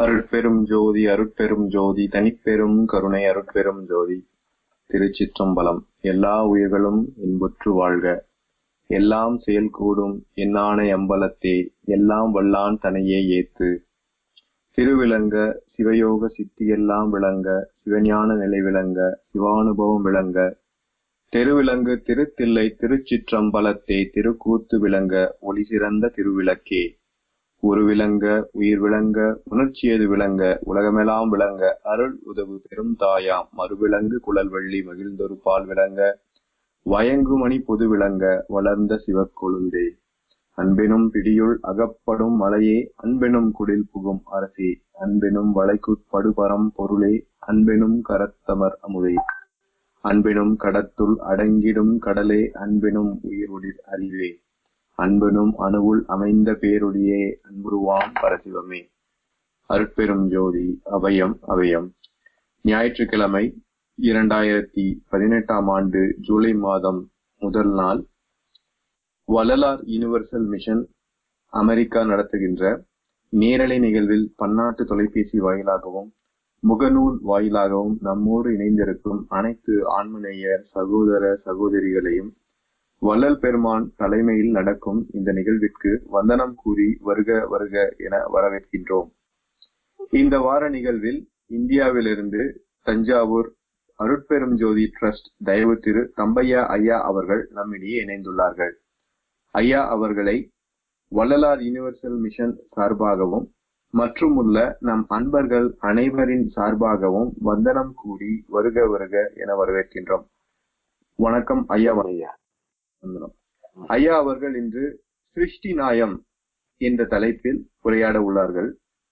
அருட்பெரும் ஜோதி அருட்பெரும் ஜோதி தனிப்பெரும் கருணை அருட்பெரும் ஜோதி திருச்சிற்றம்பலம் எல்லா உயிர்களும் இன்புற்று வாழ்க எல்லாம் செயல் கூடும் என்னானை அம்பலத்தே எல்லாம் வல்லான் தனையே ஏத்து திருவிளங்க சிவயோக சித்தியெல்லாம் விளங்க சிவஞான நிலை விளங்க சிவானுபவம் விளங்க தெருவிலங்கு திருத்தில்லை திருச்சிற்றம்பலத்தே திருக்கூத்து விளங்க ஒளி சிறந்த திருவிளக்கே ஒரு விளங்க உயிர் விளங்க உணர்ச்சியது விளங்க உலகமெல்லாம் விளங்க அருள் உதவு பெரும் தாயாம் மறுவிலங்கு குழல் வெள்ளி மகிழ்ந்தொரு பால் விளங்க வயங்குமணி பொது விளங்க வளர்ந்த சிவக்கொழுந்தே அன்பெனும் பிடியுள் அகப்படும் மலையே அன்பெனும் குடில் புகும் அரசே அன்பெனும் வளைக்குட்படுபரம் பொருளே அன்பெனும் கரத்தமர் அமுதே அன்பெனும் கடத்துள் அடங்கிடும் கடலே அன்பெனும் உயிருடிர் அறிவே அன்பெனும் அணுவுள் அமைந்த பேரொழியே அன்புருவாம் பரசிவமே அருட்பெரும் ஜோதி அபயம் அபயம் ஞாயிற்றுக்கிழமை இரண்டாயிரத்தி பதினெட்டாம் ஆண்டு ஜூலை மாதம் முதல் நாள் வள்ளலார் யூனிவர்சல் மிஷன் அமெரிக்கா நடத்துகின்ற நேரலை நிகழ்வில் பன்னாட்டு தொலைபேசி வாயிலாகவும் முகநூல் வாயிலாகவும் நம்மோடு இணைந்திருக்கும் அனைத்து ஆன்மநேய சகோதர சகோதரிகளையும் வள்ளல் பெருமான் தலைமையில் நடக்கும் இந்த நிகழ்விற்கு வந்தனம் கூறி வருக வருக என வரவேற்கின்றோம் இந்த வார நிகழ்வில் இந்தியாவிலிருந்து தஞ்சாவூர் அருட்பெரும் ஜோதி ட்ரஸ்ட் தயவு திரு தம்பையா ஐயா அவர்கள் நம்மிடையே இணைந்துள்ளார்கள் ஐயா அவர்களை வள்ளலார் யூனிவர்சல் மிஷன் சார்பாகவும் மற்றும் உள்ள நம் அன்பர்கள் அனைவரின் சார்பாகவும் வந்தனம் கூறி வருக வருக என வரவேற்கின்றோம் வணக்கம் ஐயா ஐயா வந்தனம் ஐயா அவர்கள் இன்று சிருஷ்டி நாயம் என்ற தலைப்பில் உரையாட உள்ளார்கள்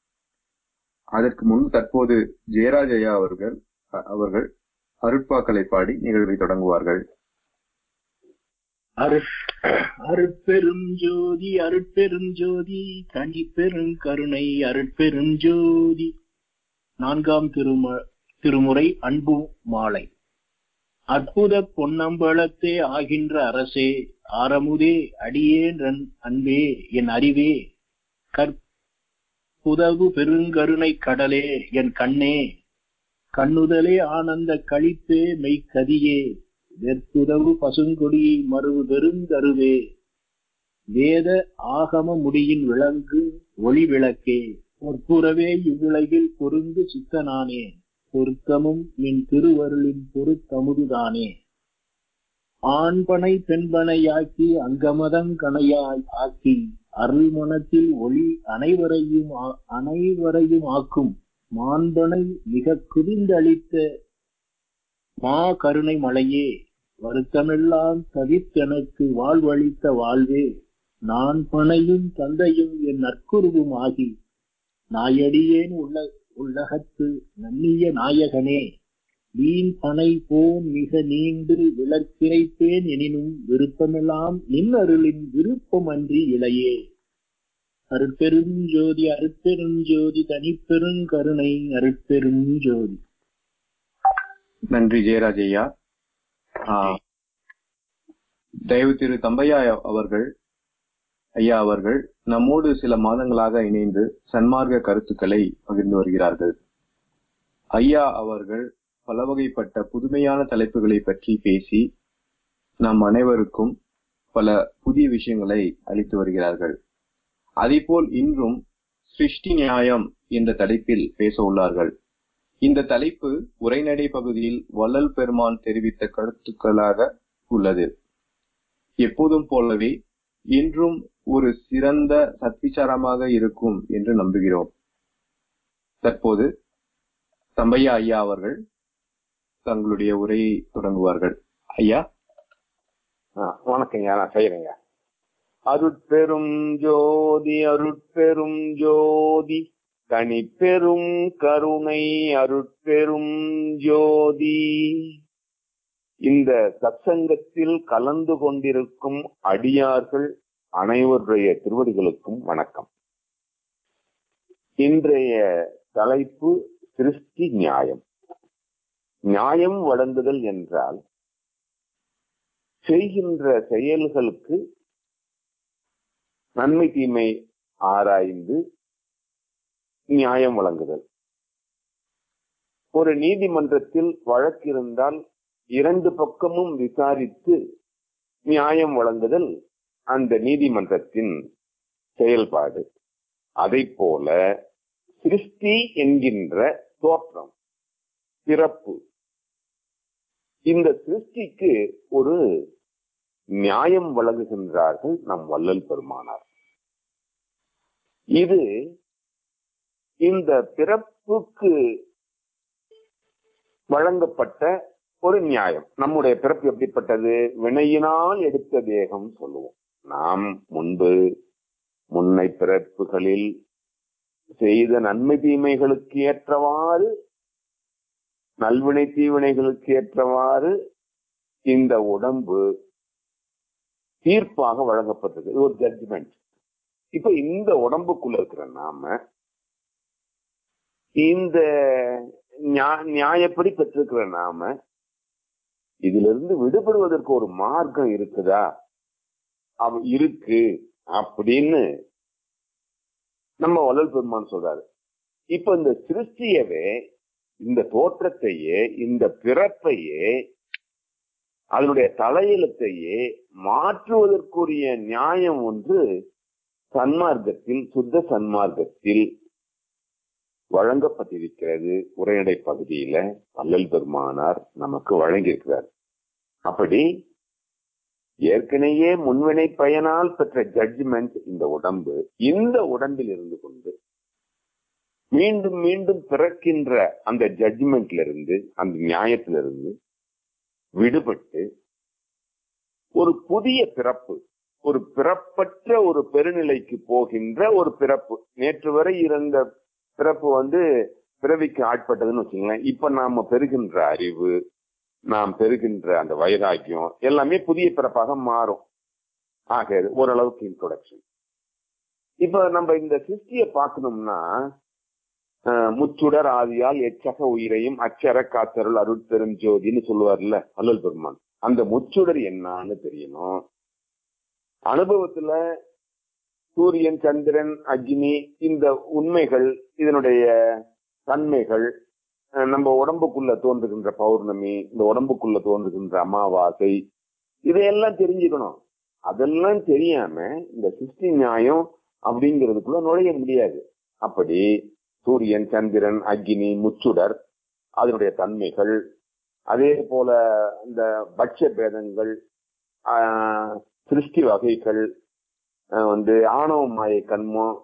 அதற்கு முன் தற்போது ஜெயராஜ் ஐயா அவர்கள் அவர்கள் அருட்பாக்களை பாடி நிகழ்வை தொடங்குவார்கள் அருட்பெரும் ஜோதி அருட்பெரும் ஜோதி தனி பெரும் கருணை அருட்பெரும் ஜோதி நான்காம் திரும திருமுறை அன்பு மாலை அற்புத பொன்னம்பலத்தே ஆகின்ற அரசே ஆரமுதே அடியேன் அன்பே என் அறிவே கற்புதவு பெருங்கருணை கடலே என் கண்ணே கண்ணுதலே ஆனந்த கழிப்பே மெய்க்கதியே வெற்புதவு பசுங்கொடியை மறுவு பெருங்கருவே வேத ஆகம முடியின் விளங்கு ஒளி விளக்கே பொற்புறவே இவ்வுலகில் பொருந்து சித்தனானே பொருத்தமும் என் திருவருளின் பொருத்தமுதுதானே ஆண்பனை பெண்பனையாக்கி அங்கமதங்கணையாய் ஆக்கி அருள் மனத்தில் ஒளி அனைவரையும் அனைவரையும் ஆக்கும் மாண்பனை மிக குவிந்தளித்த மா கருணை மலையே வருத்தமெல்லாம் தவித்தெனக்கு வாழ்வழித்த வாழ்வே நான் பனையும் தந்தையும் என் நற்குருவும் ஆகி நாயடியேன் உள்ள உள்ளகத்து நன்னிய நாயகனே வீண் பனை போன் மிக நீண்டு விளக்கிரைப்பேன் எனினும் விருப்பமெல்லாம் நின் அருளின் விருப்பம் அன்றி இளையே அருட்பெரும் ஜோதி அருட்பெரும் ஜோதி தனிப்பெரும் கருணை அருட்பெரும் ஜோதி நன்றி ஜெயராஜ் ஐயா தயவு திரு தம்பையா அவர்கள் ஐயா அவர்கள் நம்மோடு சில மாதங்களாக இணைந்து சன்மார்க்க கருத்துக்களை பகிர்ந்து வருகிறார்கள் ஐயா அவர்கள் பல வகைப்பட்ட புதுமையான தலைப்புகளை பற்றி பேசி நம் அனைவருக்கும் பல புதிய விஷயங்களை அளித்து வருகிறார்கள் அதேபோல் இன்றும் சிருஷ்டி நியாயம் என்ற தலைப்பில் பேச உள்ளார்கள் இந்த தலைப்பு உரைநடை பகுதியில் வள்ளல் பெருமான் தெரிவித்த கருத்துக்களாக உள்ளது எப்போதும் போலவே இன்றும் ஒரு சிறந்த சத்விச்சாரமாக இருக்கும் என்று நம்புகிறோம் தற்போது தம்பையா ஐயா அவர்கள் தங்களுடைய உரையை தொடங்குவார்கள் ஐயா வணக்கங்க நான் செய்யறேங்க அருட்பெரும் ஜோதி அருட்பெரும் ஜோதி தனிப்பெரும் கருணை அருட்பெரும் ஜோதி இந்த சத்சங்கத்தில் கலந்து கொண்டிருக்கும் அடியார்கள் அனைவருடைய திருவடிகளுக்கும் வணக்கம் இன்றைய தலைப்பு சிருஷ்டி நியாயம் நியாயம் வழங்குதல் என்றால் செய்கின்ற செயல்களுக்கு நன்மை தீமை ஆராய்ந்து நியாயம் வழங்குதல் ஒரு நீதிமன்றத்தில் வழக்கு இருந்தால் இரண்டு பக்கமும் விசாரித்து நியாயம் வழங்குதல் அந்த நீதிமன்றத்தின் செயல்பாடு அதை போல சிருஷ்டி என்கின்ற தோற்றம் பிறப்பு இந்த சிருஷ்டிக்கு ஒரு நியாயம் வழங்குகின்றார்கள் நம் வள்ளல் பெருமானார் இது இந்த பிறப்புக்கு வழங்கப்பட்ட ஒரு நியாயம் நம்முடைய பிறப்பு எப்படிப்பட்டது வினையினால் எடுத்த தேகம் சொல்லுவோம் நாம் முன்பு முன்னை பிறப்புகளில் செய்த நன்மை தீமைகளுக்கு ஏற்றவாறு நல்வினை தீவினைகளுக்கு ஏற்றவாறு இந்த உடம்பு தீர்ப்பாக வழங்கப்பட்டது இது ஒரு ஜட்ஜ்மெண்ட் இப்ப இந்த உடம்புக்குள்ள இருக்கிற நாம இந்த நியா- நியாயப்படி பெற்றிருக்கிற நாம இதுல இருந்து விடுபடுவதற்கு ஒரு மார்க்கம் இருக்குதா அவ இருக்கு அப்படின்னு நம்ம வள்ளல் பெருமான் சொல்றாரு இப்ப இந்த சிருஷ்டியவே இந்த தோற்றத்தையே இந்த பிறப்பையே அதனுடைய தலையெழுத்தையே மாற்றுவதற்குரிய நியாயம் ஒன்று சன்மார்க்கத்தில் சுத்த சன்மார்க்கத்தில் வழங்கப்பட்டிருக்கிறது உரைநடை பகுதியில வள்ளல் பெருமானார் நமக்கு வழங்கியிருக்கிறார் அப்படி ஏற்கனவே முன்வினை பயனால் பெற்ற ஜட்ஜ்மெண்ட் இந்த உடம்பு இந்த உடம்பில் இருந்து கொண்டு மீண்டும் மீண்டும் பிறக்கின்ற அந்த ஜட்ஜ்மெண்ட்ல இருந்து அந்த நியாயத்திலிருந்து விடுபட்டு ஒரு புதிய பிறப்பு ஒரு பிறப்பற்ற ஒரு பெருநிலைக்கு போகின்ற ஒரு பிறப்பு நேற்று வரை இருந்த பிறப்பு வந்து பிறவிக்கு ஆட்பட்டதுன்னு வச்சுங்களேன் இப்ப நாம பெறுகின்ற அறிவு நாம் பெறுகின்ற அந்த வைராக்கியம் எல்லாமே புதிய பிறப்பாக மாறும் ஆக ஓரளவுக்கு இன்ட்ரோடக்ஷன் இப்ப நம்ம இந்த சிருஷ்டியை பார்க்கணும்னா அஹ், முச்சுடர் ஆதியால் எச்சக உயிரையும் அச்சர காத்தருள் அருட்பெரும் ஜோதின்னு சொல்லுவார்ல அல்லல் பெருமான் அந்த முச்சுடர் என்னன்னு தெரியணும் அனுபவத்துல சூரியன் சந்திரன் அக்னி இந்த உண்மைகள் இதனுடைய தன்மைகள் அஹ், நம்ம உடம்புக்குள்ள தோன்றுகின்ற பௌர்ணமி இந்த உடம்புக்குள்ள தோன்றுகின்ற அமாவாசை இதையெல்லாம் தெரிஞ்சுக்கணும் அதெல்லாம் தெரியாம இந்த சிருஷ்டி நியாயம் அப்படிங்கிறதுக்குள்ள நுழைய முடியாது அப்படி சூரியன் சந்திரன் அக்னி முச்சுடர் அதனுடைய தன்மைகள் அதே போல இந்த பட்ச பேதங்கள் ஆஹ், சிருஷ்டி வகைகள் ஆஹ், வந்து ஆணவ மாயை கண்மம்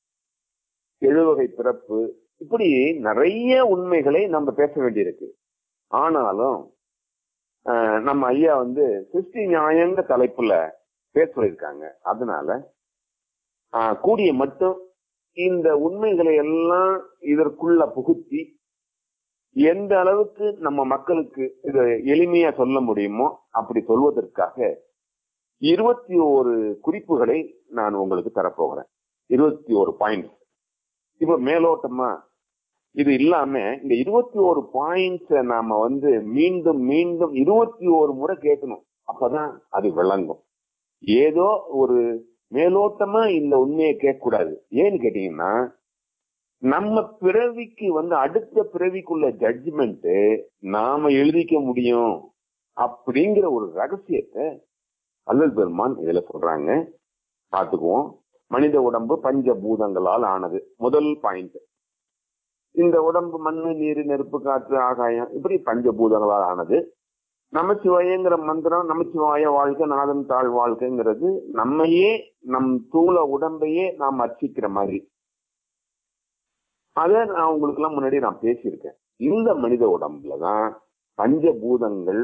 எழுவகை பிறப்பு இப்படி நிறைய உண்மைகளை நம்ம பேச வேண்டியிருக்கு ஆனாலும் ஆஹ், நம்ம ஐயா வந்து சிருஷ்டி நியாயங்கிற தலைப்புல பேச சொல்லியிருக்காங்க அதனால ஆஹ், கூடிய மட்டும் இந்த உண்மைகளை எல்லாம் இதற்குள்ள புகுத்தி எந்த அளவுக்கு நம்ம மக்களுக்கு இதை எளிமையா சொல்ல முடியுமோ அப்படி சொல்வதற்காக இருபத்தி ஒரு குறிப்புகளை நான் உங்களுக்கு தரப்போகிறேன் இருபத்தி ஒரு பாயிண்ட் இப்ப மேலோட்டமா இது இல்லாம இந்த இருபத்தி ஒரு பாயிண்ட்ஸ நாம வந்து மீண்டும் மீண்டும் இருபத்தி ஒரு முறை கேட்கணும் அப்பதான் அது விளங்கும் ஏதோ ஒரு மேலோட்டமா இந்த உண்மையை கேட்க கூடாது ஏன்னு கேட்டீங்கன்னா நம்ம பிறவிக்கு வந்து அடுத்த பிறவிக்குள்ள ஜட்ஜ்மெண்ட் நாம எழுதிக்க முடியும் அப்படிங்கிற ஒரு ரகசியத்தை அல்லல் பெருமான் இதுல சொல்றாங்க பார்த்துக்குவோம் மனித உடம்பு பஞ்சபூதங்களால் ஆனது முதல் பாயிண்ட் இந்த உடம்பு மண்ணு நீர் நெருப்பு காற்று ஆகாயம் இப்படி பஞ்சபூதங்களால் ஆனது நமச்சிவாயங்கிற மந்திரம் நமச்சிவாய வாழ்க்கை நாதன் தாழ் வாழ்க்கைங்கிறது நம்மையே நம் தூள உடம்பையே நாம் அர்ச்சிக்கிற மாதிரி அத நான் உங்களுக்கு எல்லாம் முன்னாடி நான் பேசியிருக்கேன் இந்த மனித உடம்புலதான் பஞ்சபூதங்கள்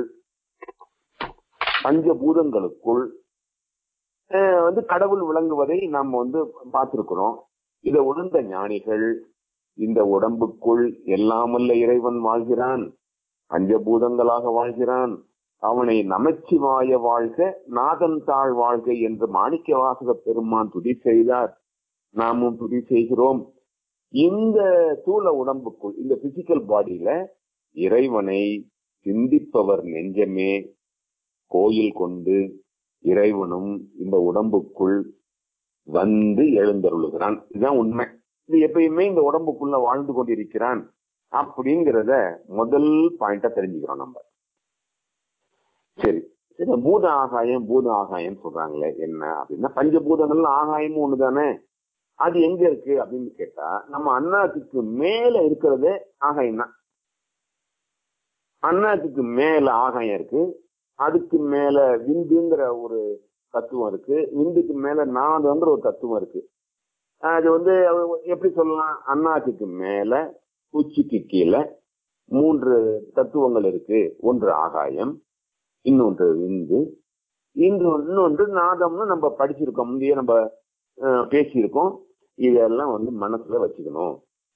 பஞ்சபூதங்களுக்குள் அஹ், வந்து கடவுள் விளங்குவதை நாம் வந்து பார்த்திருக்கிறோம் இதை உணர்ந்த ஞானிகள் இந்த உடம்புக்குள் எல்லாமல்ல இறைவன் வாழ்கிறான் பஞ்சபூதங்களாக வாழ்கிறான் அவனை நமச்சிவாய வாழ்க நாதன் தாழ் வாழ்க என்று மாணிக்க வாசக பெருமான் துதி செய்தார் நாமும் துதி செய்கிறோம் இந்த தூள உடம்புக்குள் இந்த பிசிக்கல் பாடியில இறைவனை சிந்திப்பவர் நெஞ்சமே கோயில் கொண்டு இறைவனும் இந்த உடம்புக்குள் வந்து எழுந்தருளுகிறான் இதுதான் உண்மை இது எப்பயுமே இந்த உடம்புக்குள்ள வாழ்ந்து கொண்டிருக்கிறான் அப்படிங்கிறத முதல் பாயிண்டா தெரிஞ்சுக்கிறோம் நம்ம சரி சரி பூத ஆகாயம் பூத ஆகாயம் சொல்றாங்களே என்ன அப்படின்னா பஞ்சபூதங்கள்ல ஆகாயமும் ஒண்ணுதானே அது எங்க இருக்கு அப்படின்னு கேட்டா நம்ம அண்ணாத்துக்கு மேல இருக்கிறதே ஆகாயம் தான் அண்ணாத்துக்கு மேல ஆகாயம் இருக்கு அதுக்கு மேல விந்துங்கிற ஒரு தத்துவம் இருக்கு விந்துக்கு மேல நாதங்கிற ஒரு தத்துவம் இருக்கு அது வந்து எப்படி சொல்லலாம் அண்ணாத்துக்கு மேல உச்சிக்கு கீழே மூன்று தத்துவங்கள் இருக்கு ஒன்று ஆகாயம் இன்னொன்று விந்து இன்று இன்னொன்று நாதம்னு நம்ம படிச்சிருக்கோம் முந்தைய நம்ம பேசியிருக்கோம் இதெல்லாம் வந்து மனசுல வச்சுக்கணும்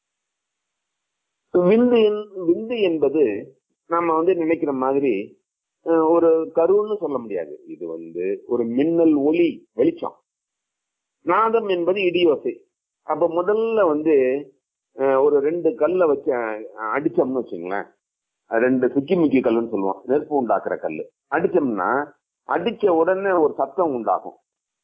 விந்து விந்து என்பது நம்ம வந்து நினைக்கிற மாதிரி ஒரு கருன்னு சொல்ல முடியாது இது வந்து ஒரு மின்னல் ஒளி வெளிச்சம் நாதம் என்பது இடியோசை அப்ப முதல்ல வந்து ஒரு ரெண்டு கல்ல வச்சு அடிச்சோம்னு வச்சுங்களேன் ரெண்டு சுக்கி முக்கி கல்லுன்னு சொல்லுவோம் நெருப்பு உண்டாக்குற கல் அடிச்சோம்னா அடிச்ச உடனே ஒரு சத்தம் உண்டாகும்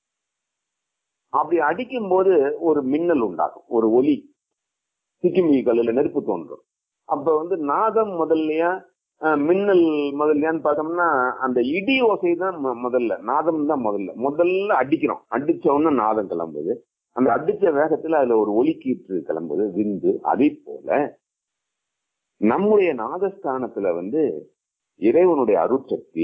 அப்படி அடிக்கும் போது ஒரு மின்னல் உண்டாகும் ஒரு ஒலி சுக்கி முக்கி கல்லுல நெருப்பு தோன்றும் அப்ப வந்து நாதம் முதல்லையா மின்னல் முதல்லையான்னு பார்த்தோம்னா அந்த இடி ஓசை தான் முதல்ல நாதம் தான் முதல்ல முதல்ல அடிக்கிறோம் அடிச்ச உடனே நாதம் கிளம்புது அந்த அடிச்ச வேகத்துல அதுல ஒரு ஒலிக்கீற்று கிளம்புது விந்து அதே போல நம்முடைய நாதஸ்தானத்துல வந்து இறைவனுடைய அருட்சக்தி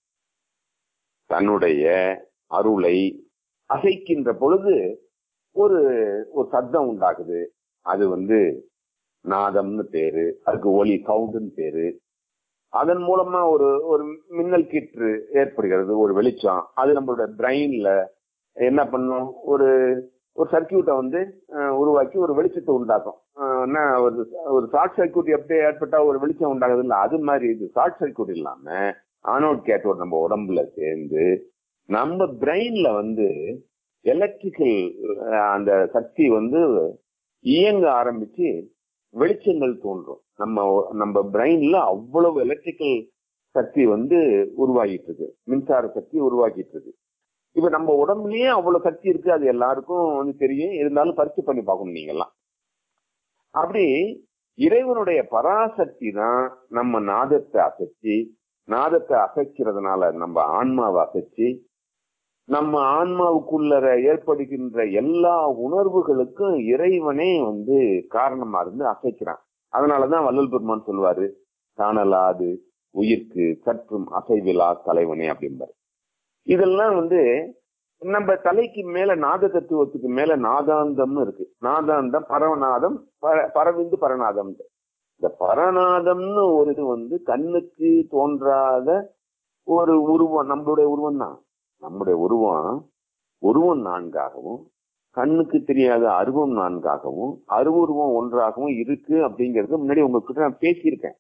தன்னுடைய அருளை அசைக்கின்ற பொழுது ஒரு ஒரு சத்தம் உண்டாகுது அது வந்து நாதம்னு பேரு அதுக்கு ஒலி சவுண்டுன்னு பேரு அதன் மூலமா ஒரு ஒரு மின்னல் கீற்று ஏற்படுகிறது ஒரு வெளிச்சம் அது நம்மளோட பிரெயின்ல என்ன பண்ணும் ஒரு ஒரு சர்க்கியூட்டை வந்து உருவாக்கி ஒரு வெளிச்சத்தை உண்டாக்கும் ஒரு ஒரு ஷார்ட் சர்க்கியூட் எப்படி ஏற்பட்டா ஒரு வெளிச்சம் உண்டாகுது இல்ல அது மாதிரி இது ஷார்ட் சர்க்கியூட் இல்லாம ஆனோட் கேட்டோட் நம்ம உடம்புல சேர்ந்து நம்ம பிரெயின்ல வந்து எலக்ட்ரிக்கல் அந்த சக்தி வந்து இயங்க ஆரம்பிச்சு வெளிச்சங்கள் தோன்றும் நம்ம நம்ம பிரெயின்ல அவ்வளவு எலக்ட்ரிக்கல் சக்தி வந்து உருவாகிட்டு இருக்கு மின்சார சக்தி உருவாக்கிட்டு இருக்கு இப்ப நம்ம உடம்புலயே அவ்வளவு சக்தி இருக்கு அது எல்லாருக்கும் வந்து தெரியும் இருந்தாலும் பரிசு பண்ணி பார்க்கணும் நீங்கெல்லாம் அப்படி இறைவனுடைய பராசக்தி தான் நம்ம நாதத்தை அசைச்சு நாதத்தை அசைக்கிறதுனால நம்ம ஆன்மாவை அசைச்சு நம்ம ஆன்மாவுக்குள்ள ஏற்படுகின்ற எல்லா உணர்வுகளுக்கும் இறைவனே வந்து காரணமா இருந்து அசைக்கிறான் அதனாலதான் வள்ளல் பெருமான் சொல்லுவாரு காணலாது உயிர்க்கு சற்றும் அசைவிலா தலைவனே அப்படிம்பாரு இதெல்லாம் வந்து நம்ம தலைக்கு மேல நாத தத்துவத்துக்கு மேல நாதாந்தம்னு இருக்கு நாதாந்தம் பரவநாதம் பரவிந்து பரநாதம் இந்த பரநாதம்னு ஒரு இது வந்து கண்ணுக்கு தோன்றாத ஒரு உருவம் நம்மளுடைய உருவம் தான் நம்முடைய உருவம் உருவம் நான்காகவும் கண்ணுக்கு தெரியாத அருவம் நான்காகவும் அருவுருவம் ஒன்றாகவும் இருக்கு அப்படிங்கறது முன்னாடி உங்ககிட்ட நான் பேசியிருக்கேன்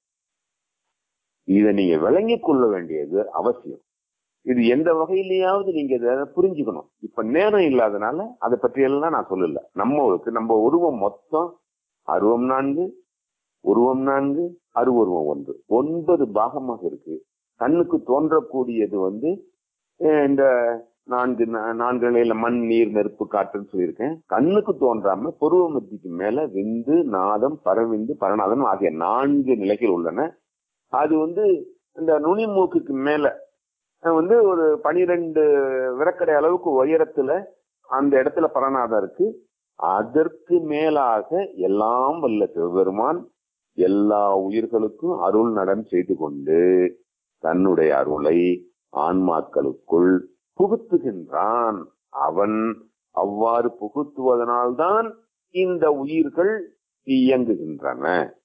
இதை நீங்க விளங்கிக் கொள்ள வேண்டியது அவசியம் இது எந்த வகையிலேயாவது நீங்க இதை புரிஞ்சுக்கணும் இப்ப நேரம் இல்லாதனால அதை பற்றி எல்லாம் நான் சொல்லல நம்மளுக்கு நம்ம உருவம் மொத்தம் அருவம் நான்கு உருவம் நான்கு அருவுருவம் ஒன்று ஒன்பது பாகமாக இருக்கு கண்ணுக்கு தோன்றக்கூடியது வந்து இந்த நான்கு நான்கு நிலையில மண் நீர் நெருப்பு காற்றுன்னு சொல்லியிருக்கேன் கண்ணுக்கு தோன்றாம புருவ மத்திக்கு மேல விந்து நாதம் பரவிந்து பரநாதம் ஆகிய நான்கு நிலைகள் உள்ளன அது வந்து இந்த நுனி மூக்குக்கு மேல வந்து ஒரு பனிரெண்டு விரக்கடை அளவுக்கு உயரத்துல அந்த இடத்துல பரநாதம் இருக்கு அதற்கு மேலாக எல்லாம் வல்ல சிவபெருமான் எல்லா உயிர்களுக்கும் அருள் நடன் செய்து கொண்டு தன்னுடைய அருளை ஆன்மாக்களுக்குள் புகுத்துகின்றான் அவன் அவ்வாறு புகுத்துவதனால்தான் இந்த உயிர்கள் இயங்குகின்றன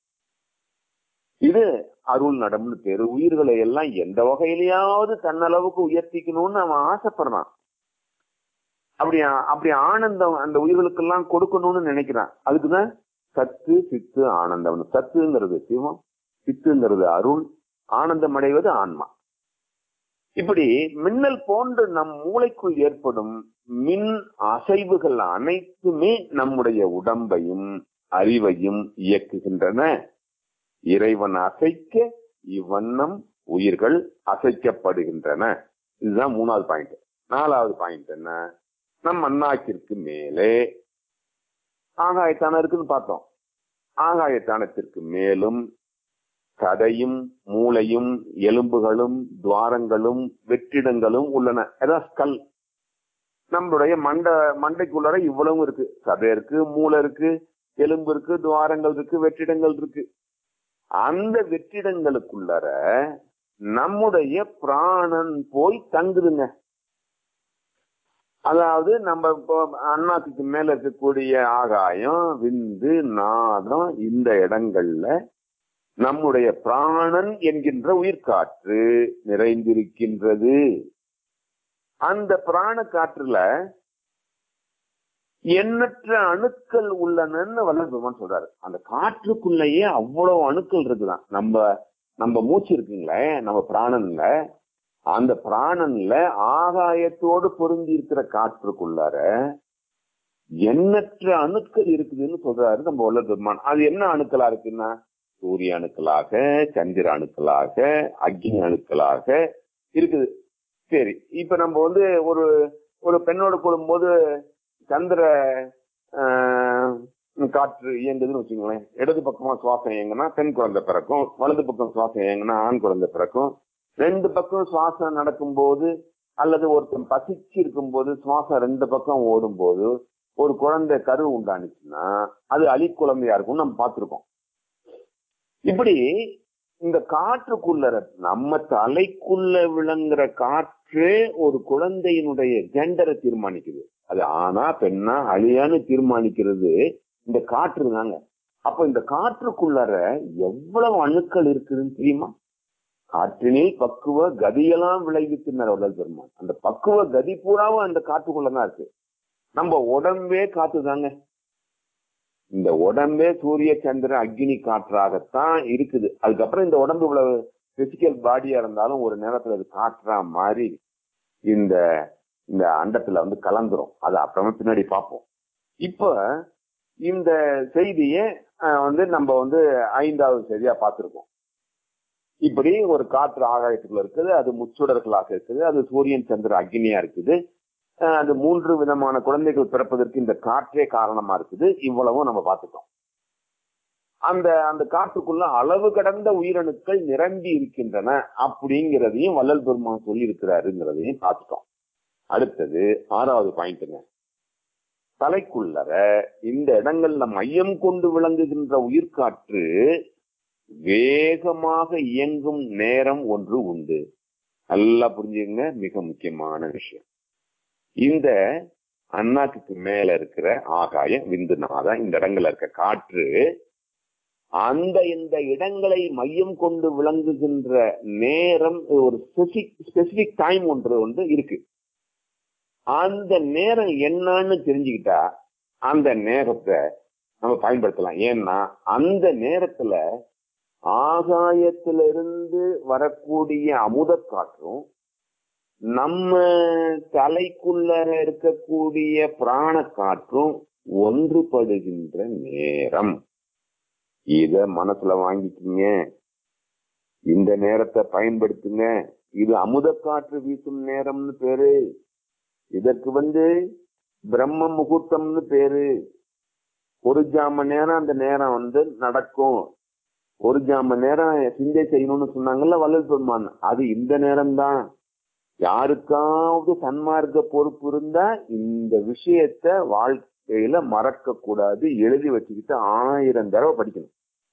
இது அருள் நடம்னு பேரு உயிர்களை எல்லாம் எந்த வகையிலயாவது தன்னளவுக்கு உயர்த்திக்கணும்னு அவன் ஆசைப்படுறான் அப்படி அப்படி ஆனந்தம் அந்த உயிர்களுக்கெல்லாம் கொடுக்கணும்னு நினைக்கிறான் அதுக்குதான் சத்து சித்து ஆனந்தம் சத்துங்கிறது சிவம் சித்துங்கிறது அருள் ஆனந்தம் அடைவது ஆன்மா இப்படி மின்னல் போன்று நம் மூளைக்குள் ஏற்படும் மின் அசைவுகள் அனைத்துமே நம்முடைய உடம்பையும் அறிவையும் இயக்குகின்றன இறைவன் அசைக்க இவ்வண்ணம் உயிர்கள் அசைக்கப்படுகின்றன இதுதான் மூணாவது பாயிண்ட் நாலாவது பாயிண்ட் என்ன நம் அண்ணாக்கிற்கு மேலே ஆகாயத்தானம் இருக்குன்னு பார்த்தோம் ஆகாயத்தானத்திற்கு மேலும் சதையும் மூளையும் எலும்புகளும் துவாரங்களும் வெற்றிடங்களும் உள்ளன அதான் ஸ்கல் நம்மளுடைய மண்ட மண்டைக்குள்ளார இவ்வளவும் இருக்கு சதை இருக்கு மூளை இருக்கு எலும்பு இருக்கு துவாரங்கள் இருக்கு வெற்றிடங்கள் இருக்கு அந்த வெற்றிடங்களுக்குள்ளார நம்முடைய பிராணன் போய் தங்குதுங்க அதாவது நம்ம இப்போ அண்ணாத்துக்கு மேல இருக்கக்கூடிய ஆகாயம் விந்து நாதம் இந்த இடங்கள்ல நம்முடைய பிராணன் என்கின்ற உயிர்காற்று நிறைந்திருக்கின்றது அந்த பிராண காற்றுல எண்ணற்ற அணுக்கள் உள்ளனன்னு வல்லபெருமான் சொல்றாரு அந்த காற்றுக்குள்ளேயே அவ்வளவு அணுக்கள் இருக்குதான் நம்ம நம்ம மூச்சு இருக்குங்களே நம்ம பிராணன்ல அந்த பிராணன்ல ஆகாயத்தோடு பொருந்தி இருக்கிற காற்றுக்குள்ளார எண்ணற்ற அணுக்கள் இருக்குதுன்னு சொல்றாரு நம்ம வல்ல பெருமான் அது என்ன அணுக்களா இருக்குன்னா சூரிய அணுக்களாக சந்திர அணுக்களாக அக்னி அணுக்களாக இருக்குது சரி இப்ப நம்ம வந்து ஒரு ஒரு பெண்ணோடு கூடும்போது சந்திர ஆஹ், காற்று இயங்குதுன்னு வச்சுக்கோங்களேன் இடது பக்கமா சுவாசம் இயங்குனா பெண் குழந்தை பிறக்கும் வலது பக்கம் சுவாசம் இயங்குனா ஆண் குழந்தை பிறக்கும் ரெண்டு பக்கம் சுவாசம் நடக்கும்போது அல்லது ஒருத்தன் பசிச்சு இருக்கும்போது சுவாசம் ரெண்டு பக்கம் ஓடும்போது ஒரு குழந்தை கரு உண்டானுச்சுன்னா அது அலி குழந்தையா இருக்கும் நம்ம பார்த்திருக்கோம் இப்படி இந்த காற்றுக்குள்ள நம்ம தலைக்குள்ள விளங்குற காற்றே ஒரு குழந்தையினுடைய ஜெண்டரை தீர்மானிக்குது அது ஆனா பெண்ணா அழியான்னு தீர்மானிக்கிறது இந்த காற்று தாங்க அப்ப இந்த காற்றுக்குள்ளார எவ்வளவு அணுக்கள் இருக்குதுன்னு தெரியுமா காற்றினில் பக்குவ கதியெல்லாம் விளைவித்தினர் வள்ளல் பெருமான் அந்த பக்குவ கதி பூராவும் அந்த காற்றுக்குள்ளதான் இருக்கு நம்ம உடம்பே காத்து தாங்க இந்த உடம்பே சூரிய சந்திரன் அக்னி காற்றாகத்தான் இருக்குது அதுக்கப்புறம் இந்த உடம்பு இவ்வளவு பிசிக்கல் பாடியா இருந்தாலும் ஒரு நேரத்துல அது காற்றா மாறி இந்த இந்த அண்டத்துல வந்து கலந்துரும் அதை அப்புறமா பின்னாடி பார்ப்போம் இப்ப இந்த செய்தியை அஹ், வந்து நம்ம வந்து ஐந்தாவது செய்தியா பார்த்திருக்கோம் இப்படி ஒரு காற்று ஆகாயத்துக்குள்ள இருக்குது அது முச்சுடர்களாக இருக்குது அது சூரியன் சந்திர அக்னியா இருக்குது அஹ், அது மூன்று விதமான குழந்தைகள் பிறப்பதற்கு இந்த காற்றே காரணமா இருக்குது இவ்வளவும் நம்ம பார்த்துட்டோம் அந்த அந்த காற்றுக்குள்ள அளவு கடந்த உயிரணுக்கள் நிரம்பி இருக்கின்றன அப்படிங்கிறதையும் வள்ளல் பெருமான் சொல்லி இருக்கிறாருங்கிறதையும் பார்த்துட்டோம் அடுத்தது ஆறாவது பாயிண்ட்டுங்க தலைக்குள்ளர இந்த இடங்கள்ல மையம் கொண்டு விளங்குகின்ற உயிர்காற்று வேகமாக இயங்கும் நேரம் ஒன்று உண்டு நல்லா புரிஞ்சுங்க மிக முக்கியமான விஷயம் இந்த அண்ணாக்குக்கு மேல இருக்கிற ஆகாயம் விந்துநாதம் இந்த இடங்கள்ல இருக்க காற்று அந்த இந்த இடங்களை மையம் கொண்டு விளங்குகின்ற நேரம் ஒரு ஸ்பெசிபிக் டைம் ஒன்று வந்து இருக்கு அந்த நேரம் என்னன்னு தெரிஞ்சுக்கிட்டா அந்த நேரத்தை நம்ம பயன்படுத்தலாம் ஏன்னா அந்த நேரத்துல ஆகாயத்திலிருந்து வரக்கூடிய அமுத காற்றும் நம்ம தலைக்குள்ள இருக்கக்கூடிய பிராண காற்றும் ஒன்றுபடுகின்ற நேரம் இத மனசுல வாங்கிக்கீங்க இந்த நேரத்தை பயன்படுத்துங்க இது அமுத காற்று வீசும் நேரம்னு பேரு இதற்கு வந்து பிரம்ம முகூர்த்தம்னு பேரு ஒரு ஜாம நேரம் அந்த நேரம் வந்து நடக்கும் ஒரு ஜாம நேரம் சிந்தை செய்யணும்னு சொன்னாங்கல்ல வள்ளல் பெருமான் அது இந்த நேரம் தான் யாருக்காவது சன்மார்க்க பொறுப்பு இருந்தா இந்த விஷயத்த வாழ்க்கையில மறக்க கூடாது எழுதி வச்சுக்கிட்டு ஆயிரம் தடவை படிக்கணும்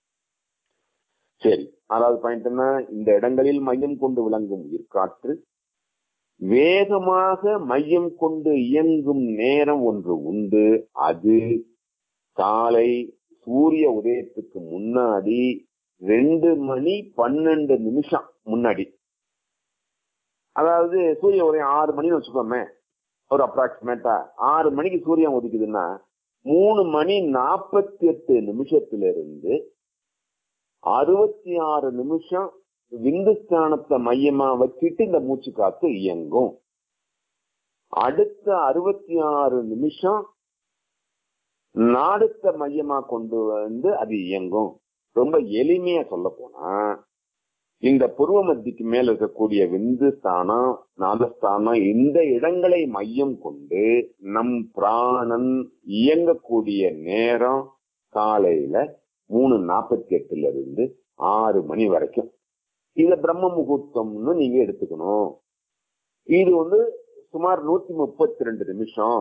சரி ஆறாவது பாயிண்ட் என்ன இந்த இடங்களில் மையம் கொண்டு விளங்கும் உயிர்காற்று வேகமாக மையம் கொண்டு இயங்கும் நேரம் ஒன்று உண்டு அது காலை சூரிய உதயத்துக்கு முன்னாடி ரெண்டு மணி பன்னெண்டு நிமிஷம் முன்னாடி அதாவது சூரிய உதயம் ஆறு மணின்னு வச்சுக்கோமே ஒரு அப்ராக்சிமேட்டா ஆறு மணிக்கு சூரியன் உதிக்குதுன்னா மூணு மணி நாற்பத்தி எட்டு நிமிஷத்துல இருந்து அறுபத்தி ஆறு நிமிஷம் விந்துஸ்தானத்தை மையமா வச்சுட்டு இந்த மூச்சு காத்து இயங்கும் அடுத்த அறுபத்தி ஆறு நிமிஷம் நாடுத்த மையமா கொண்டு வந்து அது இயங்கும் ரொம்ப எளிமையா சொல்ல போனா இந்த புருவ மத்திக்கு மேல இருக்கக்கூடிய விந்து ஸ்தானம் நாதஸ்தானம் இந்த இடங்களை மையம் கொண்டு நம் பிராணன் இயங்கக்கூடிய நேரம் காலையில மூணு நாற்பத்தி எட்டுல இருந்து ஆறு மணி வரைக்கும் இத பிரம்ம முகூர்த்தம்னு நீங்க எடுத்துக்கணும் இது வந்து சுமார் நூத்தி முப்பத்தி ரெண்டு நிமிஷம்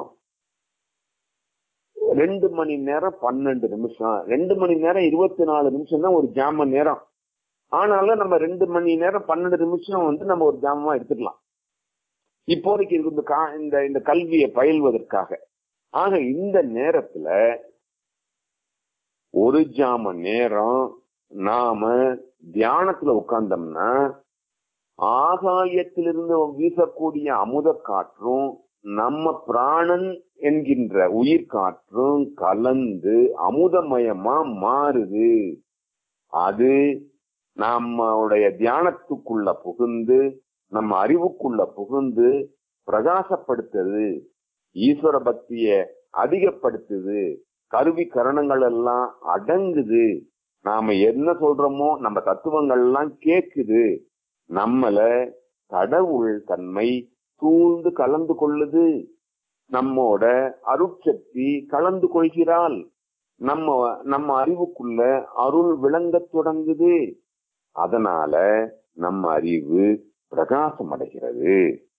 ரெண்டு மணி நேரம் பன்னெண்டு நிமிஷம் ரெண்டு மணி நேரம் இருபத்தி நாலு நிமிஷம் தான் ஒரு ஜாம நேரம் ஆனாலும் நம்ம ரெண்டு மணி நேரம் பன்னெண்டு நிமிஷம் வந்து நம்ம ஒரு ஜாமமா எடுத்துக்கலாம் இப்போதைக்கு இது இந்த கா- இந்த இந்த கல்வியை பயில்வதற்காக ஆக இந்த நேரத்துல ஒரு ஜாம நேரம் நாம தியானத்துல உட்கார்ந்தோம்னா ஆகாயத்திலிருந்து வீசக்கூடிய அமுத காற்றும் நம்ம பிராணன் என்கின்ற உயிர் காற்றும் கலந்து அமுதமயமா மாறுது அது நம்மளுடைய தியானத்துக்குள்ள புகுந்து நம்ம அறிவுக்குள்ள புகுந்து பிரகாசப்படுத்துது ஈஸ்வர பக்திய அதிகப்படுத்துது கருவி கரணங்கள் எல்லாம் அடங்குது நாம என்ன சொல்றோமோ நம்ம தத்துவங்கள் எல்லாம் கேக்குது நம்மள கடவுள் தன்மை சூழ்ந்து கலந்து கொள்ளுது நம்மோட அருட்சக்தி கலந்து கொள்கிறாள் நம்ம நம்ம அறிவுக்குள்ள அருள் விளங்கத் தொடங்குது அதனால நம்ம அறிவு பிரகாசம் அடைகிறது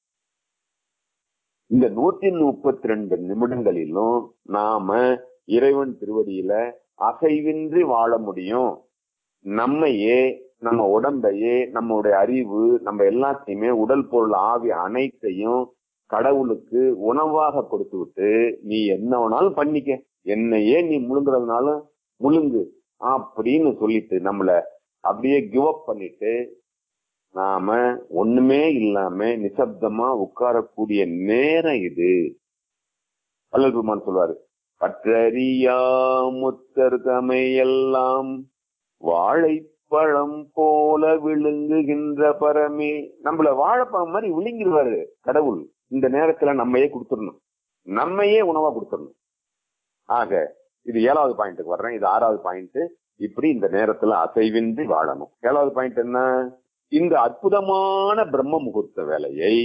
இந்த நூத்தி முப்பத்தி ரெண்டு நிமிடங்களிலும் நாம இறைவன் திருவடியில அசைவின்றி வாழ முடியும் நம்மையே நம்ம உடம்பையே நம்மளுடைய அறிவு நம்ம எல்லாத்தையுமே உடல் பொருள் ஆவி அனைத்தையும் கடவுளுக்கு உணவாக கொடுத்து விட்டு நீ என்ன வேணாலும் பண்ணிக்க என்னையே நீ முழுங்குறதுனாலும் முழுங்கு அப்படின்னு சொல்லிட்டு நம்மள அப்படியே கிவ் அப் பண்ணிட்டு நாம ஒண்ணுமே இல்லாம நிசப்தமா உட்காரக்கூடிய நேரம் இது வள்ளல் பெருமான் சொல்வாரு பற்றறியா முத்தர் தமையெல்லாம் வாழைப்பழம் போல விழுங்குகின்ற பரமே நம்மள வாழைப்பழம் மாதிரி விழுங்கிடுவாரு கடவுள் இந்த நேரத்துல நம்மையே கொடுத்துடணும் நம்மையே உணவா கொடுத்துடணும் ஆக இது ஏழாவது பாயிண்ட்டுக்கு வர்றேன் இது ஆறாவது பாயிண்ட் இப்படி இந்த நேரத்துல அசைவின்றி வாழணும் ஏழாவது பாயிண்ட் என்ன இந்த அற்புதமான பிரம்ம முகூர்த்த வேலையை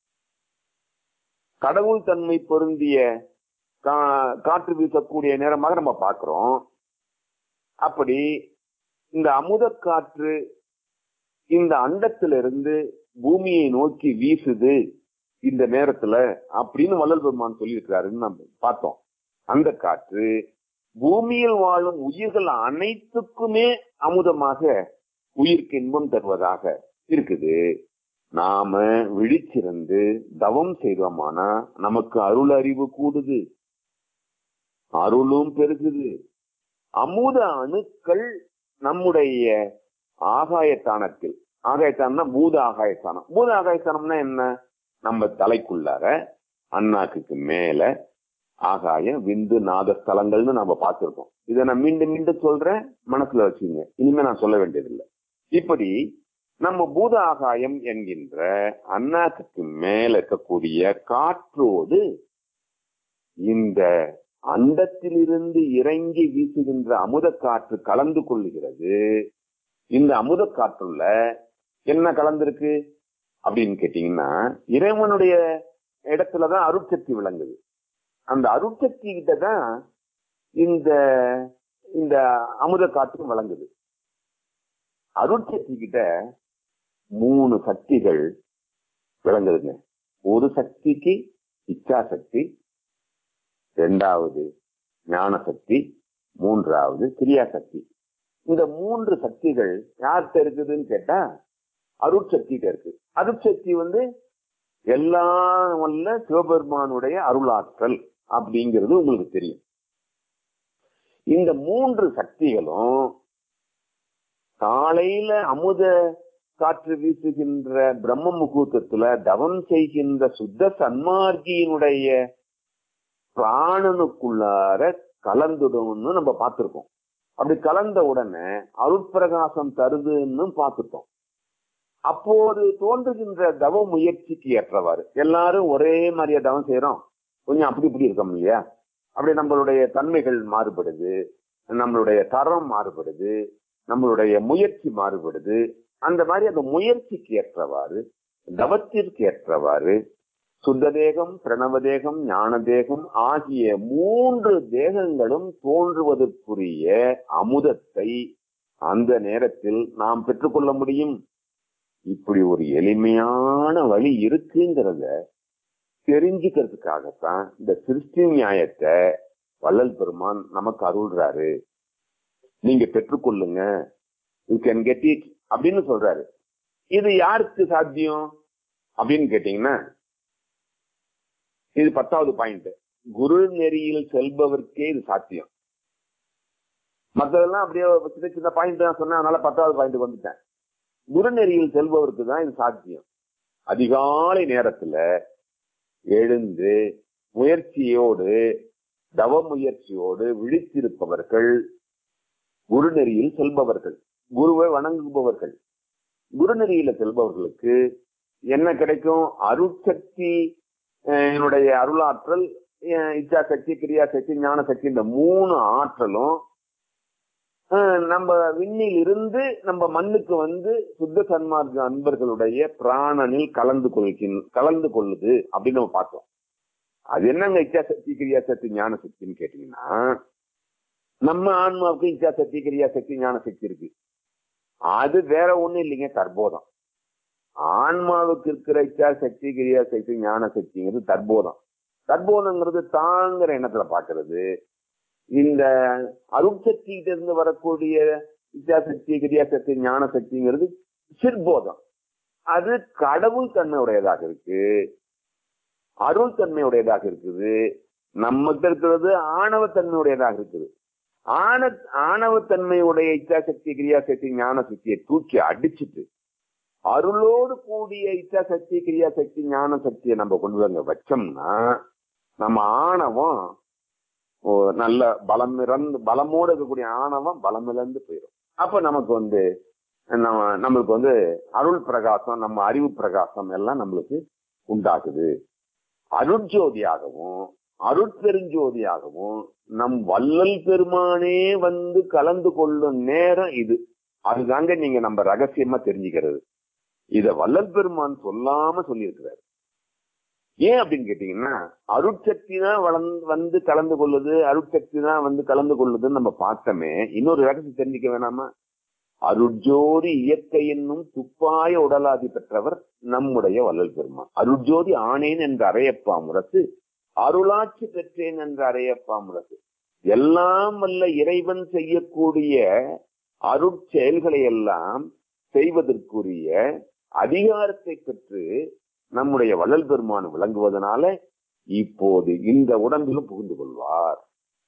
கடவுள் தன்மை பொருந்திய கா- காற்று வீசக்கூடிய நேரமாக நம்ம பார்க்கிறோம் அப்படி இந்த அமுத காற்று இந்த அண்டத்திலிருந்து பூமியை நோக்கி வீசுது இந்த நேரத்துல அப்படின்னு வள்ளல் பெருமான் சொல்லியிருக்கிறாருன்னு நம்ம பார்த்தோம் அந்த காற்று பூமியில் வாழும் உயிர்கள் அனைத்துக்குமே அமுதமாக உயிருக்கு இன்பம் தருவதாக இருக்குது நாம விழிச்சிருந்து தவம் செய்தோமானா நமக்கு அருள் அறிவு கூடுது அருளும் பெருகுது அமுத அணுக்கள் நம்முடைய ஆகாயத்தானத்தில் ஆகாயத்தானம்னா பூத ஆகாயத்தானம் பூத ஆகாயத்தானம்னா என்ன நம்ம தலைக்குள்ளார அண்ணாக்குக்கு மேல ஆகாயம் விந்து நாத ஸ்தலங்கள்னு நம்ம பார்த்திருக்கோம் இதை நான் மீண்டும் மீண்டும் சொல்றேன் மனசுல வச்சுங்க இனிமே நான் சொல்ல வேண்டியதில்லை இப்படி நம்ம பூத ஆகாயம் என்கின்ற அண்ணாக்குக்கு மேல இருக்கக்கூடிய காற்றோடு இந்த அண்டத்திலிருந்து இறங்கி வீசுகின்ற அமுத காற்று கலந்து கொள்ளுகிறது இந்த அமுத காற்றுள்ள என்ன கலந்திருக்கு அப்படின்னு கேட்டீங்கன்னா இறைவனுடைய இடத்துலதான் அருட்சக்தி விளங்குது அந்த அருட்சக்தி கிட்ட தான் இந்த இந்த அமுத காற்றும் விளங்குது அருட்சக்தி கிட்ட மூணு சக்திகள் விளங்குதுங்க ஒரு சக்திக்கு இச்சா சக்தி இரண்டாவது ஞான சக்தி மூன்றாவது கிரியா சக்தி இந்த மூன்று சக்திகள் யார்கிட்ட இருக்குதுன்னு கேட்டா அருட்சக்திகிட்ட இருக்கு அருட்சக்தி வந்து எல்லாம் வல்ல சிவபெருமானுடைய அருளாற்றல் அப்படிங்கிறது உங்களுக்கு தெரியும் இந்த மூன்று சக்திகளும் காலையில அமுத காற்று வீசுகின்ற பிரம்ம முகூர்த்தத்துல தவம் செய்கின்ற சுத்த சன்மார்க்கியினுடைய பிராணனுக்குள்ளார கலந்துடும்னு நம்ம பார்த்திருக்கோம் அப்படி கலந்த உடனே அருட்பிரகாசம் தருதுன்னு பார்த்துட்டோம் அப்போது தோன்றுகின்ற தவ முயற்சிக்கு ஏற்றவாறு எல்லாரும் ஒரே மாதிரியா தவம் செய்யறோம் கொஞ்சம் அப்படி இப்படி இருக்கோம் இல்லையா அப்படி நம்மளுடைய தன்மைகள் மாறுபடுது நம்மளுடைய தரம் மாறுபடுது நம்மளுடைய முயற்சி மாறுபடுது அந்த மாதிரி அந்த முயற்சிக்கு ஏற்றவாறு தவத்திற்கு ஏற்றவாறு சுத்த தேகம் பிரணவ தேகம் ஞான தேகம் ஆகிய மூன்று தேகங்களும் தோன்றுவதற்குரிய அமுதத்தை அந்த நேரத்தில் நாம் பெற்றுக்கொள்ள முடியும் இப்படி ஒரு எளிமையான வழி இருக்குங்கிறத தெரிஞ்சுக்கிறதுக்காகத்தான் இந்த சிருஷ்டி நியாயத்தை வள்ளல் பெருமான் நமக்கு அருள்றாரு நீங்க பெற்றுக்கொள்ளுங்க யூ கேன் கெட் இட் அப்படின்னு சொல்றாரு இது யாருக்கு சாத்தியம் அப்படின்னு கேட்டீங்கன்னா இது பத்தாவது பாயிண்ட் குரு நெறியில் செல்பவர்க்கே இது சாத்தியம் மத்ததெல்லாம் அப்படியே சின்ன சின்ன பாயிண்ட் தான் சொன்னேன் அதனால பத்தாவது பாயிண்ட் வந்துட்டேன் குரு நெறியில் செல்பவருக்கு தான் இது சாத்தியம் அதிகாலை நேரத்துல எழுந்து முயற்சியோடு தவ முயற்சியோடு விழித்திருப்பவர்கள் குருநெறியில் செல்பவர்கள் குருவை வணங்குபவர்கள் குருநெறியில செல்பவர்களுக்கு என்ன கிடைக்கும் அருட்சக்தி அஹ், என்னுடைய அருளாற்றல் அஹ், இச்சா சக்தி கிரியா சக்தி ஞான சக்தி இந்த மூணு ஆற்றலும் அஹ், நம்ம விண்ணில் இருந்து நம்ம மண்ணுக்கு வந்து சுத்த சன்மார்க்க அன்பர்களுடைய பிராணனில் கலந்து கொள்கின் கலந்து கொள்ளுது அப்படின்னு நம்ம பார்த்தோம் அது என்னங்க இச்சா சக்தி கிரியா சக்தி ஞான சக்தின்னு கேட்டீங்கன்னா நம்ம ஆன்மாவுக்கு இச்சா சக்தி கிரியா சக்தி ஞான சக்தி இருக்கு அது வேற ஒண்ணும் இல்லைங்க தற்போதம் ஆன்மாவுக்கு இருக்கிற இச்சா சக்தி கிரியா சக்தி ஞான சக்திங்கிறது தற்போதம் தற்போதங்கிறது தாங்கிற எண்ணத்துல பாக்குறது இந்த அருட்சக்திகிட்ட இருந்து வரக்கூடிய இச்சா சக்தி கிரியா சக்தி ஞான சக்திங்கிறது சிற்போதம் அது கடவுள் தன்மையுடையதாக இருக்கு அருள் தன்மையுடையதாக இருக்குது நம்மகிட்ட இருக்கிறது ஆணவத்தன்மையுடையதாக இருக்குது ஆன ஆணவத்தன்மையுடைய இச்சாசக்தி கிரியாசக்தி ஞான சக்தியை தூக்கி அடிச்சிட்டு அருளோடு கூடிய இச்சாசக்தி கிரியாசக்தி ஞான சக்தியை நம்ம கொண்டு வந்து வச்சோம்னா நம்ம ஆணவம் ஓ, நல்ல பலம் இறந்து பலமோடு இருக்கக்கூடிய ஆணவம் பலம் இழந்து போயிடும் அப்ப நமக்கு வந்து நம்ம நம்மளுக்கு வந்து அருள் பிரகாசம் நம்ம அறிவு பிரகாசம் எல்லாம் நம்மளுக்கு உண்டாகுது அருட்ஜோதியாகவும் அருட்பெருஞ்சோதியாகவும் நம் வள்ளல் பெருமானே வந்து கலந்து கொள்ளும் நேரம் இது அதுதாங்க நீங்க நம்ம ரகசியமா தெரிஞ்சுக்கிறது இத வள்ளல் பெருமான் சொல்லாம சொல்லியிருக்கிறாரு ஏன் அப்படின்னு கேட்டீங்கன்னா அருட்சக்தி தான் வளர்ந்து வந்து கலந்து கொள்ளுது அருட்சக்தி தான் வந்து கலந்து கொள்ளுதுன்னு நம்ம பார்த்தோமே இன்னொரு ரகசியம் தெரிஞ்சுக்க வேணாமா அருட்ஜோதி இயற்கை என்னும் துப்பாய உடலாதி பெற்றவர் நம்முடைய வள்ளல் பெருமான் அருட்ஜோதி ஆனேன் என்ற அறையப்பா முரசு அருளாட்சி பெற்றேன் என்ற அறையப்பா முரசு எல்லாம் வல்ல இறைவன் செய்யக்கூடிய அருட்செயல்களை எல்லாம் செய்வதற்குரிய அதிகாரத்தை பெற்று நம்முடைய வள்ளல் பெருமான் விளங்குவதனால இப்போது இந்த உடம்பிலும் புகுந்து கொள்வார்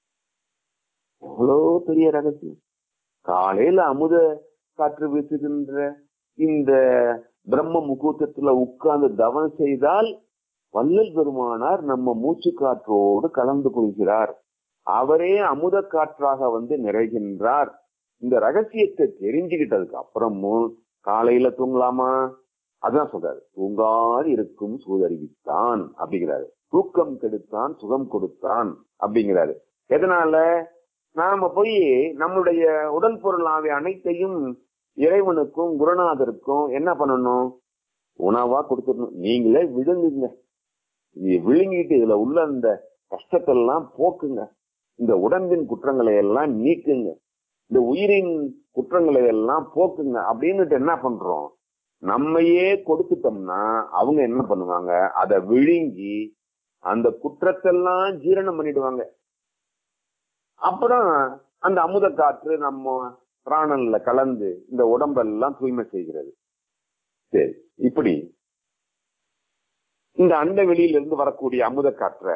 எவ்வளோ பெரிய ரகசியம் காலையில அமுத காற்று வீசுகின்ற இந்த பிரம்ம முகூர்த்தத்துல உட்கார்ந்து தவம் செய்தால் வள்ளல் பெருமானார் நம்ம மூச்சு காற்றோடு கலந்து கொள்கிறார் அவரே அமுத காற்றாக வந்து நிறைகின்றார் இந்த ரகசியத்தை தெரிஞ்சுக்கிட்டதுக்கு அப்புறமும் காலையில தூங்கலாமா அதான் சொல்றாரு தூங்காது இருக்கும் சூதறிவித்தான் அப்படிங்கிறாரு தூக்கம் கெடுத்தான் சுகம் கொடுத்தான் அப்படிங்கிறாரு எதனால நாம போய் நம்மளுடைய உடல் பொருள் ஆகிய அனைத்தையும் இறைவனுக்கும் குருநாதருக்கும் என்ன பண்ணணும் உணவா கொடுத்துடணும் நீங்களே விழுங்குங்க இது விழுங்கிட்டு இதுல உள்ள அந்த கஷ்டத்தை எல்லாம் போக்குங்க இந்த உடம்பின் குற்றங்களை எல்லாம் நீக்குங்க இந்த உயிரின் குற்றங்களை எல்லாம் போக்குங்க அப்படின்னுட்டு என்ன பண்றோம் நம்மையே கொடுத்துட்டோம்னா அவங்க என்ன பண்ணுவாங்க அதை விழுங்கி அந்த குற்றத்தெல்லாம் ஜீரணம் பண்ணிடுவாங்க அப்புறம் அந்த அமுத காற்று நம்ம பிராணன்ல கலந்து இந்த உடம்பெல்லாம் தூய்மை செய்கிறது சரி இப்படி இந்த அண்ட வெளியில இருந்து வரக்கூடிய அமுத காற்றை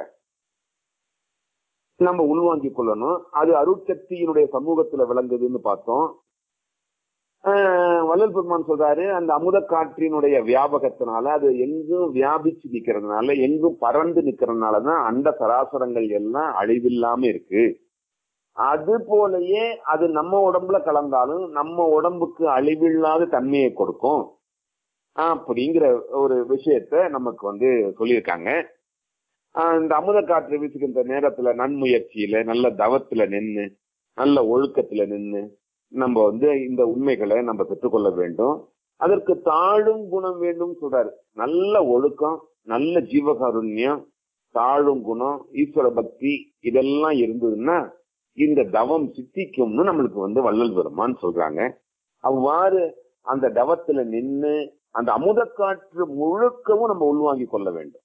நம்ம உள்வாங்கிக் கொள்ளணும் அது அருட்சக்தியினுடைய சமூகத்துல விளங்குதுன்னு பார்த்தோம் ஆஹ் வள்ளல் பெருமான் சொல்றாரு அந்த அமுத காற்றினுடைய வியாபகத்தினால அது எங்கும் வியாபிச்சு நிக்கிறதுனால எங்கும் பறந்து நிக்கிறதுனாலதான் அண்ட சராசரங்கள் எல்லாம் அழிவில்லாம இருக்கு அது போலயே அது நம்ம உடம்புல கலந்தாலும் நம்ம உடம்புக்கு அழிவில்லாத தன்மையை கொடுக்கும் அப்படிங்கிற ஒரு விஷயத்த நமக்கு வந்து சொல்லியிருக்காங்க ஆஹ் இந்த அமுத காற்று வீசுகின்ற நேரத்துல நன்முயற்சியில நல்ல தவத்துல நின்னு நல்ல ஒழுக்கத்துல நின்னு நம்ம வந்து இந்த உண்மைகளை நம்ம பெற்றுக்கொள்ள வேண்டும் அதற்கு தாழும் குணம் வேண்டும் சொல்றாரு நல்ல ஒழுக்கம் நல்ல ஜீவகாருண்யம் தாழும் குணம் ஈஸ்வர பக்தி இதெல்லாம் இருந்ததுன்னா இந்த தவம் சித்திக்கும்னு நம்மளுக்கு வந்து வள்ளல் பெருமான் சொல்றாங்க அவ்வாறு அந்த தவத்துல நின்னு அந்த அமுத காற்று முழுக்கவும் நம்ம உள்வாங்கி கொள்ள வேண்டும்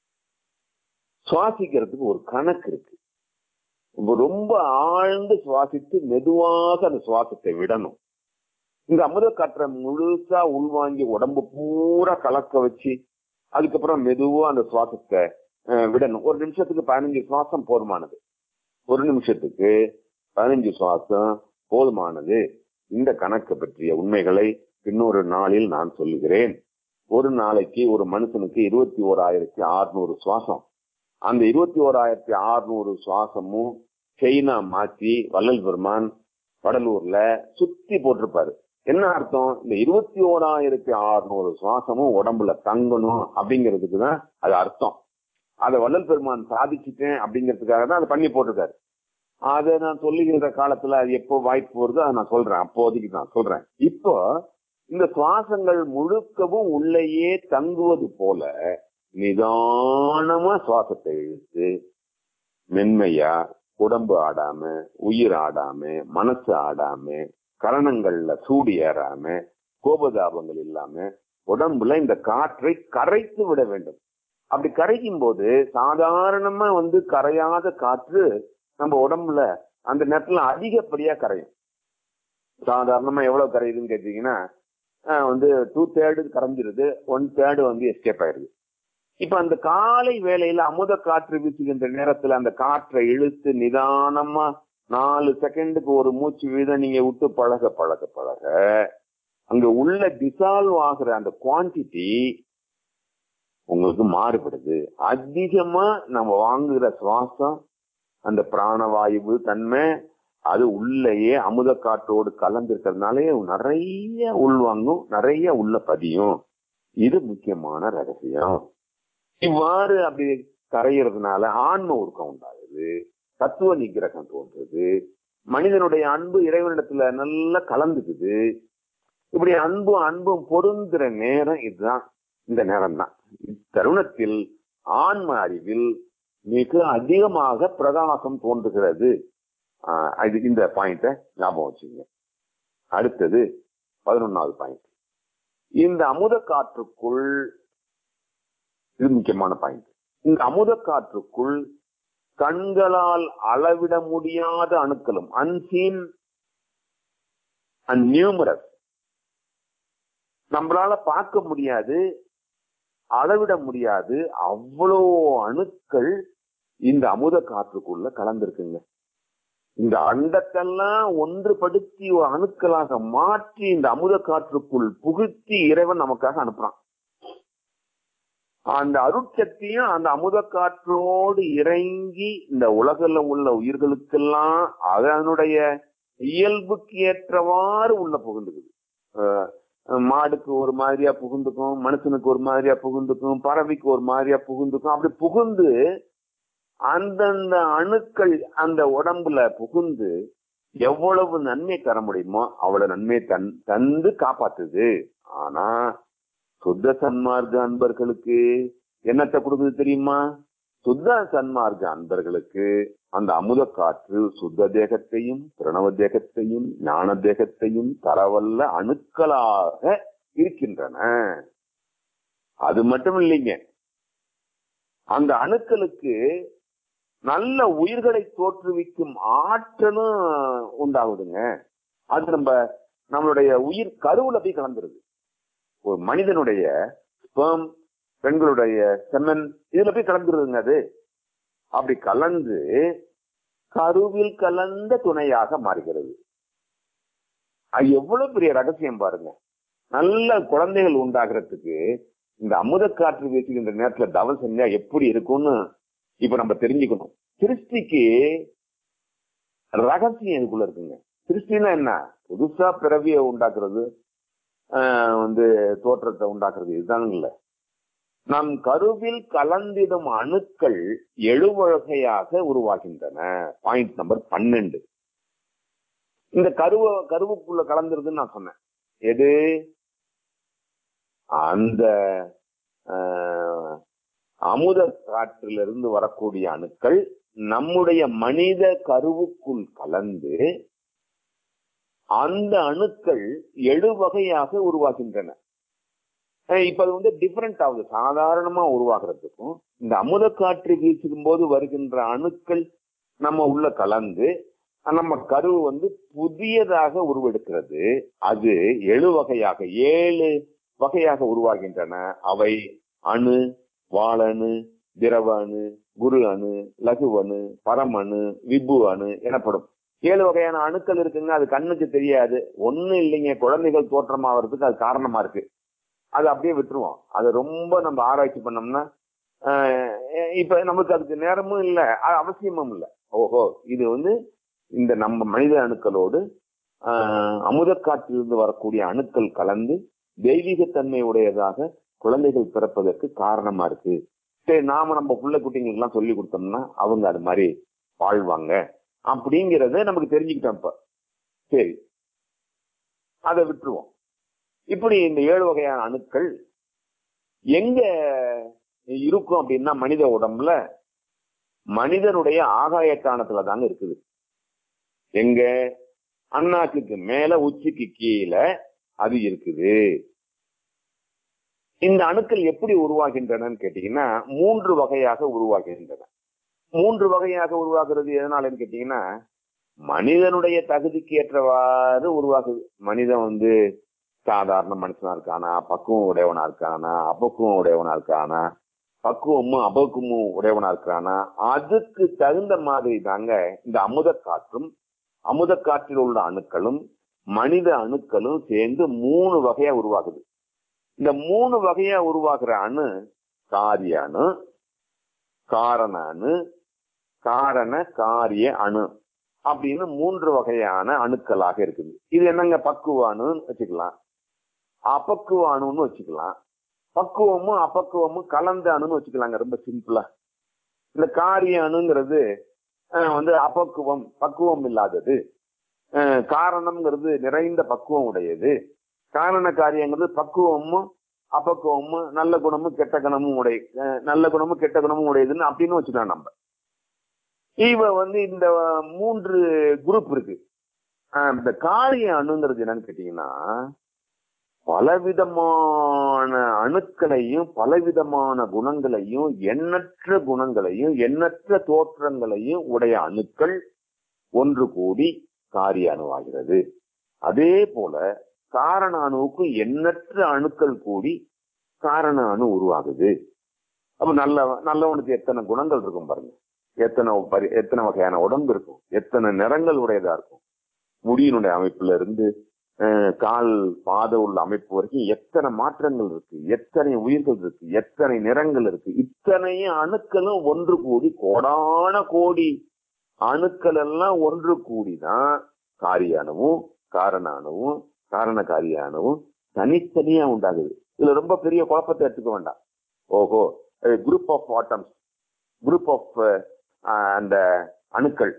சுவாசிக்கிறதுக்கு ஒரு கணக்கு இருக்கு நம்ம ரொம்ப ஆழ்ந்து சுவாசித்து மெதுவாக அந்த சுவாசத்தை விடணும் இந்த அமுத காற்றை முழுசா உள்வாங்கி உடம்பு பூரா கலக்க வச்சு அதுக்கப்புறம் மெதுவா அந்த சுவாசத்தை அஹ், விடணும் ஒரு நிமிஷத்துக்கு பதினஞ்சு சுவாசம் போதுமானது ஒரு நிமிஷத்துக்கு பதினஞ்சு சுவாசம் போதுமானது இந்த கணக்கு பற்றிய உண்மைகளை இன்னொரு நாளில் நான் சொல்லுகிறேன் ஒரு நாளைக்கு ஒரு மனுஷனுக்கு இருபத்தி ஓராயிரத்தி அறுநூறு சுவாசம் அந்த இருபத்தி ஓராயிரத்தி அறுநூறு சுவாசமும் செயினா மாத்தி வள்ளல் பெருமான் வடலூர்ல சுத்தி போட்டிருப்பாரு என்ன அர்த்தம் இந்த இருபத்தி ஓராயிரத்தி அறுநூறு சுவாசமும் உடம்புல தங்கணும் அப்படிங்கிறதுக்கு தான் அது அர்த்தம் அதை வள்ளல் பெருமான் சாதிச்சுட்டேன் அப்படிங்கிறதுக்காக தான் அதை பண்ணி போட்டிருக்காரு அதை நான் சொல்லுகிற காலத்துல அது எப்போ வாய்ப்பு வருதோ அதை நான் சொல்றேன் அப்போதைக்கு நான் சொல்றேன் இப்போ இந்த சுவாசங்கள் முழுக்கவும் உள்ளேயே தங்குவது போல நிதானமா சுவாசத்தை இழுத்து மென்மையா உடம்பு ஆடாம உயிர் ஆடாம மனசு ஆடாம கரணங்கள்ல சூடு ஏறாம கோபதாபங்கள் இல்லாம உடம்புல இந்த காற்றை கரைத்து விட வேண்டும் அப்படி கரைக்கும் போது சாதாரணமா வந்து கரையாத காற்று நம்ம உடம்புல அந்த நேரத்துல அதிகப்படியா கரையும் சாதாரணமா எவ்வளவு கரையுதுன்னு கேட்டீங்கன்னா ஆஹ் வந்து டூ தேர்டு கரைஞ்சிருது ஒன் தேர்டு வந்து எஸ்கேப் ஆயிருது இப்ப அந்த காலை வேளையில அமுத காற்று வீசுகின்ற நேரத்துல அந்த காற்றை இழுத்து நிதானமா நாலு செகண்டுக்கு ஒரு மூச்சு வீதம் நீங்க விட்டு பழக பழக பழக அங்க உள்ள டிசால்வ் ஆகுற அந்த குவான்டிட்டி உங்களுக்கு மாறுபடுது அதிகமா நம்ம வாங்குகிற சுவாசம் அந்த பிராணவாயு தன்மை அது உள்ளேயே அமுத காற்றோடு கலந்திருக்கிறதுனாலே நிறைய உள்வாங்கும் நிறைய உள்ள பதியும் இது முக்கியமான ரகசியம் இவ்வாறு அப்படி கரையிறதுனால ஆன்ம உருக்கம் உண்டாகுது தத்துவ நிகிரகம் தோன்றுது மனிதனுடைய அன்பு இறைவனிடத்துல நல்லா கலந்துக்குது இப்படி அன்பும் அன்பும் பொருந்துற நேரம் இதுதான் இந்த நேரம் தான் இத்தருணத்தில் ஆன்ம அறிவில் மிக அதிகமாக பிரகாசம் தோன்றுகிறது ஆஹ் இது இந்த பாயிண்ட ஞாபகம் வச்சுங்க அடுத்தது பதினொன்னாவது பாயிண்ட் இந்த அமுத காற்றுக்குள் இது முக்கியமான பாயிண்ட் இந்த அமுத காற்றுக்குள் கண்களால் அளவிட முடியாத அணுக்களும் அன்சீன் அண்ட் நியூமரஸ் நம்மளால பார்க்க முடியாது அளவிட முடியாது அவ்வளோ அணுக்கள் இந்த அமுத காற்றுக்குள்ள கலந்திருக்குங்க இந்த அண்டத்தெல்லாம் ஒன்றுபடுத்தி ஒரு அணுக்களாக மாற்றி இந்த அமுத காற்றுக்குள் புகுத்தி இறைவன் நமக்காக அனுப்புறான் அந்த அருட்சக்தியும் அந்த அமுத காற்றோடு இறங்கி இந்த உலகில் உள்ள உயிர்களுக்கெல்லாம் அதனுடைய இயல்புக்கு ஏற்றவாறு உள்ள புகுந்துக்குது அஹ் மாடுக்கு ஒரு மாதிரியா புகுந்துக்கும் மனுஷனுக்கு ஒரு மாதிரியா புகுந்துக்கும் பறவைக்கு ஒரு மாதிரியா புகுந்துக்கும் அப்படி புகுந்து அந்தந்த அணுக்கள் அந்த உடம்புல புகுந்து எவ்வளவு நன்மை தர முடியுமோ அவ்வளவு நன்மை தன் தந்து காப்பாத்துது ஆனா சுத்த சன்மார்க்க அன்பர்களுக்கு என்னத்தை கொடுக்குது தெரியுமா சுத்த சன்மார்க்க அன்பர்களுக்கு அந்த அமுத காற்று சுத்த தேகத்தையும் பிரணவ தேகத்தையும் ஞான தேகத்தையும் தரவல்ல அணுக்களாக இருக்கின்றன அது மட்டும் இல்லைங்க அந்த அணுக்களுக்கு நல்ல உயிர்களை தோற்றுவிக்கும் ஆற்றலும் உண்டாகுதுங்க அது நம்ம நம்மளுடைய உயிர் கருவுல போய் கலந்துருது ஒரு மனிதனுடைய ஸ்பெர்ம் பெண்களுடைய செம்மன் இதுல போய் கலந்துருதுங்க அது அப்படி கலந்து கருவில் கலந்த துணையாக மாறுகிறது அது எவ்வளவு பெரிய ரகசியம் பாருங்க நல்ல குழந்தைகள் உண்டாகிறதுக்கு இந்த அமுத காற்று வீசுகின்ற நேரத்துல தவம் செஞ்சா எப்படி இருக்கும்னு இப்ப நம்ம தெரிஞ்சுக்கணும் சிருஷ்டிக்கு ரகசியம் இதுக்குள்ள இருக்குங்க சிருஷ்டினா என்ன புதுசா பிறவியை உண்டாக்குறது ஆஹ் வந்து தோற்றத்தை உண்டாக்குறது இதுதானுங்கள நம் கருவில் கலந்திடும் அணுக்கள் எழுவகையாக உருவாகின்றன பாயிண்ட் நம்பர் பன்னெண்டு இந்த கருவ கருவுக்குள்ள கலந்துருதுன்னு நான் சொன்னேன் எது அந்த ஆஹ், அமுத காற்றிலிருந்து வரக்கூடிய அணுக்கள் நம்முடைய மனித கருவுக்குள் கலந்து அந்த அணுக்கள் எழு வகையாக உருவாகின்றன அஹ் இப்ப அது வந்து டிஃபரெண்ட் ஆகுது சாதாரணமா உருவாகிறதுக்கும் இந்த அமுத காற்று வீசும் போது வருகின்ற அணுக்கள் நம்ம உள்ள கலந்து நம்ம கரு வந்து புதியதாக உருவெடுக்கிறது அது எழு வகையாக ஏழு வகையாக உருவாகின்றன அவை அணு வாழணு திரவ அணு குரு அணு லகு அணு பரமணு விபு அணு எனப்படும் ஏழு வகையான அணுக்கள் இருக்குங்க அது கண்ணுக்கு தெரியாது ஒண்ணு இல்லைங்க குழந்தைகள் தோற்றமாவதுக்கு அது காரணமா இருக்கு அது அப்படியே விட்டுருவோம் அது ரொம்ப நம்ம ஆராய்ச்சி பண்ணோம்னா ஆஹ் இப்ப நமக்கு அதுக்கு நேரமும் இல்லை அவசியமும் இல்லை ஓஹோ இது வந்து இந்த நம்ம மனித அணுக்களோடு ஆஹ் அமுதக்காற்றிலிருந்து வரக்கூடிய அணுக்கள் கலந்து தெய்வீகத்தன்மை உடையதாக குழந்தைகள் பிறப்பதற்கு காரணமா இருக்கு சரி நாம நம்ம புள்ள குட்டிங்களுக்கு எல்லாம் சொல்லி கொடுத்தோம்னா அவங்க அது மாதிரி வாழ்வாங்க அப்படிங்கறத நமக்கு தெரிஞ்சுக்கிட்டோம் இப்ப சரி அதை விட்டுருவோம் இப்படி இந்த ஏழு வகையான அணுக்கள் எங்க இருக்கும் அப்படின்னா மனித உடம்புல மனிதனுடைய ஆகாய காணத்துல தாங்க இருக்குது எங்க அண்ணாக்குக்கு மேல உச்சிக்கு கீழே அது இருக்குது இந்த அணுக்கள் எப்படி உருவாகின்றனன்னு கேட்டீங்கன்னா மூன்று வகையாக உருவாகின்றன மூன்று வகையாக உருவாகிறது எதனாலன்னு கேட்டீங்கன்னா மனிதனுடைய தகுதிக்கு ஏற்றவாறு உருவாகுது மனிதன் வந்து சாதாரண மனுஷனா இருக்கானா பக்குவம் உடையவனா இருக்கானா அபக்குவம் உடையவனா இருக்கானா பக்குவமும் அபக்குவமும் உடையவனா இருக்கானா அதுக்கு தகுந்த மாதிரி தாங்க இந்த அமுத காற்றும் அமுத காற்றில் உள்ள அணுக்களும் மனித அணுக்களும் சேர்ந்து மூணு வகையா உருவாகுது இந்த மூணு வகையா உருவாக்குற அணு காரிய அணு காரண அணு காரண காரிய அணு அப்படின்னு மூன்று வகையான அணுக்களாக இருக்குது இது என்னங்க பக்குவ அணுன்னு வச்சுக்கலாம் அபக்குவ அணுன்னு வச்சுக்கலாம் பக்குவமும் அப்பக்குவமும் கலந்த அணுன்னு வச்சுக்கலாங்க ரொம்ப சிம்பிளா இந்த காரிய அணுங்கிறது அஹ், வந்து அப்பக்குவம் பக்குவம் இல்லாதது அஹ், காரணம்ங்கிறது நிறைந்த பக்குவம் உடையது காரண காரியங்கிறது பக்குவமும் அப்பக்குவமும் நல்ல குணமும் கெட்ட குணமும் உடைய அஹ், நல்ல குணமும் கெட்ட குணமும் உடையதுன்னு அப்படின்னு வச்சுக்கலாம் நம்ம இவ வந்து இந்த மூன்று குரூப் இருக்கு அஹ், இந்த காரிய அணுங்கிறது என்னன்னு கேட்டீங்கன்னா பலவிதமான அணுக்களையும் பலவிதமான குணங்களையும் எண்ணற்ற குணங்களையும் எண்ணற்ற தோற்றங்களையும் உடைய அணுக்கள் ஒன்று கூடி காரிய அணுவாகிறது அதே போல காரண அணுவுக்கு எண்ணற்ற அணுக்கள் கூடி காரண அணு உருவாகுது அப்ப நல்ல நல்லவனுக்கு எத்தனை குணங்கள் இருக்கும் பாருங்க எத்தனை பரி- எத்தனை வகையான உடம்பு இருக்கும் எத்தனை நிறங்கள் உடையதா இருக்கும் முடியினுடைய அமைப்புல இருந்து அஹ், கால் பாத உள்ள அமைப்பு வரைக்கும் எத்தனை மாற்றங்கள் இருக்கு எத்தனை உயிர்கள் இருக்கு எத்தனை நிறங்கள் இருக்கு இத்தனையும் அணுக்களும் ஒன்று கூடி கோடான கோடி அணுக்கள் எல்லாம் ஒன்று கூடிதான் காரிய அணுவும் காரண அணுவும் காரண காரிய அணுவும் தனித்தனியா உண்டாகுது இதுல ரொம்ப பெரிய குழப்பத்தை எடுத்துக்க வேண்டாம் ஓஹோ group of atoms group of அந்த அணுக்கள்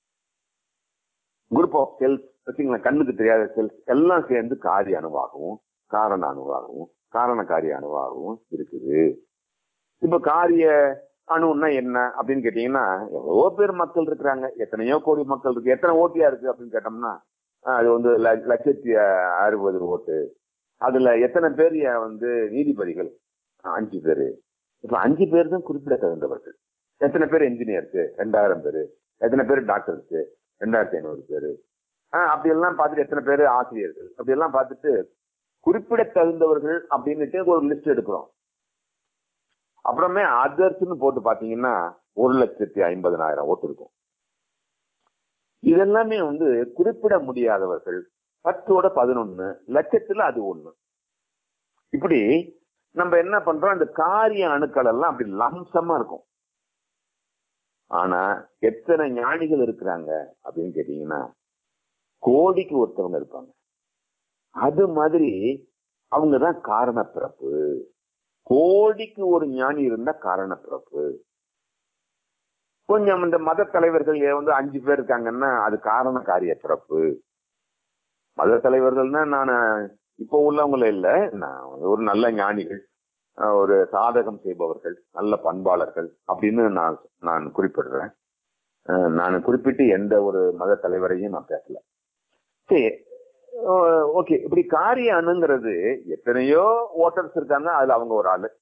குரூப் ஆஃப் செல்ஸ் வச்சுங்களேன் கண்ணுக்கு தெரியாத செல்ஸ் எல்லாம் சேர்ந்து காரிய அணுவாகவும் காரண அணுவாகவும் காரண காரிய அணுவாகவும் இருக்குது இப்ப காரிய அணுன்னா என்ன அப்படின்னு கேட்டீங்கன்னா எவ்வளவோ பேர் மக்கள் இருக்கிறாங்க எத்தனையோ கோடி மக்கள் இருக்கு எத்தனை ஓட்டியா இருக்கு அப்படின்னு கேட்டோம்னா ஆஹ் அது வந்து ல- லட்சத்தி அஹ், அறுபது ஓட்டு அதுல எத்தனை பேர் ய- வந்து நீதிபதிகள் ஆஹ், அஞ்சு பேரு இப்ப அஞ்சு பேர் தான் குறிப்பிட தகுந்தவர்கள் எத்தனை பேர் இன்ஜினியர்ஸ் ரெண்டாயிரம் பேரு எத்தனை பேர் டாக்டர்ஸ் ரெண்டாயிரத்தி ஐநூறு பேரு ஆஹ் அப்படி எல்லாம் பார்த்துட்டு எத்தனை பேர் ஆசிரியர்கள் அப்படி எல்லாம் பார்த்துட்டு குறிப்பிட தகுந்தவர்கள் அப்படின்னுட்டு ஒரு லிஸ்ட் எடுக்கிறோம் அப்புறமே அதர்ஸ்னு போட்டு பாத்தீங்கன்னா ஒரு லட்சத்தி ஐம்பதனாயிரம் ஓட்டு இருக்கும் இதெல்லாமே வந்து குறிப்பிட முடியாதவர்கள் பத்தோட பதினொன்னு லட்சத்துல அது ஒண்ணு இப்படி நம்ம என்ன பண்றோம் அந்த காரிய அணுக்கள் எல்லாம் அப்படி லம்சமா இருக்கும் ஆனா எத்தனை ஞானிகள் இருக்கிறாங்க அப்படின்னு கேட்டீங்கன்னா கோடிக்கு ஒருத்தவங்க இருப்பாங்க அது மாதிரி அவங்கதான் காரண பிறப்பு கோடிக்கு ஒரு ஞானி இருந்தா காரண பிறப்பு கொஞ்சம் இந்த மத தலைவர்கள் ஏன் வந்து அஞ்சு பேர் இருக்காங்கன்னா அது காரண காரிய பிறப்பு மத தலைவர்கள்னா நான் இப்போ உள்ளவங்கள இல்ல நான் ஒரு நல்ல ஞானிகள் அஹ் ஒரு சாதகம் செய்பவர்கள் நல்ல பண்பாளர்கள் அப்படின்னு நான் நான் குறிப்பிடுறேன் அஹ் நான் குறிப்பிட்டு எந்த ஒரு மத தலைவரையும் நான் பேசல சரி ஓகே இப்படி காரிய அணுங்கிறது எத்தனையோ ஓட்டர்ஸ் இருக்காங்க அதுல அவங்க ஒரு ஆளு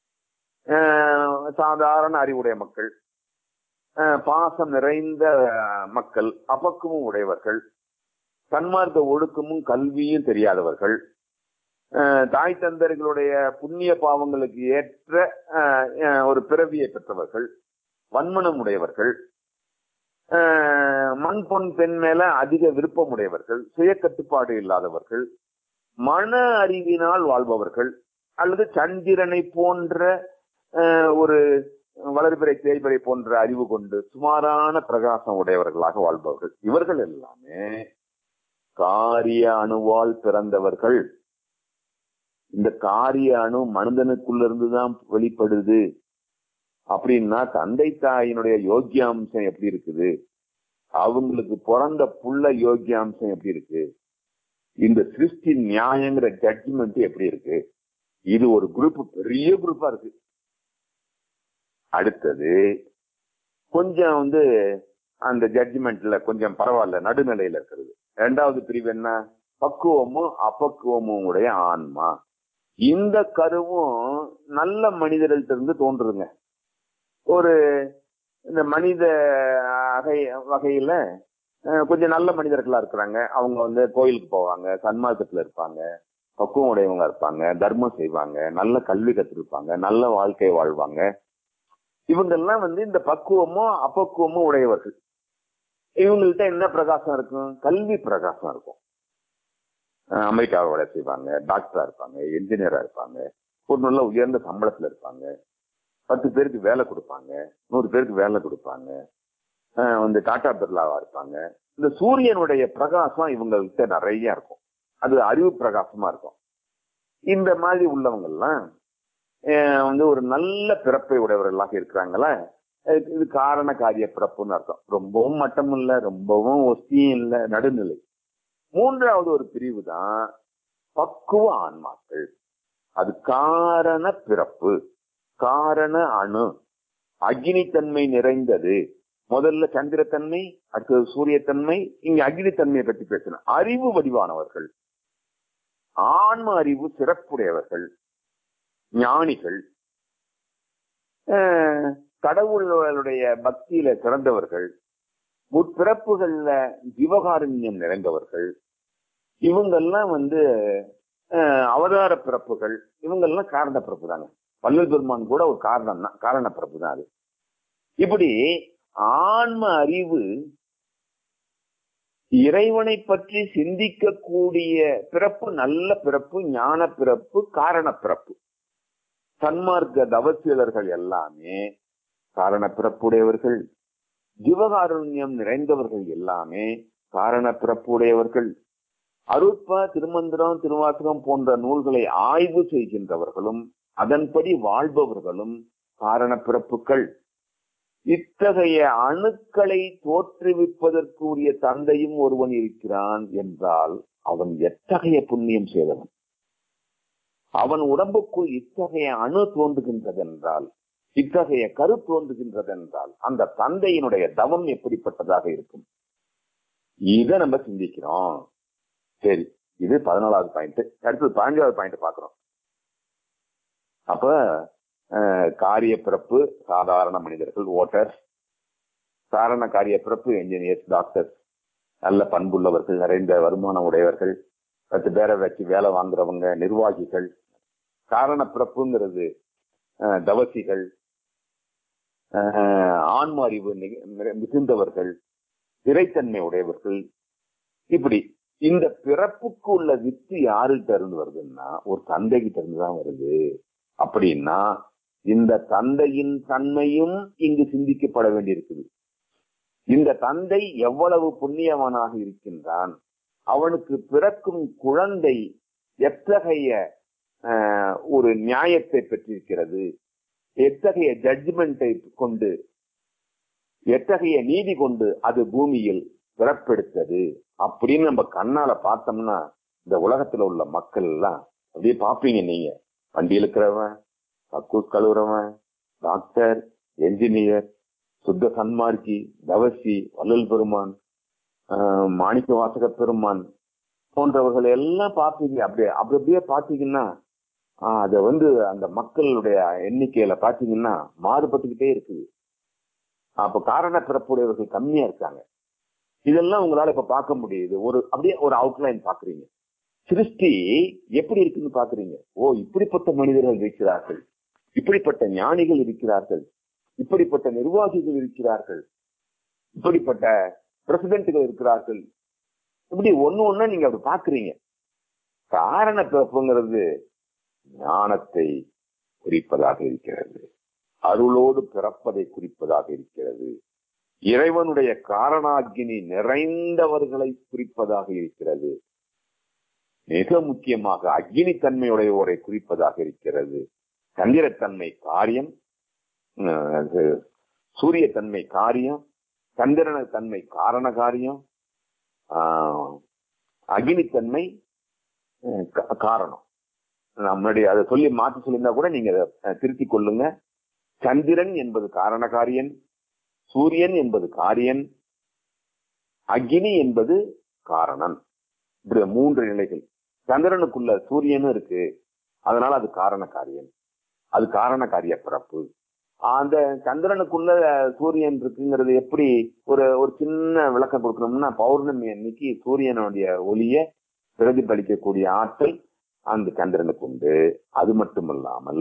அஹ் சாதாரண அறிவுடைய மக்கள் அஹ் பாசம் நிறைந்த அஹ், மக்கள் அபக்குமும் உடையவர்கள் சன்மார்க்க ஒழுக்கமும் கல்வியும் தெரியாதவர்கள் அஹ், தாய் தந்தர்களுடைய புண்ணிய பாவங்களுக்கு ஏற்ற அஹ், அஹ், ஒரு பிறவியை பெற்றவர்கள் வன்மனம் உடையவர்கள் அஹ், மண் பொன் பெண் மேல அதிக விருப்பம் உடையவர்கள் சுய கட்டுப்பாடு இல்லாதவர்கள் மன அறிவினால் வாழ்பவர்கள் அல்லது சந்திரனை போன்ற அஹ், ஒரு வளர்பிறை தேய்பிறை போன்ற அறிவு கொண்டு சுமாரான பிரகாசம் உடையவர்களாக வாழ்பவர்கள் இவர்கள் எல்லாமே காரிய அணுவால் பிறந்தவர்கள் இந்த காரிய அணு மனிதனுக்குள்ள இருந்துதான் வெளிப்படுது அப்படின்னா தந்தை தாயினுடைய யோக்கியாம்சம் எப்படி இருக்குது அவங்களுக்கு பிறந்த புள்ள யோக்கியாம்சம் எப்படி இருக்கு இந்த சிருஷ்டி நியாயங்கிற ஜட்ஜ்மெண்ட் எப்படி இருக்கு இது ஒரு குரூப் பெரிய குரூப்பா இருக்கு அடுத்தது கொஞ்சம் வந்து அந்த ஜட்ஜ்மெண்ட்ல கொஞ்சம் பரவாயில்ல நடுநிலையில இருக்கிறது ரெண்டாவது பிரிவு என்ன பக்குவமும் அப்பக்குவமும் உடைய ஆன்மா இந்த கருவும் நல்ல மனிதர்கள்ட்ட இருந்து தோன்றுதுங்க ஒரு இந்த மனித வகை வகையில அஹ், கொஞ்சம் நல்ல மனிதர்களா இருக்கிறாங்க அவங்க வந்து கோயிலுக்கு போவாங்க சன்மார்க்கத்துல இருப்பாங்க பக்குவம் உடையவங்க இருப்பாங்க தர்மம் செய்வாங்க நல்ல கல்வி கத்திருப்பாங்க நல்ல வாழ்க்கை வாழ்வாங்க இவங்கெல்லாம் வந்து இந்த பக்குவமும் அப்பக்குவமும் உடையவர்கள் இவங்கள்ட்ட என்ன பிரகாசம் இருக்கும் கல்வி பிரகாசம் இருக்கும் அஹ் அமெரிக்காவை வேலை செய்வாங்க டாக்டரா இருப்பாங்க என்ஜினியரா இருப்பாங்க ஒரு நல்ல உயர்ந்த சம்பளத்துல இருப்பாங்க பத்து பேருக்கு வேலை கொடுப்பாங்க நூறு பேருக்கு வேலை கொடுப்பாங்க அஹ் வந்து டாடா பிர்லாவா இருப்பாங்க இந்த சூரியனுடைய பிரகாசம் இவங்கள்ட்ட நிறைய இருக்கும் அது அறிவு பிரகாசமா இருக்கும் இந்த மாதிரி உள்ளவங்க எல்லாம் அஹ் வந்து ஒரு நல்ல பிறப்பை உடையவர்களாக இருக்கிறாங்களா இதுக்கு இது காரண காரிய பிறப்புன்னு அர்த்தம் ரொம்பவும் மட்டம் இல்ல ரொம்பவும் ஒஸ்தியும் இல்ல நடுநிலை மூன்றாவது ஒரு பிரிவு தான் பக்குவ ஆன்மாக்கள் அது காரண பிறப்பு காரண அணு அக்னித்தன்மை நிறைந்தது முதல்ல சந்திரத்தன்மை அடுத்தது சூரியத்தன்மை இங்க அக்னித்தன்மையை பற்றி பேசணும் அறிவு வடிவானவர்கள் ஆன்ம அறிவு சிறப்புடையவர்கள் ஞானிகள் அஹ், கடவுளுடைய பக்தியில சிறந்தவர்கள் முற்பிறப்புகள்ல ஜீவகாருண்யம் நிறைந்தவர்கள் இவங்கெல்லாம் வந்து அஹ், அவதார பிறப்புகள் இவங்கெல்லாம் காரண பிறப்பு தாங்க வள்ளல் பெருமான் கூட ஒரு காரணம் தான் காரண பிறப்பு தான் அது இப்படி ஆன்ம அறிவு இறைவனை பற்றி சிந்திக்கக்கூடிய பிறப்பு நல்ல பிறப்பு ஞான பிறப்பு காரண பிறப்பு சன்மார்க்க தவசீலர்கள் எல்லாமே காரண பிறப்புடையவர்கள் ஜீவகாருண்யம் நிறைந்தவர்கள் எல்லாமே காரண பிறப்புடையவர்கள் அருட்பா திருமந்திரம் திருவாசகம் போன்ற நூல்களை ஆய்வு செய்கின்றவர்களும் அதன்படி வாழ்பவர்களும் காரண பிறப்புகள் இத்தகைய அணுக்களை தோற்றுவிப்பதற்குரிய தந்தையும் ஒருவன் இருக்கிறான் என்றால் அவன் எத்தகைய புண்ணியம் செய்தவன் அவன் உடம்புக்குள் இத்தகைய அணு தோன்றுகின்றதென்றால் இத்தகைய கரு தோன்றுகின்றதென்றால் அந்த தந்தையினுடைய தவம் எப்படிப்பட்டதாக இருக்கும் இதை நம்ம சிந்திக்கிறோம் சரி இது பதினாலாவது பாயிண்ட் அடுத்தது பதினஞ்சாவது பாயிண்ட் பாக்குறோம் அப்ப அஹ், காரிய பிறப்பு சாதாரண மனிதர்கள் ஓட்டர்ஸ் காரண காரிய பிறப்பு என்ஜினியர்ஸ் டாக்டர்ஸ் நல்ல பண்புள்ளவர்கள் நிறைந்த வருமானம் உடையவர்கள் பத்து பேரை வச்சு வேலை வாங்குறவங்க நிர்வாகிகள் காரண பிறப்புங்கிறது அஹ், தவசிகள் அஹ், ஆன்ம அறிவு மிக- மிக- மிகுந்தவர்கள் இறைத்தன்மை உடையவர்கள் இப்படி இந்த பிறப்புக்கு உள்ள வித்து யாருகிட்ட இருந்து வருதுன்னா ஒரு தந்தை கிட்ட இருந்து தான் வருது அப்படின்னா இந்த தந்தையின் தன்மையும் இங்கு சிந்திக்கப்பட வேண்டியிருக்குது இந்த தந்தை எவ்வளவு புண்ணியவனாக இருக்கின்றான் அவனுக்கு பிறக்கும் குழந்தை எத்தகைய ஆஹ், ஒரு நியாயத்தை பெற்றிருக்கிறது எத்தகைய ஜட்ஜ்மெண்டை கொண்டு எத்தகைய நீதி கொண்டு அது பூமியில் பிறப்பெடுத்தது அப்படின்னு நம்ம கண்ணால பார்த்தோம்னா இந்த உலகத்துல உள்ள மக்கள் எல்லாம் அப்படியே பாப்பீங்க நீங்க வண்டி இழுக்கிறவன் கக்கூஸ் கழுவுறவன் டாக்டர் என்ஜினியர் சுத்த சன்மார்க்கி தவசி வள்ளல் பெருமான் ஆஹ், மாணிக்க வாசக பெருமான் போன்றவர்கள் எல்லாம் பார்ப்பீங்க அப்படியே அப்படி அப்படியே பார்த்தீங்கன்னா ஆஹ், அத வந்து அந்த மக்களுடைய எண்ணிக்கையில பாத்தீங்கன்னா மாறுபட்டுக்கிட்டே இருக்குது அப்ப காரண பிறப்புடையவர்கள் கம்மியா இருக்காங்க இதெல்லாம் உங்களால இப்ப பார்க்க முடியுது ஒரு அப்படியே ஒரு அவுட்லைன் பாக்குறீங்க சிருஷ்டி எப்படி இருக்குன்னு பாக்குறீங்க ஓ இப்படிப்பட்ட மனிதர்கள் இருக்கிறார்கள் இப்படிப்பட்ட ஞானிகள் இருக்கிறார்கள் இப்படிப்பட்ட நிர்வாகிகள் இருக்கிறார்கள் இப்படிப்பட்ட பிரசிடென்ட்கள் இருக்கிறார்கள் இப்படி ஒண்ணு ஒண்ணா நீங்க அப்படி பாக்குறீங்க காரண பிறப்புங்கிறது ஞானத்தை குறிப்பதாக இருக்கிறது அருளோடு பிறப்பதை குறிப்பதாக இருக்கிறது இறைவனுடைய காரணாகினி நிறைந்தவர்களை குறிப்பதாக இருக்கிறது மிக முக்கியமாக அக்னி தன்மையுடையோரை குறிப்பதாக இருக்கிறது சந்திரத்தன்மை காரியம் அஹ், அது சூரிய தன்மை காரியம் சந்திரன தன்மை காரண காரியம் ஆஹ், அக்னித்தன்மை அஹ், கா- காரணம் நான் முன்னாடி அதை சொல்லி மாற்றி சொல்லியிருந்தா கூட நீங்க அதை அஹ், திருத்திக் கொள்ளுங்க சந்திரன் என்பது காரண காரியன் சூரியன் என்பது காரியன் அக்னி என்பது காரணன் இப்படி மூன்று நிலைகள் சந்திரனுக்குள்ள சூரியனும் இருக்கு அதனால அது காரண காரியன் அது காரண காரிய பிறப்பு அந்த சந்திரனுக்குள்ள சூரியன் இருக்குங்கிறது எப்படி ஒரு ஒரு சின்ன விளக்கம் கொடுக்கணும்னா பௌர்ணமி அன்னைக்கு சூரியனுடைய ஒளிய பிரதிபலிக்கக்கூடிய ஆற்றல் அந்த சந்திரனுக்கு உண்டு அது மட்டுமல்லாமல்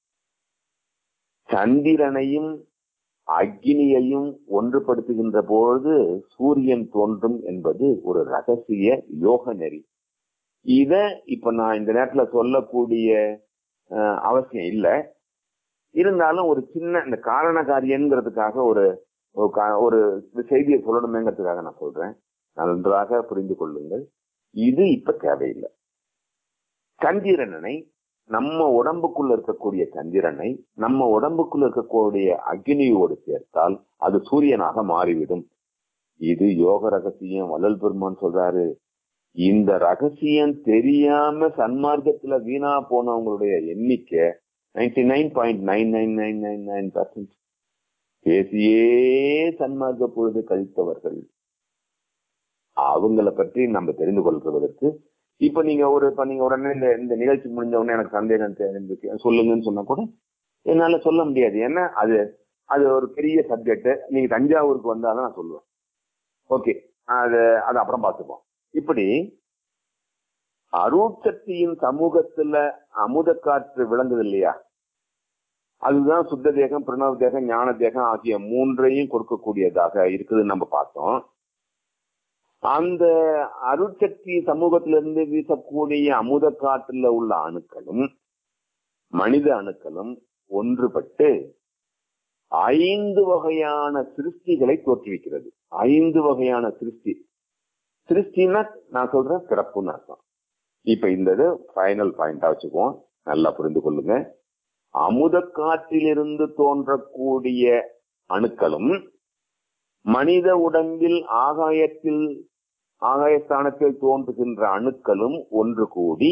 சந்திரனையும் அக்னியையும் ஒன்றுபடுத்துகின்ற பொழுது சூரியன் தோன்றும் என்பது ஒரு ரகசிய யோக நெறி இத இப்ப நான் இந்த நேரத்துல சொல்லக்கூடிய அஹ், அவசியம் இல்லை இருந்தாலும் ஒரு சின்ன இந்த காரண காரியங்கிறதுக்காக ஒரு ஒரு கா- ஒரு செய்தியை சொல்லணுமேங்கிறதுக்காக நான் சொல்றேன் நன்றாக புரிந்து கொள்ளுங்கள் இது இப்ப தேவையில்லை சந்திரனை நம்ம உடம்புக்குள்ள இருக்கக்கூடிய சந்திரனை நம்ம உடம்புக்குள்ள இருக்கக்கூடிய அக்னியோடு சேர்த்தால் அது சூரியனாக மாறிவிடும் இது யோக ரகசியம் வள்ளல் பெருமான் சொல்றாரு இந்த ரகசியம் தெரியாம சன்மார்க்கத்துல வீணா போனவங்களுடைய எண்ணிக்கை ninety nine point nine nine nine nine nine percent பேசியே சன்மார்க்க பொழுது கழித்தவர்கள் அவங்கள பற்றி நம்ம தெரிந்து கொள்வதற்கு இப்ப நீங்க ஒரு இப்ப நீங்க உடனே இந்த இந்த நிகழ்ச்சி முடிஞ்ச உடனே எனக்கு சந்தேகம் தெரிஞ்சுக்கு சொல்லுங்கன்னு சொன்னா கூட என்னால சொல்ல முடியாது ஏன்னா அது அது ஒரு பெரிய சப்ஜெக்ட் நீங்க தஞ்சாவூருக்கு வந்தாதான் நான் சொல்லுவேன் ஓகே அது அது அப்புறம் பார்த்துப்போம் இப்படி அருட்சக்தியின் சமூகத்துல அமுத காற்று விளங்குது இல்லையா அதுதான் சுத்த தேகம் பிரணவ தேகம் ஞான தேகம் ஆகிய மூன்றையும் கொடுக்கக்கூடியதாக இருக்குதுன்னு நம்ம பார்த்தோம் அந்த அருட்சக்தி சமூகத்திலிருந்து வீசக்கூடிய அமுத காற்றுல உள்ள அணுக்களும் மனித அணுக்களும் ஒன்றுபட்டு ஐந்து வகையான சிருஷ்டிகளை தோற்றுவிக்கிறது ஐந்து வகையான சிருஷ்டி சிருஷ்டின்னா நான் சொல்றேன் பிறப்புன்னு அர்த்தம் இப்ப இந்த இது ஃபைனல் பாயிண்டா வச்சுக்குவோம் நல்லா புரிந்து கொள்ளுங்க அமுத காற்றிலிருந்து தோன்றக்கூடிய அணுக்களும் மனித உடம்பில் ஆகாயத்தில் ஆகாயஸ்தானத்தில் தோன்றுகின்ற அணுக்களும் ஒன்று கூடி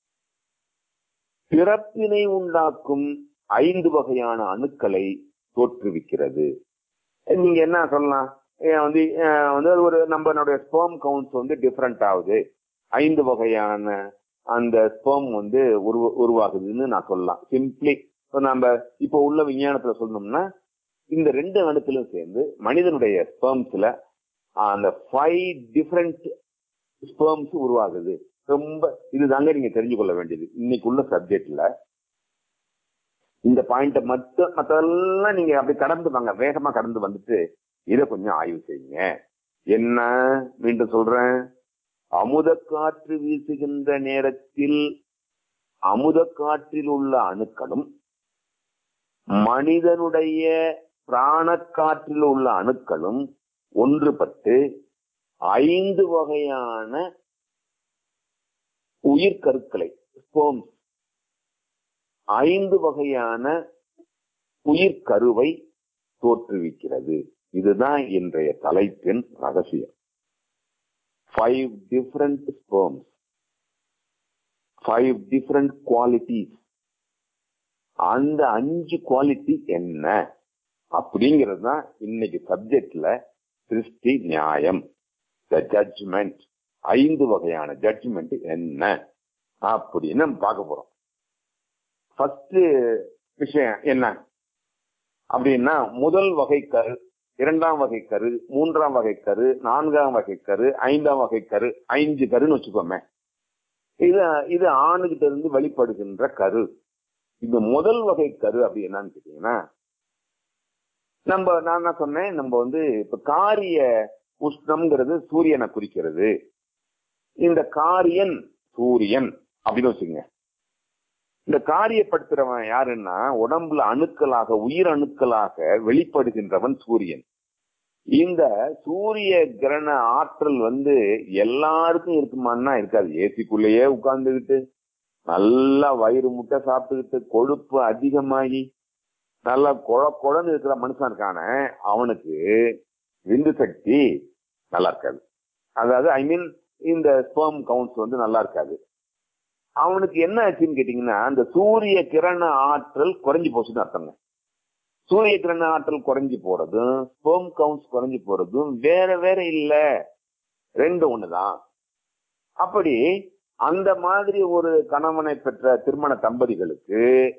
பிறப்பினை உண்டாக்கும் ஐந்து வகையான அணுக்களை தோற்றுவிக்கிறது நீங்க என்ன சொல்லலாம் ஏன் வந்து அஹ் வந்து அது ஒரு நம்மளுடைய ஸ்பெர்ம் கவுண்ட்ஸ் வந்து டிஃப்ரெண்ட் ஆகுது ஐந்து வகையான அந்த ஸ்பெர்ம் வந்து உருவ உருவாகுதுன்னு நான் சொல்லலாம் சிம்பிளி நம்ம இப்போ உள்ள விஞ்ஞானத்துல சொல்லணும்னா இந்த ரெண்டு அணுக்களும் சேர்ந்து மனிதனுடைய ஸ்பெர்ம்ஸ்ல அந்த ஃபைவ் டிஃப்ரெண்ட் ஸ்பெர்ம்ஸ் உருவாகுது ரொம்ப இதுதாங்க நீங்க தெரிஞ்சு கொள்ள வேண்டியது இன்னைக்கு உள்ள சப்ஜெக்ட்ல இந்த பாயிண்ட மட்டும் மத்ததெல்லாம் நீங்க அப்படி கடந்து வாங்க வேகமா கடந்து வந்துட்டு இதை கொஞ்சம் ஆய்வு செய்யுங்க என்ன மீண்டும் சொல்றேன் அமுத காற்று வீசுகின்ற நேரத்தில் அமுத காற்றில் உள்ள அணுக்களும் மனிதனுடைய பிராணக்காற்றில் உள்ள அணுக்களும் ஒன்றுபட்டு ஐந்து வகையான உயிர்கருக்களை ஸ்போம்ஸ் ஐந்து வகையான உயிர்கருவை தோற்றுவிக்கிறது இதுதான் இன்றைய தலைப்பின் ரகசியம் five different forms five different qualities அந்த அஞ்சு குவாலிட்டி என்ன அப்படிங்கிறது தான் இன்னைக்கு சப்ஜெக்ட்ல சிருஷ்டி நியாயம் த ஜட்ஜ்மெண்ட் ஐந்து வகையான ஜட்ஜ்மெண்ட் என்ன அப்படின்னு நம்ம பார்க்க போறோம் ஃபர்ஸ்ட் விஷயம் என்ன அப்படின்னா முதல் வகை கரு இரண்டாம் வகை கரு மூன்றாம் வகை கரு நான்காம் வகை கரு ஐந்தாம் வகை கரு ஐந்து கருன்னு வச்சுக்கோமே இது இது ஆணுகிட்ட இருந்து வெளிப்படுகின்ற கரு இந்த முதல் வகை கரு அப்படி என்னன்னு கேட்டீங்கன்னா நம்ம நான் என்ன சொன்னேன் நம்ம வந்து இப்ப காரிய உஷ்ணம்ங்கிறது சூரியனை குறிக்கிறது இந்த காரியன் சூரியன் அப்படின்னு வச்சுங்க இந்த காரியப்படுத்துறவன் யாருன்னா உடம்புல அணுக்களாக உயிர் அணுக்களாக வெளிப்படுகின்றவன் சூரியன் இந்த சூரிய கிரண ஆற்றல் வந்து எல்லாருக்கும் இருக்குமான்னா இருக்காது ஏசிக்குள்ளேயே உட்கார்ந்துகிட்டு நல்லா வயிறு முட்டை சாப்பிட்டுக்கிட்டு கொழுப்பு அதிகமாகி நல்லா குழ குழன்னு இருக்கிற மனுஷன் இருக்கான அவனுக்கு விந்து சக்தி நல்லா இருக்காது அதாவது ஐ மீன் இந்த ஸ்பெர்ம் கவுண்ட்ஸ் வந்து நல்லா இருக்காது அவனுக்கு என்ன ஆச்சுன்னு கேட்டீங்கன்னா அந்த சூரிய கிரண ஆற்றல் குறைஞ்சு போச்சுன்னு அர்த்தங்க சூரிய கிரண ஆற்றல் குறைஞ்சு போறதும் ஸ்பெர்ம் கவுண்ட்ஸ் குறைஞ்சு போறதும் வேற வேற இல்ல ரெண்டு ஒண்ணுதான் அப்படி அந்த மாதிரி ஒரு கணவனை பெற்ற திருமண தம்பதிகளுக்கு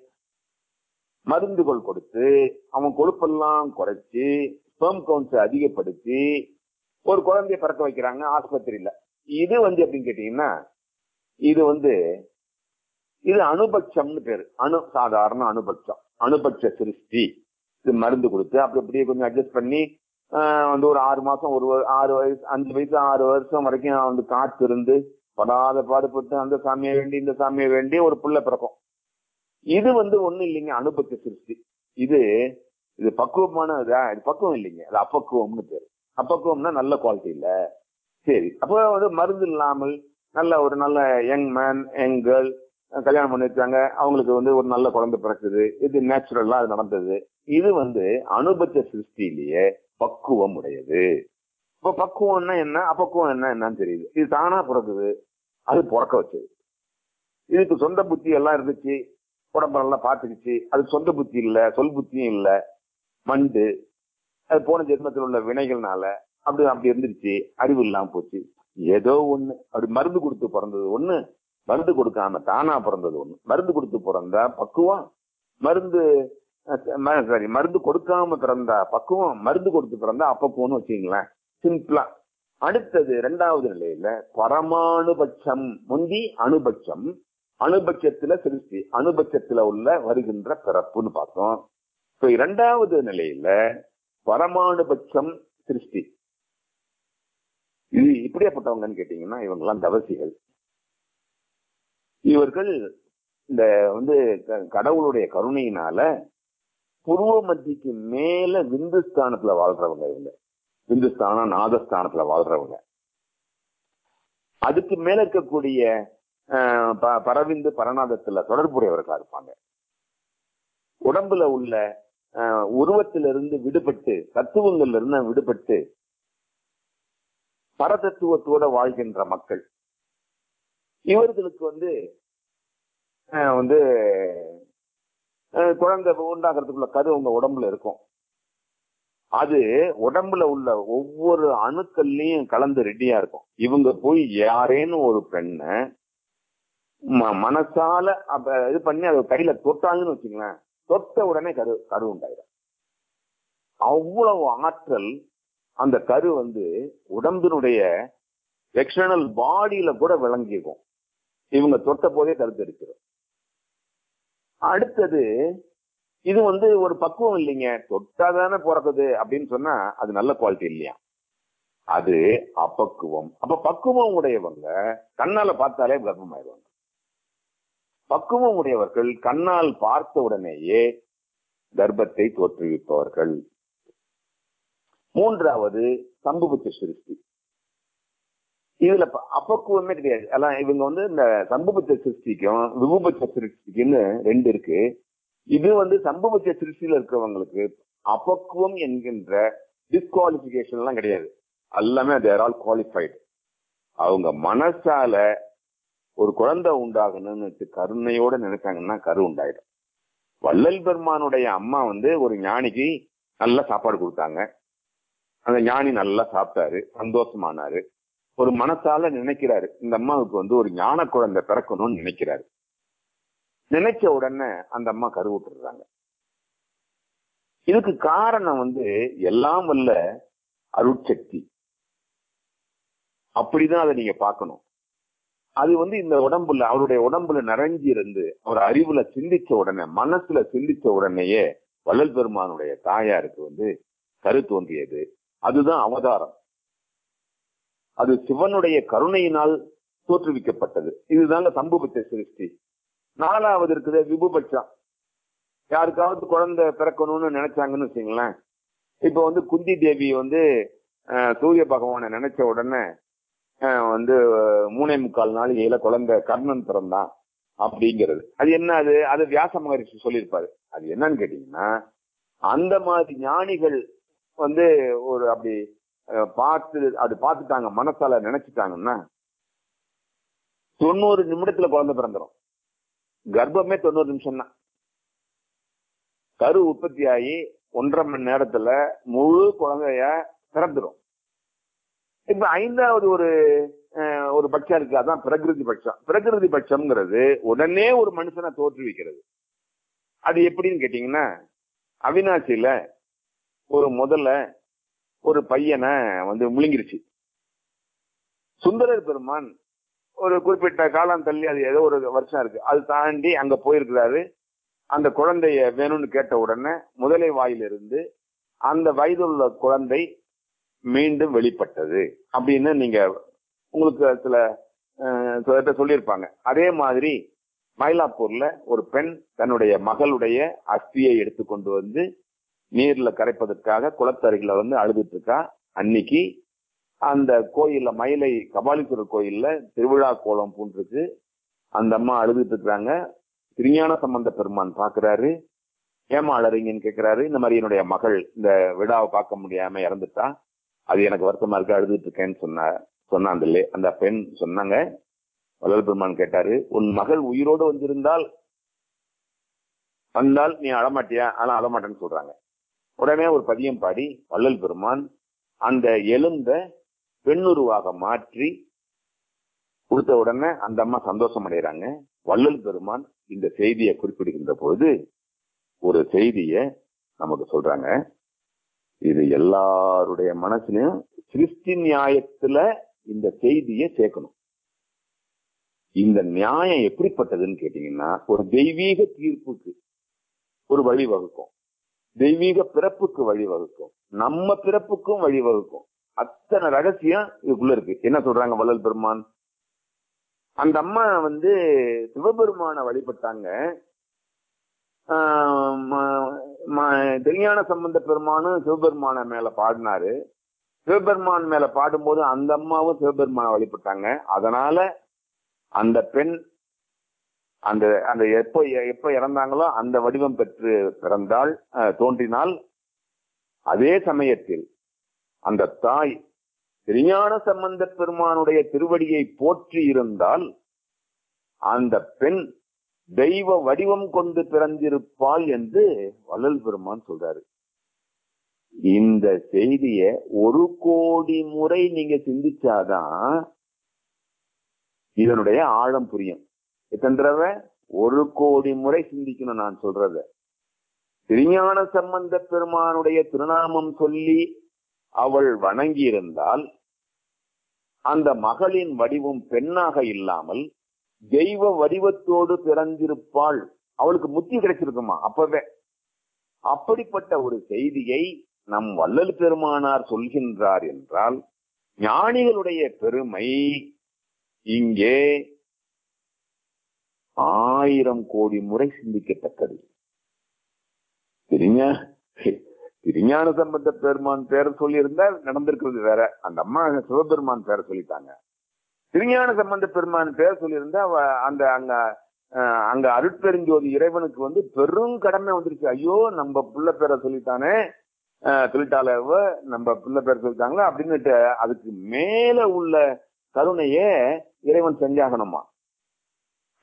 மருந்துகள் கொடுத்து அவன் கொழுப்பெல்லாம் குறைச்சு ஸ்பெர்ம் கவுண்ட்ஸ் அதிகப்படுத்தி ஒரு குழந்தைய பிறக்க வைக்கிறாங்க ஆஸ்பத்திரியில இது வந்து எப்படின்னு கேட்டீங்கன்னா இது வந்து இது அணுபட்சம்னு பேரு அணு சாதாரண அணுபட்சம் அணுபட்ச சிருஷ்டி இது மருந்து கொடுத்து அப்படி அப்படியே கொஞ்சம் அட்ஜஸ்ட் பண்ணி ஆஹ் வந்து ஒரு ஆறு மாசம் ஒரு வ- ஆறு வயசு அஞ்சு வயசு ஆறு வருஷம் வரைக்கும் வந்து காத்து இருந்து படாத பாடுபட்டு அந்த சாமியை வேண்டி இந்த சாமியை வேண்டி ஒரு புள்ள பிறக்கும் இது வந்து ஒண்ணு இல்லைங்க அனுபத்த சிருஷ்டி இது இது பக்குவமான இதா இது பக்குவம் இல்லைங்க அது அப்பக்குவம்னு பேரு அப்பக்குவம்னா நல்ல குவாலிட்டி இல்ல சரி அப்போ வந்து மருந்து இல்லாமல் நல்ல ஒரு நல்ல யங் மேன் யங் கேர்ள் கல்யாணம் பண்ணி வச்சாங்க அவங்களுக்கு வந்து ஒரு நல்ல குழந்தை பிறக்குது இது நேச்சுரலா அது நடந்தது இது வந்து அனுபத்த சிருஷ்டியிலேயே பக்குவம் உடையது இப்போ பக்குவம்னா என்ன அப்பக்குவம் என்ன என்னன்னு தெரியுது இது தானா பிறக்குது அது பிறக்க வச்சது இதுக்கு சொந்த புத்தி எல்லாம் இருந்துச்சு உடம்பெல்லாம் பார்த்துக்கிச்சு அது சொந்த புத்தி இல்ல சொல் புத்தியும் இல்ல மண்டு அது போன ஜென்மத்தில் உள்ள வினைகள்னால அப்படி அப்படி இருந்துருச்சு அறிவு இல்லாம போச்சு ஏதோ ஒண்ணு அப்படி மருந்து கொடுத்து பிறந்தது ஒண்ணு மருந்து கொடுக்காம தானா பிறந்தது ஒண்ணு மருந்து கொடுத்து பிறந்தா பக்குவம் மருந்து சாரி மருந்து கொடுக்காம பிறந்தா பக்குவம் மருந்து கொடுத்து பிறந்தா அப்பக்குவம்னு வச்சுங்களேன் சிம்பிளா அடுத்தது இரண்டாவது நிலையில பரமாணுபட்சம் முந்தி அணுபட்சம் அணுபட்சத்துல சிருஷ்டி அணுபட்சத்துல உள்ள வருகின்ற பிறப்புன்னு பார்த்தோம் இப்ப இரண்டாவது நிலையில பரமாணுபட்சம் சிருஷ்டி இது இப்படியாப்பட்டவங்கன்னு கேட்டீங்கன்னா இவங்க எல்லாம் தவசிகள் இவர்கள் இந்த வந்து க- கடவுளுடைய கருணையினால புருவ மத்திக்கு மேல விந்துஸ்தானத்துல வாழ்றவங்க இவங்க விந்துஸ்தானம் நாதஸ்தானத்துல வாழ்றவங்க அதுக்கு மேல இருக்கக்கூடிய ஆஹ், ப- பரவிந்து பரநாதத்துல தொடர்புடையவர்களா இருப்பாங்க உடம்புல உள்ள ஆஹ், உருவத்திலிருந்து விடுபட்டு தத்துவங்கள்ல இருந்து விடுபட்டு பரதத்துவத்தோட வாழ்கின்ற மக்கள் இவர்களுக்கு வந்து ஆஹ், வந்து ஆஹ், குழந்தை உண்டாகிறதுக்குள்ள கரு உங்க உடம்புல இருக்கும் அது உடம்புல உள்ள ஒவ்வொரு அணுக்கள்லயும் கலந்து ரெடியா இருக்கும் இவங்க போய் யாரேன்னு ஒரு பெண்ணை ம- மனசால அப்ப இது பண்ணி அதை கையில தொட்டாங்கன்னு வச்சுங்களேன் தொட்ட உடனே கரு கரு உண்டாயிடும் அவ்வளவு ஆற்றல் அந்த கரு வந்து உடம்பினுடைய எக்ஸ்டர்னல் பாடியில கூட விளங்கிக்கும் இவங்க தொட்ட போதே கருத்தரிச்சிடும் அடுத்தது இது வந்து ஒரு பக்குவம் இல்லைங்க தொட்டாதானே பிறக்குது அப்படின்னு சொன்னா அது நல்ல குவாலிட்டி இல்லையா அது அப்பக்குவம் அப்ப பக்குவம் உடையவங்க கண்ணால பார்த்தாலே கர்ப்பமாயிருவாங்க பக்குவம் உடையவர்கள் கண்ணால் பார்த்த உடனேயே கர்ப்பத்தை தோற்றுவிப்பவர்கள் மூன்றாவது சம்புபட்ச சிருஷ்டி இதுல ப- அப்பக்குவமே கிடையாது எல்லாம் இவங்க வந்து இந்த சம்புபட்ச சிருஷ்டிக்கும் விபுபட்ச சிருஷ்டிக்குன்னு ரெண்டு இருக்கு இது வந்து சம்புபட்ச சிருஷ்டியில இருக்கிறவங்களுக்கு அப்பக்குவம் என்கின்ற டிஸ்குவாலிபிகேஷன் எல்லாம் கிடையாது எல்லாமே தேர் ஆல் குவாலிஃபைடு அவங்க மனசால ஒரு குழந்தை உண்டாகணும்னு கருணையோட நினைச்சாங்கன்னா கரு உண்டாயிடும் வள்ளல் பெருமானுடைய அம்மா வந்து ஒரு ஞானிக்கு நல்ல சாப்பாடு கொடுத்தாங்க அந்த ஞானி நல்லா சாப்பிட்டாரு சந்தோஷமானாரு ஒரு மனசால நினைக்கிறாரு இந்த அம்மாவுக்கு வந்து ஒரு ஞான குழந்தை பிறக்கணும்னு நினைக்கிறாரு நினைச்ச உடனே அந்த அம்மா கருவுட்டுறாங்க இதுக்கு காரணம் வந்து எல்லாம் வல்ல அருட்சக்தி அப்படிதான் அதை நீங்க பார்க்கணும் அது வந்து இந்த உடம்புல அவருடைய உடம்புல நிறைஞ்சி இருந்து அவர் அறிவுல சிந்திச்ச உடனே மனசுல சிந்திச்ச உடனேயே வள்ளல் பெருமானுடைய தாயாருக்கு வந்து கரு தோன்றியது அதுதான் அவதாரம் அது சிவனுடைய கருணையினால் தோற்றுவிக்கப்பட்டது இதுதாங்க சம்புபத்த சிருஷ்டி நாலாவது இருக்குது விபுபட்சம் யாருக்காவது குழந்தை பிறக்கணும்னு நினைச்சாங்கன்னு வச்சுங்களேன் இப்ப வந்து குந்தி தேவி வந்து அஹ், சூரிய பகவானை நினைச்ச உடனே அஹ், வந்து மூணே முக்கால் நாளிகையில குழந்தை கர்ணன் பிறந்தான் அப்படிங்கிறது அது என்ன அது அது வியாச மகரிஷி சொல்லியிருப்பாரு அது என்னன்னு கேட்டீங்கன்னா அந்த மாதிரி ஞானிகள் வந்து ஒரு அப்படி அஹ், பார்த்து அது பார்த்துட்டாங்க மனசால நினைச்சிட்டாங்கன்னா தொண்ணூறு நிமிடத்துல குழந்தை பிறந்துரும் கர்ப்பமே தொண்ணூறு நிமிஷம் தான் கரு உற்பத்தி ஆகி ஒன்றரை மணி நேரத்துல முழு குழந்தைய பிறந்துரும் இப்ப ஐந்தாவது ஒரு அஹ், ஒரு பட்சம் இருக்கு அதான் பிரகிருதி பட்சம் பிரகிருதி பட்சம்ங்கிறது உடனே ஒரு மனுஷனை தோற்றுவிக்கிறது அது எப்படின்னு கேட்டீங்கன்னா அவினாசியில ஒரு முதல்ல ஒரு பையனை வந்து முழுங்கிருச்சு சுந்தரர் பெருமான் ஒரு குறிப்பிட்ட காலம் தள்ளி அது ஏதோ ஒரு வருஷம் இருக்கு அது தாண்டி அங்க போயிருக்கிறாரு அந்த குழந்தைய வேணும்னு கேட்ட உடனே முதலை வாயிலிருந்து அந்த வயதுள்ள குழந்தை மீண்டும் வெளிப்பட்டது அப்படின்னு நீங்க உங்களுக்கு சில அஹ், சில பேர் சொல்லியிருப்பாங்க அதே மாதிரி மயிலாப்பூர்ல ஒரு பெண் தன்னுடைய மகளுடைய அஸ்தியை எடுத்து கொண்டு வந்து நீர்ல கரைப்பதற்காக குளத்தருகில வந்து அழுதுட்டு இருக்கா அன்னைக்கு அந்த கோயில்ல மயிலை கபாலீஸ்வரர் கோயில்ல திருவிழா கோலம் பூண்டிருக்கு அந்த அம்மா அழுதுட்டு இருக்கிறாங்க திருஞான சம்பந்த பெருமான் பாக்குறாரு ஏமா அழறீங்கன்னு கேக்குறாரு இந்த மாதிரி என்னுடைய மகள் இந்த விழாவை பார்க்க முடியாம இறந்துட்டா அது எனக்கு வருத்தமா இருக்கு அழுதுட்டு இருக்கேன்னு சொன்ன சொன்ன அந்த லே- அந்த பெண் சொன்னாங்க வள்ளல் பெருமான் கேட்டாரு உன் மகள் உயிரோடு வந்திருந்தால் வந்தால் நீ அழமாட்டியா ஆனா அழமாட்டேன்னு சொல்றாங்க உடனே ஒரு பதியம் பாடி வள்ளல் பெருமான் அந்த எலும்ப பெண்ணுருவாக மாற்றி கொடுத்த உடனே அந்த அம்மா சந்தோஷம் அடைகிறாங்க வள்ளல் பெருமான் இந்த செய்தியை குறிப்பிடுகின்ற பொழுது ஒரு செய்திய நமக்கு சொல்றாங்க இது எல்லாருடைய மனசுலயும் சிருஷ்டி நியாயத்துல இந்த செய்தியை சேர்க்கணும் இந்த நியாயம் எப்படிப்பட்டதுன்னு கேட்டீங்கன்னா ஒரு தெய்வீக தீர்ப்புக்கு ஒரு வழி வகுக்கும் தெய்வீக பிறப்புக்கு வழி வகுக்கும் நம்ம பிறப்புக்கும் வழி வகுக்கும் அத்தனை ரகசியம் இதுக்குள்ள இருக்கு என்ன சொல்றாங்க வள்ளல் பெருமான் அந்த அம்மா வந்து சிவபெருமான வழிபட்டாங்க ஆஹ் ம- ம- திருஞான சம்பந்த பெருமானும் சிவபெருமான மேல பாடினாரு சிவபெருமான் மேல பாடும்போது அந்த அம்மாவும் சிவபெருமான வழிபட்டாங்க அதனால அந்த பெண் அந்த அந்த எப்போ எப்ப இறந்தாங்களோ அந்த வடிவம் பெற்று பிறந்தாள் அஹ், தோன்றினாள் அதே சமயத்தில் அந்த தாய் திருஞான சம்பந்த பெருமானுடைய திருவடியை போற்றி இருந்தால் அந்த பெண் தெய்வ வடிவம் கொண்டு பிறந்திருப்பாள் என்று வள்ளல் பெருமான் சொல்றாரு இந்த செய்திய ஒரு கோடி முறை நீங்க சிந்திச்சாதான் இதனுடைய ஆழம் புரியும் எத்தனை தடவை ஒரு கோடி முறை சிந்திக்கணும் நான் சொல்றத திருஞான சம்பந்த பெருமானுடைய திருநாமம் சொல்லி அவள் வணங்கி இருந்தால் அந்த மகளின் வடிவம் பெண்ணாக இல்லாமல் தெய்வ வடிவத்தோடு பிறந்திருப்பாள் அவளுக்கு முத்தி கிடைச்சிருக்குமா அப்பவே அப்படிப்பட்ட ஒரு செய்தியை நம் வள்ளல் பெருமானார் சொல்கின்றார் என்றால் ஞானிகளுடைய பெருமை இங்கே ஆயிரம் கோடி முறை சிந்திக்கத்தக்கது திருஞா திருஞான சம்பந்த பெருமான் பேரை சொல்லியிருந்தா நடந்திருக்கிறது வேற அந்த அம்மா சிவபெருமான் பேரை சொல்லிட்டாங்க திருஞான சம்பந்த பெருமான் பேர் சொல்லியிருந்தா அவ அந்த அங்க அஹ், அங்க அருட்பெருஞ்சோதி இறைவனுக்கு வந்து பெரும் கடமை வந்துருச்சு ஐயோ நம்ம புள்ள பேரை சொல்லிட்டானே அஹ், சொல்லிட்டால இவ, நம்ம புள்ள பேர் சொல்லிட்டாங்களா அப்படின்னுட்டு அதுக்கு மேல உள்ள கருணையே இறைவன் செஞ்சாகணுமா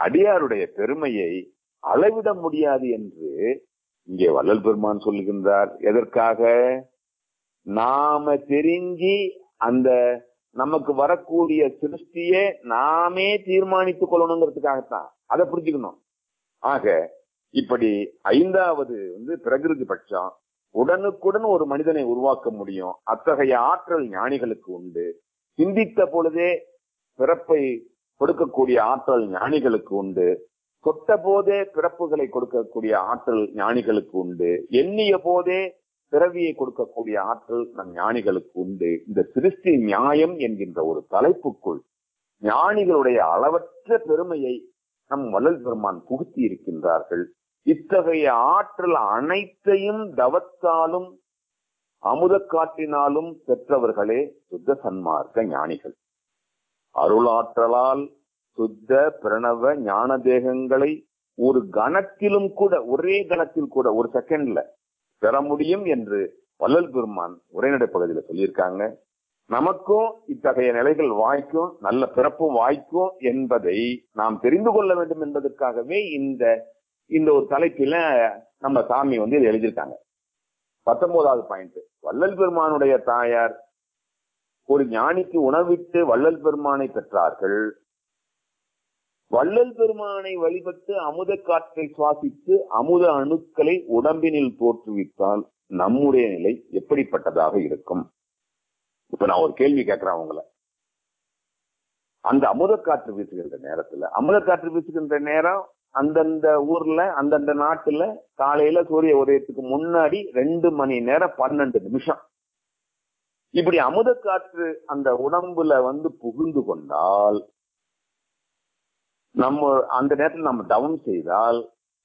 அடியாருடைய பெருமையை அளவிட முடியாது என்று இங்கே வள்ளல் பெருமான் சொல்லுகின்றார் எதற்காக நாம தெரிஞ்சு அந்த நமக்கு வரக்கூடிய சிருஷ்டியை நாமே தீர்மானித்துக் கொள்ளணுங்கிறதுக்காகத்தான் அதை புரிஞ்சுக்கணும் ஆக இப்படி ஐந்தாவது வந்து பிரகிருதி பட்சம் உடனுக்குடன் ஒரு மனிதனை உருவாக்க முடியும் அத்தகைய ஆற்றல் ஞானிகளுக்கு உண்டு சிந்தித்த பொழுதே பிறப்பை கொடுக்கக்கூடிய ஆற்றல் ஞானிகளுக்கு உண்டு தொட்ட போதே பிறப்புகளை கொடுக்கக்கூடிய ஆற்றல் ஞானிகளுக்கு உண்டு எண்ணிய போதே பிறவியை கொடுக்கக்கூடிய ஆற்றல் நம் ஞானிகளுக்கு உண்டு இந்த சிருஷ்டி நியாயம் என்கின்ற ஒரு தலைப்புக்குள் ஞானிகளுடைய அளவற்ற பெருமையை நம் வள்ளல் பெருமான் புகுத்தி இருக்கின்றார்கள் இத்தகைய ஆற்றல் அனைத்தையும் தவத்தாலும் அமுத காட்டினாலும் பெற்றவர்களே சுத்த சன்மார்க்க ஞானிகள் அருளாற்றலால் சுத்த பிரணவ ஞான தேகங்களை ஒரு கணத்திலும் கூட ஒரே கணத்தில் கூட ஒரு செகண்ட்ல பெற முடியும் என்று வள்ளல் பெருமான் உரைநடை பகுதியில் சொல்லியிருக்காங்க நமக்கும் இத்தகைய நிலைகள் வாய்க்கும் நல்ல பிறப்பும் வாய்க்கும் என்பதை நாம் தெரிந்து கொள்ள வேண்டும் என்பதற்காகவே இந்த இந்த ஒரு தலைப்பில நம்ம சாமி வந்து இதை எழுதியிருக்காங்க பத்தொன்பதாவது பாயிண்ட் வள்ளல் பெருமானுடைய தாயார் ஒரு ஞானிக்கு உணவிட்டு வள்ளல் பெருமானை பெற்றார்கள் வள்ளல் பெருமானை வழிபட்டு அமுத காற்றை சுவாசித்து அமுத அணுக்களை உடம்பினில் தோற்றுவித்தால் நம்முடைய நிலை எப்படிப்பட்டதாக இருக்கும் இப்ப நான் ஒரு கேள்வி கேட்கிறேன் உங்களை அந்த அமுத காற்று வீசுகின்ற நேரத்துல அமுத காற்று வீசுகின்ற நேரம் அந்தந்த ஊர்ல அந்தந்த நாட்டுல காலையில சூரிய உதயத்துக்கு முன்னாடி ரெண்டு மணி நேரம் பன்னெண்டு நிமிஷம் இப்படி அமுத காற்று அந்த உடம்புல வந்து புகுந்து கொண்டால் நம்ம அந்த நேரத்தில் நம்ம டவுன் செய்தால்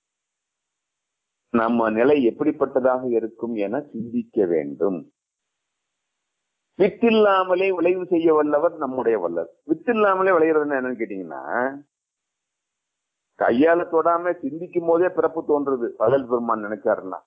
நம்ம நிலை எப்படிப்பட்டதாக இருக்கும் என சிந்திக்க வேண்டும் வித்தில்லாமலே விளைவு செய்ய வல்லவர் நம்முடைய வல்லர் வித்தில்லாமலே விளையிறதுன்னு என்னன்னு கேட்டீங்கன்னா கையால தொடாம சிந்திக்கும் போதே பிறப்பு தோன்றுறது வள்ளல் பெருமான் நினைச்சாருன்னா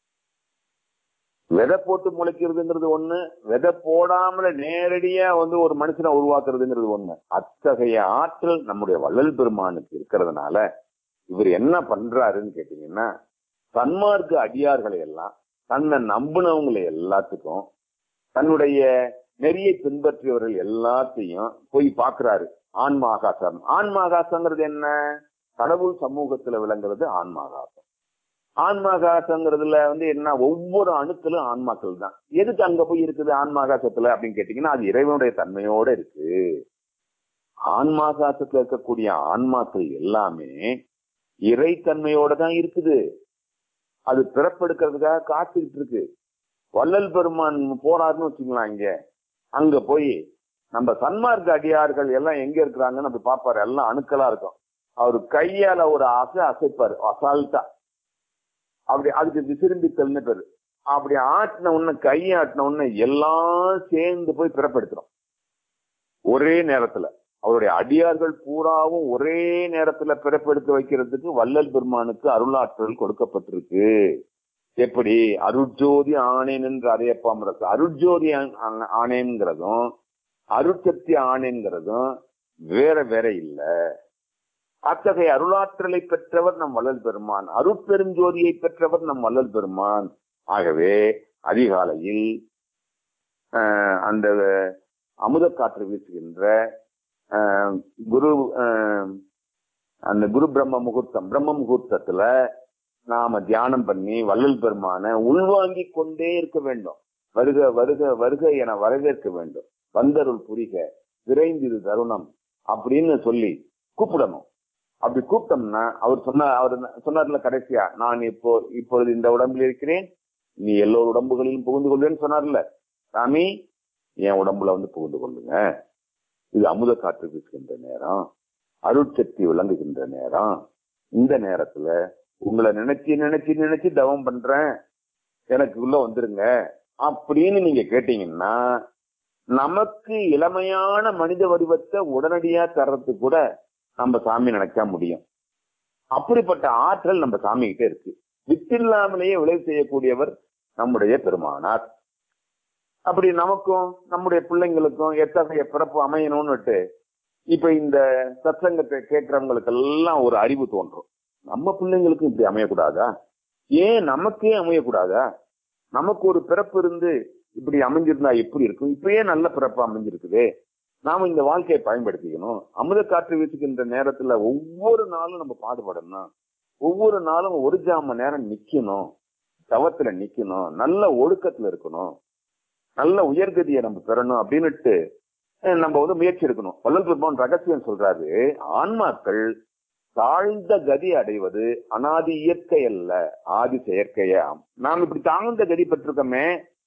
விதை போட்டு முளைக்கிறதுங்கிறது ஒண்ணு விதை போடாமல நேரடியா வந்து ஒரு மனுஷனை உருவாக்குறதுங்கிறது ஒண்ணு அத்தகைய ஆற்றல் நம்முடைய வள்ளல் பெருமானுக்கு இருக்கிறதுனால இவர் என்ன பண்றாருன்னு கேட்டீங்கன்னா சன்மார்க்க அடியார்களை எல்லாம் தன்னை நம்பினவங்களை எல்லாத்துக்கும் தன்னுடைய நெறியை பின்பற்றியவர்கள் எல்லாத்தையும் போய் பாக்குறாரு ஆன்மாகாசம் ஆன்மாகாசங்கிறது என்ன கடவுள் சமூகத்துல விளங்குறது ஆன்மாகாசம் ஆன்மாகாசங்கிறதுல வந்து என்ன ஒவ்வொரு அணுக்களும் ஆன்மாக்கள் தான் எதுக்கு அங்க போய் இருக்குது ஆன்மாகாசத்துல அப்படின்னு கேட்டீங்கன்னா அது இறைவனுடைய தன்மையோட இருக்கு ஆன்மாகாசத்துல இருக்கக்கூடிய ஆன்மாக்கள் எல்லாமே இறைத்தன்மையோட தான் இருக்குது அது பிறப்பெடுக்கிறதுக்காக காத்துக்கிட்டு இருக்கு வள்ளல் பெருமான் போறாருன்னு வச்சுக்கலாம் இங்க அங்க போய் நம்ம சன்மார்க்க அடியார்கள் எல்லாம் எங்க இருக்கிறாங்கன்னு அப்படி பாப்பாரு எல்லாம் அணுக்களா இருக்கும் அவரு கையால ஒரு அசை அசைப்பாரு அசால்ட்டா அப்படி அதுக்கு விசிறும்பித்தல்னு பேரு அப்படி ஆட்டின உடனே கையை ஆட்டின உடனே எல்லாம் சேர்ந்து போய் பிறப்பெடுத்துரும் ஒரே நேரத்துல அவருடைய அடியார்கள் பூராவும் ஒரே நேரத்துல பிறப்பெடுத்து வைக்கிறதுக்கு வள்ளல் பெருமானுக்கு அருளாற்றல் கொடுக்கப்பட்டிருக்கு எப்படி அருட்ஜோதி ஆணேன் என்று அறையப்பாமரசு அருட்ஜோதி ஆணேங்கிறதும் அருட்சக்தி ஆணேங்கிறதும் வேற வேற இல்ல அத்தகைய அருளாற்றலை பெற்றவர் நம் வள்ளல் பெருமான் அருட்பெருஞ்சோதியை பெற்றவர் நம் வள்ளல் பெருமான் ஆகவே அதிகாலையில் அந்த அமுத காற்று வீசுகின்ற குரு அந்த குரு பிரம்ம முகூர்த்தம் பிரம்ம முகூர்த்தத்துல நாம தியானம் பண்ணி வள்ளல் பெருமான உள்வாங்கி கொண்டே இருக்க வேண்டும் வருக வருக வருக என வரவேற்க வேண்டும் வந்தருள் புரிக விரைந்திரு தருணம் அப்படின்னு சொல்லி கூப்பிடணும் அப்படி கூப்பிட்டோம்னா அவர் சொன்ன அவர் சொன்னார்ல கடைசியா நான் இப்போ இப்பொழுது இந்த உடம்பில் இருக்கிறேன் நீ எல்லோரு உடம்புகளிலும் புகுந்து கொள்வேன்னு சொன்னார்ல சாமி என் உடம்புல வந்து புகுந்து கொள்ளுங்க இது அமுத காற்று வீசுகின்ற நேரம் அருட்சக்தி விளங்குகின்ற நேரம் இந்த நேரத்துல உங்களை நினைச்சு நினைச்சு நினைச்சு தவம் பண்றேன் எனக்கு உள்ள வந்துருங்க அப்படின்னு நீங்க கேட்டீங்கன்னா நமக்கு இளமையான மனித வடிவத்தை உடனடியா தர்றதுக்கு கூட நம்ம சாமி நினைச்சா முடியும் அப்படிப்பட்ட ஆற்றல் நம்ம சாமி கிட்ட இருக்கு வித்தில்லாமலேயே விளைவு செய்யக்கூடியவர் நம்முடைய பெருமானார் அப்படி நமக்கும் நம்முடைய பிள்ளைங்களுக்கும் எத்தகைய பிறப்பு அமையணும்னுட்டு இப்ப இந்த சத்சங்கத்தை கேட்கறவங்களுக்கு எல்லாம் ஒரு அறிவு தோன்றும் நம்ம பிள்ளைங்களுக்கும் இப்படி அமையக்கூடாதா ஏன் நமக்கே அமையக்கூடாதா நமக்கு ஒரு பிறப்பு இருந்து இப்படி அமைஞ்சிருந்தா எப்படி இருக்கும் இப்பயே நல்ல பிறப்பு அமைஞ்சிருக்குதே நாம இந்த வாழ்க்கையை பயன்படுத்திக்கணும் அமுத காற்று வீசுகின்ற நேரத்துல ஒவ்வொரு நாளும் நம்ம பாடுபடணும் ஒவ்வொரு நாளும் ஒரு ஜாம நேரம் நிக்கணும் தவத்துல நிக்கணும் நல்ல ஒழுக்கத்துல இருக்கணும் நல்ல உயர்கதியை நம்ம பெறணும் அப்படின்னுட்டு அஹ், நம்ம வந்து முயற்சி எடுக்கணும் வள்ளல் பெருமான் ரகசியம் சொல்றாரு ஆன்மாக்கள் தாழ்ந்த கதி அடைவது அனாதி இயற்கை அல்ல ஆதி செயற்கையாம் நாம் இப்படி தாழ்ந்த கதி பெற்றிருக்கோமே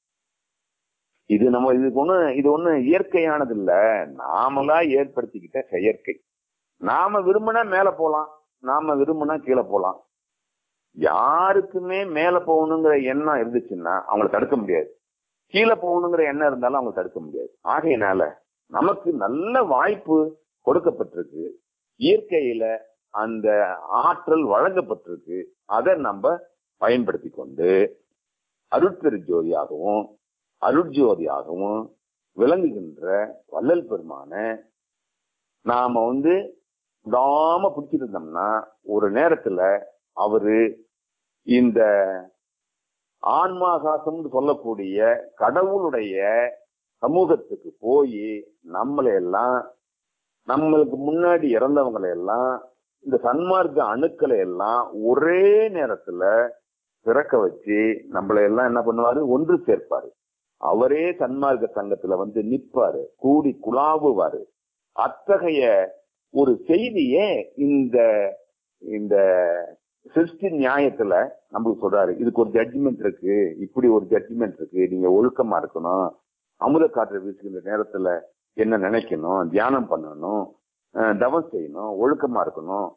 இது நம்ம இதுக்கு ஒண்ணு இது ஒண்ணு இயற்கையானது இல்ல நாமளா ஏற்படுத்திக்கிட்ட செயற்கை நாம விரும்பினா மேல போலாம் நாம விரும்பினா கீழே போலாம் யாருக்குமே மேல போகணுங்கிற எண்ணம் இருந்துச்சுன்னா அவங்களை தடுக்க முடியாது கீழே போகணுங்கிற எண்ணம் இருந்தாலும் அவங்களை தடுக்க முடியாது ஆகையினால நமக்கு நல்ல வாய்ப்பு கொடுக்கப்பட்டிருக்கு இயற்கையில அந்த ஆற்றல் வழங்கப்பட்டிருக்கு அதை நம்ம பயன்படுத்தி கொண்டு அருட்பெரு ஜோதியாகவும் அருட்ஜோதியாகவும் விளங்குகின்ற வள்ளல் பெருமான நாம வந்து விடாம பிடிச்சிட்டு இருந்தோம்னா ஒரு நேரத்துல அவரு இந்த ஆன்மாகாசம்னு சொல்லக்கூடிய கடவுளுடைய சமூகத்துக்கு போய் நம்மளை எல்லாம் நம்மளுக்கு முன்னாடி இறந்தவங்களை எல்லாம் இந்த சன்மார்க்க அணுக்களை எல்லாம் ஒரே நேரத்துல பிறக்க வச்சு நம்மளை எல்லாம் என்ன பண்ணுவாரு ஒன்று சேர்ப்பாரு அவரே சன்மார்க்க சங்கத்துல வந்து நிப்பாரு கூடி குழாவுவாரு அத்தகைய ஒரு செய்தியே இந்த இந்த சிருஷ்டி நியாயத்துல நம்மளுக்கு சொல்றாரு இதுக்கு ஒரு ஜட்ஜ்மெண்ட் இருக்கு இப்படி ஒரு ஜட்ஜ்மெண்ட் இருக்கு நீங்க ஒழுக்கமா இருக்கணும் அமுத காற்று வீசுகின்ற நேரத்துல என்ன நினைக்கணும் தியானம் பண்ணணும் அஹ் தவம் செய்யணும் ஒழுக்கமா இருக்கணும்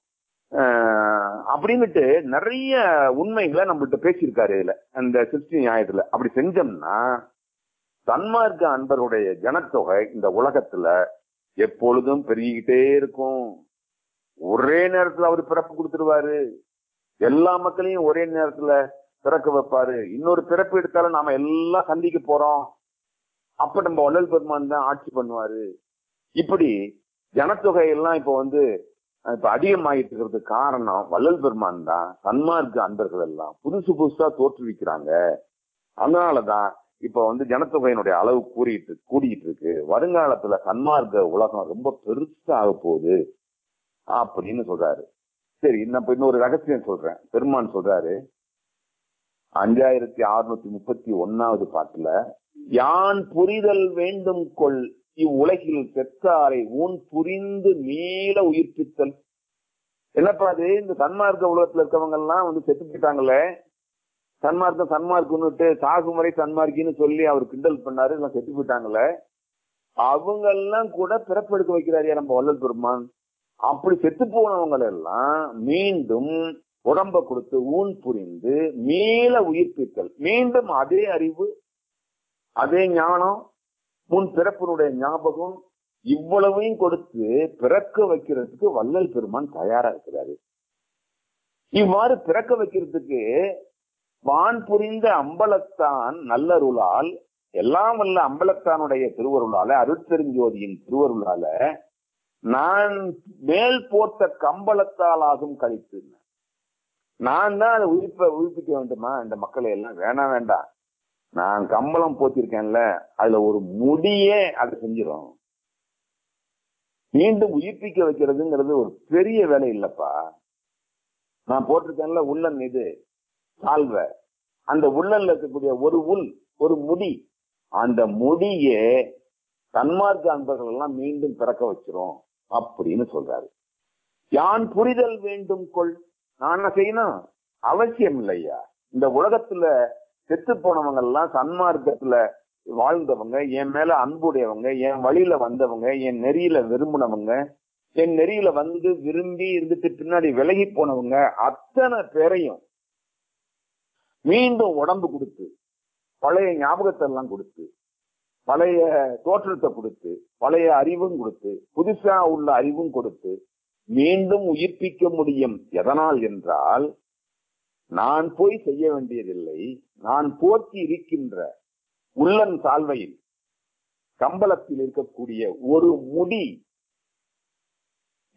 அஹ் அப்படின்னுட்டு நிறைய உண்மைகளை நம்மள்ட்ட பேசியிருக்காரு இதுல அந்த சிருஷ்டி நியாயத்துல அப்படி செஞ்சோம்னா சன்மார்க்க அன்பருடைய ஜனத்தொகை இந்த உலகத்துல எப்பொழுதும் பெருகிக்கிட்டே இருக்கும் ஒரே நேரத்துல அவர் பிறப்பு கொடுத்துருவாரு எல்லா மக்களையும் ஒரே நேரத்துல பிறக்க வைப்பாரு இன்னொரு பிறப்பு எடுத்தாலும் நாம எல்லாம் சந்திக்க போறோம் அப்ப நம்ம வள்ளல் பெருமான் தான் ஆட்சி பண்ணுவாரு இப்படி ஜனத்தொகை எல்லாம் இப்ப வந்து அஹ், இப்ப அதிகமாயிட்டு இருக்கிறதுக்கு காரணம் வள்ளல் பெருமான் தான் சன்மார்க்க அன்பர்கள் எல்லாம் புதுசு புதுசா தோற்றுவிக்கிறாங்க அதனாலதான் இப்ப வந்து ஜனத்தொகையினுடைய அளவு கூறிட்டு கூடிட்டு இருக்கு வருங்காலத்துல சன்மார்க்க உலகம் ரொம்ப பெருசா ஆக போகுது அப்படின்னு சொல்றாரு சரி நான் இப்ப இன்னொரு ரகசியம் சொல்றேன் பெருமான் சொல்றாரு அஞ்சாயிரத்தி அறுநூத்தி முப்பத்தி ஒன்னாவது பாட்டுல யான் புரிதல் வேண்டும் கொள் இவ்வுலகில் செத்தாரை ஊன் புரிந்து மீள உயிர்ப்பித்தல் என்னப்பா அது இந்த சன்மார்க்க உலகத்துல இருக்கவங்க எல்லாம் வந்து செத்து போயிட்டாங்களே சன்மார்க்கம் சன்மார்க்குன்னுட்டு சாகும் வரை சன்மார்க்கின்னு சொல்லி அவர் கிண்டல் பண்ணாரு எல்லாம் செத்து போயிட்டாங்களே அவங்க எல்லாம் கூட பிறப்பெடுக்க வைக்கிறாரியா நம்ம வள்ளல் பெருமான் அப்படி செத்து போனவங்க எல்லாம் மீண்டும் உடம்ப கொடுத்து ஊன் புரிந்து மீள உயிர்ப்பித்தல் மீண்டும் அதே அறிவு அதே ஞானம் முன் பிறப்பினுடைய ஞாபகம் இவ்வளவையும் கொடுத்து பிறக்க வைக்கிறதுக்கு வள்ளல் பெருமான் தயாரா இருக்கிறாரு இவ்வாறு பிறக்க வைக்கிறதுக்கு வான் புரிந்த அம்பலத்தான் நல்லருளால் எல்லாம் வல்ல அம்பலத்தானுடைய திருவருளால அருட்பெருஞ்சோதியின் திருவருளால நான் மேல் போட்ட கம்பளத்தால் ஆகும் கழித்து நான் தான் அதை உயிர்ப்ப உயிர்ப்பிக்க வேண்டுமா இந்த மக்களை எல்லாம் வேணாம் வேண்டாம் நான் கம்பளம் போத்திருக்கேன்ல அதுல ஒரு முடியே அதை செஞ்சிடும் மீண்டும் உயிர்ப்பிக்க வைக்கிறதுங்கிறது ஒரு பெரிய வேலை இல்லப்பா நான் போட்டிருக்கேன்ல உள்ளன் இது சால்வை அந்த உள்ளன்ல இருக்கக்கூடிய ஒரு உள் ஒரு முடி அந்த முடியே தன்மார்க்க அன்பர்கள் எல்லாம் மீண்டும் பிறக்க வச்சிரும் அப்படின்னு சொல்றாரு யான் புரிதல் வேண்டும் கொள் நான் என்ன செய்யணும் அவசியம் இல்லையா இந்த உலகத்துல செத்து போனவங்க எல்லாம் சன்மார்க்கத்துல வாழ்ந்தவங்க என் மேல அன்புடையவங்க என் வழியில வந்தவங்க என் நெறியில விரும்பினவங்க என் நெறியில வந்து விரும்பி இருந்துட்டு பின்னாடி விலகி போனவங்க அத்தனை பேரையும் மீண்டும் உடம்பு கொடுத்து பழைய ஞாபகத்தை எல்லாம் கொடுத்து பழைய தோற்றத்தை கொடுத்து பழைய அறிவும் கொடுத்து புதுசா உள்ள அறிவும் கொடுத்து மீண்டும் உயிர்ப்பிக்க முடியும் எதனால் என்றால் நான் போய் செய்ய வேண்டியதில்லை நான் போற்றி இருக்கின்ற உள்ளன் சால்வையில் கம்பளத்தில் இருக்கக்கூடிய ஒரு முடி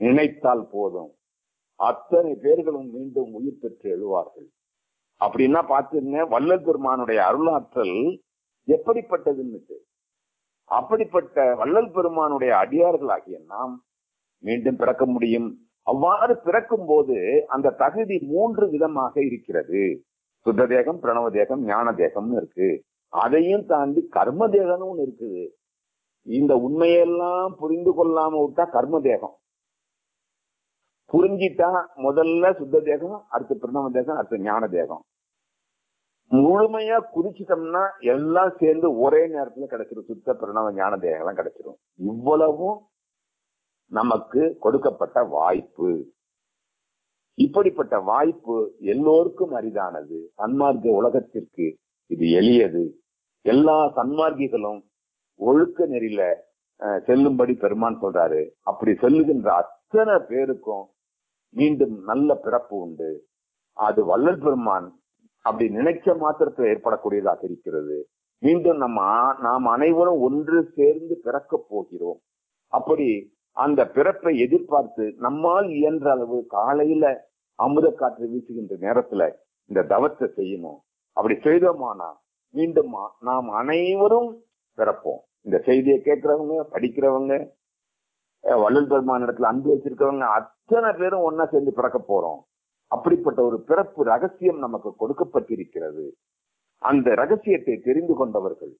நினைத்தால் போதும் அத்தனை பேர்களும் மீண்டும் உயிர் பெற்று எழுவார்கள் அப்படின்னா பாத்துங்க வள்ளல் பெருமானுடைய அருளாற்றல் எப்படிப்பட்டதுன்னு அப்படிப்பட்ட வள்ளல் பெருமானுடைய அடியார்களாகிய நாம் மீண்டும் பிறக்க முடியும் அவ்வாறு பிறக்கும் போது அந்த தகுதி மூன்று விதமாக இருக்கிறது சுத்த தேகம் பிரணவ தேகம் ஞான தேகம்னு இருக்கு அதையும் தாண்டி கர்ம தேகம்னு ஒண்ணு இருக்குது இந்த உண்மையெல்லாம் புரிந்து கொள்ளாம விட்டா கர்ம தேகம் புரிஞ்சிட்டா முதல்ல சுத்த தேகம் அடுத்து பிரணவ தேகம் அடுத்து ஞான தேகம் முழுமையா குறிச்சிட்டோம்னா எல்லாம் சேர்ந்து ஒரே நேரத்துல கிடைச்சிடும் சுத்த பிரணவ ஞான தேகம் எல்லாம் கிடைச்சிடும் இவ்வளவும் நமக்கு கொடுக்கப்பட்ட வாய்ப்பு இப்படிப்பட்ட வாய்ப்பு எல்லோருக்கும் அரிதானது சன்மார்க்க உலகத்திற்கு இது எளியது எல்லா சன்மார்க்கிகளும் ஒழுக்க நெறியில அஹ், செல்லும்படி பெருமான் சொல்றாரு அப்படி செல்லுகின்ற அத்தனை பேருக்கும் மீண்டும் நல்ல பிறப்பு உண்டு அது வள்ளல் பெருமான் அப்படி நினைச்ச மாத்திரத்தில் ஏற்படக்கூடியதாக இருக்கிறது மீண்டும் நம்ம ஆ- நாம் அனைவரும் ஒன்று சேர்ந்து பிறக்கப் போகிறோம் அப்படி அந்த பிறப்பை எதிர்பார்த்து நம்மால் இயன்ற அளவு காலையில அமுத காற்று வீசுகின்ற நேரத்துல இந்த தவத்தை செய்யணும் அப்படி செய்தோமானா மீண்டும் ஆ- நாம் அனைவரும் பிறப்போம் இந்த செய்தியை கேட்கிறவங்க படிக்கிறவங்க அஹ், வள்ளல் பெருமான் இடத்துல அன்பு வச்சிருக்கிறவங்க அத்தனை பேரும் ஒன்னா சேர்ந்து பிறக்க போறோம் அப்படிப்பட்ட ஒரு பிறப்பு ரகசியம் நமக்கு கொடுக்கப்பட்டிருக்கிறது அந்த ரகசியத்தை தெரிந்து கொண்டவர்கள்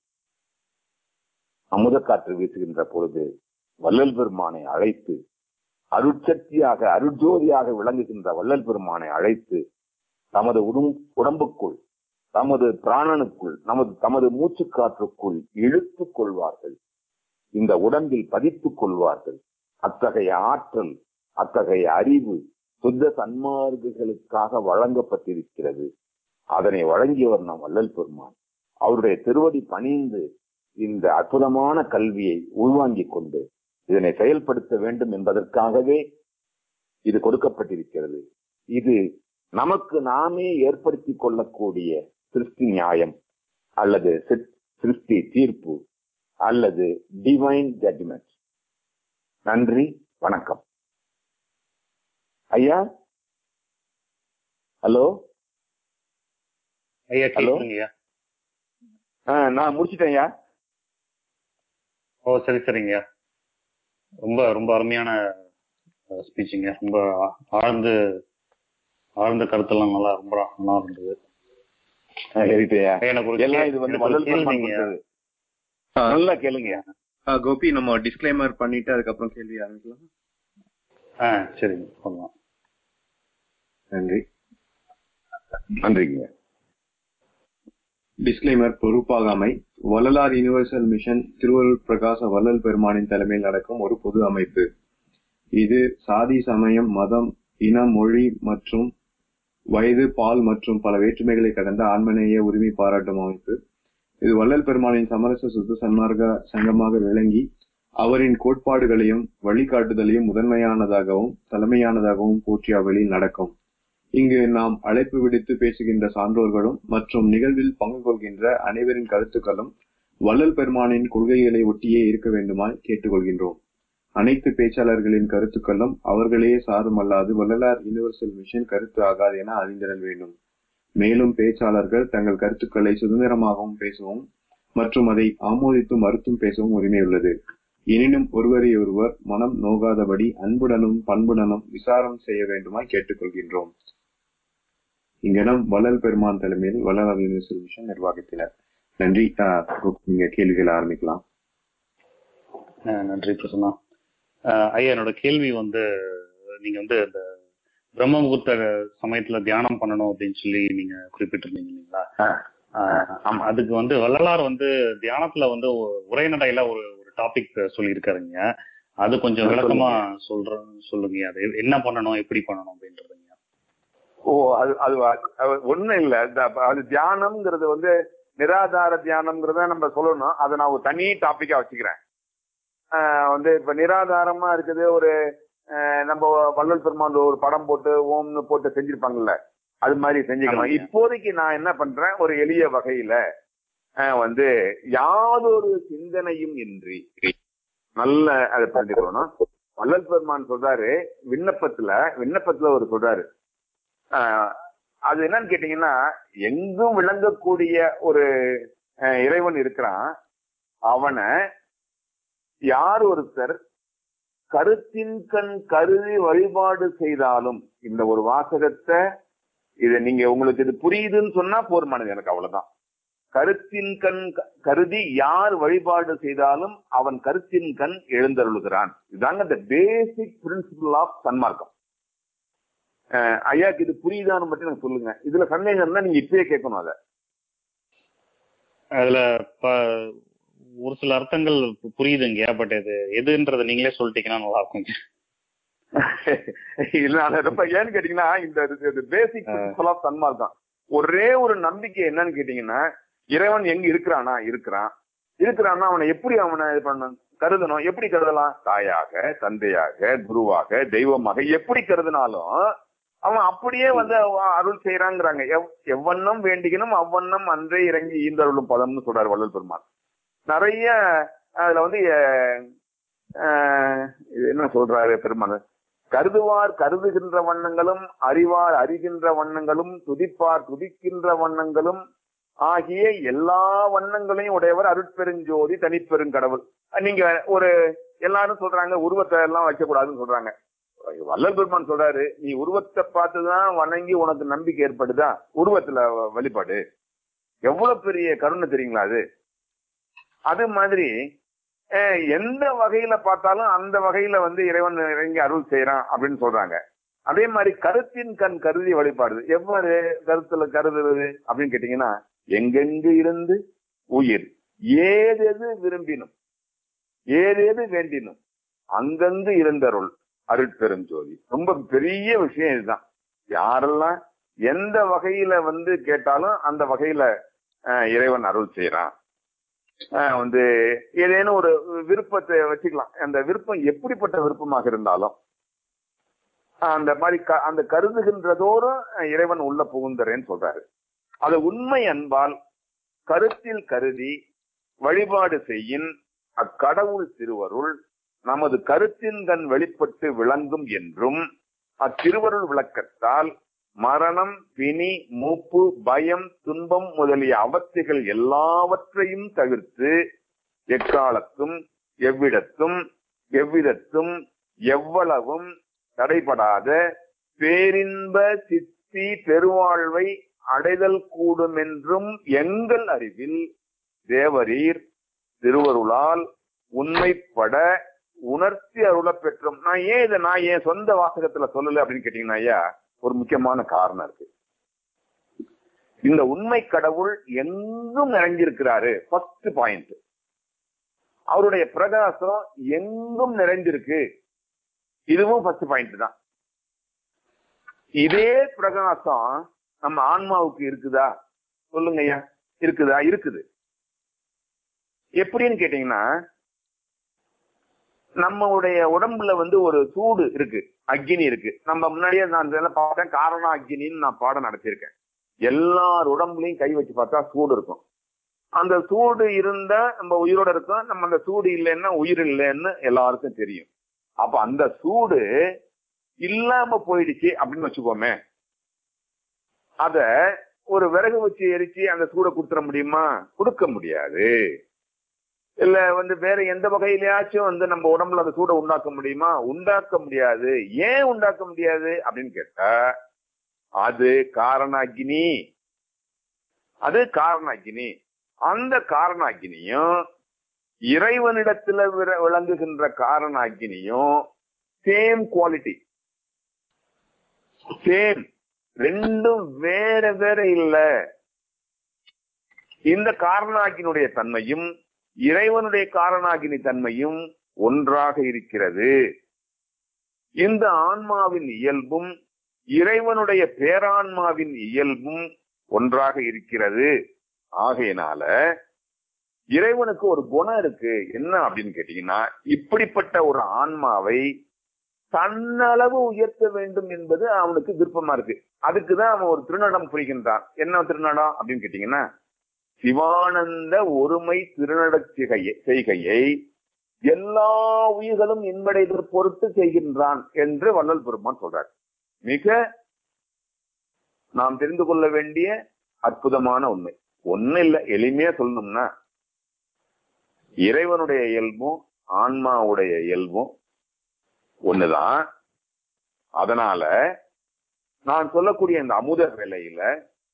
அமுத காற்று வீசுகின்ற பொழுது வள்ளல் பெருமானை அழைத்து அருட்சக்தியாக அருட்ஜோதியாக விளங்குகின்ற வள்ளல் பெருமானை அழைத்து தமது உடும் உடம்புக்குள் தமது பிராணனுக்குள் நமது தமது மூச்சு காற்றுக்குள் இழுத்துக் கொள்வார்கள் இந்த உடம்பில் பதித்துக் கொள்வார்கள் அத்தகைய ஆற்றல் அத்தகைய அறிவு சுத்த சன்மார்க்குகளுக்காக வழங்கப்பட்டிருக்கிறது அதனை வழங்கியவர் நம் வள்ளல் பெருமான் அவருடைய திருவடி பணிந்து இந்த அற்புதமான கல்வியை உள்வாங்கிக் கொண்டு இதனை செயல்படுத்த வேண்டும் என்பதற்காகவே இது கொடுக்கப்பட்டிருக்கிறது இது நமக்கு நாமே ஏற்படுத்திக் கொள்ளக்கூடிய சிருஷ்டி நியாயம் அல்லது சிற்- சிருஷ்டி தீர்ப்பு அல்லது டிவைன் ஜட்ஜ்மெண்ட் நன்றி வணக்கம் ஐயா ஹலோ ஐயா Hello? கேக்குதுங்கய்யா நான் முடிச்சிட்டேன் ஐயா ஓ சரி சரிங்கய்யா ரொம்ப ரொம்ப அருமையான ஸ்பீச்சுங்க ரொம்ப ஆ- ஆழ்ந்து ஆழ்ந்த கருத்தெல்லாம் நல்லா ரொம்ப நல்லா இருந்தது சரிங்கய்யா ஐயா, எனக்கு ஒரு எல்லாம் கே- இது வந்து எனக்கு ஒரு வள்ளல் பெருமான் கேள்விங்க. கொடுத்தது. ஆ, நல்லா கேளுங்க ஆ, கோபி நம்ம டிஸ்க்ளைமர் பண்ணிட்டு அதுக்கப்புறம் கேள்வி ஆரம்பிக்கலாம் ஆ சரிங்க சொல்லலாம் நன்றி நன்றிங்க டிஸ்க்ளைமர் பொறுப்பாகாமை வள்ளலார் யுனிவர்சல் மிஷன் திருவள்ளுவர் பிரகாச வள்ளல் பெருமானின் தலைமையில் நடக்கும் ஒரு பொது அமைப்பு இது சாதி சமயம் மதம் இனம் மொழி மற்றும் வயது பால் மற்றும் பல வேற்றுமைகளை கடந்த ஆன்மநேய உரிமை பாராட்டும் அமைப்பு இது வள்ளல் பெருமானின் சமரச சுத்த சன்மார்க்க சங்கமாக விளங்கி அவரின் கோட்பாடுகளையும் வழிகாட்டுதலையும் முதன்மையானதாகவும் தலைமையானதாகவும் போற்றிய வழியில் நடக்கும் இங்கு நாம் அழைப்பு விடுத்து பேசுகின்ற சான்றோர்களும் மற்றும் நிகழ்வில் பங்கு கொள்கின்ற அனைவரின் கருத்துக்களும் வள்ளல் பெருமானின் கொள்கைகளை ஒட்டியே இருக்க வேண்டுமாய் கேட்டுக்கொள்கின்றோம் அனைத்து பேச்சாளர்களின் கருத்துக்களும் அவர்களே சாருமல்லாது வள்ளலார் யுனிவர்சல் மிஷன் கருத்து ஆகாது என அறிந்திடல் வேண்டும் மேலும் பேச்சாளர்கள் தங்கள் கருத்துக்களை சுதந்திரமாகவும் பேசவும் மற்றும் அதை ஆமோதித்து மறுத்தும் பேசவும் உரிமை உள்ளது எனினும் ஒருவரை ஒருவர் மனம் நோகாதபடி அன்புடனும் பண்புடனும் விசாரம் செய்ய வேண்டுமாய் கேட்டுக்கொள்கின்றோம் இங்கனம் வள்ளல் பெருமான் தலைமையில் வள்ளலார் யூனிவர்சல் மிஷன் நிர்வாகத்தினர் நன்றி ஆஹ் நீங்க கேள்விகளை ஆரம்பிக்கலாம் ஆ, நன்றி பிரசன்னா ஆ, ஐயா என்னோட கேள்வி வந்து நீங்க வந்து இந்த பிரம்ம முகூர்த்த சமயத்துல தியானம் பண்ணணும் அப்படின்னு சொல்லி நீங்க குறிப்பிட்டிருந்தீங்க இல்லைங்களா ஆ. ஆ, ஆமா அதுக்கு வந்து வள்ளலார் வந்து தியானத்துல வந்து ஒ- உரைநடையில ஒரு ஒரு டாபிக் சொல்லியிருக்காருங்க அது கொஞ்சம் ஆ, விளக்கமா சொல்ற சொல்லுங்க அது என்ன பண்ணணும் எப்படி பண்ணணும் அப்படின்றதுங்க ஓ அது அது அது ஒண்ணும் இல்ல இந்த அப்ப அது தியானம்ங்கிறது வந்து நிராதார தியானம்ங்கிறத நம்ம சொல்லணும் அதை நான் ஒரு தனி டாபிக்கா வச்சுக்கிறேன் ஆஹ் வந்து இப்ப நிராதாரமா இருக்குது ஒரு ஆஹ் நம்ம வள்ளல் பெருமான் ஒரு படம் போட்டு ஓம்னு போட்டு செஞ்சிருப்பாங்கல்ல அது மாதிரி செஞ்சுக்கலாம் ஆமாங்க. இப்போதைக்கு நான் என்ன பண்றேன் ஒரு எளிய வகையில ஆஹ் வந்து யாதொரு சிந்தனையும் இன்றி நல்ல அதை புரிஞ்சுக்கணும் வள்ளல் பெருமான் சொல்றாரு விண்ணப்பத்துல விண்ணப்பத்துல ஒரு சொல்றாரு ஆஹ் அது என்னன்னு கேட்டீங்கன்னா எங்கும் விளங்கக்கூடிய ஒரு அஹ், இறைவன் இருக்கிறான் அவனை யார் ஒருத்தர் கருத்தின் கண் கருதி வழிபாடு செய்தாலும் இந்த ஒரு வாசகத்தை இத நீங்க உங்களுக்கு இது புரியுதுன்னு சொன்னா போர்மானது எனக்கு அவ்வளவுதான் கருத்தின் கண் க- கருதி யார் வழிபாடு செய்தாலும் அவன் கருத்தின் கண் எழுந்தருளுகிறான் இதாங்க இந்த பேசிக் பிரின்சிபல் ஆஃப் சன்மார்க்கம் அஹ் ஐயாக்கு இது புரியுதான்னு மட்டும் எனக்கு சொல்லுங்க இதுல சந்தேகம் இருந்தா நீங்க இப்பயே கேட்கணும் அதை அதுல ப- ஒரு சில அர்த்தங்கள் பு- புரியுதுங்க பட் இது எதுன்றதை நீங்களே சொல்லிட்டீங்கன்னா நல்லா இருக்கும் இல்ல அது ரொம்ப ஏன்னு கேட்டீங்கன்னா இந்த பேசிக் பிரின்சிபல் ஆஃப் சன்மார்க்கம் ஒரே ஒரு நம்பிக்கை என்னன்னு கேட்டீங்கன்னா இறைவன் எங்க இருக்கிறானா இருக்கிறான் இருக்கிறான்னா அவனை எப்படி அவனை இது பண்ணணும் கருதணும் எப்படி கருதலாம் தாயாக தந்தையாக குருவாக தெய்வமாக எப்படி கருதினாலும் அவன் அப்படியே வந்து அவன் அருள் செய்யறாங்கிறாங்க எவ்- எவ்வண்ணம் வேண்டிக்கணும் அவ்வண்ணம் அன்றே இறங்கி ஈந்தருளும் பதம்னு சொல்றாரு வள்ளல் பெருமான் நிறைய அதுல வந்து அஹ், அஹ், இது என்ன சொல்றாரு பெருமாள் கருதுவார் கருதுகின்ற வண்ணங்களும் அறிவார் அறிகின்ற வண்ணங்களும் துதிப்பார் துதிக்கின்ற வண்ணங்களும் ஆகிய எல்லா வண்ணங்களையும் உடையவர் அருட்பெருஞ்சோதி தனிப்பெருங்கடவுள் அஹ் நீங்க ஒரு எல்லாரும் சொல்றாங்க உருவத்தை எல்லாம் வைக்கக்கூடாதுன்னு சொல்றாங்க வள்ளல் பெருமான் சொல்றாரு நீ உருவத்தை பார்த்துதான் வணங்கி உனக்கு நம்பிக்கை ஏற்படுதா உருவத்துல வ- வழிபாடு எவ்வளவு பெரிய கருணை தெரியுங்களா அது அது மாதிரி அஹ், எந்த வகையில பார்த்தாலும் அந்த வகையில வந்து இறைவன் இறங்கி அருள் செய்யறான் அப்படின்னு சொல்றாங்க அதே மாதிரி கருத்தின் கண் கருதி வழிபாடு எவ்வாறு கருத்துல கருதுறது அப்படின்னு கேட்டீங்கன்னா எங்கெங்கு இருந்து உயிர் ஏதெது விரும்பினும் ஏதேது வேண்டினும் அங்கங்கு இருந்தருள் அருட்பெரும் ஜோதி ரொம்ப பெரிய விஷயம் இதுதான் யாரெல்லாம் எந்த வகையில வந்து கேட்டாலும் அந்த வகையில அஹ், இறைவன் அருள் செய்யறான் ஆஹ் வந்து ஏதேனும் ஒரு விருப்பத்தை வச்சுக்கலாம் அந்த விருப்பம் எப்படிப்பட்ட விருப்பமாக இருந்தாலும் ஆஹ் அந்த மாதிரி க- அந்த கருதுகின்றதோறும் ஆஹ் இறைவன் உள்ள புகுந்தரேன்னு சொல்றாரு அது உண்மை அன்பால் கருத்தில் கருதி வழிபாடு செய்யின் அக்கடவுள் திருவருள் நமது கருத்தின் கண் வெளிப்பட்டு விளங்கும் என்றும் அத்திருவருள் விளக்கத்தால் மரணம் பிணி மூப்பு பயம் துன்பம் முதலிய அவத்தைகள் எல்லாவற்றையும் தவிர்த்து எக்காலத்தும் எவ்விடத்தும் எவ்விதத்தும் எவ்வளவும் தடைபடாத பேரின்ப சித்தி பெருவாழ்வை அடைதல் கூடுமென்றும் எங்கள் அறிவில் தேவரீர் திருவருளால் உண்மைப்பட உணர்த்தி அருளப் பெற்றோம் நான் ஏன் இதை நான் என் சொந்த வாசகத்துல சொல்லல அப்படின்னு கேட்டீங்கன்னா ஐயா ஒரு முக்கியமான காரணம் இருக்கு இந்த உண்மை கடவுள் எங்கும் நிறைஞ்சிருக்கிறாரு ஃபர்ஸ்ட் பாயிண்ட் அவருடைய பிரகாசம் எங்கும் நிறைஞ்சிருக்கு இதுவும் ஃபர்ஸ்ட் பாயிண்ட் தான் இதே பிரகாசம் நம்ம ஆன்மாவுக்கு இருக்குதா சொல்லுங்க ஐயா இருக்குதா இருக்குது எப்படின்னு கேட்டீங்கன்னா நம்மளுடைய உடம்புல வந்து ஒரு சூடு இருக்கு அக்னி இருக்கு நம்ம முன்னாடியே நான் இதெல்லாம் பார்த்தேன் காரண அக்னின்னு நான் பாடம் நடத்தியிருக்கேன் எல்லார் உடம்புலையும் கை வச்சு பார்த்தா சூடு இருக்கும் அந்த சூடு இருந்தா நம்ம உயிரோட இருக்கோம் நம்ம அந்த சூடு இல்லைன்னா உயிர் இல்லைன்னு எல்லாருக்கும் தெரியும் அப்ப அந்த சூடு இல்லாம போயிடுச்சு அப்படின்னு வச்சுக்கோமே அத ஒரு விறகு வச்சு எரிச்சு அந்த சூடை கொடுத்துட முடியுமா கொடுக்க முடியாது இல்ல வந்து வேற எந்த வகையிலயாச்சும் வந்து நம்ம உடம்புல அந்த சூடை உண்டாக்க முடியுமா உண்டாக்க முடியாது ஏன் உண்டாக்க முடியாது அப்படின்னு கேட்டா அது காரண அக்னி அது காரண அக்னி அந்த காரண அக்னியும் இறைவனிடத்துல விர- விளங்குகின்ற காரண அக்னியும் சேம் குவாலிட்டி சேம் ரெண்டும் வேற வேற இல்ல இந்த காரணாகினுடைய தன்மையும் இறைவனுடைய காரணாகினி தன்மையும் ஒன்றாக இருக்கிறது இந்த ஆன்மாவின் இயல்பும் இறைவனுடைய பேரான்மாவின் இயல்பும் ஒன்றாக இருக்கிறது ஆகையினால இறைவனுக்கு ஒரு குணம் இருக்கு என்ன அப்படின்னு கேட்டீங்கன்னா இப்படிப்பட்ட ஒரு ஆன்மாவை தன்னளவு உயர்த்த வேண்டும் என்பது அவனுக்கு விருப்பமா இருக்கு அதுக்குதான் அவன் ஒரு திருநடம் புரிகின்றான் என்ன திருநடம் அப்படின்னு கேட்டீங்கன்னா சிவானந்த ஒருமை திருநடச் சிகையை செய்கையை எல்லா உயிர்களும் இன்படைதற் பொருட்டு செய்கின்றான் என்று வள்ளல் பெருமான் சொல்றார் மிக நாம் தெரிந்து கொள்ள வேண்டிய அற்புதமான உண்மை ஒண்ணு இல்ல எளிமையா சொல்லணும்னா இறைவனுடைய இயல்பும் ஆன்மாவுடைய இயல்பும் ஒண்ணுதான் அதனால நான் சொல்லக்கூடிய இந்த அமுத வேலையில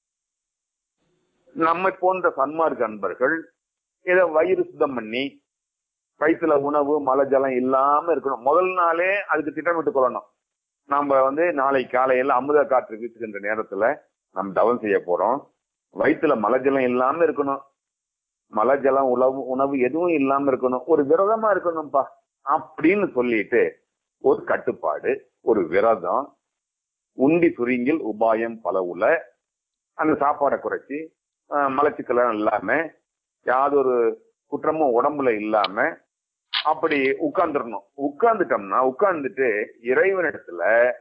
நம்மை போன்ற சன்மார்க்க அன்பர்கள் ஏதோ வயிறு சுத்தம் பண்ணி வயிற்றுல உணவு மலை ஜலம் இல்லாம இருக்கணும் முதல் நாளே அதுக்கு திட்டமிட்டு கொள்ளணும் நாம வந்து நாளை காலையில அமுத காற்று வீசுகின்ற நேரத்துல நம்ம தவம் செய்ய போறோம் வயிற்றுல மலை ஜலம் இல்லாம இருக்கணும் மலை ஜலம் உணவு உணவு எதுவும் இல்லாம இருக்கணும் ஒரு விரதமா இருக்கணும்ப்பா அப்படின்னு சொல்லிட்டு ஒரு கட்டுப்பாடு ஒரு விரதம் உண்டி சுருங்கில் உபாயம் பல உல அந்த சாப்பாடை குறைச்சி ஆஹ், மலச்சிக்கலம் இல்லாம யாதொரு குற்றமும் உடம்புல இல்லாம அப்படி உட்கார்ந்துடணும் உட்கார்ந்துட்டோம்னா உட்கார்ந்துட்டு இறைவனிடத்துல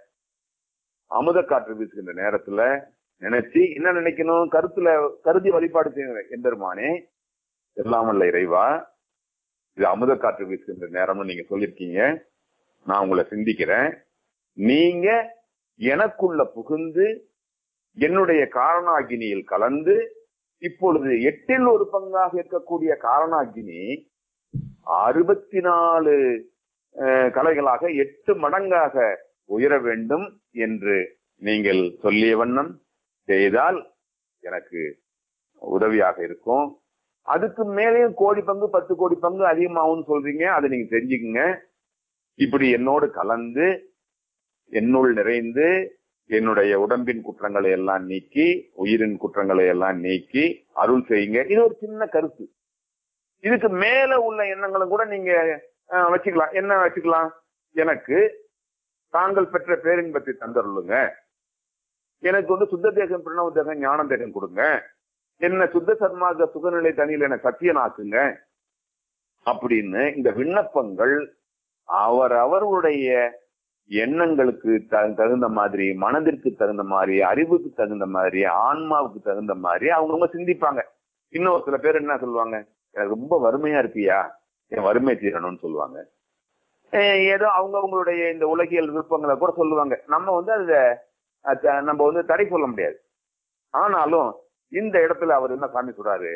அமுத காற்று வீசுகின்ற நேரத்துல நினைச்சு என்ன நினைக்கணும் கருத்துல கருதி வழிபாடு செய்யணும் எம்பெருமானே எல்லாம் வல்ல இறைவா இது அமுத காற்று வீசுகின்ற நேரம்னு நீங்க சொல்லிருக்கீங்க நான் உங்களை சிந்திக்கிறேன் நீங்க எனக்குள்ள புகுந்து என்னுடைய காரணாகினியில் கலந்து இப்பொழுது எட்டில் ஒரு பங்காக இருக்கக்கூடிய காரணாகினி அறுபத்தி நாலு அஹ், கலைகளாக எட்டு மடங்காக உயர வேண்டும் என்று நீங்கள் சொல்லிய வண்ணம் செய்தால் எனக்கு உதவியாக இருக்கும் அதுக்கு மேலேயும் கோடி பங்கு பத்து கோடி பங்கு அதிகமாகும்னு சொல்றீங்க அதை நீங்க தெரிஞ்சுக்குங்க இப்படி என்னோடு கலந்து என்னுள் நிறைந்து என்னுடைய உடம்பின் குற்றங்களை எல்லாம் நீக்கி உயிரின் குற்றங்களை எல்லாம் நீக்கி அருள் செய்யுங்க இது ஒரு சின்ன கருத்து இதுக்கு மேல உள்ள எண்ணங்களும் கூட நீங்க அஹ், வச்சுக்கலாம் என்ன வச்சுக்கலாம் எனக்கு தாங்கள் பெற்ற பேரின்பத்தை தந்தருளுங்க எனக்கு வந்து சுத்த தேகம் பிரணவ தேகம் ஞான தேகம் கொடுங்க என்ன சுத்த சன்மார்க்க சுகநிலை தனியில் என சத்தியனாக்குங்க அப்படின்னு இந்த விண்ணப்பங்கள் அவர் அவர்களுடைய எண்ணங்களுக்கு த- தகுந்த மாதிரி மனதிற்கு தகுந்த மாதிரி அறிவுக்கு தகுந்த மாதிரி ஆன்மாவுக்கு தகுந்த மாதிரி அவங்கவுங்க சிந்திப்பாங்க இன்னும் சில பேர் என்ன சொல்லுவாங்க எனக்கு ரொம்ப வறுமையா இருக்கியா என் வறுமை தீரணும்னு சொல்லுவாங்க அஹ் ஏதோ அவங்க அவங்களுடைய இந்த உலகியல் விருப்பங்களை கூட சொல்லுவாங்க நம்ம வந்து அதை அத- நம்ம வந்து தடை சொல்ல முடியாது ஆனாலும் இந்த இடத்துல அவர் என்ன சாமி சொல்றாரு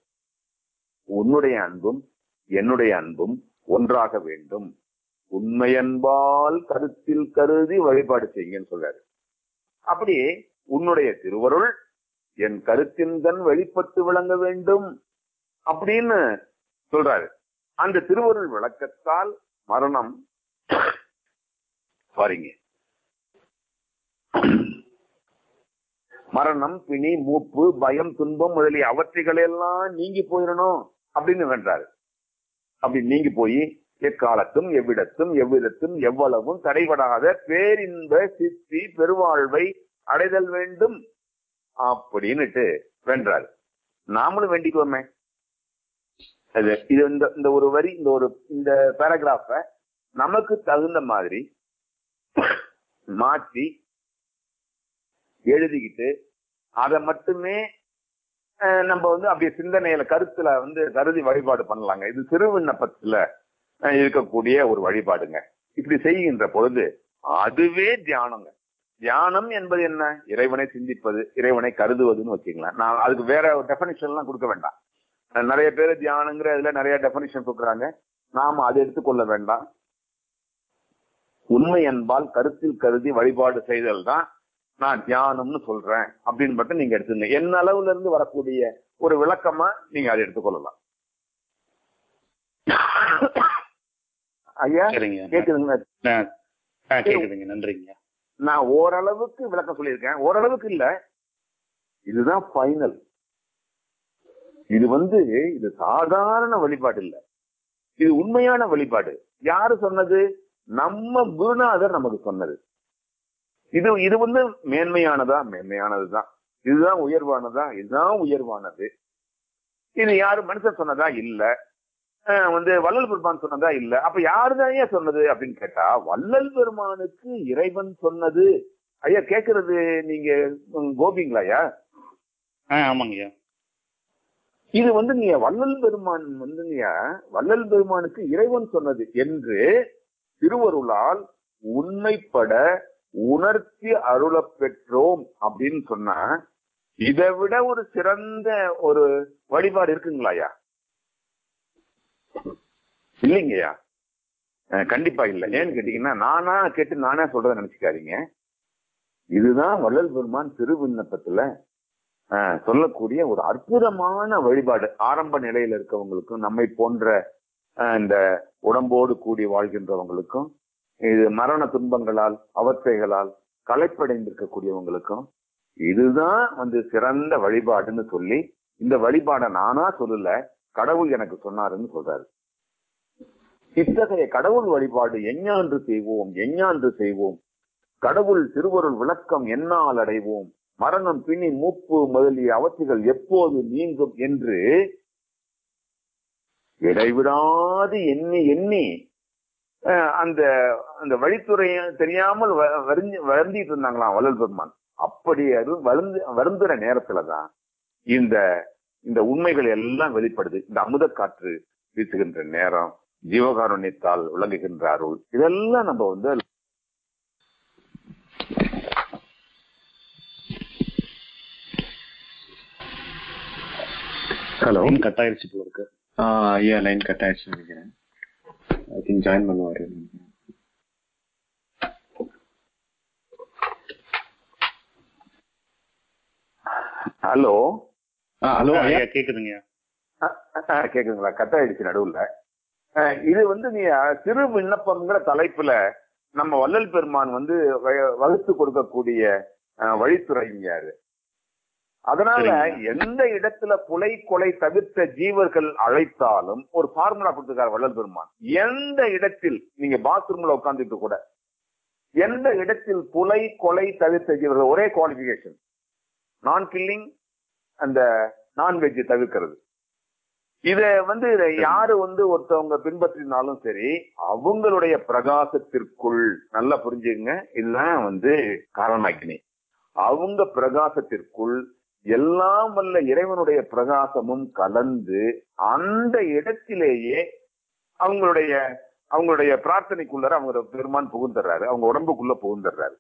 உன்னுடைய அன்பும் என்னுடைய அன்பும் ஒன்றாக வேண்டும் உண்மையன்பால் கருத்தில் கருதி வழிபாடு செய்யுங்கன்னு சொல்றாரு அப்படி உன்னுடைய திருவருள் என் கருத்தின் கண் வெளிப்பட்டு விளங்க வேண்டும் அப்படின்னு சொல்றாரு அந்த திருவருள் விளக்கத்தால் மரணம் சாரிங்க மரணம் பிணி மூப்பு பயம் துன்பம் முதலிய அவற்றைகளெல்லாம் நீங்கி போயிடணும் அப்படின்னு வென்றாரு அப்படி நீங்கி போய் எக்காலத்தும் எவ்விடத்தும் எவ்விதத்தும் எவ்வளவும் தடைபடாத பேரின்ப சித்தி பெருவாழ்வை அடைதல் வேண்டும் அப்படின்னுட்டு வென்றாரு நாமளும் வேண்டிக்குவோமே அது இது இந்த இந்த ஒரு வரி இந்த ஒரு இந்த பேராகிராஃப நமக்கு தகுந்த மாதிரி மாற்றி எழுதிக்கிட்டு அதை மட்டுமே அஹ், நம்ம வந்து அப்படியே சிந்தனையில கருத்துல வந்து கருதி வழிபாடு பண்ணலாங்க இது சிறு விண்ணப்பத்துல அஹ், இருக்கக்கூடிய ஒரு வழிபாடுங்க இப்படி செய்கின்ற பொழுது அதுவே தியானங்க தியானம் என்பது என்ன இறைவனை சிந்திப்பது இறைவனை கருதுவதுன்னு வச்சுக்கலாம் நான் அதுக்கு வேற டெபனிஷன் எல்லாம் கொடுக்க வேண்டாம் அஹ், நிறைய பேர் தியானங்கிற இதுல நிறைய டெபனிஷன் கொடுக்குறாங்க நாம அதை எடுத்துக்கொள்ள வேண்டாம் உண்மை என்பால் கருத்தில் கருதி வழிபாடு செய்தல் தான் நான் தியானம்னு சொல்றேன் அப்படின்னு மட்டும் நீங்க எடுத்துங்க என்ன அளவுல இருந்து வரக்கூடிய ஒரு விளக்கமா நீங்க அதை எடுத்துக்கொள்ளலாம் ஐயா சரிங்க கேக்குதுங்க ஆ, ஆ, கேக்குதுங்க நன்றிங்க நான் ஓரளவுக்கு விளக்கம் சொல்லியிருக்கேன் ஓரளவுக்கு இல்ல இதுதான் ஃபைனல் இது வந்து இது சாதாரண வழிபாடு இல்ல இது உண்மையான வழிபாடு யாரு சொன்னது நம்ம குருநாதர் நமக்கு சொன்னது இது இது வந்து மேன்மையானதா மேன்மையானதுதான் இதுதான் உயர்வானதா இதுதான் உயர்வானது இது யாரு மனுஷன் சொன்னதா இல்ல அஹ் வந்து வள்ளல் பெருமான் சொன்னதா இல்ல அப்ப யாருதான் ஏன் சொன்னது அப்படின்னு கேட்டா வள்ளல் பெருமானுக்கு இறைவன் சொன்னது ஐயா கேக்குறது நீங்க உம், கோபிங்களா ஐயா ஆ ஆமாங்கய்யா இது வந்து நீங்க வள்ளல் பெருமான் வந்து நீங்க வள்ளல் பெருமானுக்கு இறைவன் சொன்னது என்று திருவருளால் உண்மைப்பட உணர்த்தி அருளப் பெற்றோம் அப்படின்னு சொன்னா இதை விட ஒரு சிறந்த ஒரு வழிபாடு இருக்குங்களாயா இல்லைங்கய்யா அஹ் கண்டிப்பா இல்ல ஏன்னு கேட்டீங்கன்னா நானா கேட்டு நானே சொல்றதை நினைச்சுக்காதீங்க இதுதான் வள்ளல் பெருமான் திருவிண்ணப்பத்துல ஆஹ் சொல்லக்கூடிய ஒரு அற்புதமான வழிபாடு ஆரம்ப நிலையில இருக்கவங்களுக்கும் நம்மை போன்ற ஆஹ் இந்த உடம்போடு கூடி வாழ்கின்றவங்களுக்கும் இது மரண துன்பங்களால் அவஸ்தைகளால் களைப்படைந்திருக்கக்கூடியவங்களுக்கும் இதுதான் வந்து சிறந்த வழிபாடுன்னு சொல்லி இந்த வழிபாடை நானா சொல்லல கடவுள் எனக்கு சொன்னாருன்னு சொல்றாரு இத்தகைய கடவுள் வழிபாடு எஞ்ஞான்று செய்வோம் எஞ்ஞான்று செய்வோம் கடவுள் திருவருள் விளக்கம் என்னால் அடைவோம் மரணம் பிணி மூப்பு முதலிய அவற்றுகள் எப்போது நீங்கும் என்று இடைவிடாது எண்ணி எண்ணி அஹ், அந்த அந்த வழித்துறைய தெரியாமல் வ- வருந்தி வருந்திட்டு இருந்தாங்களாம் வள்ளல் பெருமான் அப்படி அது வருந்து வருந்துற நேரத்துலதான் இந்த இந்த உண்மைகள் எல்லாம் வெளிப்படுது இந்த அமுத காற்று வீசுகின்ற நேரம் ஜீவகாருண்யத்தால் விளங்குகின்ற அருள் இதெல்லாம் நம்ம வந்து ஹலோ line கட் ஆயிருச்சு போல இருக்கு ஐயா லைன் கட் ஆயிடுச்சு நினைக்கிறேன் ஐ திங்க் ஜாயின் பண்ணுவாரு ஹலோ ஹலோ ஐயா ஐயா கேக்குதுங்க கேக்குதுங்களா கட் ஆயிடுச்சு நடுவுல அஹ், இது வந்து நீ அஹ், சிறு விண்ணப்பம்ங்கிற தலைப்புல நம்ம வள்ளல் பெருமான் வந்து வ- வகுத்து கொடுக்கக்கூடிய அஹ், வழித்துறைங்க அது அதனால சரிங்க. எந்த இடத்துல புலை கொலை தவிர்த்த ஜீவர்கள் அழைத்தாலும் ஒரு ஃபார்முலா கொடுத்துருக்காரு வள்ளல் பெருமான் எந்த இடத்தில் நீங்க பாத்ரூம்ல உட்கார்ந்துட்டு கூட எந்த இடத்தில் புலை கொலை தவிர்த்த ஜீவர்கள் ஒரே குவாலிபிகேஷன் நான் கில்லிங் அந்த நான்வெஜ் தவிர்க்கிறது இத வந்து இத யாரு வந்து ஒருத்தவங்க பின்பற்றினாலும் சரி அவங்களுடைய பிரகாசத்திற்குள் நல்லா புரிஞ்சுங்க இதுதான் வந்து காரணாக்கினி அவங்க பிரகாசத்திற்குள் எல்லாம் வல்ல இறைவனுடைய பிரகாசமும் கலந்து அந்த இடத்திலேயே அவங்களுடைய அவங்களுடைய பிரார்த்தனைக்குள்ளார அவங்க பெருமான் புகுந்துடுறாரு அவங்க உடம்புக்குள்ள புகுந்துடுறாரு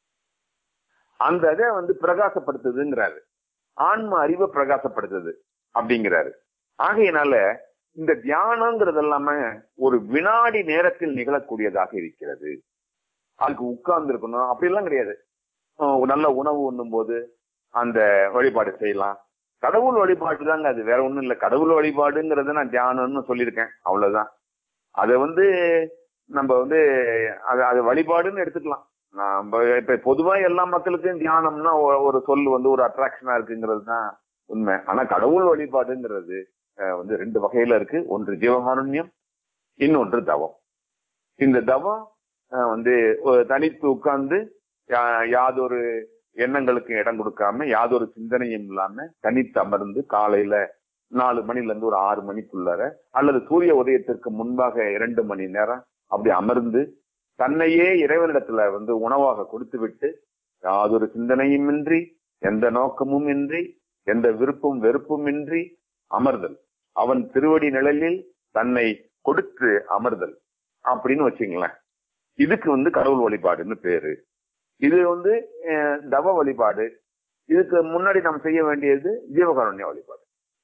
அந்த இதை வந்து பிரகாசப்படுத்துதுங்கிறாரு ஆன்ம அறிவை பிரகாசப்படுத்துது அப்படிங்கிறாரு ஆகையினால இந்த தியானங்கிறது எல்லாமே ஒரு வினாடி நேரத்தில் நிகழக்கூடியதாக இருக்கிறது அதுக்கு உட்கார்ந்து இருக்கணும் அப்படிலாம் கிடையாது அஹ் நல்ல உணவு உண்ணும் போது அந்த வழிபாடு செய்யலாம் கடவுள் வழிபாடு தாங்க அது வேற ஒண்ணும் இல்ல கடவுள் வழிபாடுங்கிறத நான் தியானம்னு சொல்லியிருக்கேன் அவ்வளவுதான் அதை வந்து நம்ம வந்து அது அது வழிபாடுன்னு எடுத்துக்கலாம் நம்ம இப்ப பொதுவா எல்லா மக்களுக்கும் தியானம்னா ஒ- ஒரு சொல் வந்து ஒரு அட்ராக்ஷனா இருக்குங்கிறது தான் உண்மை ஆனா கடவுள் வழிபாடுங்கிறது அஹ், வந்து ரெண்டு வகையில இருக்கு ஒன்று ஜீவகாருண்யம் இன்னொன்று தவம் இந்த தவம் அஹ், வந்து ஒரு தனித்து உட்கார்ந்து யா- யாதொரு எண்ணங்களுக்கு இடம் கொடுக்காம யாதொரு சிந்தனையும் இல்லாம தனித்து அமர்ந்து காலையில நாலு மணில இருந்து ஒரு ஆறு மணிக்குள்ளார அல்லது சூரிய உதயத்திற்கு முன்பாக இரண்டு மணி நேரம் அப்படி அமர்ந்து தன்னையே இறைவனிடத்துல வந்து உணவாக கொடுத்து விட்டு யாதொரு சிந்தனையும் இன்றி எந்த நோக்கமும் இன்றி எந்த விருப்பும் வெறுப்பும் இன்றி அமர்தல் அவன் திருவடி நிழலில் தன்னை கொடுத்து அமர்தல் அப்படின்னு வச்சுங்களேன் இதுக்கு வந்து கடவுள் வழிபாடுன்னு பேரு இது வந்து அஹ், தவ வழிபாடு இதுக்கு முன்னாடி நாம் செய்ய வேண்டியது ஜீவகாருண்ய வழிபாடு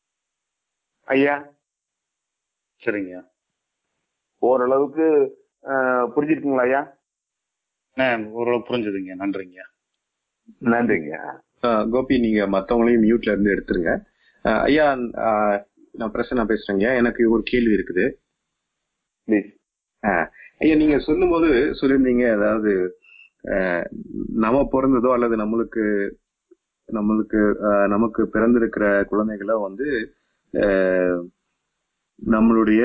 ஐயா சரிங்க ஓரளவுக்கு அஹ், புரிஞ்சிருக்குங்களா ஐயா அஹ் ஓரளவு புரிஞ்சுதுங்க நன்றிங்க நன்றிங்க அஹ் கோபி நீங்க மத்தவங்களையும் மியூட்ல இருந்து எடுத்துருங்க அஹ் ஐயா அஹ் நான் பிரசன்னா பேசுறேங்க எனக்கு ஒரு கேள்வி இருக்குது ப்ளீஸ் ஐயா நீங்க சொல்லும்போது சொல்லியிருந்தீங்க அதாவது அஹ், நம்ம பிறந்ததோ அல்லது நம்மளுக்கு நம்மளுக்கு அஹ், நமக்கு பிறந்திருக்கிற குழந்தைகளை வந்து அஹ், நம்மளுடைய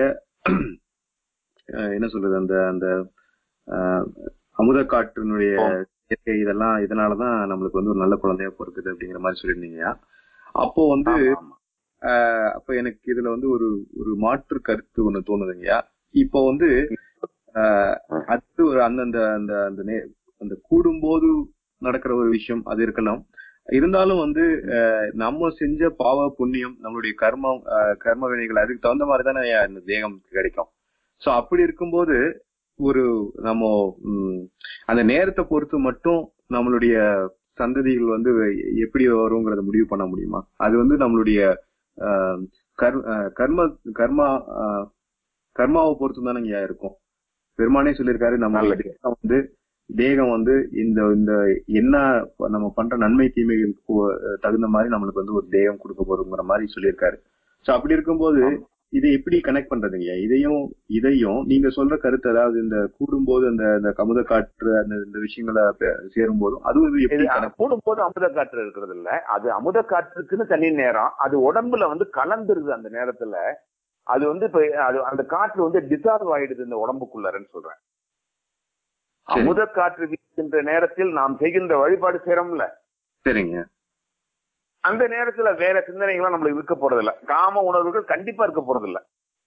அஹ், என்ன சொல்றது அந்த அந்த அஹ், அமுத காற்றினுடைய இயற்கை இதெல்லாம் இதனாலதான் நம்மளுக்கு வந்து ஒரு நல்ல குழந்தையா பிறக்குது அப்படிங்கிற மாதிரி சொல்லியிருந்தீங்க அப்போ வந்து ஆமா, ஆமா. ஆஹ் அப்ப எனக்கு இதுல வந்து ஒரு ஒரு மாற்று கருத்து ஒண்ணு தோணுதுங்கய்யா இப்போ வந்து ஆஹ் அது ஒரு அந்தந்த அந்த அந்த நே- அந்த கூடும்போது நடக்கிற ஒரு விஷயம் அது இருக்கலாம் இருந்தாலும் வந்து அஹ், நம்ம செஞ்ச பாவ புண்ணியம் நம்மளுடைய கர்மம் அஹ், கர்ம வினைகள் அதுக்கு தகுந்த மாதிரி தானே இந்த தேகம் கிடைக்கும் சோ அப்படி இருக்கும்போது ஒரு நம்ம ம், அந்த நேரத்தை பொறுத்து மட்டும் நம்மளுடைய சந்ததிகள் வந்து எப்படி வருங்கிறத முடிவு பண்ண முடியுமா அது வந்து நம்மளுடைய அஹ், கர்- அஹ், கர்ம கர்மா அஹ், கர்மாவை பொறுத்து தானே இருக்கும் பெருமானே சொல்லியிருக்காரு நம்ம நல்லது. தேகம் வந்து தேகம் வந்து இந்த இந்த என்ன நம்ம பண்ற நன்மை தீமைகளுக்கு போ- தகுந்த மாதிரி நம்மளுக்கு வந்து ஒரு தேகம் கொடுக்க போறோங்கிற மாதிரி சொல்லியிருக்காரு சோ அப்படி இருக்கும்போது இதை எப்படி கனெக்ட் பண்றதுங்க இதையும் இதையும் நீங்க சொல்ற கருத்து அதாவது இந்த கூடும்போது அந்த அந்த கமுத காற்று அந்த இந்த விஷயங்களை சேரும் போதும் அதுவும் இது எப்படி இது connect- கூடும்போது அமுத காற்று இருக்கிறது இல்ல அது அமுத காற்றுக்குன்னு தனி நேரம் அது உடம்புல வந்து கலந்துருது அந்த நேரத்துல அது வந்து இப்ப அது அந்த காற்று வந்து டிசால்வ் ஆயிடுது இந்த உடம்புக்குள்ளன்னு சொல்றேன் சரி. அமுத காற்று வீசுகின்ற நேரத்தில் நாம் செய்கின்ற வழிபாடு செய்யறோம்ல சரிங்க அந்த நேரத்துல வேற சிந்தனைகளும் நம்மளுக்கு இருக்க போறது இல்ல காம உணர்வுகள் கண்டிப்பா இருக்க போறது இல்ல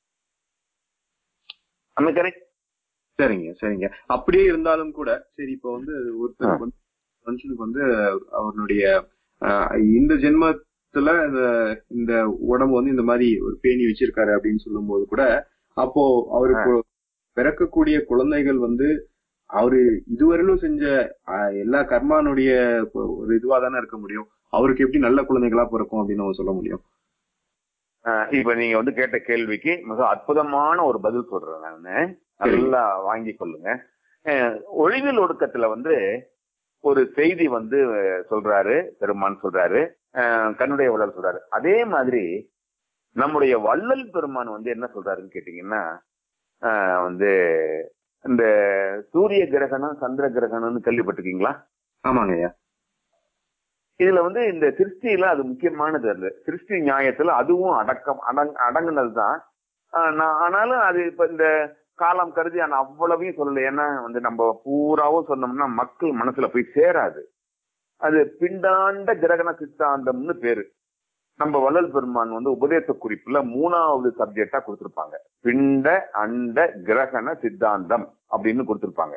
அந்த கரெக்ட் சரிங்க சரிங்க அப்படியே இருந்தாலும் கூட சரி இப்போ வந்து ஒருத்தருக்கு வந்து மனுஷனுக்கு வந்து அவனுடைய ஆஹ், இந்த ஜென்மத்துல இந்த இந்த உடம்பு வந்து இந்த மாதிரி ஒரு பேணி வச்சிருக்காரு அப்படின்னு சொல்லும்போது கூட அப்போ அவருக்கு பிறக்கக்கூடிய குழந்தைகள் வந்து அவரு இதுவரையிலும் செஞ்ச ஆஹ், எல்லா கர்மானுடைய ஒரு இதுவா தானே இருக்க முடியும் அவருக்கு எப்படி நல்ல குழந்தைகளா பிறக்கும் அப்படின்னு நம்ம சொல்ல முடியும் ஆஹ் இப்ப நீங்க வந்து கேட்ட கேள்விக்கு மிக அற்புதமான ஒரு பதில் சொல்றேன் நானு நல்லா வாங்கி கொள்ளுங்க ஆஹ் ஒழிவில் ஒடுக்கத்துல வந்து ஒரு செய்தி வந்து அஹ், சொல்றாரு பெருமான் சொல்றாரு ஆஹ் கண்ணுடைய உடல் சொல்றாரு அதே மாதிரி நம்முடைய வள்ளல் பெருமான் வந்து என்ன சொல்றாருன்னு கேட்டீங்கன்னா ஆஹ் வந்து இந்த சூரிய கிரகணம் சந்திர கிரகணம்னு கேள்விப்பட்டிருக்கீங்களா ஆமாங்க ஐயா இதுல வந்து இந்த சிருஷ்டியில அது முக்கியமானது அது சிருஷ்டி நியாயத்துல அதுவும் அடக்கம் அடங் அடங்குனது தான் ஆனாலும் அது இப்ப இந்த காலம் கருதி ஆனா அவ்வளவையும் சொல்லல ஏன்னா வந்து நம்ம பூராவும் சொன்னோம்னா மக்கள் மனசுல போய் சேராது அது பிண்டாண்ட கிரகண சித்தாந்தம்னு பேரு நம்ம வள்ளல் பெருமான் வந்து உபதேச குறிப்புல மூணாவது சப்ஜெக்டா கொடுத்திருப்பாங்க பிண்ட அண்ட கிரகண சித்தாந்தம் அப்படின்னு கொடுத்திருப்பாங்க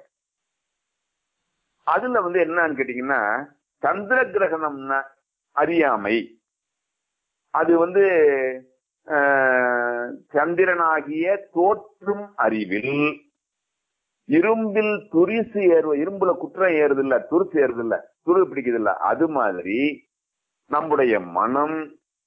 அதுல வந்து என்னன்னு கேட்டீங்கன்னா சந்திர கிரகணம்னா அறியாமை அது வந்து ஆஹ், சந்திரனாகிய தோற்றும் அறிவில் இரும்பில் துரிசு ஏறுவ இரும்புல குற்றம் ஏறுது இல்ல துருசு ஏறுது இல்ல துரு பிடிக்குது இல்ல அது மாதிரி நம்முடைய மனம்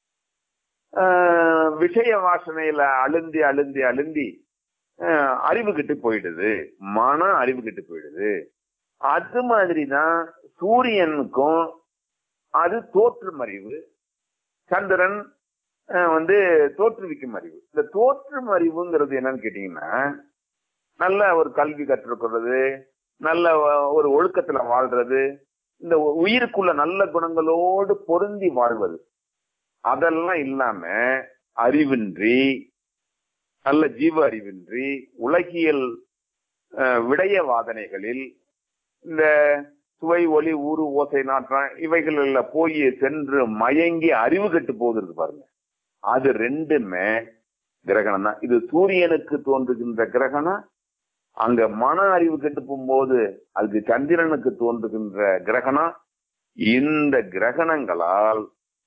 ஆஹ், விஷய வாசனையில அழுந்தி அழுந்தி அழுந்தி ஆஹ், அறிவு கிட்டு போயிடுது மனம் அறிவு கிட்டு போயிடுது அது மாதிரிதான் சூரியனுக்கும் அது தோற்றும் அறிவு சந்திரன் அஹ், வந்து தோற்றுவிக்கும் அறிவு இந்த தோற்றும் அறிவுங்கிறது என்னன்னு கேட்டீங்கன்னா நல்ல ஒரு கல்வி கற்றுக்கிறது நல்ல வ- ஒரு ஒழுக்கத்துல வாழ்றது இந்த உ- உயிருக்குள்ள நல்ல குணங்களோடு பொருந்தி வாழ்வது அதெல்லாம் இல்லாம அறிவின்றி நல்ல ஜீவ அறிவின்றி உலகியல் அஹ், விடய வாதனைகளில் இந்த சுவை ஒளி ஊறு ஓசை நாற்றம் இவைகள்ல போய் சென்று மயங்கி அறிவு கெட்டு போகுது இருக்கு பாருங்க அது ரெண்டுமே கிரகணம் தான் இது சூரியனுக்கு தோன்றுகின்ற கிரகணம் அங்க மன அறிவு கெட்டு போகும்போது அதுக்கு சந்திரனுக்கு தோன்றுகின்ற கிரகணம் இந்த கிரகணங்களால்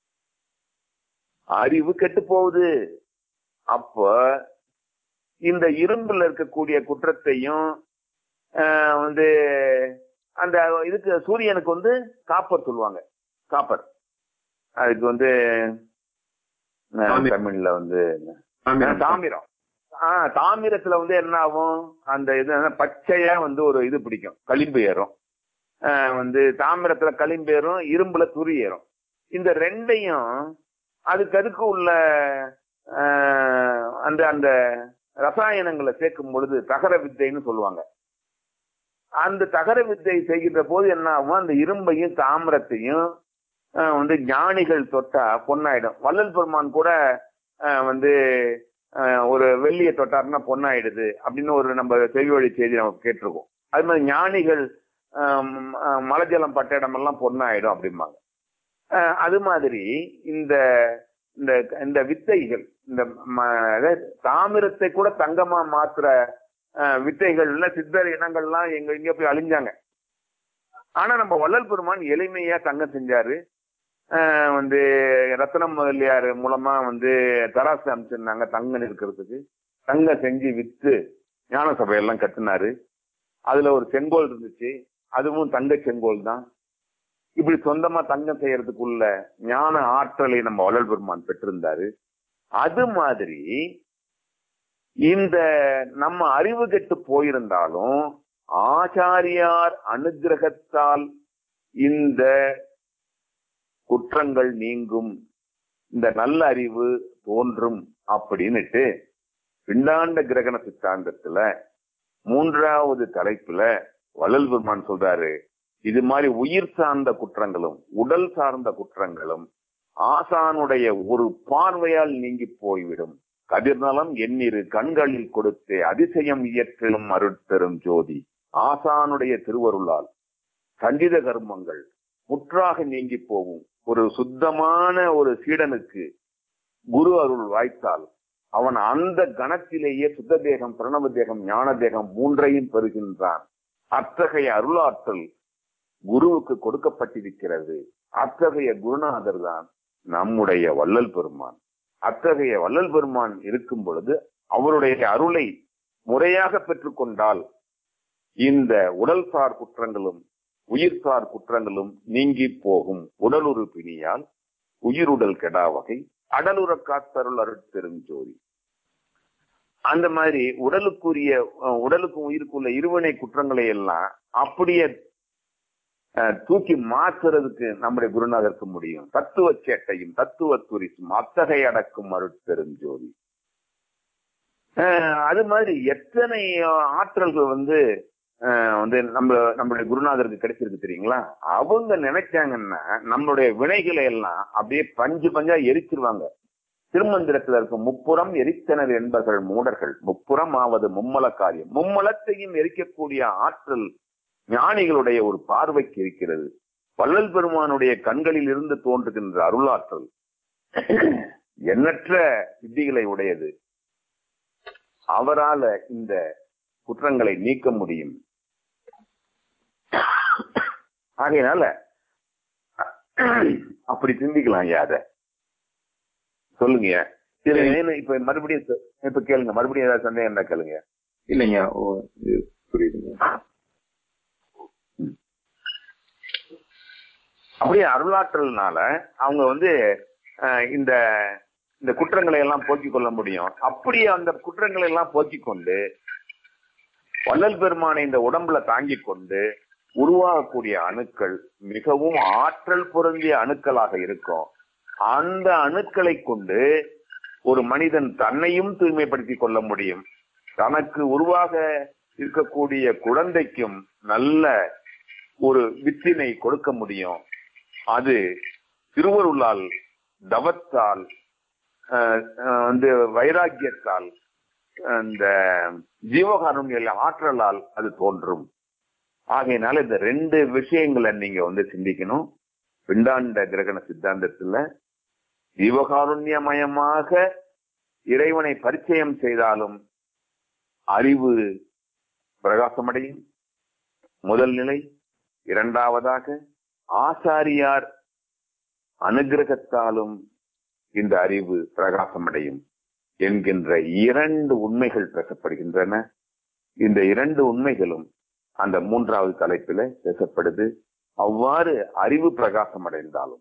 அறிவு கெட்டு போகுது அப்ப இந்த இரும்புல இருக்கக்கூடிய குற்றத்தையும் ஆஹ், வந்து அந்த இதுக்கு சூரியனுக்கு வந்து காப்பர் சொல்லுவாங்க காப்பர் அதுக்கு வந்து ஆஹ், தாமிரம். தமிழ்ல வந்து ஆமாம். தாமிரம் ஆஹ் தாமிரத்துல வந்து என்ன ஆகும் அந்த இது என்ன, பச்சையா வந்து ஒரு இது பிடிக்கும் களிம்பு ஏறும் ஆஹ் வந்து தாமிரத்துல களிம்பு ஏறும் இரும்புல துரி ஏறும் இந்த ரெண்டையும் அதுக்கு அதுக்கு உள்ள ஆஹ், அந்த அந்த ரசாயனங்களை சேர்க்கும் பொழுது தகர வித்தைன்னு சொல்லுவாங்க அந்த தகர வித்தை செய்கின்ற போது என்ன ஆகும் அந்த இரும்பையும் தாமிரத்தையும் ஆஹ், வந்து ஞானிகள் தொட்டா பொன்னாயிடும் வள்ளல் பெருமான் கூட ஆஹ், வந்து ஆஹ், ஒரு வெள்ளியை தொட்டாருன்னா பொன்னாயிடுது அப்படின்னு ஒரு நம்ம செவி வழி செய்தி நம்ம கேட்டிருக்கோம் அது மாதிரி ஞானிகள் ஆஹ், ஆஹ், மலைஜலம் பட்ட இடமெல்லாம் பொன்னாயிடும் அப்படிம்பாங்க ஆஹ், அது மாதிரி இந்த இந்த இந்த வித்தைகள் இந்த ம- அதாவது தாமிரத்தை கூட தங்கமா மாத்துற ஆஹ், வித்தைகள்ல சித்தர் இனங்கள்லாம் எங்க இங்க போய் அழிஞ்சாங்க ஆனா நம்ம வள்ளல் பெருமான் எளிமையா தங்கம் செஞ்சாரு ஆஹ் வந்து ரத்னம் முதலியார் மூலமா வந்து தராசு அமைச்சிருந்தாங்க தங்கம் இருக்கிறதுக்கு தங்கம் செஞ்சு வித்து ஞான சபையெல்லாம் கட்டினாரு அதுல ஒரு செங்கோல் இருந்துச்சு அதுவும் தங்க செங்கோல் தான் இப்படி சொந்தமா தங்கம் செய்யறதுக்குள்ள ஞான ஆற்றலை நம்ம வள்ளல் பெருமான் பெற்றிருந்தாரு அது மாதிரி இந்த நம்ம அறிவு கெட்டு போயிருந்தாலும் ஆச்சாரியார் அனுகிரகத்தால் இந்த குற்றங்கள் நீங்கும் இந்த நல்ல அறிவு தோன்றும் அப்படின்னுட்டு பிண்டாண்ட கிரகண சித்தாந்தத்துல மூன்றாவது தலைப்புல வள்ளல் பெருமான் சொல்றாரு இது மாதிரி உயிர் சார்ந்த குற்றங்களும் உடல் சார்ந்த குற்றங்களும் ஆசானுடைய ஒரு பார்வையால் நீங்கி போய்விடும் கதிர்நலம் எண்ணிரு கண்களில் கொடுத்து அதிசயம் இயற்றிலும் அருட்பெரும் ஜோதி ஆசானுடைய திருவருளால் சஞ்சித கர்மங்கள் முற்றாக நீங்கி போகும் ஒரு சுத்தமான ஒரு சீடனுக்கு குரு அருள் வாய்த்தால் அவன் அந்த கணத்திலேயே சுத்த தேகம் பிரணவ தேகம் ஞான தேகம் மூன்றையும் பெறுகின்றான் அத்தகைய அருளாற்றல் குருவுக்கு கொடுக்கப்பட்டிருக்கிறது அத்தகைய குருநாதர் தான் நம்முடைய வள்ளல் பெருமான் அத்தகைய வள்ளல் பெருமான் இருக்கும் பொழுது அவருடைய அருளை முறையாக பெற்றுக்கொண்டால் இந்த உடல் சார் குற்றங்களும் உயிர் சார் குற்றங்களும் நீங்கி போகும் உடலுறு பிணியால் உயிருடல் கெடா வகை அடலுற காத்தருள் அருட்பெருஞ்சோதி அந்த மாதிரி உடலுக்குரிய அஹ், உடலுக்கும் உயிருக்குள்ள இருவினை குற்றங்களை எல்லாம் அப்படியே அஹ், தூக்கி மாற்றுறதுக்கு நம்முடைய குருநாதருக்கு முடியும் தத்துவ சேட்டையும் தத்துவ துரிசும் அத்தகைய அடக்கும் அருட்பெருஞ்சோதி அஹ், அது மாதிரி எத்தனை ஆற்றல்கள் வந்து அஹ், வந்து நம்ம நம்மளுடைய குருநாதருக்கு கிடைச்சிருக்கு தெரியுங்களா அவங்க நினைச்சாங்கன்னா நம்மளுடைய வினைகளை எல்லாம் அப்படியே பஞ்சு பஞ்சா எரிச்சிருவாங்க திருமந்திரத்துல இருக்கும் முப்புறம் எரித்தனர் என்பர்கள் மூடர்கள் முப்புறம் ஆவது மும்மல காரியம் மும்மலத்தையும் எரிக்கக்கூடிய ஆற்றல் ஞானிகளுடைய ஒரு பார்வைக்கு இருக்கிறது வள்ளல் பெருமானுடைய கண்களில் இருந்து தோன்றுகின்ற அருளாற்றல் எண்ணற்ற சித்திகளை உடையது அவரால இந்த குற்றங்களை நீக்க முடியும் ஆகையினால அப்படி சிந்திக்கலாம் ஐயா அத சொல்லுங்க இதுல ஏன்னு இப்ப மறுபடியும் சொ- இப்ப கேளுங்க மறுபடியும் ஏதாவது சந்தேகம் இருந்தா கேளுங்க இல்லைங்க ஓ இது புரியுதுங்க அப்படியே அருளாற்றல்னால அவங்க வந்து அஹ், இந்த இந்த குற்றங்களை எல்லாம் போக்கிக் கொள்ள முடியும் அப்படியே அந்த குற்றங்களை எல்லாம் போக்கிக் கொண்டு வள்ளல் பெருமானை இந்த உடம்புல தாங்கிக் கொண்டு உருவாகக்கூடிய அணுக்கள் மிகவும் ஆற்றல் பொருந்திய அணுக்களாக இருக்கும் அந்த அணுக்களை கொண்டு ஒரு மனிதன் தன்னையும் தூய்மைப்படுத்திக் கொள்ள முடியும் தனக்கு உருவாக இருக்கக்கூடிய குழந்தைக்கும் நல்ல ஒரு வித்தினை கொடுக்க முடியும் அது திருவருளால் தவத்தால் அஹ், அஹ், வந்து வைராக்கியத்தால் அந்த ஜீவகாருண்ய ஆற்றலால் அது தோன்றும் ஆகையினால இந்த ரெண்டு விஷயங்களை நீங்க வந்து சிந்திக்கணும் பிண்டாண்ட கிரகண சித்தாந்தத்துல ஜீவகாருண்யமயமாக இறைவனை பரிச்சயம் செய்தாலும் அறிவு பிரகாசமடையும் முதல் நிலை இரண்டாவதாக ஆசாரியார் அனுகிரகத்தாலும் இந்த அறிவு பிரகாசமடையும் என்கின்ற இரண்டு உண்மைகள் பேசப்படுகின்றன இந்த இரண்டு உண்மைகளும் அந்த மூன்றாவது தலைப்பில பேசப்படுது அவ்வாறு அறிவு பிரகாசம் அடைந்தாலும்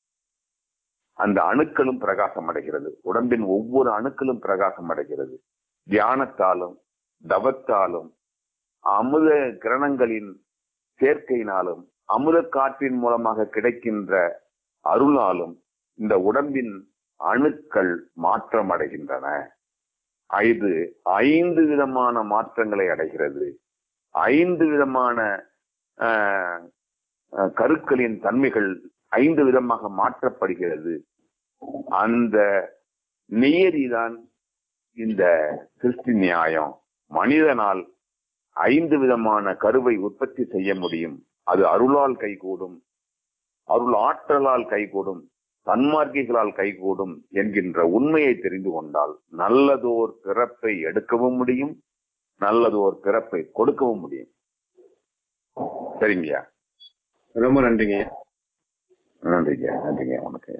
அந்த அணுக்களும் பிரகாசம் அடைகிறது உடம்பின் ஒவ்வொரு அணுக்களும் பிரகாசம் அடைகிறது தியானத்தாலும் தவத்தாலும் அமுத கிரணங்களின் சேர்க்கையினாலும் அமுத காற்றின் மூலமாக கிடைக்கின்ற அருளாலும் இந்த உடம்பின் அணுக்கள் மாற்றம் அடைகின்றன இது ஐந்து விதமான மாற்றங்களை அடைகிறது ஐந்து விதமான ஆஹ், ஆஹ், கருக்களின் தன்மைகள் ஐந்து விதமாக மாற்றப்படுகிறது அந்த நியதிதான் இந்த சிருஷ்டி நியாயம் மனிதனால் ஐந்து விதமான கருவை உற்பத்தி செய்ய முடியும் அது அருளால் கைகூடும் அருள் ஆற்றலால் கைகூடும் தன்மார்க்கிகளால் கைகூடும் என்கின்ற உண்மையை தெரிந்து கொண்டால் நல்லதோர் பிறப்பை எடுக்கவும் முடியும் நல்லதோர் பிறப்பை கொடுக்கவும் முடியும் சரிங்கய்யா ரொம்ப நன்றிங்க நன்றி நன்றிங்க நன்றிங்க உனக்கு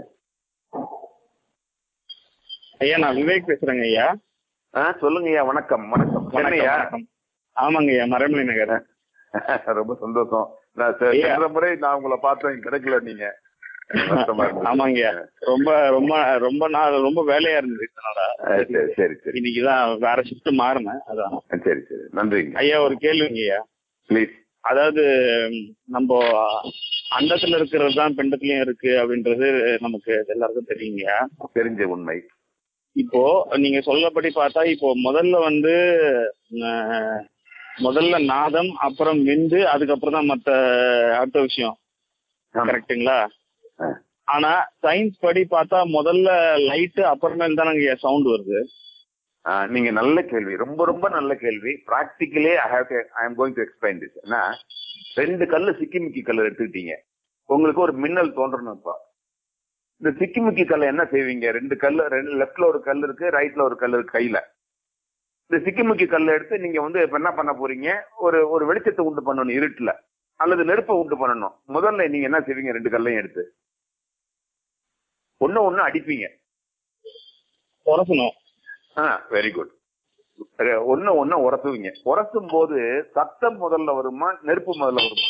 ஐயா நான் விவேக் பேசுறேங்க ஐயா ஆ சொல்லுங்க ஐயா வணக்கம் வணக்கம் வணக்கம், என்னய்யா வணக்கம். ஆமாங்க ஐயா மரமலை நகர் ரொம்ப சந்தோஷம் நான் செ- ஐயா. சென்ற முறை நான் உங்களை பார்த்தேன் கிடைக்கல நீங்க வருத்தமா இருந்துச்சு. ஆமாங்க ஐயா ரொம்ப ரொம்ப ரொம்ப நாள் ரொம்ப வேலையா இருந்தது இதனால ஆ, சரி சரி சரி இன்னைக்குதான் வேற ஷிஃப்ட் மாறினேன் அதான் ஆ, சரி சரி நன்றிங்க ஐயா ஒரு கேள்விங்க ஐயா ப்ளீஸ் அதாவது ம், நம்ம அண்டத்துல இருக்கிறது தான் பிண்டத்துலயும் இருக்கு அப்படின்றது நமக்கு எல்லாருக்கும் தெரியுங்கய்யா தெரிஞ்ச உண்மை இப்போ நீங்க சொல்லபடி பார்த்தா இப்போ முதல்ல வந்து அஹ், முதல்ல நாதம் அப்புறம் விந்து அதுக்கப்புறம் தான் மத்த அடுத்த விஷயம் ஆமா. கரெக்ட்டுங்களா ஆ. ஆனா சயின்ஸ் படி பார்த்தா முதல்ல லைட் அப்புறமேல் தானங்க சவுண்ட் வருது ஆ, நீங்க நல்ல கேள்வி ரொம்ப ரொம்ப நல்ல கேள்வி பிராக்டிக்கலே I have I am going to explain this ஏன்னா ரெண்டு கல்லு சிக்கிமிக்கி கல் எடுத்துக்கிட்டீங்க உங்களுக்கு ஒரு மின்னல் தோன்றணும் இப்போ இந்த சிக்கிமிக்கி கல்லை என்ன செய்வீங்க ரெண்டு கல்லு ரெண்டு லெஃப்ட்ல ஒரு கல் இருக்கு ரைட்ல ஒரு கல் இருக்கு கையில இந்த சிக்கிமுக்கி கல்லை எடுத்து நீங்க வந்து இப்ப என்ன பண்ண போறீங்க ஒரு ஒரு வெளிச்சத்தை உண்டு பண்ணணும் இருட்டுல அல்லது நெருப்பை உண்டு பண்ணணும் முதல்ல நீங்க என்ன செய்வீங்க ரெண்டு கல்லையும் எடுத்து ஒண்ணு ஒண்ணு அடிப்பீங்க உரசணும் ஆ வெரி குட் ஒண்ணு ஒண்ணு உரசுவீங்க உரசும் போது சத்தம் முதல்ல வருமா நெருப்பு முதல்ல வருமா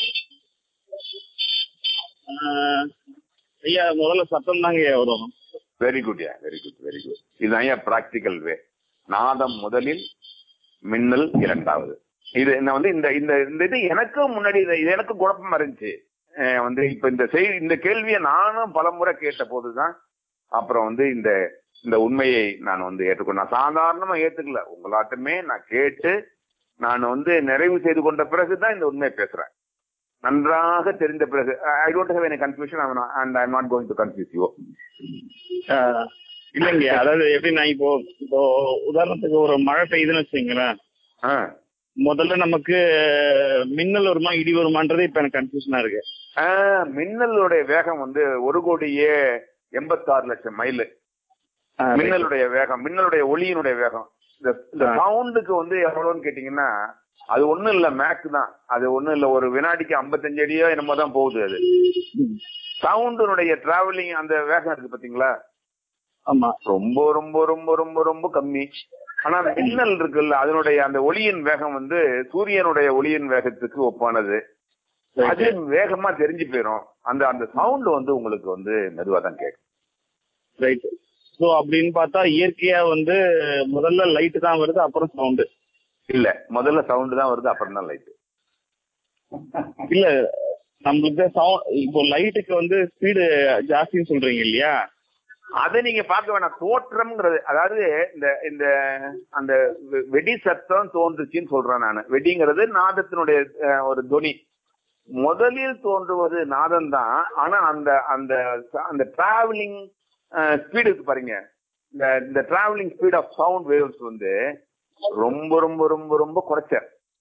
ஆஹ், ஐயா முதல்ல சத்தம் தாங்க ஐயா வரும் வெரி குட் யா வெரி குட் வெரி குட் இதுதான் ஏன் பிராக்டிக்கல் வே நாதம் முதலில் மின்னல் இரண்டாவது இது என்ன வந்து இந்த இந்த இந்த இது எனக்கும் முன்னாடி இது இது எனக்கும் குழப்பமா இருந்துச்சு அஹ் வந்து இப்ப இந்த செய் இந்த கேள்வியை நானும் பலமுறை கேட்ட போதுதான் அப்புறம் வந்து இந்த இந்த உண்மையை நான் வந்து ஏற்றுக்கொண்டேன் நான் சாதாரணமா ஏத்துக்கல உங்களாட்டமே நான் கேட்டு நான் வந்து நிறைவு செய்து கொண்ட பிறகுதான் இந்த உண்மையை பேசுறேன் நன்றாக தெரிந்த பிறகு I don't have any confusion and I not going to confuse you ah, இல்லைங்க அதாவது எப்படின்னா இப்போ இப்போ உதாரணத்துக்கு ஒரு மழை பெய்யுதுன்னு வச்சுங்களேன் ஆ முதல்ல நமக்கு மின்னல் வருமா இடி வருமான்றது இப்ப எனக்கு கன்ஃபியூஷனா இருக்கு ஆ, மின்னலுடைய வேகம் வந்து ஒரு கோடியே எண்பத்தாறு லட்சம் மைல் ஆஹ், மின்னலுடைய வேகம் மின்னலுடைய ஒளியினுடைய வேகம் இந்த இந்த ஆ. சவுண்டுக்கு வந்து எவ்வளவுன்னு கேட்டீங்கன்னா அது ஒண்ணும் இல்ல மேக் தான் அது ஒண்ணும் இல்ல ஒரு வினாடிக்கு 55 அடியோ என்னமோ தான் போகுது அது ம். சவுண்டினுடைய டிராவலிங் அந்த வேகம் இருக்கு பாத்தீங்களா ஆமா ரொம்ப ரொம்ப ரொம்ப ரொம்ப ரொம்ப கம்மி ஆனா அந்த மின்னல் இருக்குல்ல அதனுடைய அந்த ஒளியின் வேகம் வந்து சூரியனுடைய ஒளியின் வேகத்துக்கு ஒப்பானது அது வேகமா தெரிஞ்சு போயிடும் அந்த அந்த சவுண்ட் வந்து உங்களுக்கு வந்து மெதுவா தான் கேட்கும் ரைட் சோ அப்படின்னு பார்த்தா இயற்கையா வந்து முதல்ல லைட் தான் வருது அப்புறம் சவுண்டு இல்ல முதல்ல சவுண்ட் தான் வருது அப்புறம் தான் லைட் இல்ல நம்மளுக்கு சவுண்ட் இப்போ லைட்டுக்கு வந்து ஸ்பீடு ஜாஸ்தின்னு சொல்றீங்க இல்லையா அதை நீங்க பார்க்க வேணாம் தோற்றம்ங்கிறது அதாவது இந்த இந்த அந்த வெ- வெடி சத்தம் தோன்றுச்சுன்னு சொல்றேன் நான் வெடிங்கிறது நாதத்தினுடைய அஹ், ஒரு துணி முதலில் தோன்றுவது நாதம் தான் ஆனா அந்த அந்த அந்த டிராவலிங் ஸ்பீடு இருக்கு பாருங்க இந்த இந்த travelling speed of sound waves வந்து ரொம்ப ரொம்ப ரொம்ப ரொம்ப குறைச்ச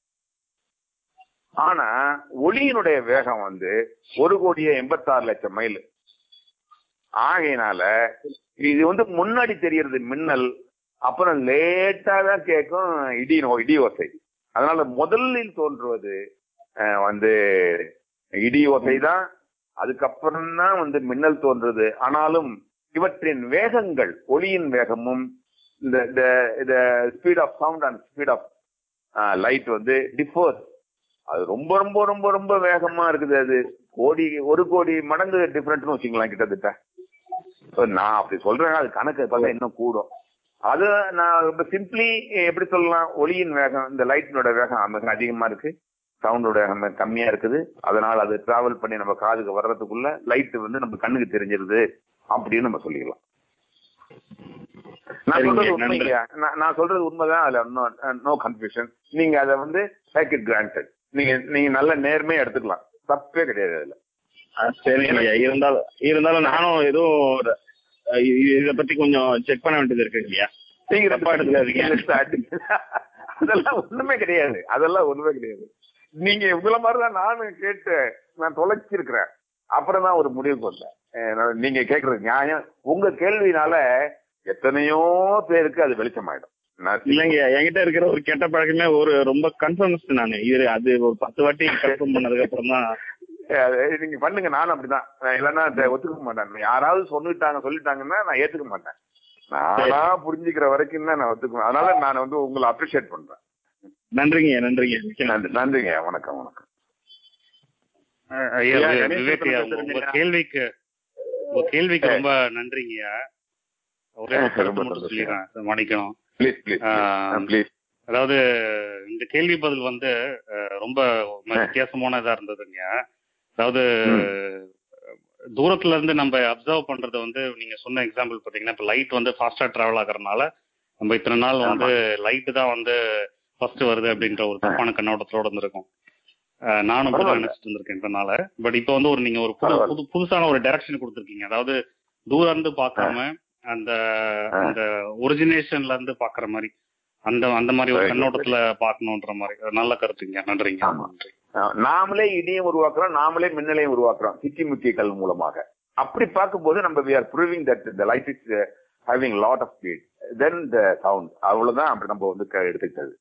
ஆனா ஒளியினுடைய வேகம் வந்து ஒரு கோடியே எண்பத்தாறு லட்சம் மைல் ஆகையினால இது வந்து முன்னாடி தெரியறது மின்னல் அப்புறம் லேட்டா தான் கேட்கும் இடி நோ- இடி ஓசை அதனால முதலில் தோன்றுவது அஹ், வந்து இடி ஓசை தான் அதுக்கப்புறம் தான் வந்து மின்னல் தோன்றுது ஆனாலும் இவற்றின் வேகங்கள் ஒளியின் வேகமும் இந்த இந்த speed of sound and speed of light வந்து டிஃபர்ஸ் அது ரொம்ப ரொம்ப ரொம்ப ரொம்ப வேகமா இருக்குது அது கோடி ஒரு கோடி மடங்கு டிஃபரெண்ட்னு வச்சுக்கலாம் கிட்டத்தட்ட So, நான் அப்படி சொல்றேன் அது கணக்கு பார்த்தா இன்னும் கூடும் அது நான் ரொம்ப சிம்பிளி எப்படி சொல்லலாம் ஒளியின் வேகம் இந்த லைட்டினோட வேகம் மிக அதிகமா இருக்கு சவுண்டோட வேகம் கம்மியா இருக்குது அதனால அது டிராவல் பண்ணி நம்ம காதுக்கு வர்றதுக்குள்ள லைட் வந்து நம்ம கண்ணுக்கு தெரிஞ்சிருது அப்படின்னு நம்ம சொல்லிக்கலாம் நான் சரிங்க, சொல்றது நன்றி. உண்மையா நான் நான் சொல்றது உண்மைதான் அதுல நோ கன்ஃபியூஷன் நீங்க அதை வந்து டேக் இட் கிராண்டட் நீங்க நீங்க நல்ல நேர்மையா எடுத்துக்கலாம் தப்பே கிடையாது அதுல அஹ் சரிங்க ஐயா இருந்தாலும் இருந்தாலும் நானும் ஏதோ ஒரு, அஹ் இ- இத பத்தி கொஞ்சம் செக் பண்ண வேண்டியது இருக்கு இல்லையா நீங்க தப்பா எடுத்துக்காதீங்க. அதெல்லாம் ஒண்ணுமே கிடையாது அதெல்லாம் ஒண்ணுமே கிடையாது நீங்க இவ்வளவு மாதிரிதான் நானும் கேட்டு நான் தொலைச்சிருக்கிறேன் அப்புறம் தான் ஒரு முடிவுக்கு வந்தேன் அஹ் நான் நீங்க கேக்குறது நியாயம் உங்க கேள்வினால எத்தனையோ பேருக்கு அது வெளிச்சமாயிடும் நான் இல்லைங்க என்கிட்ட இருக்கிற ஒரு கெட்ட பழக்கமே ஒரு ரொம்ப கன்ஃபர்மிஸ்ட் நானு இது அது ஒரு பத்து வாட்டி கன்ஃபார்ம் பண்ணதுக்கு அப்புறம் தான் அது நீங்க பண்ணுங்க நானும் அப்படிதான் நான் இல்லைன்னா அதை ஒத்துக்க மாட்டேன் யாராவது சொல்லிட்டாங்க சொல்லிட்டாங்கன்னா நான் ஏத்துக்க மாட்டேன் நானா புரிஞ்சுக்கிற வரைக்கும் தான் நான் ஒத்துக்குவேன் அதனால நான் வந்து உங்களை அப்ரிஷியேட் பண்றேன் நன்றிங்க நன்றிங்க மிக்க நன்றி. நன்றி நன்றிங்க வணக்கம் வணக்கம் அஹ் ஐயா ஐயா, வி- கணேசன் விவேக் ஐயா பேசுறேங்க உங்க ஐயா. கேள்விக்கு உங்க கேள்விக்கு ரொம்ப நன்றிங்கய்யா ஒரே ஒரு ரொம்ப கருத்து மட்டும் சந்தோஷம். சொல்லிடுறேன் மன்னிக்கணும் ப்ளீஸ் ப்ளீஸ் ஆஹ் ப்ளீஸ் அதாவது இந்த கேள்வி பதில் வந்து அஹ், ரொம்ப வித்தியாசமானதா இருந்ததுங்க அதாவது தூரத்துல இருந்து நம்ம அப்சர்வ் பண்றது வந்து நீங்க சொன்ன எக்ஸாம்பிள் பாத்தீங்கன்னா இப்ப லைட் வந்து ஃபாஸ்டா டிராவல் ஆகுறதுனால நம்ம இத்தனை நாள் வந்து லைட் தான் வந்து ஃபர்ஸ்ட் வருது அப்படின்ற ஒரு தப்பான கண்ணோட்டத்தோட இருந்திருக்கும் அஹ், நானும் அப்படிதான் பரவாயில்ல. நினைச்சிட்டு இருந்திருக்கேன் இதனால பட் இப்போ வந்து ஒரு நீங்க ஒரு புது பரவாயில்ல. புது புதுசான ஒரு டைரக்ஷன் கொடுத்துருக்கீங்க அதாவது தூரம் இருந்து பார்க்காம அந்த அந்த ஒரிஜினேஷன்ல இருந்து பாக்குற மாதிரி அந்த அந்த மாதிரி ஒரு Very good. கண்ணோட்டத்துல பார்க்கணுன்ற மாதிரி அது நல்ல கருத்துங்க நன்றிங்க ஆமா. நாமளே இடியும் உருவாக்குறோம் நாமளே மின்னலையும் உருவாக்குறோம் சிக்கி முக்கிய கல் மூலமாக அப்படி பார்க்கும்போது நம்ம we are proving that the light is having lot of speed then the sound அவ்வளவுதான் அப்படி நம்ம வந்து க- எடுத்துக்கிட்டது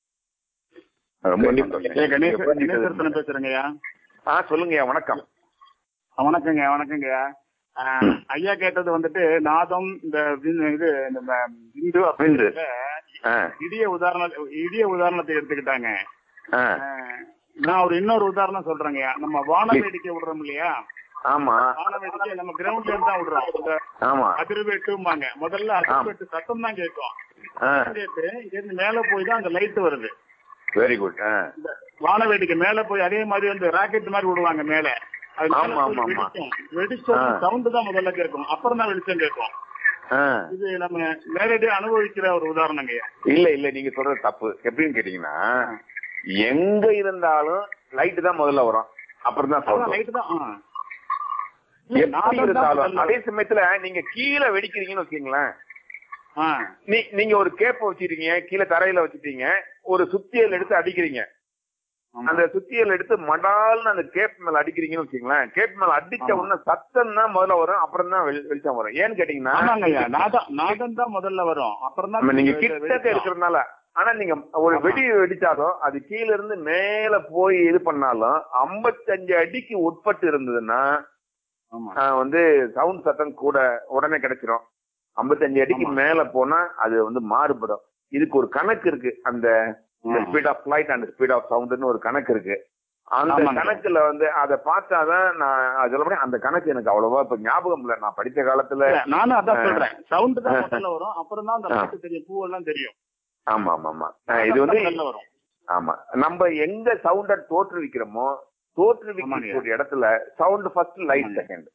ரொம்ப சந்தோஷம். ஐயா, கணேச எப்படி இருந்தது? கணேசரத்தனம் பேசுறேங்கய்யா ஆ சொல்லுங்க வணக்கம் வணக்கங்க வணக்கங்க ஆஹ், ஐயா கேட்டது வந்துட்டு நாதம் இந்த வி- இது இந்த ம- விந்து அப்படின்றதுல ஆ, இடிய உதாரண இடிய உதாரணத்தை எடுத்துக்கிட்டாங்க ஆ, ஆஹ், நான் ஒரு இன்னொரு உதாரணம் சொல்றேங்க நம்ம வான வேடிக்கை விடுறோம் இல்லையா ஆமா வான வேடிக்கை நம்ம கிரவுண்ட்ல இருந்து தான் விடுறோம் இந்த ஆமா அதிர்வேட்டும்பாங்க முதல்ல அதிர்வேட்டு சத்தம் தான் கேட்கும் கேட்டு இங்கிருந்து மேல போய் தான் அந்த லைட் வருது வெரி குட் இந்த வான வேடிக்கை மேல போய் அதே மாதிரி வந்து ராக்கெட் மாதிரி விடுவாங்க மேல அது மேல ஆமா, போய் ஆமா, ஆமா. வெடிக்கும் வெடிச்ச ஆ. சவுண்ட் தான் முதல்ல கேட்கும் அப்புறம் தான் வெளிச்சம் கேட்கும் இது நம்ம நேரடியா அனுபவிக்கிற ஒரு உதாரணங்க இல்ல இல்ல நீங்க சொல்றது தப்பு எப்படின்னு கேட்டீங்கன்னா எங்க இருந்தாலும் லைட் தான் முதல்ல வரும் அப்புறம் தான் அதான் சவுண்ட் லைட் தான் ஆ. எப்படி நாதம் தான் இருந்தாலும் முதல்ல அதே சமயத்துல நீங்க கீழே வெடிக்கிறீங்கன்னு வச்சுக்கீங்களேன் ஆ. நீ நீங்க ஒரு கேப்ப வச்சிருக்கீங்க கீழே தரையில வச்சிட்டீங்க ஒரு சுத்தியல் எடுத்து அடிக்கிறீங்க ஆமா. அந்த சுத்தியல் எடுத்து மடால்னு அந்த கேப் மேல அடிக்கிறீங்கன்னு வச்சுக்கீங்களேன் கேப் மேல அடிச்ச ஆமா. உடனே சத்தம் தான் முதல்ல வரும் அப்புறம் தான் வெளி- வெளிச்சம் வரும் ஏன்னு கேட்டீங்கன்னா ஆமாங்க ஐயா நாதம் நாதம் தான் முதல்ல வரும் அப்புறம் நம்ம நீங்க தான் கிட்டக்க இருக்கிறதுனால ஆனா நீங்க ஒரு ஆமா. வெடி வெடிச்சாலும் அது கீழ இருந்து மேல போய் இது பண்ணாலும் 55 அடிக்கு உட்பட்டு இருந்ததுன்னா ஆமா ஆஹ் வந்து சவுண்ட் சத்தம் கூட உடனே கிடைச்சிரும் 55 அடிக்கு ஆமா. மேல போனா அது வந்து மாறுபடும் இதுக்கு ஒரு கணக்கு இருக்கு அந்த ஆ. Speed of light and speed of சவுண்ட்னு ஒரு கணக்கு இருக்கு அந்த ஆமாங்க. கணக்குல வந்து அதை பார்த்தாதான் நான் அது சொல்ல முடியும் அந்த கணக்கு எனக்கு அவ்வளவா இப்ப ஞாபகம் இல்ல நான் படிச்ச காலத்துல இல்ல, நானும் அதான் ஆ. சொல்றேன் சவுண்ட் தான் ஆ. முதல்ல வரும் அப்புறம் தான் அந்த ஆ. லைட் தெரியும் பூவெல்லாம் தெரியும் ஆமா ஆமா ஆமா ஆஹ் இது வந்து முதல்ல வரும் ஆமா நம்ம எங்க சவுண்ட தோற்றுவிக்கிறோமோ தோற்றுவிக்கக்கூடிய இடத்துல சவுண்ட் ஃபர்ஸ்ட் லைட் ஆமாங்க. செகண்ட்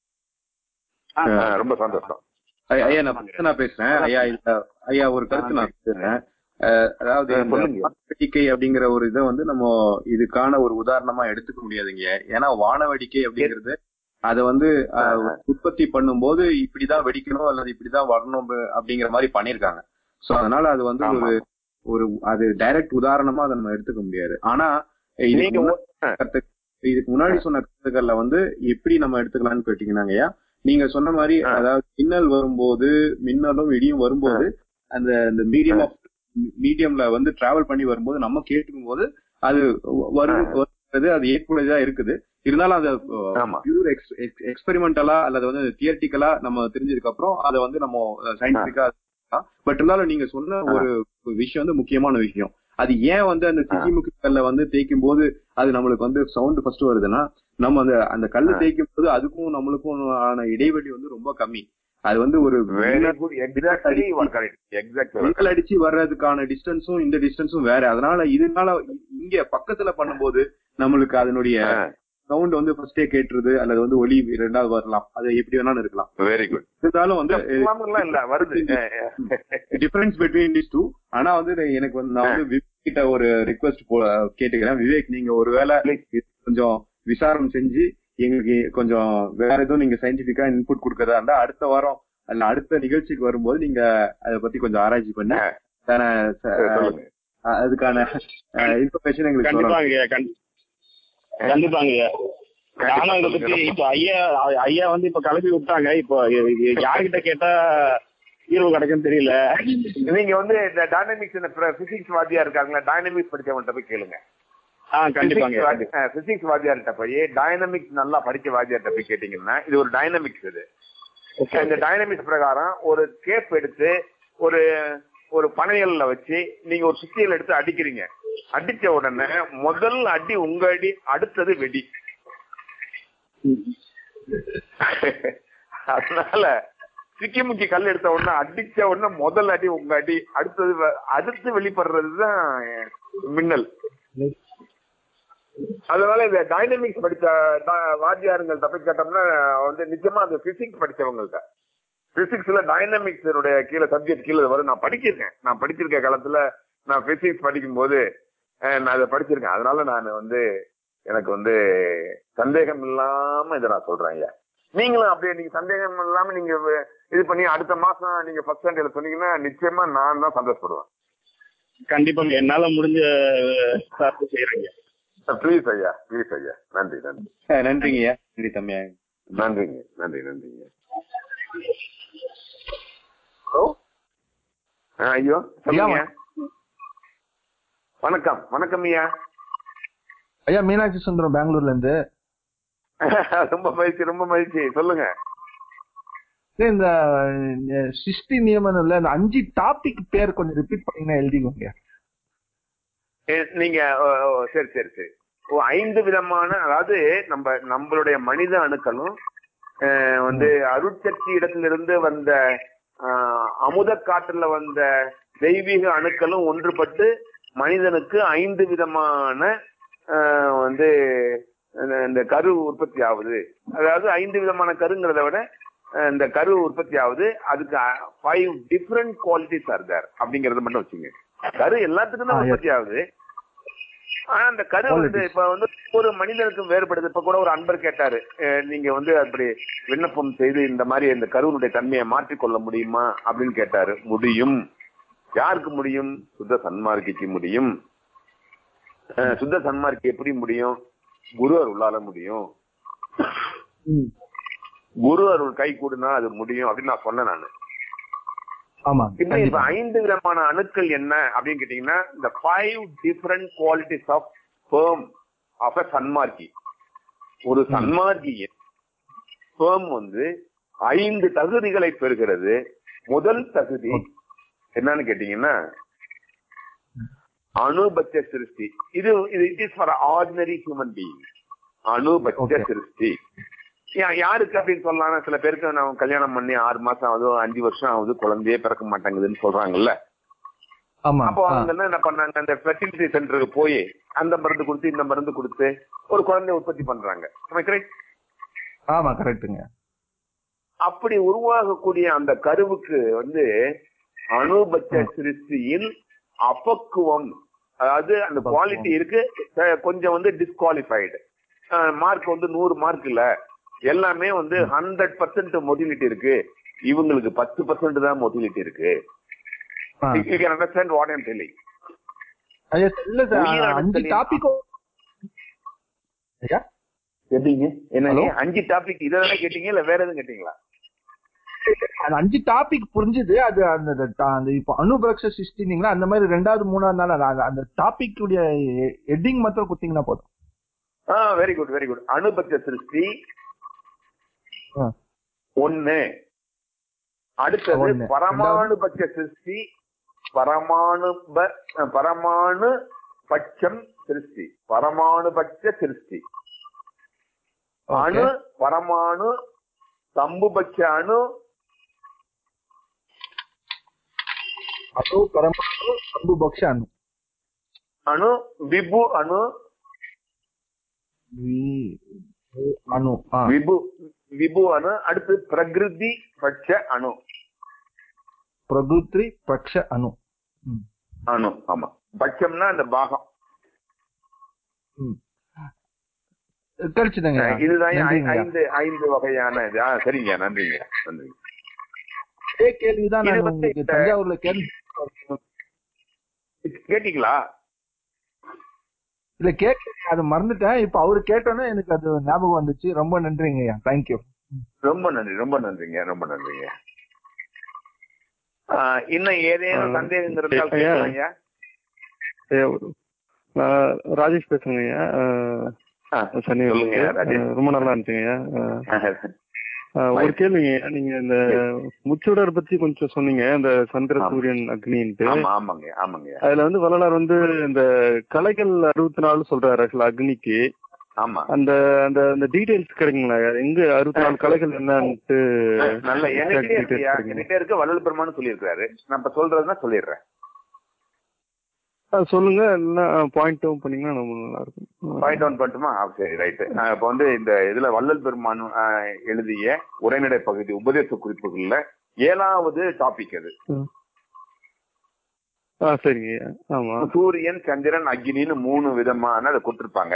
ஆ, ரொம்ப சந்தோஷம் ஐயா, ஐயா நான் first நான் பேசுறேன் ஐயா இல்ல ஐயா ஒரு கருத்து நான் பேசுறேன் அஹ், அதாவது ஆ, இந்த சொல்லுங்க. வானவேடிக்கை அப்படிங்கிற ஒரு இதை வந்து நம்ம இதுக்கான ஒரு உதாரணமா எடுத்துக்க முடியாதுங்க ஏன்னா வானவேடிக்கை அப்படிங்கிறது அதை வந்து அஹ், உற்பத்தி பண்ணும்போது இப்படிதான் வெடிக்கணும் அல்லது இப்படிதான் வரணும் ப- அப்படிங்கிற மாதிரி பண்ணிருக்காங்க சோ அதனால அது வந்து ஆமா. ஒரு ஒரு அது டைரக்ட் உதாரணமா அதை நம்ம எடுத்துக்க முடியாது ஆனா இதுக்கு நீங்க முன்னாடி ஒ- கருத்து இதுக்கு முன்னாடி சொன்ன கருத்துக்கள்ல வந்து எப்படி நம்ம எடுத்துக்கலாம்னு கேட்டீங்கன்னாங்கய்யா நீங்க சொன்ன மாதிரி ஆ. அதாவது மின்னல் வரும்போது மின்னலும் இடியும் வரும்போது அந்த அந்த மீடியம் ஆஃப் மீடியம்ல வந்து டிராவல் பண்ணி வரும்போது நம்ம கேட்டுக்கும் போது அது வரும் வருது அது ஏற்புடையதா இருக்குது இருந்தாலும் அது ஆமா. பியூர் எக்ஸ்பெரிமெண்டலா அல்லது வந்து தியரட்டிக்கலா நம்ம தெரிஞ்சதுக்கு அப்புறம் அதை வந்து நம்ம சயின்டிபிக்கா பட் இருந்தாலும் நீங்க சொன்ன ஒரு விஷயம் வந்து முக்கியமான விஷயம் அது ஏன் வந்து அந்த சிக்கிமுக்கி கல்ல வந்து தேய்க்கும் போது அது நம்மளுக்கு வந்து சவுண்ட் ஃபர்ஸ்ட் வருதுன்னா நம்ம அந்த அந்த கல்ல தேய்க்கும் போது அதுக்கும் நம்மளுக்கும் ஆன இடைவெளி வந்து ரொம்ப கம்மி அது வந்து ஒரு very good exactly correct exactly மின்னல் அடிச்சு வர்றதுக்கான டிஸ்டன்ஸும் இந்த டிஸ்டன்ஸும் வேற அதனால இதனால இங்க பக்கத்துல பண்ணும்போது நம்மளுக்கு அதனுடைய சவுண்ட் வந்து ஃபர்ஸ்டே கேட்டுருது அல்லது வந்து ஒலி ரெண்டாவது வரலாம் அது எப்படி வேணாலும் இருக்கலாம் வெரி குட் இருந்தாலும் வந்து இல்ல வருது டிஃபரன்ஸ் பிட்வீன் திஸ் டூ ஆனா வந்து இது எனக்கு வந்து நான் வந்து விவேக் கிட்ட ஒரு ரிக்வெஸ்ட் கேட்டுக்கிறேன் விவேக் நீங்க ஒருவேளை இது கொஞ்சம் விசாரணை செஞ்சு எங்களுக்கு கொஞ்சம் வேற எதுவும் நீங்க சயின்டிபிக்கா இன்புட் கொடுக்கறதா இருந்தா அடுத்த வாரம் அல்ல அடுத்த நிகழ்ச்சிக்கு வரும்போது நீங்க அதை பத்தி கொஞ்சம் ஆராய்ச்சி பண்ணி தானே சொல்லுங்க அதுக்கான இன்ஃபர்மேஷன் எங்களுக்கு சொல்லணும் கண்டிப்பாங்க ஐயா, கண்டி- கண்டிப்பாங்க ஐயா. நானும் இதை பத்தி இப்ப ஐயா ஐயா வந்து இப்ப கிளப்பி விட்டாங்க இப்போ யார்கிட்ட கேட்டா தீர்வு கிடைக்கும்னு தெரியல நீங்க வந்து இந்த டைனமிக்ஸ் பிசிக்ஸ் வாத்தியா இருக்காங்களா டைனமிக்ஸ் படிச்சவன்கிட்ட போய் கேளுங்க ஆ கண்டிப்பாங்க பிசிக்ஸ் வாத்தியார்கிட்ட போய் டைனமிக்ஸ் நல்லா படிச்ச வாத்தியார்கிட்ட போய் கேட்டீங்கன்னா இது ஒரு டைனமிக்ஸ் இது இந்த டைனமிக்ஸ் பிரகாரம் ஒரு கேப் எடுத்து ஒரு ஒரு பனையல்ல வச்சு நீங்க ஒரு சுத்தியல் எடுத்து அடிக்கிறீங்க அடிச்ச உடனே முதல் அடி உங்க அடி அடுத்தது வெடி அதனால சிக்கி முக்கி கல் எடுத்த உடனே அடிச்ச உடனே முதல் அடி உங்க அடி அடுத்தது வ- அடுத்து வெளிப்படுறதுதான் மின்னல் அதனால இந்த டைனமிக்ஸ் படிச்ச டா- வாத்தியாருங்கள்ட்ட போய் கேட்டோம்னா வந்து நிச்சயமா அந்த பிசிக்ஸ் படிச்சவங்கள்ட்ட பிசிக்ஸ்ல டைனமிக்ஸ் கீழே சப்ஜெக்ட் கீழே வரும் நான் படிச்சிருக்கேன் நான் படிச்சிருக்க காலத்துல நான் பிசிக்ஸ் படிக்கும் போது அஹ், நான் அதை படிச்சிருக்கேன் அதனால நான் வந்து எனக்கு வந்து சந்தேகம் இல்லாம இதை நான் சொல்றேன் ஐயா நீங்களும் அப்படியே நீங்க சந்தேகம் இல்லாம நீங்க வ- இது பண்ணி அடுத்த மாசம் நீங்க ஃபர்ஸ்ட் ஸ்டாண்டர்ட்ல சொன்னீங்கன்னா நிச்சயமா நான் தான் சந்தோஷப்படுவேன் கண்டிப்பாங்க என்னால முடிஞ்ச சார்பு செய்யறேங்க ப்ளீஸ் ஐயா ப்ளீஸ் ஐயா நன்றி நன்றி அஹ் நன்றிங்க ஐயா நன்றி தம்மையா நன்றிங்க நன்றி நன்றிங்க ஹலோ ஐயோ சொல்லுங்க வணக்கம் வணக்கம் ஐயா ஐயா மீனாட்சி சுந்தரம் பெங்களூர்ல இருந்து ரொம்ப மகிழ்ச்சி ரொம்ப மகிழ்ச்சி சொல்லுங்க சரி, இந்த அஹ், சிருஷ்டி நியமனம் இல்ல இந்த அஞ்சு டாபிக் பேர் கொஞ்சம் ரிப்பீட் பண்ணீங்கன்னா எழுதிக்கோங்க ஏ, நீங்க ஓ, ஓ, சரி சரி சரி ஓ ஐந்து விதமான அதாவது நம்ம நம்மளுடைய மனித அணுக்களும் அஹ், வந்து அருட்சக்தி இடத்திலிருந்து வந்த ஆஹ், அமுத காற்றுல வந்த தெய்வீக அணுக்களும் ஒன்றுபட்டு மனிதனுக்கு ஐந்து விதமான ஆஹ், வந்து இந்த- இந்த கரு உற்பத்தி ஆகுது அதாவது ஐந்து விதமான கருங்கிறத விட அஹ், இந்த கரு உற்பத்தி ஆகுது அதுக்கு five different qualities are there அப்படிங்கறத மட்டும் வச்சுங்க கரு எல்லாத்துக்கும் தான் ஆ, yes. உற்பத்தி ஆகுது ஆனா அந்த கரு வந்து Qualities. இப்ப வந்து ஒரு மனிதனுக்கும் வேறுபடுது இப்ப கூட ஒரு அன்பர் கேட்டாரு அஹ், நீங்க வந்து அப்படி விண்ணப்பம் செய்து இந்த மாதிரி இந்த கருவினுடைய தன்மையை மாற்றிக்கொள்ள முடியுமா அப்படின்னு கேட்டாரு முடியும் யாருக்கு முடியும் சுத்த சன்மார்க்கிக்கு முடியும் அஹ், சுத்த சன்மார்க்கி எப்படி முடியும் குரு அருளால முடியும் ம். குரு அருள் கை கூடுனா அது முடியும் அப்படின்னு நான் சொன்னேன் நானு ஆமா இப்ப இப்ப கண்டிப்பா. ஐந்து விதமான அணுக்கள் என்ன அப்படின்னு கேட்டீங்கன்னா இந்த five different qualities of fame of a சன்மார்க்கி ஒரு சன்மார்க்கியின் ஃபேம் வந்து ஐந்து தகுதிகளை பெறுகிறது முதல் தகுதி என்னன்னு கேட்டீங்கன்னா அணுபட்ச சிருஷ்டி இது இது it is for ordinary human being அணுபட்ச Okay. சிருஷ்டி யா- யாருக்கு அப்படின்னு சொல்லலாம் சில பேருக்கு நான் கல்யாணம் பண்ணி ஆறு மாசம் ஆகுது அஞ்சு வருஷம் ஆகுது குழந்தையே பிறக்க மாட்டாங்குதுன்னு சொல்றாங்கல்ல ஆமா அப்போ ஆ. அவங்க என்ன பண்ணாங்க அந்த ஃபெர்டிலிட்டி சென்டருக்கு போய் அந்த மருந்து கொடுத்து இந்த மருந்து கொடுத்து ஒரு குழந்தைய உற்பத்தி பண்றாங்க Am I correct? ஆமா கரெக்ட்டுங்க அப்படி உருவாகக்கூடிய அந்த கருவுக்கு வந்து அணுபட்ச சிருஷ்டியில் அபக்குவம் அதாவது அந்த அபக்குவம். குவாலிட்டி இருக்கு அஹ் கொஞ்சம் வந்து டிஸ்குவாலிஃபைடு மார்க் வந்து நூறு மார்க் இல்ல எல்லாமே வந்து ஹண்ட்ரட் பர்சன்ட் மொட்டிலிட்டி இருக்கு இவங்களுக்கு பத்து பர்சன்ட் தான் மொட்டிலிட்டி இருக்கு ஆ. You can understand what I'm telling ஐயா இல்ல சார் உயிர் அஞ்சு அணுக்களின் டாபிக் ஐயா எப்படிங்க என்ன Hello? அஞ்சு டாபிக் இதெல்லாம் கேட்டீங்க இல்ல வேற எதுவும் கேட்டீங்களா அந்த அஞ்சு டாபிக் புரிஞ்சுது அது அந்த அந்த ta- அந்த இப்போ அனுபக்ஷ சிருஷ்டினீங்களா அந்த மாதிரி ரெண்டாவது மூணாவது நாள் அந்த- அந்த டாபிக் உடைய ஹெட்டிங் மாத்திரம் கொடுத்தீங்கன்னா போதும் ஆ வெரி குட் வெரி குட் அணுபட்ச சிருஷ்டி ஆ. ஒண்ணு அடுத்தது ஒண்ணு. பரமாணுபட்ச சிருஷ்டி பரமாணு ப- பரமாணு பட்சம் சிருஷ்டி பரமாணுபட்ச சிருஷ்டி அணு பரமாணு சம்புபட்ச அணு அணு பரமாணு அன்புபக்ஷ அணு அணு விபு அணு வி- அணு ஆ விபு விபு அணு அடுத்து பிரகிருதி பட்ச அணு பிரகுத்ரி பக்ஷ அணு ம். அணு ஆமா பட்சம்னா அந்த பாகம் ம். கிடைச்சதுங்க அஹ் இதுதான் ஐ- நன்றிங்க ஐயா. ஐந்து ஐந்து வகையான இது ஆ, சரிங்க நன்றிங்க நன்றி இதே கேள்விதான் இது நான் வந்து உங்களுக்கு இந்த- தஞ்சாவூர்ல கேள்வி கேட்டீங்களா இல்ல கேட்க அது மறந்துட்டேன் இப்ப அவரு கேட்டோன்னே எனக்கு அது ஞாபகம் வந்துச்சு ரொம்ப நன்றிங்க ஐயா தேங்க்யூ ரொம்ப நன்றி ரொம்ப நன்றிங்க ரொம்ப நன்றிங்க ஆ, இன்னும் ஏதேனும் ஆ, சந்தேகம் இருந்தால் ஐயா. கேட்கலாம் ஐயா ஐயா, ஒரு நான் ராஜேஷ் பேசுறேங்க ஐயா ஆ, சென்னை சொல்லுங்க, ராஜேஷ். ரொம்ப நல்லா இருந்துச்சுங்க ஐயா அஹ், ஒரு கேள்விங்க ஐயா. நீங்க இந்த முச்சுடர் பத்தி கொஞ்சம் சொன்னீங்க இந்த சந்திர ஆமா. சூரியன் அக்னின்ட்டு ஆமா ஆமாங்க ஆமாங்க அதுல வந்து வரலாறு வந்து இந்த கலைகள் அறுபத்தி நாலு சொல்றாரு actually அக்னிக்கு ஆமா அந்த அந்த அந்த டீடைல்ஸ் கிடைக்குங்களா எங்க அறுபத்தி நாலு கலைகள் என்னன்ட்டு நல்ல exact என்கிட்ட details இருக்கியா கிடைக்குங்களா? என்கிட்ட இருக்க வள்ளல் பெருமான்னு சொல்லியிருக்காரு நான் இப்ப சொல்றதுன்னா சொல்லிடுறேன் ஆ, சொல்லுங்க என்ன பாயிண்ட் பண்ணீங்கன்னா ரொம்ப நல்லா இருக்கும் பாயிண்ட் அவுட் பண்ணட்டுமா ஆ, சரி ரைட்டு இப்ப வந்து இந்த இதுல வள்ளல் பெருமான் ஆ, எழுதிய உரைநடை பகுதி உபதேச குறிப்புகள்ல ஏழாவது டாபிக் அது ஆ சரிங்க ஐயா. ஆமா சூரியன் சந்திரன் அக்னின்னு மூணு விதமான அதை கொடுத்திருப்பாங்க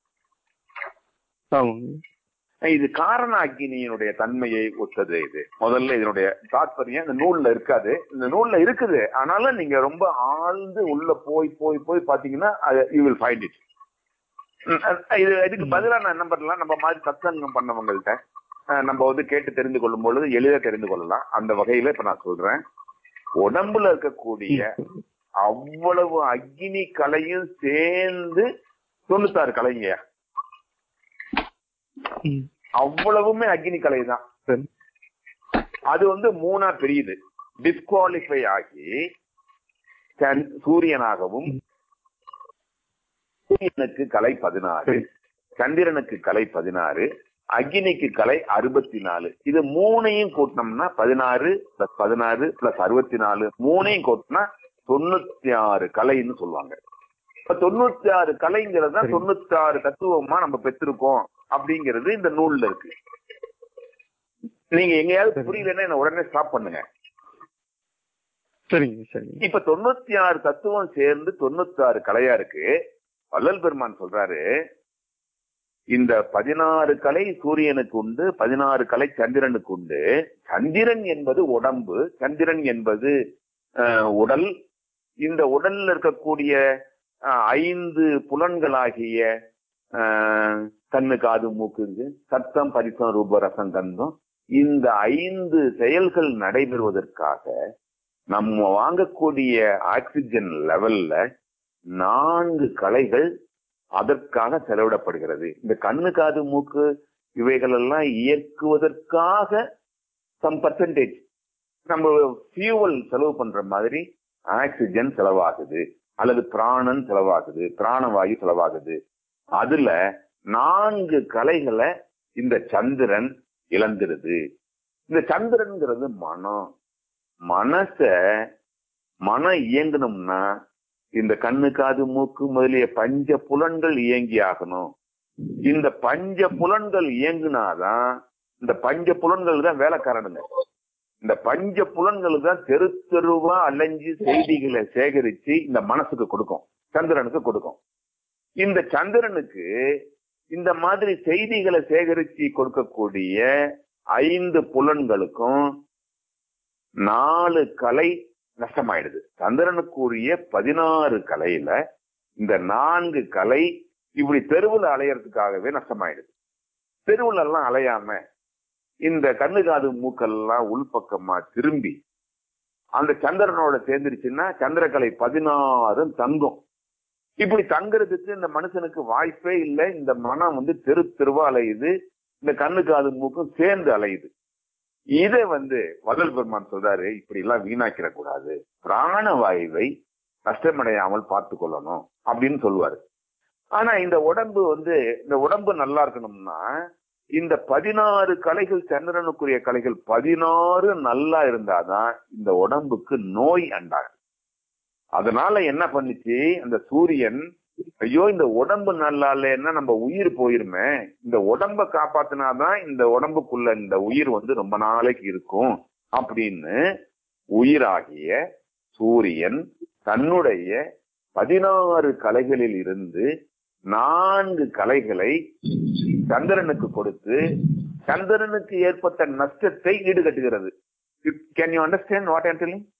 ஆமாங்க இது காரண அக்னியினுடைய தன்மையை ஒத்தது இது முதல்ல இதனுடைய தாத்பரியம் இந்த நூல்ல இருக்காது இந்த நூல்ல இருக்குது ஆனாலும் நீங்க ரொம்ப ஆழ்ந்து உள்ள போய் போய் போய் பாத்தீங்கன்னா யூ வில் ஃபைண்ட் இட் இது இதுக்கு பதிலா நான் என்ன பண்ணலாம் நம்ம மாதிரி சத்சங்கம் பண்ணவங்கள்ட்ட அஹ், நம்ம வந்து கேட்டு தெரிந்து கொள்ளும் பொழுது எளிதா தெரிந்து கொள்ளலாம் அந்த வகையில இப்ப நான் சொல்றேன் உடம்புல இருக்கக்கூடிய அவ்வளவு அக்னி கலையும் சேர்ந்து தொண்ணூத்தாறு கலைங்க ம். அவ்வளவுமே அக்னி கலை தான் சரி அது வந்து மூணா பிரியுது டிஸ்குவாலிஃபை ஆகி சன்- சூரியனாகவும் சூரியனுக்கு கலை பதினாறு சரி. சந்திரனுக்கு கலை பதினாறு அக்னிக்கு கலை அறுபத்தி நாலு இது மூணையும் கூட்டினோம்னா பதினாறு பிளஸ் பதினாறு பிளஸ் அறுபத்தி நாலு மூணையும் கூட்டினா தொண்ணூத்தி ஆறு கலைன்னு சொல்லுவாங்க இப்ப தொண்ணூத்தி ஆறு கலைங்கிறது தான் சரி. தொண்ணூத்தி ஆறு தத்துவமா நம்ம பெற்றிருக்கோம் அப்படிங்கிறது இந்த நூல்ல இருக்கு நீங்க எங்கேயாவது சரி. புரியலன்னா என்ன உடனே ஸ்டாப் பண்ணுங்க சரிங்க சரிங்க இப்ப தொண்ணூத்தி ஆறு தத்துவம் சேர்ந்து தொண்ணூத்தி ஆறு கலையா இருக்கு வள்ளல் பெருமான் சொல்றாரு இந்த பதினாறு கலை சூரியனுக்கு உண்டு பதினாறு கலை சந்திரனுக்கு உண்டு சந்திரன் என்பது உடம்பு சந்திரன் என்பது அஹ், உடல் இந்த உடல்ல இருக்கக்கூடிய அஹ், ஐந்து புலன்களாகிய அஹ், கண்ணு காது மூக்கு இருக்கு சத்தம் பரிசம் ரூப ரசம் கந்தம் இந்த ஐந்து செயல்கள் நடைபெறுவதற்காக நம்ம வாங்கக்கூடிய ஆக்சிஜன் லெவல்ல நான்கு கலைகள் அதற்காக செலவிடப்படுகிறது இந்த கண்ணு காது மூக்கு இவைகள் எல்லாம் இயக்குவதற்காக சம் பர்சன்டேஜ் நம்ம ஃபியூவல் செலவு பண்ற மாதிரி ஆக்சிஜன் செலவாகுது அல்லது பிராணன் செலவாகுது பிராணவாயு செலவாகுது அதுல நான்கு கலைகளை இந்த சந்திரன் இழந்துருது இந்த சந்திரன்ங்கிறது மனம் மனச மனம் இயங்கணும்னா இந்த கண்ணு காது மூக்கு முதலிய பஞ்ச புலன்கள் இயங்கி ஆகணும் இந்த பஞ்ச புலன்கள் இயங்குனாதான் இந்த பஞ்ச புலன்கள் தான் வேலைக்காரனுங்க இந்த பஞ்ச புலன்கள் தான் தெரு தெருவா அலைஞ்சு செய்திகளை சேகரிச்சு இந்த மனசுக்கு கொடுக்கும் சந்திரனுக்கு கொடுக்கும் இந்த சந்திரனுக்கு இந்த மாதிரி செய்திகளை சேகரிச்சு கொடுக்கக்கூடிய ஐந்து புலன்களுக்கும் நாலு கலை நஷ்டமாயிடுது சந்திரனுக்குரிய பதினாறு கலையில இந்த நான்கு கலை இப்படி தெருவுல அலையறதுக்காகவே நஷ்டமாயிடுது தெருவுல எல்லாம் அலையாம இந்த கண்ணு காது மூக்கெல்லாம் உள்பக்கமா திரும்பி அந்த சந்திரனோட சேர்ந்துருச்சுன்னா சந்திரக்கலை பதினாறும் தங்கும் இப்படி தங்குறதுக்கு இந்த மனுஷனுக்கு வாய்ப்பே இல்லை இந்த மனம் வந்து தெரு தெருவா அலையுது இந்த கண்ணு காது மூக்கும் சேர்ந்து அலையுது இதை வந்து வள்ளல் பெருமான் சொல்றாரு இப்படி எல்லாம் வீணாக்கிற கூடாது பிராணவாயுவை நஷ்டமடையாமல் பார்த்து கொள்ளணும் அப்படின்னு சொல்லுவாரு ஆனா இந்த உடம்பு வந்து இந்த உடம்பு நல்லா இருக்கணும்னா இந்த பதினாறு கலைகள் சந்திரனுக்குரிய கலைகள் பதினாறு நல்லா இருந்தாதான் இந்த உடம்புக்கு நோய் அண்டாகும் அதனால என்ன பண்ணுச்சு அந்த சூரியன் ஐயோ இந்த உடம்பு நல்லா இல்லைன்னா நம்ம உயிர் போயிருமே இந்த உடம்ப காப்பாத்தினாதான் இந்த உடம்புக்குள்ள இந்த உயிர் வந்து ரொம்ப நாளைக்கு இருக்கும் அப்படின்னு உயிராகிய சூரியன் தன்னுடைய பதினாறு கலைகளில் இருந்து நான்கு கலைகளை சந்திரனுக்கு கொடுத்து சந்திரனுக்கு ஏற்பட்ட நஷ்டத்தை ஈடுகட்டுகிறது can you understand what I'm telling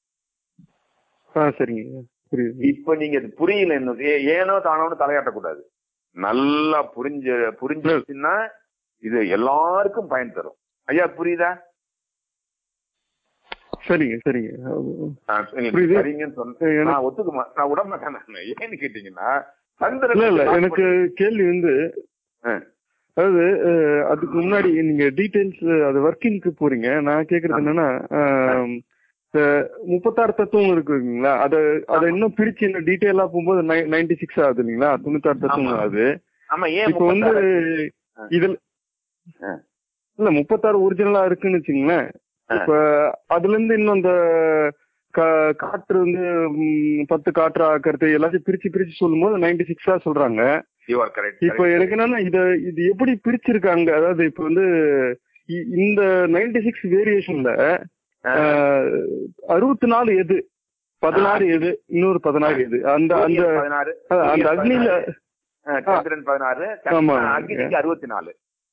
ah சரிங்க புரியுது இப்ப நீங்க இது புரியல என்ன ஏ- ஏனோ தானோன்னு தலையாட்டக்கூடாது நல்லா புரிஞ்ச புரிஞ்சிருச்சுன்னா இது எல்லாருக்கும் பயன் தரும் ஐயா புரியுதா சரிங்க சரிங்க நான் நீங்க புரியுது. சரிங்கன்னு சொன்ன எனக்கு- நான் ஒத்துக்க மாட்டேன் நான் விட மாட்டேன் நான். ஏன்னு கேட்டீங்கன்னா இல்ல சந்திரன் இல்ல எனக்கு கேள்வி வந்து ஆ. அதாவது அஹ், அதுக்கு முன்னாடி நீங்க டீடைல்ஸ் அது ஒர்க்கிங்க்கு போறீங்க நான் கேக்குறது என்னன்னா ஆம், இந்த முப்பத்தாறு தத்துவம் இருக்குங்களா அத அத இன்னும் பிரிச்சு இன்னும் டீடைலா போகும்போது நைன்டி சிக்ஸ் ஆகுது இல்லைங்களா தொண்ணூத்தாறு தத்துவம் ஆமா. ஆகுது ஆமா ஏன் இப்ப வந்து முப்பத்தாறு? ஆ. இதுல ஆ. இல்ல முப்பத்தாறு ஒரிஜினலா இருக்குன்னு வச்சுங்களேன் ஆ. இப்ப அதுல இருந்து இன்னும் அந்த கா- காற்று வந்து ம், பத்து காற்று ஆக்கிறது எல்லாத்தையும் பிரிச்சு பிரிச்சு சொல்லும்போது நைன்டி சிக்ஸா சொல்றாங்க You are correct, இப்ப correct. எனக்கு என்னன்னா இத இது எப்படி பிரிச்சிருக்காங்க அதாவது இப்ப வந்து இ- இந்த நைன்டி சிக்ஸ் வேரியேஷன்ல ஆ. அறுபத்தி நாலு எது பதினாறு எது இன்னொரு பதினாறு எது அந்த அந்த சூரியன் பதினாறு அஹ், அந்த சூரியன் அக்னில பதினாறு, ஆ, சந்திரன் பதினாறு ஆமா. அக்னிக்கு அறுபத்தி நாலு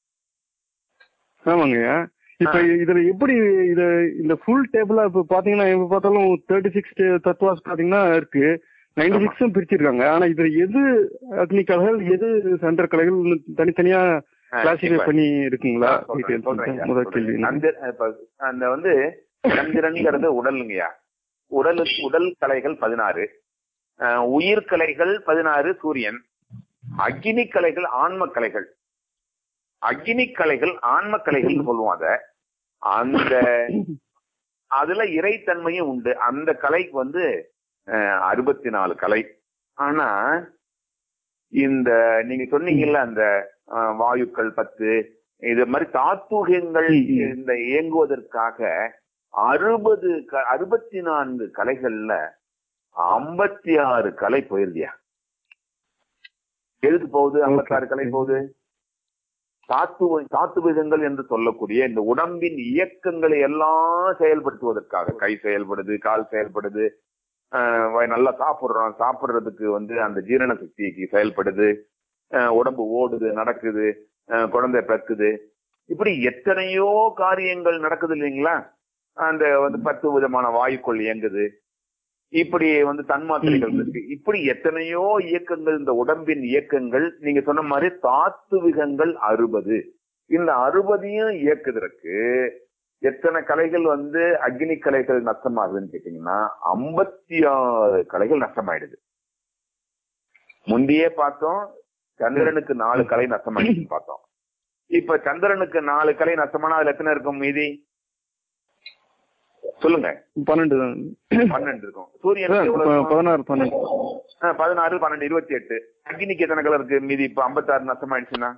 ஆமாங்கய்யா இப்ப இதுல எப்படி இது இந்த ஃபுல் டேபிளா இப்ப பாத்தீங்கன்னா எப்ப பார்த்தாலும் தேர்ட்டி சிக்ஸ் தத்துவாஸ் பாத்தீங்கன்னா இருக்கு நைன்டி ஆமா. சிக்ஸும் பிரிச்சிருக்காங்க ஆனா இதுல எது அக்னி கலைகள் எது சந்திர கலைகள் தனித்தனியா ஆ, கிளாசிஃபை இப்ப- பண்ணி இருக்குங்களா நான் சொல்றேன், details சொல்றேன் ஐயா, முதல் சொல்றேன். கேள்வி சந்திர- இப்ப அந்த வந்து சந்திரன்ங்கிறது உடலுங்கய்யா உடல் உடல் கலைகள் பதினாறு அஹ், உயிர் கலைகள் பதினாறு சூரியன் அக்னி கலைகள் ஆன்ம கலைகள் அக்னி கலைகள் ஆன்ம கலைகள் சொல்லுவோம் அத அந்த அதுல இறைத்தன்மையும் உண்டு அந்த கலைக்கு வந்து அறுபத்தி நாலு கலை ஆனா இந்த நீங்க சொன்னீங்கல்ல அந்த அஹ், வாயுக்கள் பத்து இது மாதிரி தாத்துகங்கள் ம், ம். இந்த இயங்குவதற்காக அறுபது அறுபத்தி நான்கு கலைகள்ல ஐம்பத்தி ஆறு கலை போயிருதியா எதுக்கு போகுது ஐம்பத்தாறு கலை போகுது தாத்துவ தாத்துவிகங்கள் என்று சொல்லக்கூடிய இந்த உடம்பின் இயக்கங்களை எல்லாம் செயல்படுத்துவதற்காக கை செயல்படுது கால் செயல்படுது ஆஹ் வ- நல்லா சாப்பிடுறோம் சாப்பிடுறதுக்கு வந்து அந்த ஜீரண சக்திக்கு செயல்படுது ஆஹ் உடம்பு ஓடுது நடக்குது ஆஹ் குழந்தை பிறக்குது இப்படி எத்தனையோ காரியங்கள் நடக்குது இல்லைங்களா அந்த வந்து பத்து விதமான வாயுக்கள் இயங்குது இப்படி வந்து தன்மாத்திரைகள் ம், ம். இருக்கு இப்படி எத்தனையோ இயக்கங்கள் இந்த உடம்பின் இயக்கங்கள் நீங்க சொன்ன மாதிரி தாத்துவிகங்கள் அறுபது இந்த அறுபதையும் இயக்குவதற்கு எத்தனை கலைகள் வந்து அக்னி கலைகள் நஷ்டமாகுதுன்னு கேட்டீங்கன்னா ஐம்பத்தி ஆறு கலைகள் நஷ்டமாயிடுது முந்தையே பார்த்தோம் சந்திரனுக்கு நாலு கலை நஷ்டமாயிடுச்சுன்னு பார்த்தோம் இப்ப சந்திரனுக்கு நாலு கலை நஷ்டமானா அதுல எத்தனை இருக்கும் மீதி சொல்லுங்க பன்னெண்டு தான் பன்னெண்டு இருக்கும் சூரியனுக்கு எவ்வளவு ப- இருக்கும்? பதினாறு பன்னெண்டு ஆ, பதினாறு பன்னெண்டு இருபத்தி எட்டு அக்னிக்கு எத்தனை கலர் இருக்கு மீதி இப்ப ஐம்பத்தாறு நஷ்டமாயிடுச்சுன்னா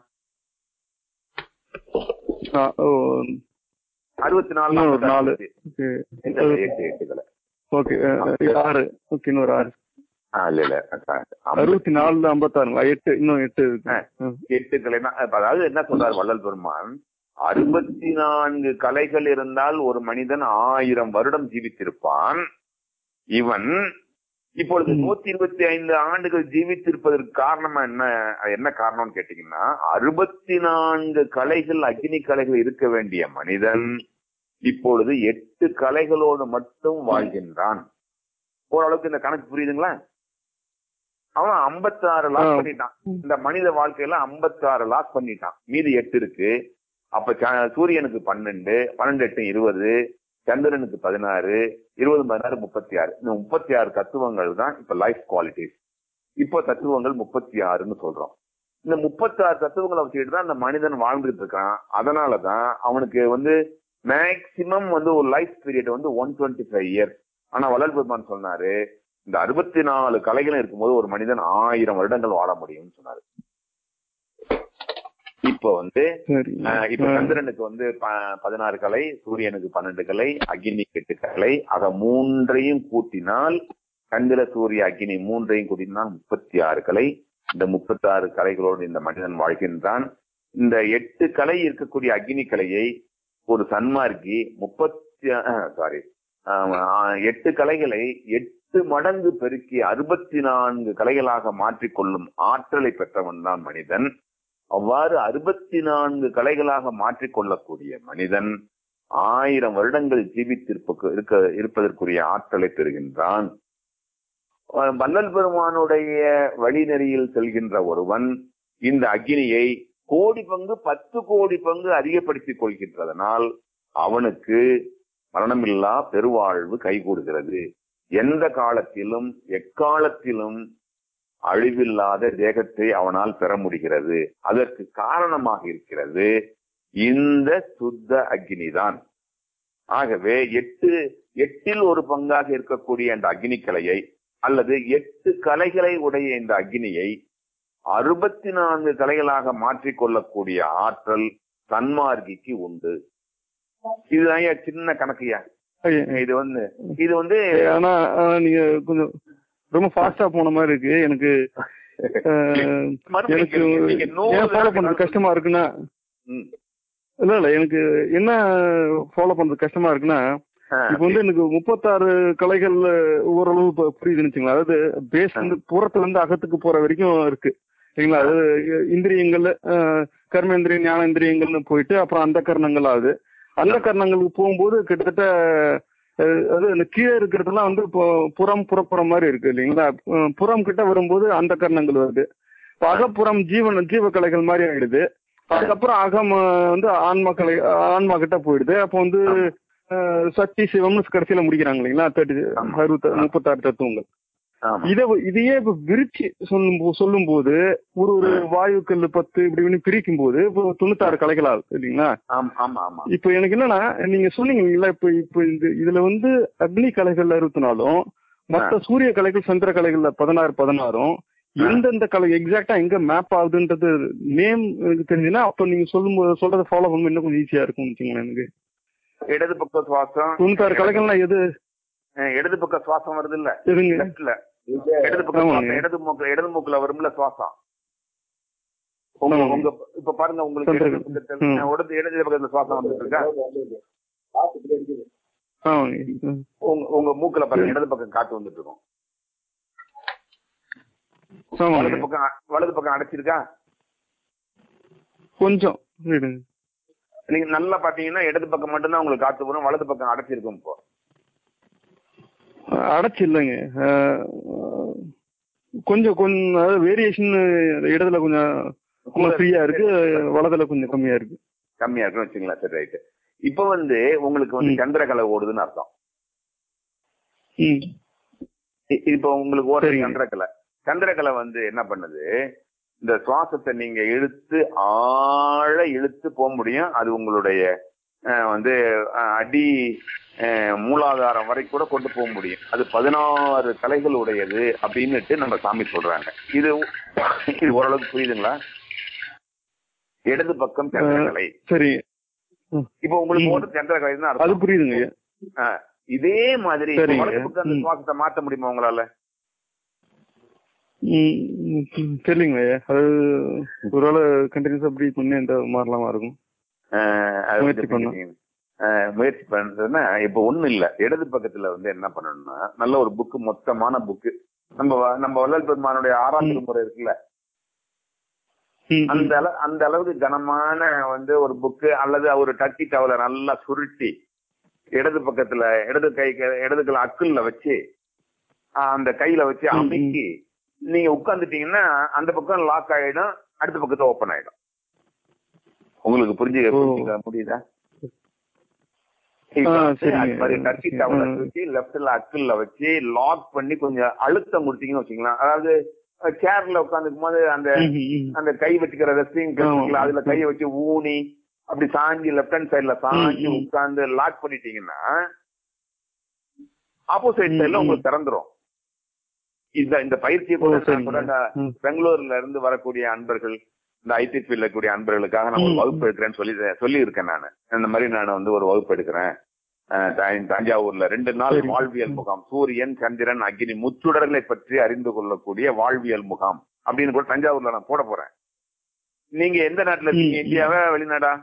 ஆ, ஓ, அறுபத்தி நாலு இன்னும் ஒரு நாலு. நாற்பத்தாறு. ஓகே இல்ல, இல்ல, எட்டு எட்டு கலர் ஓகே அஹ், ஆறு ஓகே இன்னொரு ஆறு ஆ, இல்ல இல்ல ஐம்பத்தி- அறுபத்தி நாலுல ஐம்பத்தாறுங்களா எட்டு இன்னும் எட்டு இருக்கு ஆ. ம். எட்டு கலைனா இப்ப அதாவது என்ன சொல்றாரு வள்ளல் பெருமான் அறுபத்தி நான்கு கலைகள் இருந்தால் ஒரு மனிதன் ஆயிரம் வருடம் ஜீவித்திருப்பான் இவன் இப்பொழுது ம். நூத்தி இருபத்தி ஐந்து ஆண்டுகள் ஜீவித்திருப்பதற்கு காரணம் என்ன என்ன காரணம்னு கேட்டீங்கன்னா அறுபத்தி நான்கு கலைகள் அக்னி கலைகள் இருக்க வேண்டிய மனிதன் இப்பொழுது எட்டு கலைகளோடு மட்டும் வாழ்கின்றான் ஓரளவுக்கு இந்த கணக்கு புரியுதுங்களா அவன் 56 லாஸ் ஆ. பண்ணிட்டான் இந்த மனித வாழ்க்கையில 56 லாஸ் பண்ணிட்டான் மீதி எட்டு இருக்கு அப்ப ச- சூரியனுக்கு பன்னெண்டு பன்னெண்டு எட்டு இருபது சந்திரனுக்கு பதினாறு இருபது பதினாறு முப்பத்தி ஆறு இந்த முப்பத்தி ஆறு தத்துவங்கள் தான் இப்ப லைஃப் குவாலிட்டிஸ் இப்போ தத்துவங்கள் முப்பத்தி ஆறுன்னு சொல்றோம் இந்த முப்பத்தி ஆறு தத்துவங்களை வச்சுக்கிட்டு தான் அந்த மனிதன் வாழ்ந்துட்டு இருக்கான் அதனாலதான் அவனுக்கு வந்து மேக்சிமம் வந்து ஒரு லைஃப் பீரியட் வந்து ஒன் டுவெண்ட்டி ஃபைவ் இயர்ஸ் ஆனா வளர் பெருமான் சொன்னாரு இந்த அறுபத்தி நாலு கலைகளும் இருக்கும்போது ஒரு மனிதன் ஆயிரம் வருடங்கள் வாழ முடியும்னு சொன்னாரு இப்போ வந்து சரி ஆஹ் இப்ப ஆ. சந்திரனுக்கு வந்து ப- பதினாறு கலை சூரியனுக்கு பன்னெண்டு கலை அக்னிக்கு எட்டு கலை அத மூன்றையும் கூட்டினால் சந்திர சூரிய அக்னி மூன்றையும் கூட்டினால் முப்பத்தி ஆறு கலை இந்த முப்பத்தி ஆறு கலைகளோடு இந்த மனிதன் வாழ்கின்றான் இந்த எட்டு கலை இருக்கக்கூடிய அக்னி கலையை ஒரு சன்மார்க்கி முப்பத்தி சாரி எட்டு கலைகளை எட்டு மடங்கு பெருக்கி அறுபத்தி நான்கு கலைகளாக மாற்றிக்கொள்ளும் ஆற்றலை பெற்றவன் தான் மனிதன் அவ்வாறு அறுபத்தி நான்கு கலைகளாக மாற்றிக்கொள்ளக்கூடிய மனிதன் ஆயிரம் வருடங்கள் ஜீவித்திருப்ப இருக்க இருப்பதற்குரிய ஆற்றலை பெறுகின்றான் அஹ் வள்ளல் பெருமானுடைய வழிநெறியில் செல்கின்ற ஒருவன் இந்த அக்னியை கோடி பங்கு பத்து கோடி பங்கு அதிகப்படுத்திக் கொள்கின்றதனால் அவனுக்கு மரணமில்லா பெருவாழ்வு கைகூடுகிறது எந்த காலத்திலும் எக்காலத்திலும் அழிவில்லாத தேகத்தை அவனால் பெற முடிகிறது அதற்கு காரணமாக இருக்கிறது இந்த சுத்த அக்னிதான் ஆகவே எட்டு எட்டில் ஒரு பங்காக இருக்கக்கூடிய இந்த அக்னி கலையை அல்லது எட்டு கலைகளை உடைய இந்த அக்னியை அறுபத்தி நான்கு கலைகளாக மாற்றிக்கொள்ளக்கூடிய ஆற்றல் சன்மார்கிக்கு உண்டு இதுதான் ஏன் சின்ன கணக்குயா ஐயா, இது வந்து இது வந்து ஆனா ஆனா, நீங்க கொஞ்சம் ரொம்ப ஃபாஸ்டா போன மாதிரி இருக்கு எனக்கு அஹ், மறுபடியும் எனக்கு கேளுங்க. நீங்க நூறு ஏன் ஃபாலோ பண்றது தடவை கஷ்டமா இருக்குன்னா ம். இல்ல இல்ல எனக்கு என்ன ஃபாலோ பண்றது கஷ்டமா இருக்குன்னா ஆ, இப்போ வந்து எனக்கு முப்பத்தாறு கலைகள்ல ஓரளவு இப்ப புரியுதுன்னு வச்சுங்களேன் அதாவது பேஸ் வந்து புறத்துல இருந்து அகத்துக்கு போற வரைக்கும் இருக்கு சரிங்களா அதாவது இந்திரியங்கள்ல அஹ், கர்மேந்திரிய ஞானேந்திரியங்கள்னு போயிட்டு அப்புறம் அந்த கர்ணங்கள் ஆகுது அந்த கர்ணங்களுக்கு போகும்போது கிட்டத்தட்ட அஹ், அது அந்த கீழே இருக்கிறதுலாம் வந்து இப்போ புறம் புறப்புறம் மாதிரி இருக்கு இல்லைங்களா அஹ், புறம் கிட்ட வரும்போது அந்த கர்ணங்கள் வருது இப்போ அகப்புறம் ஜீவன் ஜீவ கலைகள் மாதிரி ஆயிடுது அதுக்கப்புறம் அகம் அஹ், வந்து ஆன்மா கலை ஆன்மா கிட்ட போயிடுது அப்போ வந்து அஹ், சக்தி சிவம்னு கடைசியில முடிக்கிறாங்க இல்லைங்களா தேர்ட்டி அறுபத்தி முப்பத்தாறு தத்துவங்கள் ஆமா. இத இதையே இப்ப விரிச்சு சொல்லும் போ- சொல்லும் போது ஒரு ஒரு வாயுக்கள் பத்து இப்படி இப்படி பிரிக்கும் போது இப்போ தொண்ணூத்தாறு கலைகள் ஆகுது இல்லைங்களா ஆமா ஆமா ஆமா இப்போ எனக்கு என்னன்னா நீங்க சொன்னீங்க இல்லைங்களா இப்போ இப்போ இந்த இதுல வந்து அக்னி கலைகள்ல அறுபத்தி நாலும் மத்த சூரிய கலைகள் சந்திர கலைகள்ல பதினாறு பதினாறும் எந்தெந்த கலை எக்ஸாக்டா எங்க மேப் ஆகுதுன்றது நேம் எனக்கு தெரிஞ்சுன்னா அப்ப நீங்க சொல்லும் போது சொல்றதை ஃபாலோ பண்ணும் இன்னும் கொஞ்சம் ஈஸியா இருக்கும் வச்சுங்களேன் எனக்கு இடது பக்க சுவாசம் தொண்ணூத்தாறு கலைகள்னா எது அஹ், இடது பக்க சுவாசம் வருது இல்ல எதுங்க லெப்ட்ல இடது பக்க ஆமாங்க. சுவாசம் இடது மூக்கு இடது மூக்குல வரும்ல சுவாசம் உங்க ஆமாங்க. உங்க இப்ப பாருங்க உங்களுக்கு சந்திர- இடது பக்கத்துல ம். அஹ், இடது இடது பக்கத்துல சுவாசம் வந்துட்டு இருக்கா ஆமாங்க ம். உங்க உங்க மூக்குல பாருங்க இடது பக்கம் காத்து வந்துட்டு இருக்கும் வலது ஆமாங்க பக்கம் அ- வலது பக்கம் அடைச்சிருக்கா கொஞ்சம் இருங்க. நீங்க நல்லா பாத்தீங்கன்னா இடது பக்கம் மட்டும்தான் உங்களுக்கு காத்து வரும் வலது பக்கம் அடைச்சிருக்கும் இப்போ அடைச்சு இல்லைங்க அஹ், கொஞ்சம் கொஞ்சம் அதாவது வேரியேஷன் இடத்துல கொஞ்சம் கொஞ்சம் ஃப்ரீயா இருக்கு வலதுல கொஞ்சம் கம்மியா இருக்கு கம்மியா இருக்குன்னு வச்சுங்களேன் சரி ரைட்டு இப்ப வந்து உங்களுக்கு வந்து ம். சந்திரகலை ஓடுதுன்னு அர்த்தம் ம் இ- இப்போ உங்களுக்கு ஓடுற சரிங்க. சந்திரகலை சந்திரகலை வந்து என்ன பண்ணுது இந்த சுவாசத்தை நீங்க இழுத்து ஆழ இழுத்து போக முடியும் அது உங்களுடைய அஹ், வந்து அஹ், அடி அஹ், மூலாதாரம் வரை கூட கொண்டு போக முடியும் அது பதினாறு கலைகள் உடையது அப்படின்னுட்டு நம்ம சாமி சொல்றாங்க இது இது ஓரளவுக்கு புரியுதுங்களா இடது பக்கம் சந்திரகலை சரி இப்போ உங்களுக்கு ம். ஓடுற சந்திரகலை தான் அது அர்த்தம் புரியுதுங்க ஆ, இதே மாதிரி இப்ப சரிங்க. வலது பக்கம் அந்த ம். சுவாசத்தை மாத்த முடியுமா உங்களால ம், ம், தெரியலங்க அது ஒருவேளை கண்டினியூஸா அப்படி பண்ணி அந்த மாறலாமா இருக்கும் ஆஹ், அது வந்து முயற்சி பண்ணலாம். எப்படி ஆஹ், முயற்சி பண்றதுன்னா இப்ப ஒண்ணும் இல்ல இடது பக்கத்துல வந்து என்ன பண்ணணும்னா நல்ல ஒரு புக்கு மொத்தமான புக்கு நம்ம வ- நம்ம வள்ளல் பெருமானுடைய ஆறாம் ம். திருமுறை இருக்குல்ல ம், ம். அந்த அள அந்த அளவுக்கு கனமான வந்து ஒரு புக்கு அல்லது ஒரு டட்டி டவலை நல்லா சுருட்டி இடது பக்கத்துல இடது கை இடது கை அக்குல்ல வச்சு ஆஹ், அந்த கையில வச்சு ம், ம். அமுக்கி நீங்க உட்கார்ந்துட்டீங்கன்னா அந்த பக்கம் லாக் ஆயிடும் அடுத்த பக்கத்தை ஓபன் ஆயிடும் உங்களுக்கு புரிஞ்சு ஓ. புரிஞ்சுக்க முடியுதா இப்ப ஆ, வந்து சரிங்க. அது மாதிரி டர்க்கி சரி. டவலை ஆ. தூக்கி லெப்ட்ல அக்கிள்ல வச்சு லாக் பண்ணி கொஞ்சம் அழுத்தம் கொடுத்தீங்கன்னு வச்சுக்கலாம் அதாவது சேர்ல உட்காந்துக்கும் போது அந்த ம், ம். அந்த கை வச்சுக்கிற ரெஸ்டிங் ஆமா. அதுல கையை வச்சு ஊனி அப்படி சாஞ்சி லெப்ட் ஹேண்ட் சைடுல சாஞ்சி ம், ம். உட்கார்ந்து லாக் பண்ணிட்டீங்கன்னா ஆப்போசிட் ம், சைடுல ம். உங்களுக்கு திறந்துரும் இந்த இந்த பயிற்சியை ஓ கூட நான் சரிங்க கூட இந்த ம். பெங்களூர்ல இருந்து வரக்கூடிய அன்பர்கள் இந்த ஐடி ஃபீல்ட்ல இருக்கக்கூடிய அன்பர்களுக்காக நான் ஒரு ம். வகுப்பு எடுக்கிறேன்னு சொல்லி சொல்லி இருக்கேன் நான் இந்த மாதிரி நான் வந்து ஒரு வகுப்பு எடுக்கிறேன் அஹ் தா- தஞ்சாவூர்ல ரெண்டு நாள் சரி. வாழ்வியல் முகாம் சூரியன் சந்திரன் அக்னி முச்சுடர்களை பற்றி அறிந்து கொள்ளக்கூடிய வாழ்வியல் முகாம் அப்படின்னு கூட தஞ்சாவூர்ல நான் போட போறேன் நீங்க எந்த நாட்டுல இருக்கீங்க ம். இந்தியாவா வெளிநாடா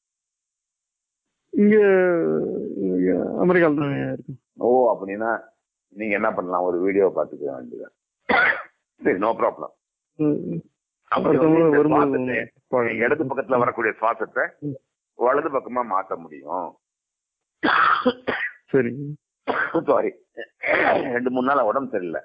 இங்க இங்க அமெரிக்கால தான் இருக்கு ஓ அப்படின்னா நீங்க என்ன பண்ணலாம் ஒரு வீடியோ பாத்துக்க வேண்டியது சரி நோ ப்ராப்ளம் ம். அப்படி அடுத்த வந்து முறை இந்த வரும்போது சுவாசத்தை பார்க்கலாம். இடது பக்கத்துல வரக்கூடிய சுவாசத்தை ம். வலது பக்கமா மாத்த முடியும் சரிங்க சாரி ரெண்டு மூணு நாள் உடம்பு சரியில்லை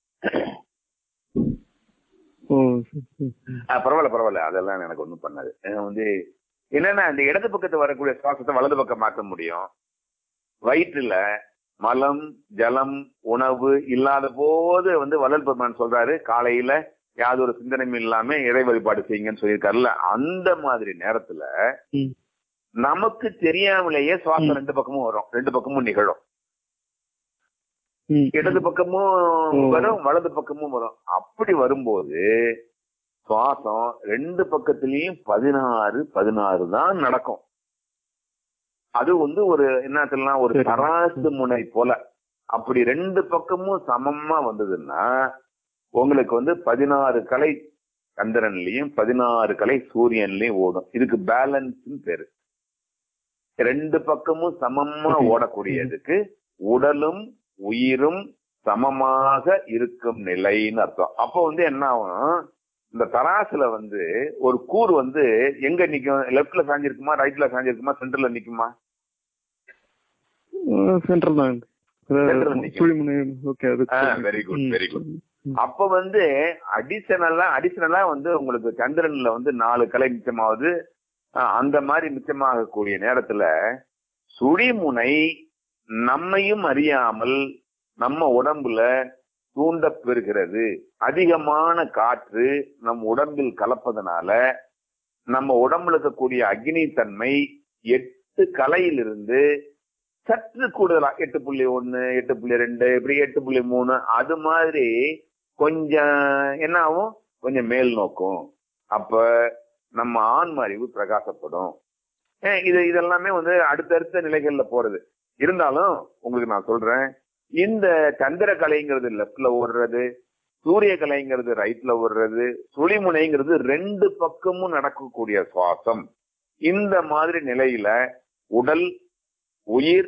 ஓ சரி, சரி. ஆ, பரவாயில்ல பரவாயில்ல அதெல்லாம் எனக்கு ஒண்ணும் பண்ணாது ஏன்னா வந்து என்னன்னா இந்த இடது பக்கத்து வரக்கூடிய சுவாசத்தை வலது பக்கம் மாத்த முடியும் வயிற்றுல மலம் ஜலம் உணவு இல்லாத போது வந்து வள்ளல் பெருமான் சொல்றாரு காலையில யாதொரு சிந்தனையும் இல்லாம இறை வழிபாடு செய்யுங்கன்னு சொல்லியிருக்காருல்ல அந்த மாதிரி நேரத்துல ம். நமக்கு தெரியாமலேயே சுவாசம் ரெண்டு பக்கமும் வரும் ரெண்டு பக்கமும் நிகழும் ம். இடது பக்கமும் ஓ. வரும் வலது பக்கமும் வரும் அப்படி வரும்போது சுவாசம் ரெண்டு பக்கத்துலயும் பதினாறு பதினாறு தான் நடக்கும் அது வந்து ஒரு என்ன சொல்லலாம் ஒரு சரி. தராசு முனை போல அப்படி ரெண்டு பக்கமும் சமமா வந்ததுன்னா உங்களுக்கு வந்து பதினாறு கலை சந்திரன்லயும் பதினாறு கலை சூரியன்லயும் ஓடும் இதுக்கு பேலன்ஸ் பேரு ரெண்டு பக்கமும் சமமா Okay. ஓடக்கூடியதுக்கு உடலும் உயிரும் சமமாக இருக்கும் நிலைன்னு அர்த்தம் அப்போ வந்து என்ன ஆகும் இந்த தராசுல வந்து ஒரு கூர் வந்து எங்க நிக்கும் லெப்ட்ல சாஞ்சிருக்குமா ரைட்ல சாஞ்சிருக்குமா சென்டர்ல நிக்குமா சென்ட்ரல் தான் Central நிக்கும். சுழிமுனை ஓகே அது very good hmm. Very good அப்ப வந்து அடிஷனலா அடிஷனலா வந்து உங்களுக்கு சந்திரன்ல வந்து நாலு கலை மிச்சமாவது அஹ், அந்த மாதிரி மிச்சமாகக்கூடிய நேரத்துல சுழிமுனை நம்மையும் அறியாமல் நம்ம உடம்புல தூண்டப் பெறுகிறது அதிகமான காற்று நம் உடம்பில் கலப்பதனால நம்ம உடம்புல இருக்கக்கூடிய அக்னி தன்மை எட்டு கலையிலிருந்து சற்று கூடுதலா எட்டு புள்ளி ஒண்ணு எட்டு புள்ளி ரெண்டு இப்படி எட்டு புள்ளி மூணு அது மாதிரி கொஞ்சம் என்ன ஆகும் கொஞ்சம் மேல் நோக்கும் அப்ப நம்ம ஆன்ம அறிவு பிரகாசப்படும் ஏன் இது இதெல்லாமே வந்து அடுத்தடுத்த நிலைகள்ல போறது இருந்தாலும் உங்களுக்கு நான் சொல்றேன் இந்த சந்திர கலைங்கிறது லெப்ட்ல ஓடுறது சூரிய கலைங்கிறது ரைட்ல ஓடுறது சுழிமுனைங்கிறது ரெண்டு பக்கமும் நடக்கக்கூடிய சுவாசம் இந்த மாதிரி நிலையில உடல் உயிர்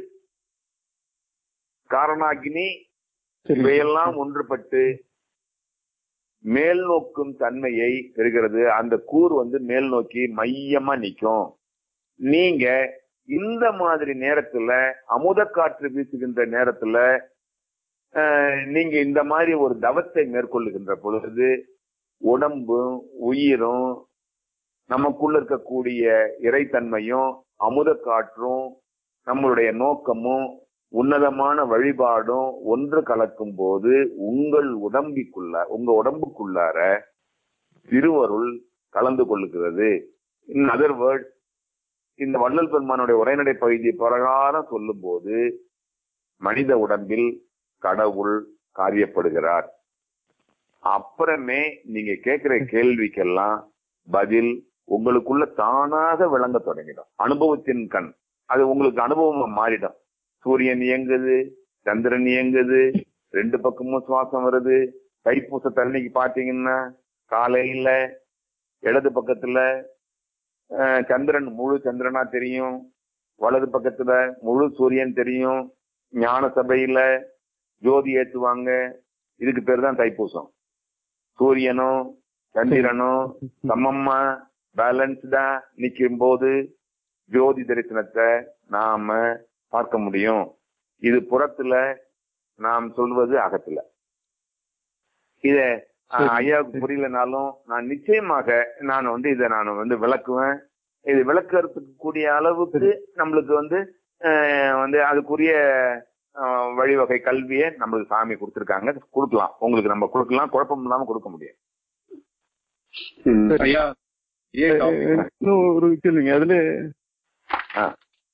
காரணாகினி சரி இவையெல்லாம் ஒன்றுபட்டு மேல் நோக்கும் தன்மையை பெறுகிறது அந்த கூர் வந்து மேல் நோக்கி மையமா நிக்கும் நீங்க இந்த மாதிரி நேரத்துல அமுத காற்று வீசுகின்ற நேரத்துல அஹ், நீங்க இந்த மாதிரி ஒரு தவத்தை மேற்கொள்ளுகின்ற பொழுது உடம்பும் உயிரும் நமக்குள்ள இருக்கக்கூடிய இறைத்தன்மையும் அமுத காற்றும் நம்மளுடைய நோக்கமும் உன்னதமான வழிபாடும் ஒன்று கலக்கும் போது உங்கள் உடம்பிக்குள்ள உங்க உடம்புக்குள்ளார திருவருள் கலந்து கொள்ளுகிறது இன் அதர் வேர்ட் இந்த வள்ளல் பெருமானுடைய உரைநடை பகுதி பிரகாரம் சொல்லும் போது மனித உடம்பில் கடவுள் காரியப்படுகிறார் அப்புறமே நீங்க கேட்கிற கேள்விக்கெல்லாம் பதில் உங்களுக்குள்ள தானாக விளங்க தொடங்கிடும் அனுபவத்தின் கண் அது உங்களுக்கு அனுபவமா மாறிடும் சூரியன் இயங்குது சந்திரன் இயங்குது ரெண்டு பக்கமும் சுவாசம் வருது தைப்பூச தண்ணிக்கு பாத்தீங்கன்னா காலையில இடது பக்கத்துல அஹ், சந்திரன் முழு சந்திரனா தெரியும் வலது பக்கத்துல முழு சூரியன் தெரியும் ஞான சபையில ஜோதி ஏத்துவாங்க இதுக்கு பேர் தான் தைப்பூசம் சூரியனும் சந்திரனும் சமமா பேலன்ஸ்டா நிக்கும் போது ஜோதி தரிசனத்தை நாம பார்க்க முடியும் இது புறத்துல நாம் சொல்வது அகத்துல இத அஹ், சரி. ஐயாவுக்கு புரியலனாலும் நான் நிச்சயமாக நான் வந்து இதை நான் வந்து விளக்குவேன் இது விளக்கறதுக்கு கூடிய அளவுக்கு நம்மளுக்கு வந்து அஹ், வந்து அதுக்குரிய அஹ், வழிவகை கல்வியை நம்மளுக்கு சாமி கொடுத்துருக்காங்க கொடுக்கலாம் உங்களுக்கு நம்ம கொடுக்கலாம் குழப்பம் இல்லாம கொடுக்க முடியும் ம். சரி. ஐயா ஏன் topic? இன்னும் ஒரு கேள்விங்க அதுல ஆ.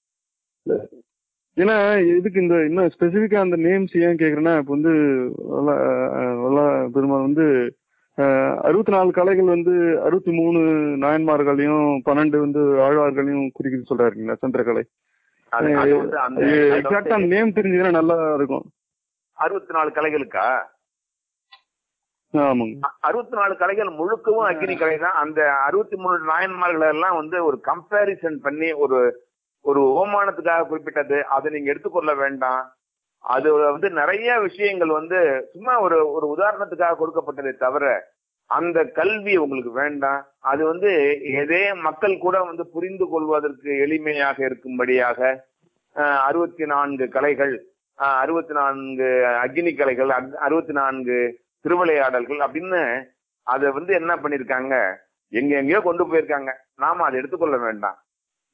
ஏன்னா எதுக்கு இந்த இன்னும் ஸ்பெசிபிக்கா அந்த நேம்ஸ் ஏன் கேக்குறேன்னா இப்ப வந்து வல்லா- அஹ் வல்லா பெருமாள் வந்து அஹ், அறுபத்தி நாலு கலைகள் வந்து அறுபத்தி மூணு நாயன்மார்களையும் பன்னெண்டு வந்து ஆழ்வார்களையும் குறிக்குது சொல்றாருங்களா சந்திரகலை அது அது வந்து அந்த எக்ஸாக்டா அந்த நேம் தெரிஞ்சதுன்னா நல்லா இருக்கும் அறுபத்தி நாலு கலைகளுக்கா ஆமாங்க அறுபத்தி நாலு கலைகள் முழுக்கவும் அக்னி கலை தான் அந்த அறுபத்தி மூணு நாயன்மார்கள் எல்லாம் வந்து ஒரு கம்பேரிசன் பண்ணி ஒரு ஒரு ஓமானத்துக்காக குறிப்பிட்டது அதை நீங்க எடுத்துக்கொள்ள வேண்டாம் அது வந்து நிறைய விஷயங்கள் வந்து சும்மா ஒரு ஒரு உதாரணத்துக்காக கொடுக்கப்பட்டதே தவிர அந்த கல்வி உங்களுக்கு வேண்டாம் அது வந்து எதே மக்கள் கூட வந்து புரிந்து கொள்வதற்கு எளிமையாக இருக்கும்படியாக அறுபத்தி நான்கு கலைகள் அறுபத்தி நான்கு அக்னி கலைகள் அறுபத்தி நான்கு திருவிளையாடல்கள் அப்படின்னு அதை வந்து என்ன பண்ணிருக்காங்க எங்க எங்கேயோ கொண்டு போயிருக்காங்க நாம அதை எடுத்துக்கொள்ள வேண்டாம்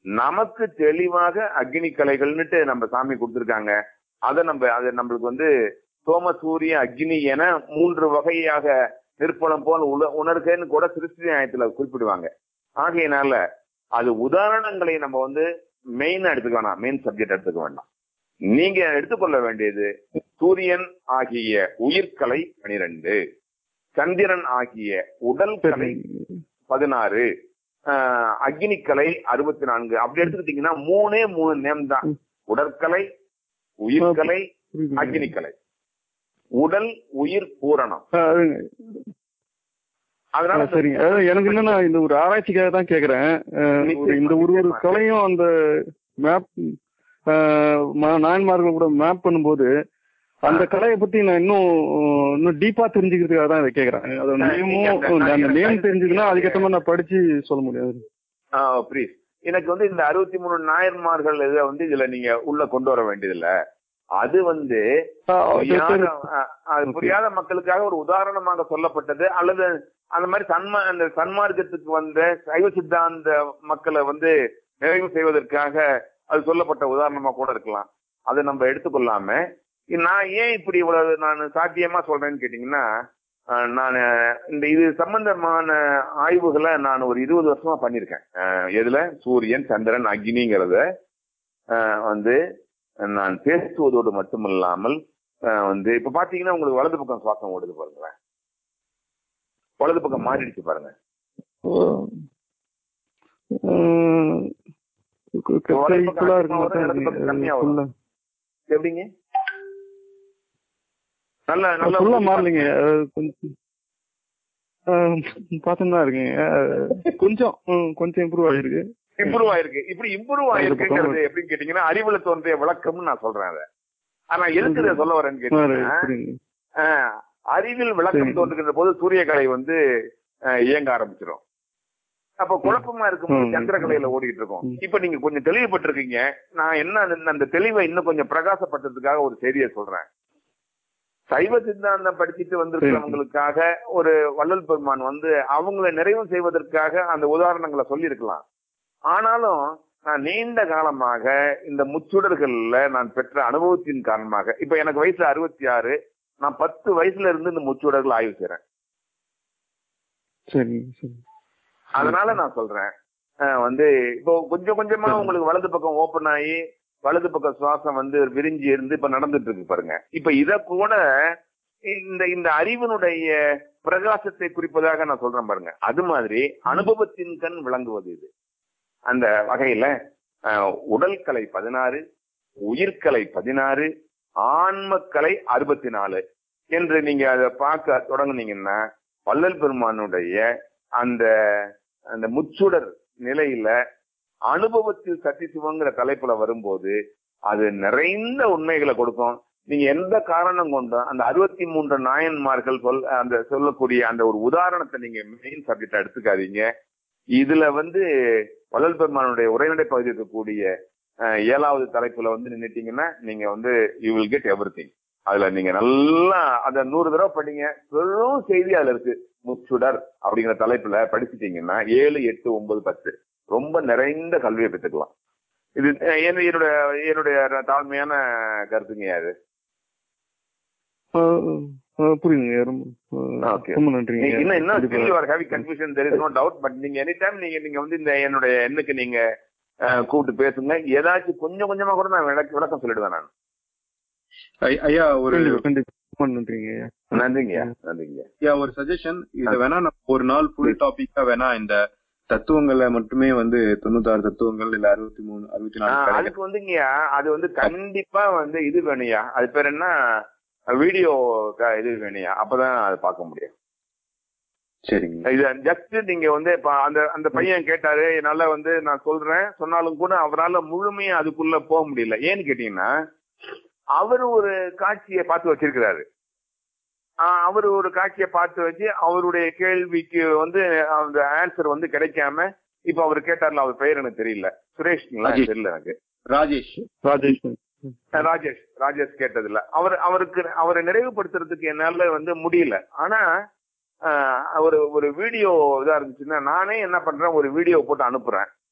நமக்கு தெளிவாக அக்னி கலைகள்னுட்டு நம்ம சாமி கொடுத்திருக்காங்க அதை நம்ம அது நம்மளுக்கு வந்து சோம சூரிய அக்னி என மூன்று வகையாக நிற்பலம் போல் உல உணர்கன்னு கூட சிருஷ்டி நியாயத்துல குறிப்பிடுவாங்க ஆகையினால அது உதாரணங்களை நம்ம வந்து மெயின் எடுத்துக்க வேணாம் மெயின் சப்ஜெக்ட் எடுத்துக்க வேண்டாம் நீங்க எடுத்துக்கொள்ள வேண்டியது சூரியன் ஆகிய உயிர்கலை பனிரெண்டு சந்திரன் ஆகிய உடல் கலை பதினாறு ஆஹ் அக்னிக்கலை அறுபத்தி நான்கு அப்படி எடுத்துக்கிட்டீங்கன்னா மூணே மூணு நேம் தான் உடற்கலை உயிர்கலை புரியுதுங்க. அக்னிக்கலை உடல் உயிர் பூரணம் ஆ, அதுங்க. அதனால ஆ, சரிங்க அதாவது எனக்கு என்னன்னா இந்த ஒரு ஆராய்ச்சிக்காக தான் கேக்குறேன் அஹ், ஒரு இந்த ஒரு ஒரு நிச்சயமா. கலையும் அந்த மேப் நாயன்மார்கள் கூட மேப் பண்ணும்போது அந்த கலையை பத்தி நான் இன்னும் இன்னும் டீப்பா தெரிஞ்சுக்கிறதுக்காக தான் இதை கேக்குறேன் அதோட ஆ, நீங்க நேமும் அந்த- அந்த நான் நேம் எனக்கு தெரிஞ்சதுன்னா அதுக்கேற்ற மாதிரி நான் படிச்சு சொல்ல முடியாது ப்ளீஸ் எனக்கு வந்து இந்த அறுபத்தி மூணு நாயன்மார்கள் இதை வந்து இதுல நீங்க உள்ள கொண்டு வர வேண்டியதில்ல அது வந்து ஆ, சரி, புரியாத சரி. அஹ், அது புரியாத மக்களுக்காக ஒரு உதாரணமாக சொல்லப்பட்டது அல்லது அந்த மாதிரி சன்மா அந்த சன்மார்க்கத்துக்கு வந்த சைவ சித்தாந்த மக்களை வந்து நிறைவு செய்வதற்காக அது சொல்லப்பட்ட உதாரணமா கூட இருக்கலாம் அதை நம்ம எடுத்துக்கொள்ளாம நான் ஏன் இப்படி இவ்வளவு நான் சாத்தியமா சொல்றேன்னு கேட்டீங்கன்னா அஹ், நான் இந்த இது சம்பந்தமான ஆய்வுகளை நான் ஒரு இருபது வருஷமா பண்ணியிருக்கேன் அஹ், எதுல சூரியன் சந்திரன் அக்னிங்கிறத அஹ், வந்து நான் பேசுவதோடு மட்டுமல்லாமல் அஹ், வந்து இப்ப பாத்தீங்கன்னா உங்களுக்கு வலது பக்கம் சுவாசம் ஓடுது பாருங்களேன் வலது பக்கம் மாறிடுச்சு பாருங்க ஈக்குவலா இருக்க இடது பக்கம் கம்மியா வரும். மாட்டேன் எப்படிங்க நல்ல நல்ல ஃபுல்லா மாறலைங்க அஹ் கொஞ்சம் பார்த்துன்னு தான் இருக்கீங்க அஹ் கொஞ்சம் ம், கொஞ்சம் இம்ப்ரூவ் ஆகிருக்கு இம்ப்ரூவ் ஆயிருக்கு இப்படி இம்ப்ரூவ் ஆயிருக்குங்கிறது எப்படின்னு கேட்டீங்கன்னா அறிவுல தோன்றிய விளக்கம்னு நான் சொல்றேன் அதை ஆனா எதுக்கு இதை சொல்ல வரேன்னு கேட்டீங்கன்னா புரியுங்க ஆஹ், அறிவில் விளக்கம் சரி. தோன்றுகின்ற போது சூரியகலை வந்து ஆஹ், இயங்க ஆரம்பிச்சிடும் அப்ப குழப்பமா இருக்கும்போது ம். சந்திரகலையில ஓடிட்டு இருக்கோம் ம். இப்ப நீங்க கொஞ்சம் தெளிவுபட்டிருக்கீங்க நான் என்ன அந்த- அந்த தெளிவை இன்னும் கொஞ்சம் பிரகாசப்படுத்துறதுக்காக ஒரு செய்தியை சொல்றேன் சைவ சித்தாந்தம் படிச்சுட்டு வந்திருக்கிறவங்களுக்காக ஒரு வள்ளல் பெருமான் வந்து அவங்கள நிறைவு செய்வதற்காக அந்த உதாரணங்களை சொல்லியிருக்கலாம் ஆனாலும் நான் நீண்ட காலமாக இந்த முச்சுடர்கள்ல நான் பெற்ற அனுபவத்தின் காரணமாக இப்ப எனக்கு வயசு அறுபத்தி ஆறு நான் பத்து வயசுல இருந்து இந்த முச்சுடர்கள் ஆய்வு செய்றேன் சரி சரி அதனால நான் சொல்றேன் அஹ் வந்து இப்போ கொஞ்சம் கொஞ்சமா சரி. உங்களுக்கு வலது பக்கம் ஓபன் ஆகி வலது பக்க சுவாசம் வந்து விரிஞ்சி இருந்து இப்ப நடந்துட்டு இருக்கு பாருங்க இப்ப இத கூட இந்த இந்த அறிவினுடைய பிரகாசத்தை குறிப்பதாக நான் சொல்றேன் பாருங்க அது மாதிரி அனுபவத்தின் கண் விளங்குவது இது அந்த வகையில அஹ், உடல்கலை பதினாறு உயிர்கலை பதினாறு ஆன்மக்கலை அறுபத்தி நாலு என்று நீங்க அதை பார்க்க தொடங்குனீங்கன்னா வள்ளல் பெருமானுடைய அந்த அந்த முச்சுடர் நிலையில அனுபவத்தில் சத்தி சிவங்கிற தலைப்புல வரும்போது அது நிறைந்த உண்மைகளை கொடுக்கும் நீங்க எந்த காரணம் கொண்டும் அந்த அறுபத்தி மூன்று நாயன்மார்கள் சொல் அந்த சொல்லக்கூடிய அந்த ஒரு உதாரணத்தை நீங்க மெயின் சப்ஜெக்டா எடுத்துக்காதீங்க இதுல வந்து வள்ளல் பெருமானுடைய உரைநடை பகுதி இருக்கக்கூடிய அஹ், ஏழாவது தலைப்புல வந்து நின்னுட்டீங்கன்னா நீங்க வந்து யூ வில் கெட் எவ்ரி அதுல நீங்க நல்லா அந்த நூறு தடவை படிங்க பெரும் செய்தி அதுல இருக்கு முச்சுடர் அப்படிங்கிற தலைப்புல படிச்சுட்டீங்கன்னா ஏழு எட்டு ஒன்பது பத்து ரொம்ப நிறைந்த கல்வியை பெற்றுக்கலாம் இது அஹ், என்ன- என்னுடைய என்னுடைய தாழ்மையான கருத்துங்க அது அஹ் அஹ் புரியுதுங்க ரொம்ப அஹ் Okay. ரொம்ப நன்றிங்க நீங்க இன்னும் இன்னும் கண்டிப்பா. still you are having confusion there is no doubt but நீங்க எனி டைம் நீங்க நீங்க வந்து இந்த என்னுடைய எண்ணுக்கு நீங்க அஹ், கூப்பிட்டு பேசுங்க ஏதாச்சும் கொஞ்சம் கொஞ்சமா கூட நான் விளக்க- விளக்கம் சொல்லிடுவேன் நான் ஐ- ஐயா ஒரு கண்டிப்பா கண்டிப்பா ரொம்ப நன்றிங்க நன்றிங்க நன்றிங்க ஐயா ஒரு சஜஷன் இத வேணா நம்ம ஒரு நாள் ஃபுல் டாபிக்கா வேணா இந்த தத்துவங்களை மட்டுமே வந்து தொண்ணூத்தாறு தத்துவங்கள் இல்ல அறுபத்தி மூணு அறுபத்தி நாலு ஆஹ், கலைகள். அதுக்கு வந்துங்கய்யா அது வந்து கண்டிப்பா வந்து இது வேணுயா அது பேர் என்ன வீடியோ இது வேணுயா அப்பதான் அது பார்க்க முடியும் சரிங்க இது ஜஸ்ட் நீங்க வந்து இப்ப அந்த அந்த பையன் கேட்டாரு என்னால வந்து நான் சொல்றேன் சொன்னாலும் கூட அவரால முழுமையா அதுக்குள்ள போக முடியல ஏன்னு கேட்டீங்கன்னா அவர் ஒரு காட்சியை பார்த்து வச்சிருக்கிறாரு ஆஹ் அவர் ஒரு காட்சியை பார்த்து வச்சு அவருடைய கேள்விக்கு வந்து அந்த ஆன்சர் வந்து கிடைக்காம இப்ப அவர் கேட்டார்ல அவர் பெயர் எனக்கு தெரியல சுரேஷ்ங்களா அஜித். தெரியல எனக்கு ராஜேஷ் ராஜேஷ் அஹ் ராஜேஷ் ராஜேஷ் கேட்டதில்ல அவர் அவருக்கு அவரை நிறைவுபடுத்துறதுக்கு என்னால வந்து முடியல ஆனா ஆஹ் ஒரு ஒரு வீடியோ இதா இருந்துச்சுன்னா நானே என்ன பண்றேன் ஒரு வீடியோ போட்டு அனுப்புறேன்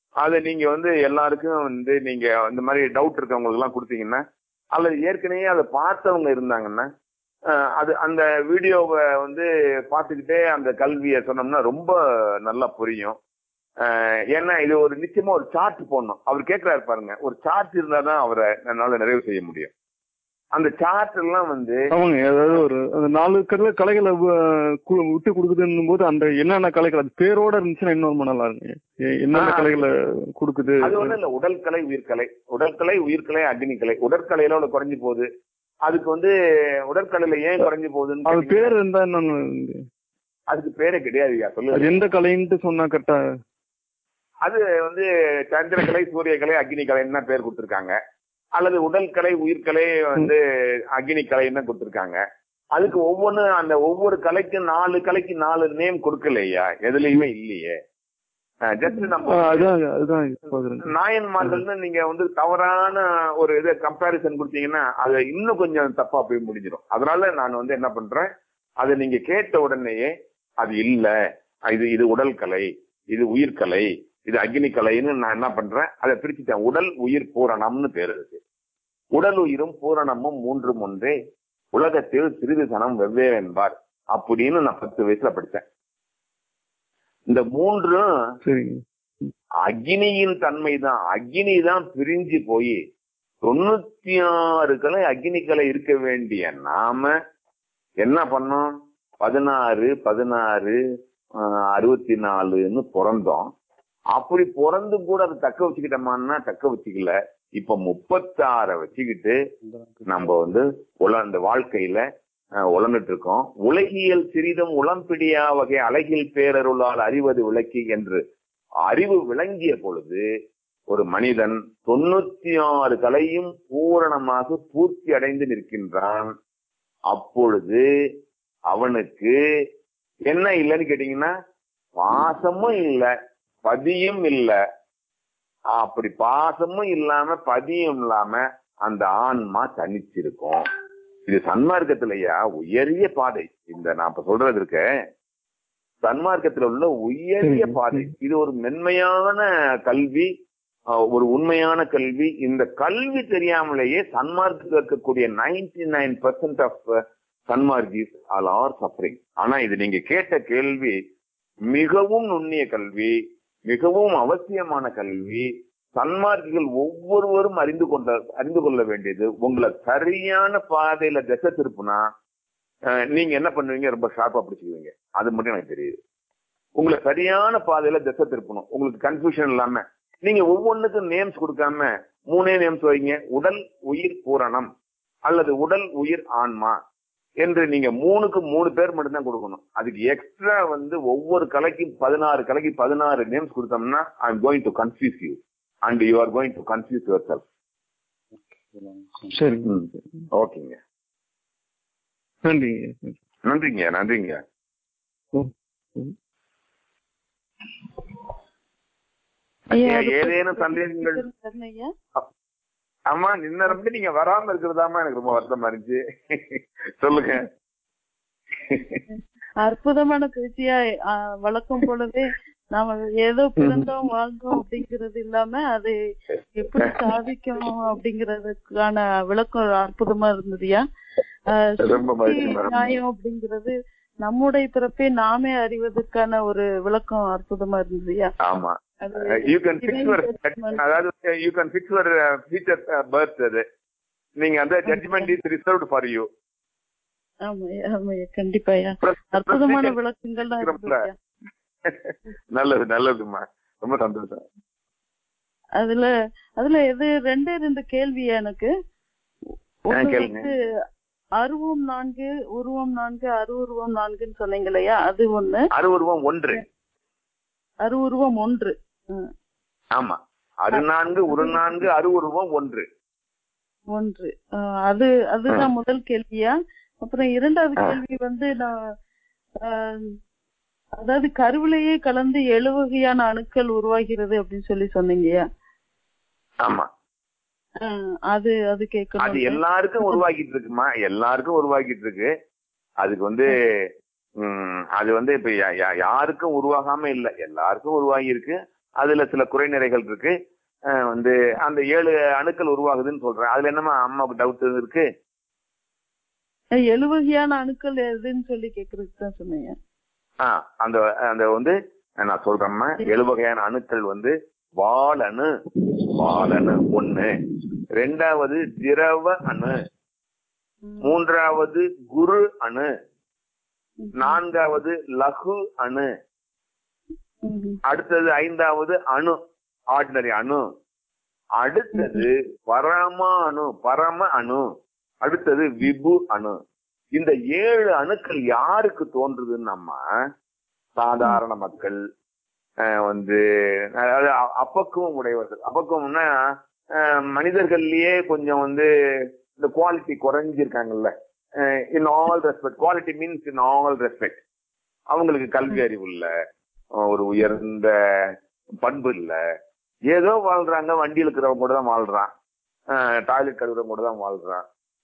அதை நீங்க வந்து எல்லாருக்கும் வந்து நீங்க இந்த மாதிரி டவுட் இருக்கவங்களுக்கு எல்லாம் கொடுத்தீங்கன்னா அல்லது ஏற்கனவே அதை பார்த்தவங்க இருந்தாங்கன்னா அஹ், அது அந்த வீடியோவை வந்து பார்த்துக்கிட்டே அந்த கல்வியை சொன்னோம்னா ரொம்ப நல்லா புரியும் அஹ், ஏன்னா இது ஒரு நிச்சயமா ஒரு சார்ட் போடணும் அவர் கேட்கிறாரு பாருங்க ஒரு சார்ட் இருந்தா தான் அவரை என்னால நிறைவு செய்ய முடியும் அந்த சார்ட் எல்லாம் வந்து ஆமாங்க அதாவது ஒரு அந்த நாலு கடல கலைகளை அஹ், கு- விட்டு கொடுக்குதுன்னும் போது அந்த என்னென்ன கலைகள் அது பேரோட இருந்துச்சுன்னா இன்னும் நல்லா இருக்குங்க எ- என்னென்ன ஆ. கலைகளை கொடுக்குது அது ஒண்ணும் இல்ல உடற்கலை உயிர்கலை உடற்கலை உயிர்கலை அக்னிக்கலை உடற்கலையில உள்ள குறைஞ்சு போகுது அதுக்கு வந்து உடற்கலையில ஏன் குறைஞ்சு போகுதுன்னு அது கேட்டீங்கன்னா, பேர் இருந்தா என்னன்னு அதுக்கு பேரே கிடையாதுயா அது சொல்லு எந்த கலைன்ட்டு சொன்னா கரெக்டா அது வந்து சந்திரகலை சூரியகலை அக்னிக்கலைன்னு தான் பேர் கொடுத்திருக்காங்க அல்லது உடல்கலை உயிர்கலை வந்து அக்னிக்கலைன்னு தான் கொடுத்திருக்காங்க அதுக்கு ஒவ்வொன்னு அந்த ஒவ்வொரு கலைக்கும் நாலு கலைக்கு நாலு நேம் கொடுக்கலையா எதுலயுமே இல்லையே ஜஸ்ட் நம்ம அதான் அதுதான் பாக்குறேன் நாயன்மார்கள்னு நீங்க வந்து தவறான ஒரு இதை கம்பாரிசன் கொடுத்தீங்கன்னா அது இன்னும் கொஞ்சம் தப்பா போய் முடிஞ்சிடும் அதனால நான் வந்து என்ன பண்றேன் அதை நீங்க கேட்ட உடனேயே அது இல்ல இது இது உடல் கலை இது உயிர்கலை இது அக்னி கலைன்னு நான் என்ன பண்றேன் அதை பிரிச்சுட்டேன் உடல் உயிர் பூரணம்னு பேர் இருக்கு உடல் உயிரும் பூரணமும் மூன்றும் ஒன்றே உலகத்தில் சிறிது சனம் வெவ்வேறு என்பார் அப்படின்னு நான் பத்து வயசுல படித்தேன் இந்த மூன்றும் சரிங்க அக்னியின் தன்மை தான் அக்னி தான் பிரிஞ்சு போய் தொண்ணூத்தி ஆறு கலை அக்னி கலை இருக்க வேண்டிய நாம என்ன பண்ணோம் பதினாறு பதினாறு ஆஹ், அறுபத்தி நாலுன்னு பிறந்தோம் அப்படி பிறந்து கூட அதை தக்க வச்சுக்கிட்டோமான்னா தக்க வச்சுக்கல இப்ப முப்பத்தாற வச்சுக்கிட்டு நம்ம வந்து உல அந்த வாழ்க்கையில அஹ், உழந்துட்டு இருக்கோம் உலகியல் சிறிதும் உளம்பிடியா வகை அழகில் பேரருளால் அறிவது விளக்கி என்று அறிவு விளங்கிய பொழுது ஒரு மனிதன் தொண்ணூத்தி ஆறு கலையும் பூரணமாக பூர்த்தி அடைந்து நிற்கின்றான் அப்பொழுது அவனுக்கு என்ன இல்லைன்னு கேட்டீங்கன்னா பாசமும் இல்ல பதியும் இல்ல அப்படி பாசமும் இல்லாம பதியும் இல்லாம அந்த ஆன்மா தனிச்சிருக்கும் இது சன்மார்க்கத்திலயா உயரிய பாதை இந்த நான் இப்ப சொல்றது இருக்க சன்மார்க்கத்துல உள்ள உயரிய ம், பாதை இது ஒரு மென்மையான கல்வி அஹ், ஒரு உண்மையான கல்வி இந்த கல்வி தெரியாமலேயே சன்மார்க்கத்தில் இருக்கக்கூடிய நைன்டி நைன் பர்சன்ட் ஆஃப் சன்மார்க்கிஸ் ஆல் ஆர் சஃபரிங் ஆனா இது நீங்க கேட்ட கேள்வி மிகவும் நுண்ணிய கல்வி மிகவும் அவசியமான கல்வி சன்மார்க்கிகள் ஒவ்வொருவரும் அறிந்து கொண்ட அறிந்து கொள்ள வேண்டியது உங்களை சரியான பாதையில திசை திருப்புனா அஹ், நீங்க என்ன பண்ணுவீங்க ரொம்ப ஷார்ப்பா பிடிச்சுக்குவீங்க அது மட்டும் எனக்கு தெரியுது உங்களை சரியான பாதையில திசை திருப்பணும் உங்களுக்கு கன்ஃபியூஷன் இல்லாம நீங்க ஒவ்வொன்றுக்கும் நேம்ஸ் கொடுக்காம மூணே நேம்ஸ் வைங்க உடல் உயிர் பூரணம் அல்லது உடல் உயிர் ஆன்மா என்று நீங்க மூணுக்கு மூணு பேர் மட்டும்தான் கொடுக்கணும் அதுக்கு எக்ஸ்ட்ரா வந்து ஒவ்வொரு கலைக்கும் பதினாறு கலைக்கு பதினாறு நேம்ஸ் கொடுத்தோம்னா I am going to confuse you and you are going to confuse yourself சரிங்க ஓகேங்க நன்றிங்க நன்றிங்க நன்றிங்க ஐயா, ஏ- அது ஏதேனும் சந்தேகங்கள் ஐயா ஆமா நின்ன ரொம்ப நீங்க வராம இருக்கிறதாமா எனக்கு ரொம்ப வருத்தமா இருந்துச்சு சொல்லுங்க அற்புதமான பேச்சியா ஆ, வழக்கம் போலவே நாம ஏதோ பிறந்தோம் வாழ்ந்தோம் அப்படிங்கிறது இல்லாம அது எப்படி சாதிக்கணும் அப்படிங்கறதுக்கான விளக்கம் அற்புதமா இருந்ததுயா ஆ, ரொம்ப மகிழ்ச்சி, சுத்தி மேடம். நியாயம் அப்படிங்கிறது நம்முடைய பிறப்பே நாமே அறிவதற்கான ஒரு விளக்கம் அற்புதமா இருந்ததுயா ஆமா அது you can fix divine your judgment. அதாவது you can fix your future birth அது நீங்க அந்த judgment is reserved for you ஆமாய்யா ஆமாய்யா கண்டிப்பாயா அற்புதமான விளக்கங்கள் தான் இருந்ததுயா நல்லது நல்லதுமா ரொம்ப சந்தோஷம் அதுல அதுல எது ரெண்டே ரெண்டு கேள்வியா எனக்கு ஒண்ணு கேளுங்க. வந்து அருவம் நான்கு உருவம் நான்கு அருவுருவம் நான்குன்னு சொன்னீங்க இல்லையா அது ஒண்ணு அருவுருவம் ஒன்று அருவுருவம் ஒன்று ம், ஆமா அரு நான்கு ஒரு நான்கு அருவுருவம் ஒன்று ஒன்று அஹ், அது அதுதான் முதல் கேள்வியா அப்புறம் இரண்டாவது ஆ. கேள்வி வந்து நான் அஹ், அதாவது கருவிலேயே கலந்து எழு வகையான அணுக்கள் உருவாகிறது அப்படின்னு சொல்லி சொன்னீங்கயா ஆமா அஹ், அது அது அது கேட்கணும் எல்லாருக்கும் உருவாக்கிட்டு இருக்குமா எல்லாருக்கும் உருவாக்கிட்டு இருக்கு அதுக்கு வந்து ம், அது வந்து இப்ப யா- யா- யாருக்கும் உருவாகாம இல்ல எல்லாருக்கும் உருவாகி இருக்கு அதுல சில குறைநிறைகள் இருக்கு அஹ் வந்து அந்த ஏழு அணுக்கள் உருவாகுதுன்னு சொல்றேன் அதுல என்னமா அம்மாவுக்கு டவுட் இருக்கு எழு வகையான அணுக்கள் எதுன்னு சொல்லி கேக்குறதுக்கு தான் சொன்னீங்க ஆ அந்த அந்த வந்து நான் சொல்றேம்மா ஏழு வகையான அணுக்கள் வந்து வாலணு வாலணு ஒண்ணு ரெண்டாவது திரவ அணு மூன்றாவது குரு அணு நான்காவது லகு அணு அடுத்தது ஐந்தாவது அணு ஆர்டினரி அணு அடுத்தது பரம அணு பரம அணு அடுத்தது விபு அணு இந்த ஏழு அணுக்கள் யாருக்கு தோன்றுதுன்னு நம்ம சாதாரண மக்கள் அஹ் வந்து அதாவது அ- அப்பக்குவம் உடையவர்கள் அப்பக்குவம்னா அஹ் மனிதர்கள்லயே கொஞ்சம் வந்து இந்த குவாலிட்டி குறைஞ்சிருக்காங்கல்ல in all respect quality means in all respect அவங்களுக்கு கல்வி அறிவு இல்ல அஹ் ஒரு உயர்ந்த பண்பு இல்ல ஏதோ வாழ்றாங்க வண்டி இருக்கிறவங்க கூட தான் வாழ்றான் டாய்லெட் கழுவுறவங்க கூட தான் வாழ்றான்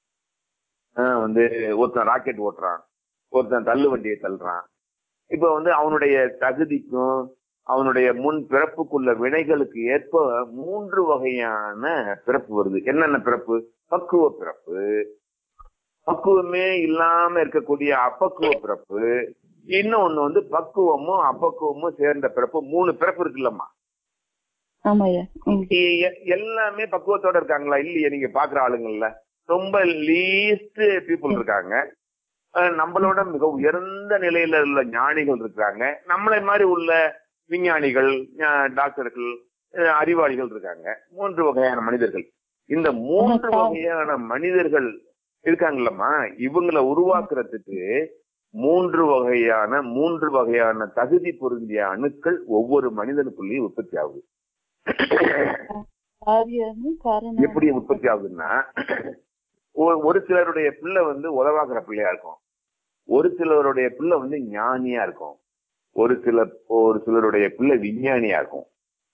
அஹ் வந்து ஒருத்தன் ராக்கெட் ஓட்டுறான் ஒருத்தன் தள்ளு வண்டியை தள்ளுறான் இப்ப வந்து அவனுடைய தகுதிக்கும் அவனுடைய முன் பிறப்புக்குள்ள வினைகளுக்கு ஏற்ப மூன்று வகையான பிறப்பு வருது என்னென்ன பிறப்பு பக்குவ பிறப்பு பக்குவமே இல்லாம இருக்கக்கூடிய அப்பக்குவ பிறப்பு இன்னொன்னு வந்து பக்குவமும் அப்பக்குவமும் சேர்ந்த பிறப்பு மூணு பிறப்பு இருக்குல்லம்மா ஆமாய்யா ம். எ- எ- எல்லாமே பக்குவத்தோட இருக்காங்களா இல்லையே நீங்க பாக்குற ஆளுங்கள்ல ரொம்ப லீஸ்ட் பீப்புள் இருக்காங்க அஹ் நம்மளோட மிக உயர்ந்த நிலையில உள்ள ஞானிகள் இருக்காங்க நம்மளை மாதிரி உள்ள விஞ்ஞானிகள் ஞா- டாக்டர்கள் அஹ் அறிவாளிகள் இருக்காங்க மூன்று வகையான மனிதர்கள் இந்த மூன்று வகையான மனிதர்கள் இருக்காங்கல்லம்மா இவங்களை உருவாக்குறதுக்கு மூன்று வகையான மூன்று வகையான தகுதி பொருந்திய அணுக்கள் ஒவ்வொரு மனிதனுக்குள்ளேயும் உற்பத்தி ஆகுது காரியம்னு காரணம் எப்படி உற்பத்தி ஆகுதுன்னா ஒரு- ஒரு சிலருடைய பிள்ளை வந்து உதவாக்குற பிள்ளையா இருக்கும் ஒரு சிலருடைய பிள்ளை வந்து ஞானியா இருக்கும் ஒரு சிலர் ஒரு சிலருடைய பிள்ளை விஞ்ஞானியா இருக்கும்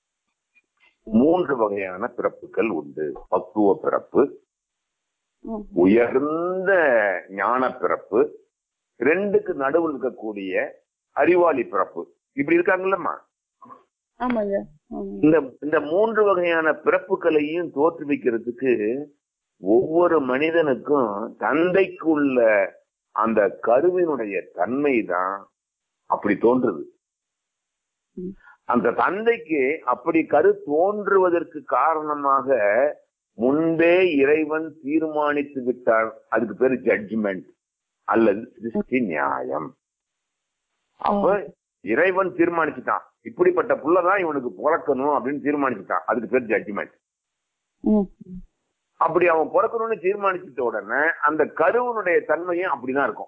மூன்று வகையான பிறப்புகள் உண்டு பக்குவ பிறப்பு ம். உயர்ந்த ஞான பிறப்பு ரெண்டுக்கு நடுவில் இருக்கக்கூடிய அறிவாளி பிறப்பு இப்படி இருக்காங்கல்லம்மா ஆமாய்யா ம். இந்த இந்த மூன்று வகையான பிறப்புகளையும் தோற்றுவிக்கிறதுக்கு ஒவ்வொரு மனிதனுக்கும் தந்தைக்குள்ள அந்த கருவினுடைய தன்மை தான் அப்படி தோன்றுது ம். அந்த தந்தைக்கு அப்படி கரு தோன்றுவதற்கு காரணமாக முன்பே இறைவன் தீர்மானித்து விட்டார் அதுக்கு பேரு ஜட்ஜ்மெண்ட் அல்லது சிருஷ்டி நியாயம் அப்ப இறைவன் தீர்மானிச்சுட்டான் இப்படிப்பட்ட புள்ளதான் இவனுக்கு பிறக்கணும் அப்படின்னு தீர்மானிச்சுட்டான் அதுக்கு பேர் ஜட்ஜ்மெண்ட் ம். அப்படி அவன் பிறக்கணும்னு தீர்மானிச்சிட்ட உடனே அந்த கருவனுடைய தன்மையும் அப்படிதான் இருக்கும்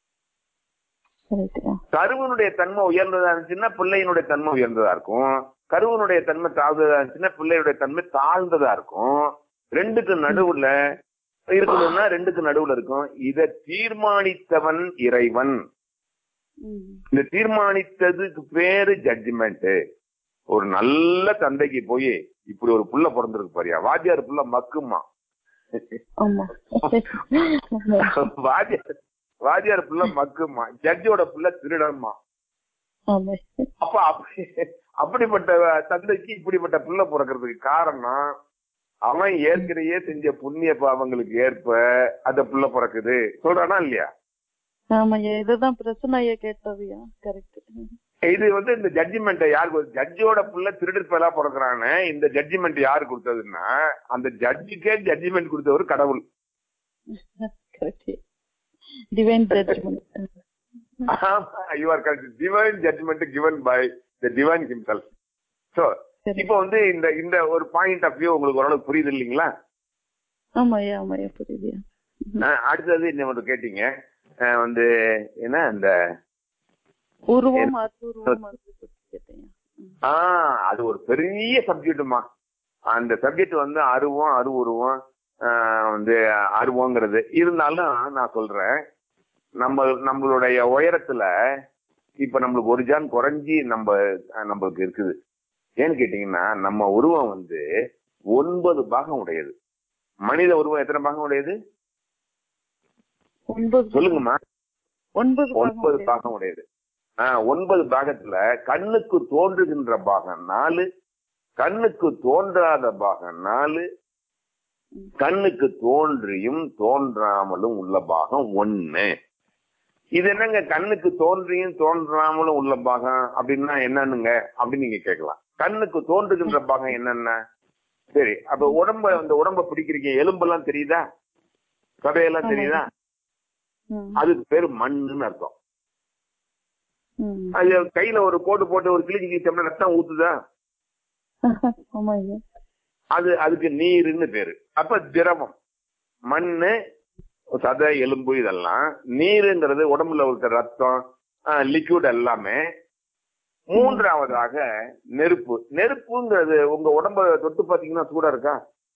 கரெக்ட்யா கருவனுடைய தன்மை உயர்ந்ததா இருந்துச்சுன்னா பிள்ளையினுடைய தன்மை உயர்ந்ததா இருக்கும் கருவனுடைய தன்மை தாழ்ந்ததா இருந்துச்சுன்னா பிள்ளையுடைய தன்மை தாழ்ந்ததா இருக்கும் ரெண்டுக்கு நடுவுல இருக்கணும்னா ரெண்டுக்கு நடுவுல இருக்கும் இதை தீர்மானித்தவன் இறைவன் ம். இந்த தீர்மானித்ததுக்கு பேரு ஜட்ஜ்மெண்ட் ஒரு நல்ல தந்தைக்கு போய் இப்படி ஒரு புள்ள பிறந்திருக்கு பாரியா வாத்தியார் புள்ள மக்குமா ஆமா வாத்தியார் வாத்தியார் புள்ள மக்குமா ஜட்ஜோட புள்ள திருடன்மா ஆமா அப்ப அப்படி அப்படிப்பட்ட தந்தைக்கு இப்படிப்பட்ட புள்ள பிறக்கிறதுக்கு காரணம் அவன் ஏற்கனவே செஞ்ச புண்ணிய பாவங்களுக்கு ஏற்ப அந்த புள்ள பிறக்குது சொல்றானா இல்லையா ஆமாய்யா இதுதான் பிரச்சனையா கேட்டதுயா கரெக்ட் இது வந்து இந்த ஜட்ஜ்மெண்ட் யாருக்கு ஜட்ஜோட புள்ள திருடர் பேலா பிறக்கிறானே இந்த ஜட்ஜ்மெண்ட் யாரு கொடுத்ததுன்னா அந்த ஜட்ஜுக்கே ஜட்ஜ்மெண்ட் கொடுத்தவர் கடவுள் correct divine judgment you are correct divine judgment given by the divine himself so சரி இப்போ வந்து இந்த இந்த ஒரு பாயிண்ட் ஆஃப் வியூ உங்களுக்கு ஓரளவுக்கு புரியுது இல்லைங்களா ஆமாய்யா ஆமாய்யா புரியுதுயா அஹ் அடுத்தது என்ன ஒன்று கேட்டீங்க அஹ் வந்து என்ன இந்த உருவம் அருவம் அது பத்தி கேட்டேன் ஆஹ் அது ஒரு பெரிய சப்ஜெக்ட்டுமா அந்த சப்ஜெக்ட் வந்து அருவம் அருவுருவம் ஆஹ் வந்து அருவங்கிறது இருந்தாலும் நான் சொல்றேன் நம்ம நம்மளுடைய உயரத்துல இப்ப நம்மளுக்கு ஒரு ஜான் குறைஞ்சி நம்ம நம்மளுக்கு இருக்குது ஏன்னு கேட்டீங்கன்னா நம்ம உருவம் வந்து ஒன்பது பாகம் உடையது மனித உருவம் எத்தனை பாகம் உடையது ஒன்பது சொல்லுங்கம்மா ஒன்பது ஒன்பது பாகம் பாகம் உடையது ஆஹ், ஒன்பது பாகத்துல கண்ணுக்கு தோன்றுகின்ற பாகம் நாலு கண்ணுக்கு தோன்றாத பாகம் நாலு கண்ணுக்கு தோன்றியும் தோன்றாமலும் உள்ள பாகம் ஒண்ணு இது என்னங்க கண்ணுக்கு தோன்றியும் தோன்றாமலும் உள்ள பாகம் அப்படின்னா என்னன்னுங்க அப்படின்னு நீங்க கேட்கலாம் கண்ணுக்கு தோன்றுகின்ற பாகம் என்னென்ன சரி அப்ப உடம்ப அந்த உடம்ப பிடிக்கிறீங்க எலும்பெல்லாம் தெரியுதா சதையெல்லாம் தெரியுதா ம், அதுக்கு பேரு மண்ணுன்னு அர்த்தம் ம். அது கையில ஒரு கோடு போட்டு ஒரு கிழிச்சு கிழிச்சோம்னா ரத்தம் ஊத்துதா ஆமா ஐயா அது அதுக்கு நீருன்னு பேரு அப்ப திரவம் மண்ணு சதை எலும்பு இதெல்லாம் நீருங்கிறது உடம்புல இருக்கிற ரத்தம் லிக்விட் எல்லாமே மூன்றாவதாக நெருப்பு நெருப்புங்கிறது உங்க உடம்ப தொட்டு பாத்தீங்கன்னா சூடா இருக்கா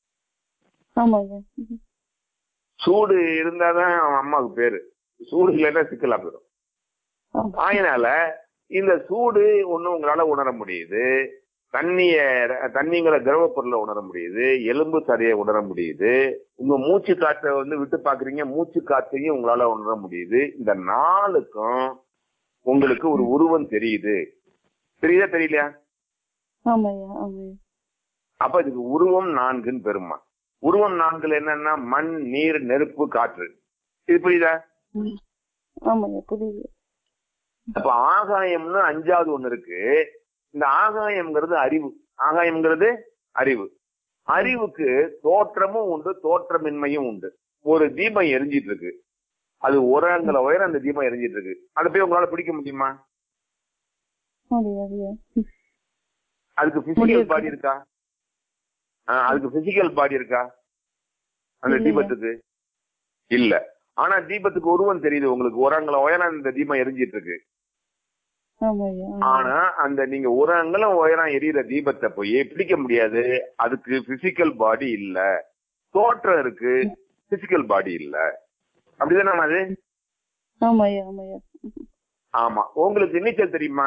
ஆமா ஐயா ம், சூடு இருந்தாதான் அவன் அம்மாவுக்கு பேரு சூடு இல்லைன்னா சிக்கலா போயிடும் ஆமா. அதனால இந்த சூடு ஒண்ணு உங்களால உணர முடியுது தண்ணிய தண்ணிங்கிற திரவ பொருளை உணர முடியுது எலும்பு சதையை உணர முடியுது உங்க மூச்சு காற்றை வந்து விட்டு பாக்குறீங்க மூச்சு காற்றையும் உங்களால உணர முடியுது இந்த நாளுக்கும் உங்களுக்கு ஒரு உருவம் தெரியுது தெரியுதா தெரியலையா ஆமா ஐயா ஆமா ஐயா அப்ப இதுக்கு உருவம் நான்குன்னு பெருமா உருவம் நான்குல என்னன்னா மண் நீர் நெருப்பு காற்று இது புரியுதா ம். ஆமா ஐயா புரியுது அப்ப ஆகாயம்னு அஞ்சாவது ஒண்ணு இருக்கு இந்த ஆகாயம்ங்கிறது அறிவு ஆகாயம்ங்கிறது அறிவு அறிவுக்கு தோற்றமும் உண்டு தோற்றமின்மையும் உண்டு ஒரு தீபம் எரிஞ்சிட்டு இருக்கு அது ஒரு அங்கல உயரம் அந்த தீபம் எரிஞ்சிட்டு இருக்கு அதை போய் உங்களால பிடிக்க முடியுமா முடியாது ஐயா அதுக்கு பிசிக்கல் முடியாது. பாடி இருக்கா ஆ, அதுக்கு பிசிக்கல் பாடி இருக்கா அந்த இல்லையே. தீபத்துக்கு இல்ல ஆனா தீபத்துக்கு உருவம் தெரியுது உங்களுக்கு ஒரு அங்கல உயரம் இந்த தீபம் எரிஞ்சிட்டு இருக்கு ஆமா ஐயா ஆமா. ஆனா அந்த நீங்க ஒரு அங்கலம் உயரம் எரியிற தீபத்தை போய் பிடிக்க முடியாது அதுக்கு பிசிக்கல் பாடி இல்ல தோற்றம் இருக்கு பிசிக்கல் பாடி இல்ல அப்படிதானே அது ஆமா ஐயா ஆமா ஐயா ஆமா உங்களுக்கு நீச்சல் தெரியுமா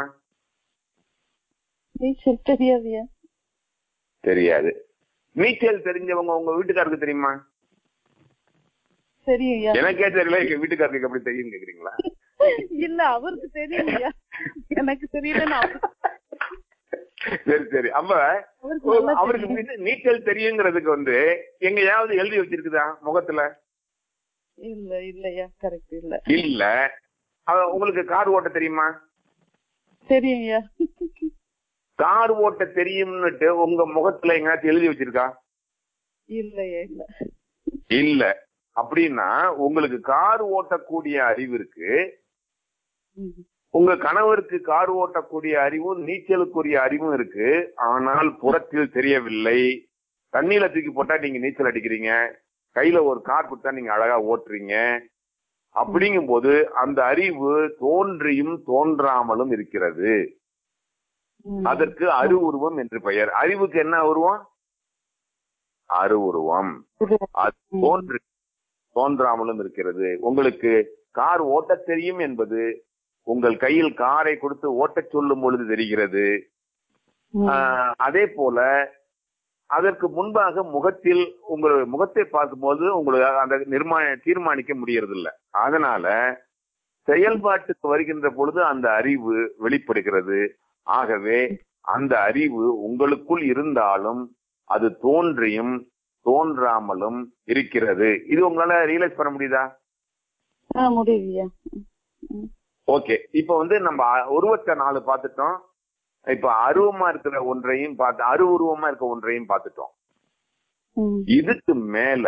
நீச்சல் தெரியாது ஐயா தெரியாது நீச்சல் தெரிஞ்சவங்க உங்க வீட்டுக்காருக்கு தெரியுமா தெரியும் ஐயா எனக்கே தெரியல எங்க வீட்டுக்காரருக்கு எப்படி தெரியும் கேக்குறீங்களா இல்ல அவருக்கு தெரியும் ஐயா எனக்கு தெரியலன்னு அவருக்கு சரி சரி அப்ப அவருக்கு நல்லா அவருக்கு தெரியும். நீ- நீச்சல் தெரியுங்கிறதுக்கு வந்து எங்கேயாவது எழுதி வச்சிருக்குதா முகத்துல இல்ல இல்லையா கரெக்ட் இல்ல இல்ல அவ- உங்களுக்கு கார் ஓட்ட தெரியுமா தெரியும் ஐயா கார் ஓட்ட தெரியும்னுட்டு உங்க முகத்துல எங்கேயாச்சும் எழுதி வச்சிருக்கா இல்லையா இல்ல இல்ல அப்படின்னா உங்களுக்கு கார் ஓட்டக்கூடிய அறிவு இருக்கு ம். உங்க கணவருக்கு கார் ஓட்டக்கூடிய அறிவும் நீச்சலுக்குரிய அறிவும் இருக்கு ஆனால் புறத்தில் தெரியவில்லை தண்ணியில தூக்கி போட்டா நீங்க நீச்சல் அடிக்கிறீங்க கையில ஒரு கார் கொடுத்தா நீங்க அழகா ஓட்டுறீங்க அப்படிங்கும்போது அந்த அறிவு தோன்றியும் தோன்றாமலும் இருக்கிறது ம். அதற்கு அருவுருவம் என்று பெயர் அறிவுக்கு என்ன உருவம் அருவுருவம் அது தோன்றி தோன்றாமலும் இருக்கிறது உங்களுக்கு கார் ஓட்டத் தெரியும் என்பது உங்கள் கையில் காரை கொடுத்து ஓட்டச் சொல்லும் பொழுது தெரிகிறது ம். ஆஹ், அதே போல அதற்கு முன்பாக முகத்தில் உங்கள் முகத்தை பார்க்கும்போது உங்களுக்கு அந்த நிர்மா தீர்மானிக்க முடியறது இல்ல அதனால செயல்பாட்டுக்கு வருகின்ற பொழுது அந்த அறிவு வெளிப்படுகிறது ஆகவே அந்த அறிவு உங்களுக்குள் இருந்தாலும் அது தோன்றியும் தோன்றாமலும் இருக்கிறது இது உங்களால ரியலைஸ் பண்ண முடியுதா ஆ முடியுது ஐயா ஓகே இப்ப வந்து நம்ம அ- உருவத்தை நாலு பார்த்துட்டோம் இப்ப அருவமா இருக்கிற ஒன்றையும் பார்த்து அருவுருவமா இருக்க ஒன்றையும் பார்த்துட்டோம் ம். இதுக்கு மேல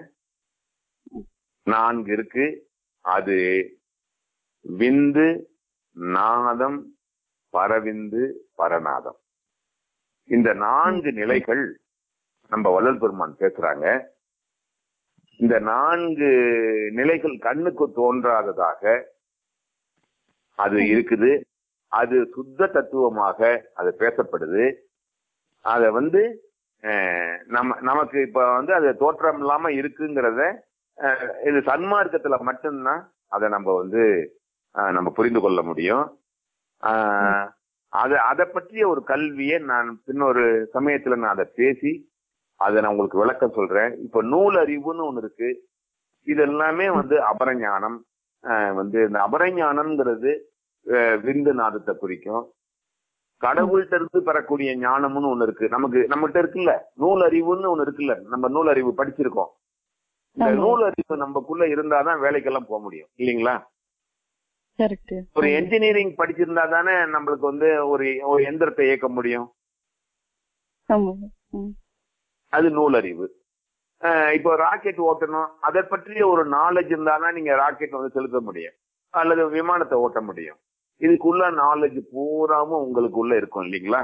நான்கு இருக்கு அது விந்து நாதம் பரவிந்து பரநாதம் இந்த நான்கு நிலைகள் நம்ம வள்ளல் பெருமான் பேசுறாங்க இந்த நான்கு நிலைகள் கண்ணுக்கு தோன்றாததாக அது இருக்குது அது சுத்த தத்துவமாக அது பேசப்படுது அத வந்து அஹ், நம்ம நமக்கு இப்ப வந்து அது தோற்றம் இல்லாம இருக்குங்கிறத அஹ், இது சன்மார்க்கத்துல மட்டும்தான் அதை நம்ம வந்து அஹ், நம்ம புரிந்து கொள்ள முடியும் அஹ், அது அதை பற்றிய ஒரு கல்வியை நான் பின்னொரு சமயத்துல நான் அதை பேசி அதை நான் உங்களுக்கு விளக்கம் சொல்றேன் இப்ப நூல் அறிவுன்னு ஒண்ணு இருக்கு இது எல்லாமே வந்து அபரஞானம் அஹ், வந்து இந்த அபரஞானம்ங்கிறது அஹ், விந்து நாதத்தை குறிக்கும் கடவுள்கிட்ட இருந்து பெறக்கூடிய ஞானம்னு ஒண்ணு இருக்கு நமக்கு நம்மகிட்ட இருக்குல்ல நூல் அறிவுன்னு ஒண்ணு இருக்குல்ல நம்ம நூல் அறிவு படிச்சிருக்கோம் இந்த ஆமா. நூல் அறிவு நமக்குள்ள இருந்தாதான் வேலைக்கெல்லாம் போக முடியும் இல்லைங்களா கரெக்ட் ஒரு என்ஜினியரிங் படிச்சிருந்தா தானே நம்மளுக்கு வந்து ஒரு ஒரு எந்திரத்தை இயக்க முடியும் ஆமா ம். அது நூலறிவு அஹ் இப்போ ராக்கெட் ஓட்டணும் அதை பற்றிய ஒரு நாலேஜ் இருந்தாதான் நீங்க ராக்கெட் வந்து செலுத்த முடியும் அல்லது விமானத்தை ஓட்ட முடியும் இதுக்குள்ள நாலேஜ் பூராவும் உங்களுக்குள்ள இருக்கும் இல்லைங்களா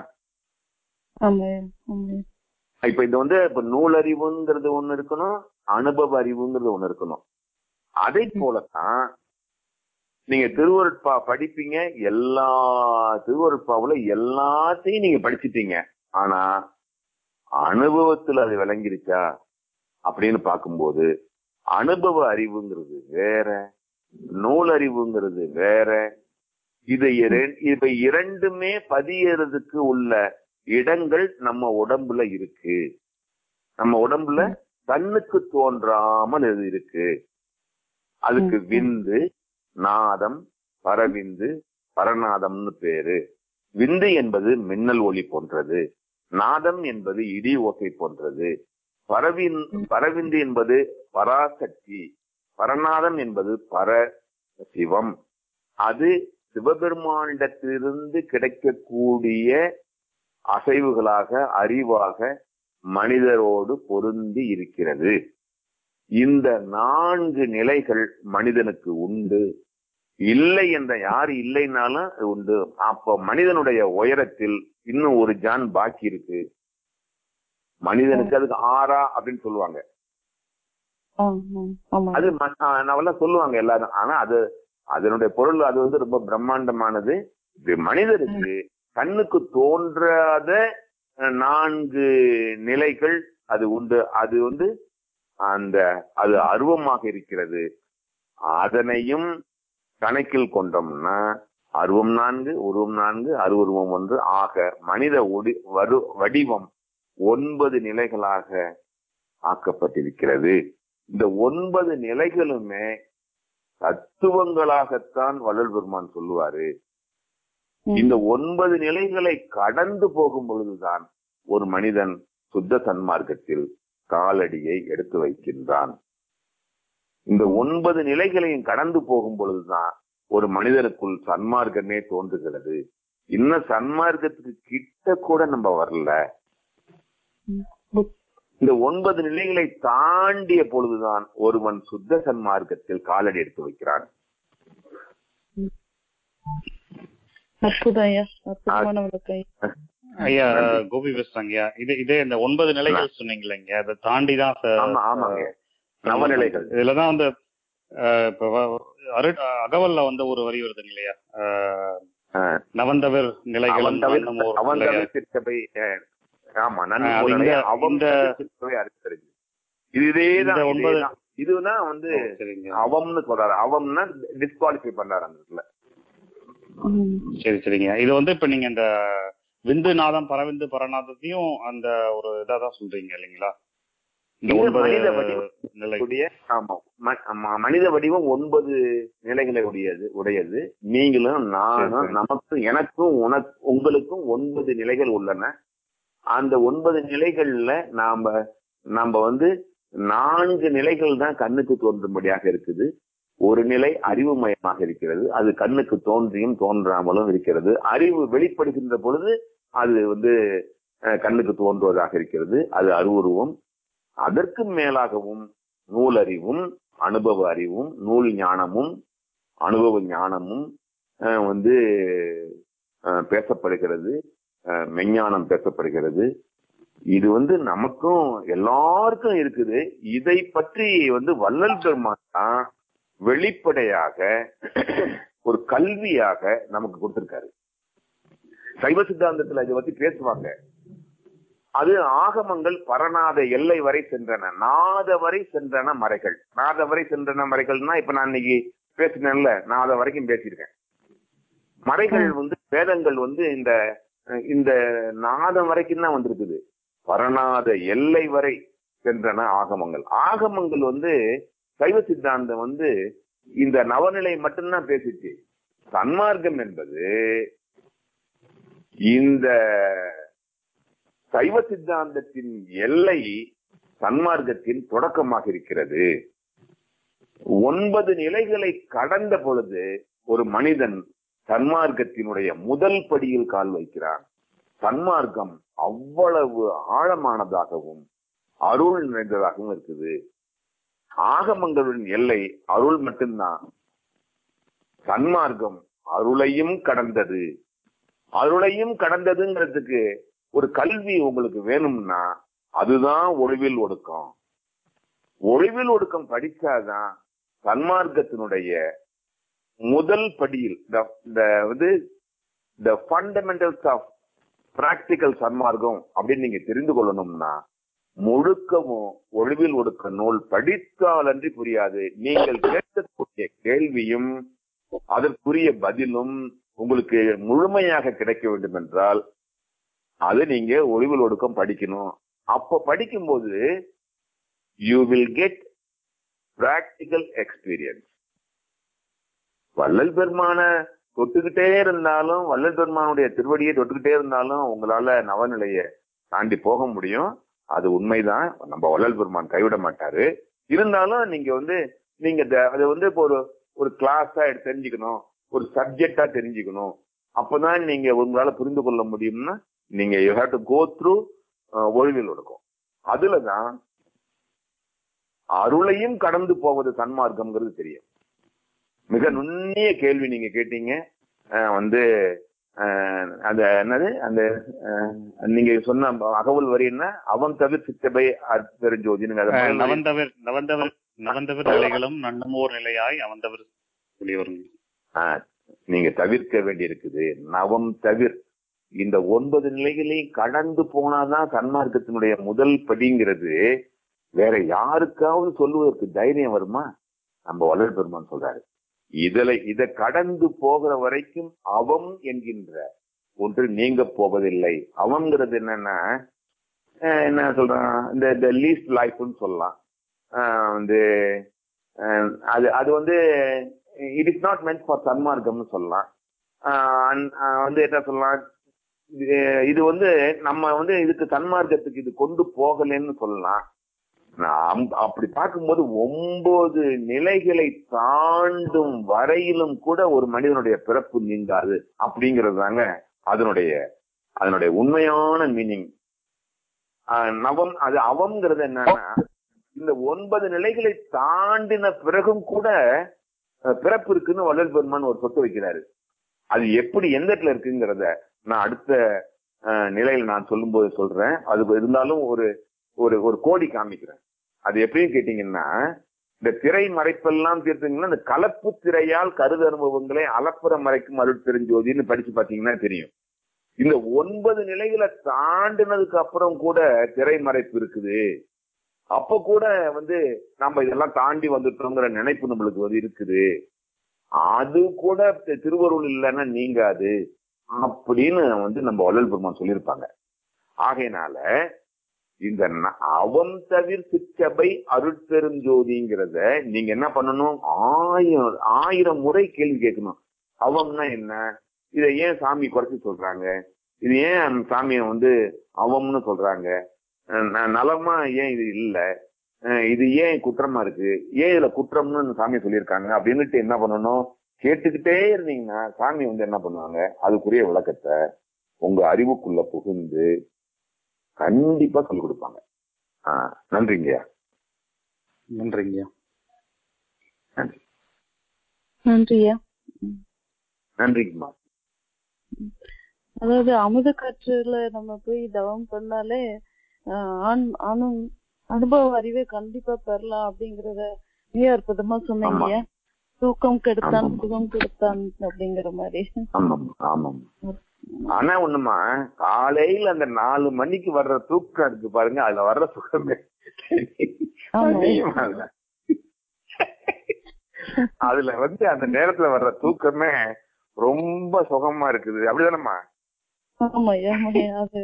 ஆமா ஆமா இப்ப இது வந்து இப்ப நூலறிவுங்கிறது ஒண்ணு இருக்கணும் அனுபவ அறிவுங்கிறது ஒண்ணு இருக்கணும் அதே போலதான் நீங்க திருவருட்பா படிப்பீங்க எல்லா திருவருட்பாவுல எல்லாத்தையும் நீங்க படிச்சிட்டீங்க ஆனா அனுபவத்துல அது விளங்கிருச்சா அப்படின்னு பார்க்கும்போது அனுபவ அறிவுங்கிறது வேற நூலறிவுங்கிறது வேற இதை இர- இவை இரண்டுமே பதியறதுக்கு உள்ள இடங்கள் நம்ம உடம்புல இருக்கு நம்ம உடம்புல கண்ணுக்கு தோன்றாமல் இது இருக்கு அதுக்கு ம், ம். விந்து நாதம் பரவிந்து பரநாதம்னு பேரு விந்து என்பது மின்னல் ஒளி போன்றது நாதம் என்பது இடி ஓசை போன்றது பரவின் பரவிந்து என்பது பராசக்தி பரநாதம் என்பது பர சிவம் அது சிவபெருமானிடத்திலிருந்து கிடைக்கக்கூடிய அசைவுகளாக அறிவாக மனிதரோடு பொருந்தி இருக்கிறது இந்த நான்கு நிலைகள் மனிதனுக்கு உண்டு இல்லை என்ற யார் இல்லைனாலும் அது உண்டு அப்ப மனிதனுடைய உயரத்தில் இன்னும் ஒரு ஜான் பாக்கி இருக்கு மனிதனுக்கு அதுக்கு ஆறா அப்படின்னு சொல்லுவாங்க ஆ, ஆ, ஆமா அது ம- ஆ, நாவெல்லாம் சொல்லுவாங்க எல்லாரும் ஆனா அது அதனுடைய பொருள் அது வந்து ரொம்ப பிரம்மாண்டமானது இது மனிதருக்கு கண்ணுக்கு தோன்றாத அஹ், நான்கு நிலைகள் அது உண்டு அது வந்து அந்த அது அருவமாக இருக்கிறது அதனையும் கணக்கில் கொண்டோம்னா அருவம் நான்கு உருவம் நான்கு அருவுருவம் ஒன்று ஆக மனித ஒடி வரு வடிவம் ஒன்பது நிலைகளாக ஆக்கப்பட்டிருக்கிறது இந்த ஒன்பது நிலைகளுமே தத்துவங்களாகத்தான் வள்ளல் பெருமான் சொல்லுவாரு ம். இந்த ஒன்பது நிலைகளை கடந்து போகும் பொழுதுதான் ஒரு மனிதன் சுத்த சன்மார்க்கத்தில் காலடியை எடுத்து வைக்கின்றான் இந்த ஒன்பது நிலைகளையும் கடந்து போகும் பொழுதுதான் ஒரு மனிதனுக்குள் சன்மார்க்கமே தோன்றுகிறது இன்னும் சன்மார்க்கத்துக்கு கிட்ட கூட நம்ம வரல புக்- இந்த ஒன்பது நிலைகளை தாண்டிய பொழுதுதான் ஒருவன் சுத்த சன்மார்க்கத்தில் காலடி எடுத்து வைக்கிறான் அற்புதம் ஐயா அற்புதமான விளக்கம் ஐயா. ஐயா கோபி பேசுறாங்க ஐயா இது இதே இந்த ஒன்பது நிலைகள் சொன்னீங்க இல்லைங்க அதை தாண்டி தான் ஆமா ஆமாங்க நவநிலைகள் இதுலதான் வந்து அஹ், இப்ப வ- அரு அகவல்ல வந்து ஒரு வரி வருதுங்க இல்லையா அஹ், ஆஹ் நவந்தவர் நிலைகளும் அவன் தவிர வண்ணமும் ஒரு அவன் நிலையா. தவிர திருச்சபை அஹ், ஆமா ஆ, நன்மை அது இந்த- அவன் இந்த- தவிர திருச்சபை அறிவித்தறிஞ்சு இதுதான் இந்த ஒன்பது- இதேதான். இதுதான் வந்து ஓ, சரிங்க அவம்னு சொல்றாரு அவம்னா டிஸ்குவாலிஃபை பண்றாரு அந்த இடத்துல ம். சரி சரிங்க இது வந்து இப்ப நீங்க இந்த விந்து நாதம் பரவிந்து பரநாதத்தையும் அந்த ஒரு இதா தான் சொல்றீங்க இல்லைங்களா இந்த இது ஒன்பது மனித வடிவம் நிலை கூடிய ஆமா ம- ஆமா, மனித வடிவம் ஒன்பது நிலைகளை உடையது உடையது நீங்களும் நானும் சரி, சரி. நமக்கும் எனக்கும் உனக்கு உங்களுக்கும் ஒன்பது நிலைகள் உள்ளன அந்த ஒன்பது நிலைகள்ல நாம நாம வந்து நான்கு நிலைகள் தான் கண்ணுக்கு தோன்றும்படியாக இருக்குது ஒரு நிலை அறிவுமயமாக இருக்கிறது அது கண்ணுக்கு தோன்றியும் தோன்றாமலும் இருக்கிறது அறிவு வெளிப்படுகின்ற பொழுது அது வந்து அஹ், கண்ணுக்கு தோன்றுவதாக இருக்கிறது அது அருவுருவம் அதற்கு மேலாகவும் நூலறிவும் அனுபவ அறிவும் நூல் ஞானமும் அனுபவ ஞானமும் அஹ், வந்து அஹ், பேசப்படுகிறது அஹ், மெஞ்ஞானம் பேசப்படுகிறது இது வந்து நமக்கும் எல்லாருக்கும் இருக்குது இதை பற்றி வந்து வள்ளல் பெருமான் தான் வெளிப்படையாக ஒரு கல்வியாக நமக்கு கொடுத்திருக்காரு சைவ சித்தாந்தத்துல இதை பத்தி பேசுவாங்க அது ஆகமங்கள் பரநாத எல்லை வரை சென்றன நாத வரை சென்றன மறைகள் நாத வரை சென்றன மறைகள்னா இப்ப நான் இன்னைக்கு பேசினேன்ல நாத வரைக்கும் பேசியிருக்கேன் மறைகள் வந்து வேதங்கள் வந்து இந்த அஹ், இந்த நாதம் வரைக்கும் தான் வந்திருக்குது பரநாத எல்லை வரை சென்றன ஆகமங்கள் ஆகமங்கள் வந்து சைவ சித்தாந்தம் வந்து இந்த நவநிலை மட்டும்தான் பேசிச்சு சன்மார்க்கம் என்பது இந்த சைவ சித்தாந்தத்தின் எல்லை சன்மார்க்கத்தின் தொடக்கமாக இருக்கிறது ஒன்பது நிலைகளை கடந்த பொழுது ஒரு மனிதன் சன்மார்க்கத்தினுடைய முதல் படியில் கால் வைக்கிறான் சன்மார்க்கம் அவ்வளவு ஆழமானதாகவும் அருள் நிறைந்ததாகவும் இருக்குது ஆகமங்களின் எல்லை அருள் மட்டும்தான் சன்மார்க்கம் அருளையும் கடந்தது அருளையும் கடந்ததுங்கிறதுக்கு ஒரு கல்வி உங்களுக்கு வேணும்னா அதுதான் ஒளிவில் ஒடுக்கம் ஒளிவில் ஒடுக்கம் படிச்சாதான் சன்மார்க்கத்தினுடைய முதல் படியில் the- the வந்து த ஃபண்டமெண்டல்ஸ் ஆஃப் பிராக்டிக்கல் சன்மார்க்கம் அப்படின்னு நீங்க தெரிந்து கொள்ளணும்னா முழுக்கவும் ஒளிவில் ஒடுக்க நூல் படித்தாலன்றி புரியாது நீங்கள் கேட்கக்கூடிய கேள்வியும் அதற்குரிய பதிலும் உங்களுக்கு முழுமையாக கிடைக்க வேண்டும் என்றால் அது நீங்க ஒளிவில் ஒடுக்கம் படிக்கணும் அப்ப படிக்கும்போது you will get practical experience வள்ளல் பெருமான தொட்டுக்கிட்டே இருந்தாலும் வள்ளல் பெருமானுடைய திருவடியை தொட்டுக்கிட்டே இருந்தாலும் உங்களால நவநிலையை தாண்டி போக முடியும் அது உண்மைதான் நம்ம வள்ளல் பெருமான் கைவிட மாட்டாரு இருந்தாலும் நீங்க வந்து நீங்க த- அதை வந்து இப்போ ஒரு ஒரு கிளாஸா எடுத்து தெரிஞ்சுக்கணும் ஒரு சப்ஜெக்டா தெரிஞ்சுக்கணும் அப்பதான் நீங்க உங்களால புரிந்து கொள்ள முடியும்னா நீங்க you have to go through ஒழுவில் ஒடுக்கும் அதுலதான் அருளையும் கடந்து போவது சன்மார்க்கம்ங்கிறது தெரியும் மிக நுண்ணிய கேள்வி நீங்க கேட்டீங்க அஹ் வந்து அஹ் அந்த என்னது அந்த அஹ் நீங்க சொன்ன அகவல் வரி என்ன அவன் தவிர சித்தபை பெருஞ்சோதினுங்க அது முதல் வரி. நவந்தவர் நவந்தவர் நவந்தவர் நிலைகளும் நன்னமோர் நிலையாய் அவந்தவர் வெளிவரும் ஆஹ், நீங்க தவிர்க்க வேண்டி இருக்குது நவம் தவிர் இந்த ஒன்பது நிலைகளையும் கடந்து போனாதான் சன்மார்க்கத்தினுடைய முதல் படிங்கிறது வேற யாருக்காவது சொல்லுவதற்கு தைரியம் வருமா நம்ம வள்ளல் பெருமான் சொல்றாரு இதுல இத கடந்து போகிற வரைக்கும் அவம் என்கின்ற ஒன்று நீங்க போவதில்லை அவங்கிறது என்னன்னா அஹ், என்ன சொல்றான் இந்த இந்த லீஸ்ட் லைஃப்னு சொல்லலாம் அஹ், வந்து அஹ், அது அது வந்து it is not meant for சன்மார்க்கம்னு சொல்லலாம் ஆஹ் and, ஆஹ் வந்து என்ன சொல்லலாம் இது- இது வந்து நம்ம வந்து இதுக்கு சன்மார்க்கத்துக்கு இது கொண்டு போகலைன்னு சொல்லலாம் நாம் அப்படி பார்க்கும்போது ஒன்பது நிலைகளை தாண்டும் வரையிலும் கூட ஒரு மனிதனுடைய பிறப்பு நீங்காது அப்படிங்கிறது தாங்க அதனுடைய அதனுடைய உண்மையான மீனிங் நவம் அது அவங்கிறது என்னன்னா இந்த ஒன்பது நிலைகளை தாண்டின பிறகும் கூட அஹ், பிறப்பு இருக்குன்னு வள்ளல் பெருமான் ஒரு சொத்து வைக்கிறாரு அது எப்படி எந்த இடத்துல இருக்குங்கிறத நான் அடுத்த அஹ், நிலையில நான் சொல்லும்போது சொல்றேன் அது இருந்தாலும் ஒரு ஒரு ஒரு கோடி காமிக்கிறேன் அது எப்படின்னு கேட்டீங்கன்னா இந்த திரை மறைப்பெல்லாம் தீர்த்தீங்கன்னா இந்த கலப்பு திரையால் கருது அனுபவங்களை அலப்புற மறைக்கும் அருள் தெரிஞ்சோதின்னு படிச்சு பாத்தீங்கன்னா தெரியும் இந்த ஒன்பது நிலைகளை தாண்டினதுக்கு அப்புறம் கூட திரை மறைப்பு இருக்குது அப்ப கூட வந்து நம்ம இதெல்லாம் தாண்டி வந்துட்டோங்கிற நினைப்பு நம்மளுக்கு வந்து இருக்குது அது கூட தி- திருவருள் இல்லைன்னா நீங்காது அப்படின்னு வந்து நம்ம வள்ளல் பெருமான் சொல்லியிருப்பாங்க ஆகையினால இந்த ந- அவம் தவிர் சிற்றபை அருட்பெருஞ்சோதிங்கிறத நீங்க என்ன பண்ணணும் ஆயிரம் ஆயிரம் முறை கேள்வி கேட்கணும் அவம்னா என்ன இதை ஏன் சாமி குறைச்சு சொல்றாங்க இது ஏன் அந்த சாமியை வந்து அவம்னு சொல்றாங்க அஹ் ந- நலமா ஏன் இது இல்ல அஹ் இது ஏன் குற்றமா இருக்கு ஏன் இதுல குற்றம்னு அந்த சாமி சொல்லியிருக்காங்க அப்படின்னுட்டு என்ன பண்ணணும் கேட்டுக்கிட்டே இருந்தீங்கன்னா சாமி வந்து என்ன பண்ணுவாங்க அதுக்குரிய விளக்கத்தை உங்க அறிவுக்குள்ள புகுந்து கண்டிப்பா சொல்லிக் கொடுப்பாங்க ஆஹ் நன்றிங்கய்யா நன்றிங்க நன்றி நன்றியா நன்றிங்கம்மா அதாவது அமுத காற்றுல நம்ம போய் தவம் பண்ணாலே ஆஹ் ஆண் ஆணும் அனுபவ அறிவை கண்டிப்பா பெறலாம் அப்படிங்கறத மிக அற்புதமா சொன்னீங்க தூக்கம் கெடுத்தான் ஆமாம். சுகம் கெடுத்தான் அப்படிங்கிற மாதிரி ஆமாம் ஆமாம் ஆனா ஒண்ணுமா காலையில அந்த நாலு மணிக்கு வர்ற தூக்கம் இருக்கு பாருங்க அதுல வர்ற சுகமே ஆமா. அதிகமா இல்ல. அதுல வந்து அந்த நேரத்துல வர்ற தூக்கமே ரொம்ப சுகமா இருக்குது அப்படிதானம்மா ஆமாய்யா ஆமாய்யா அது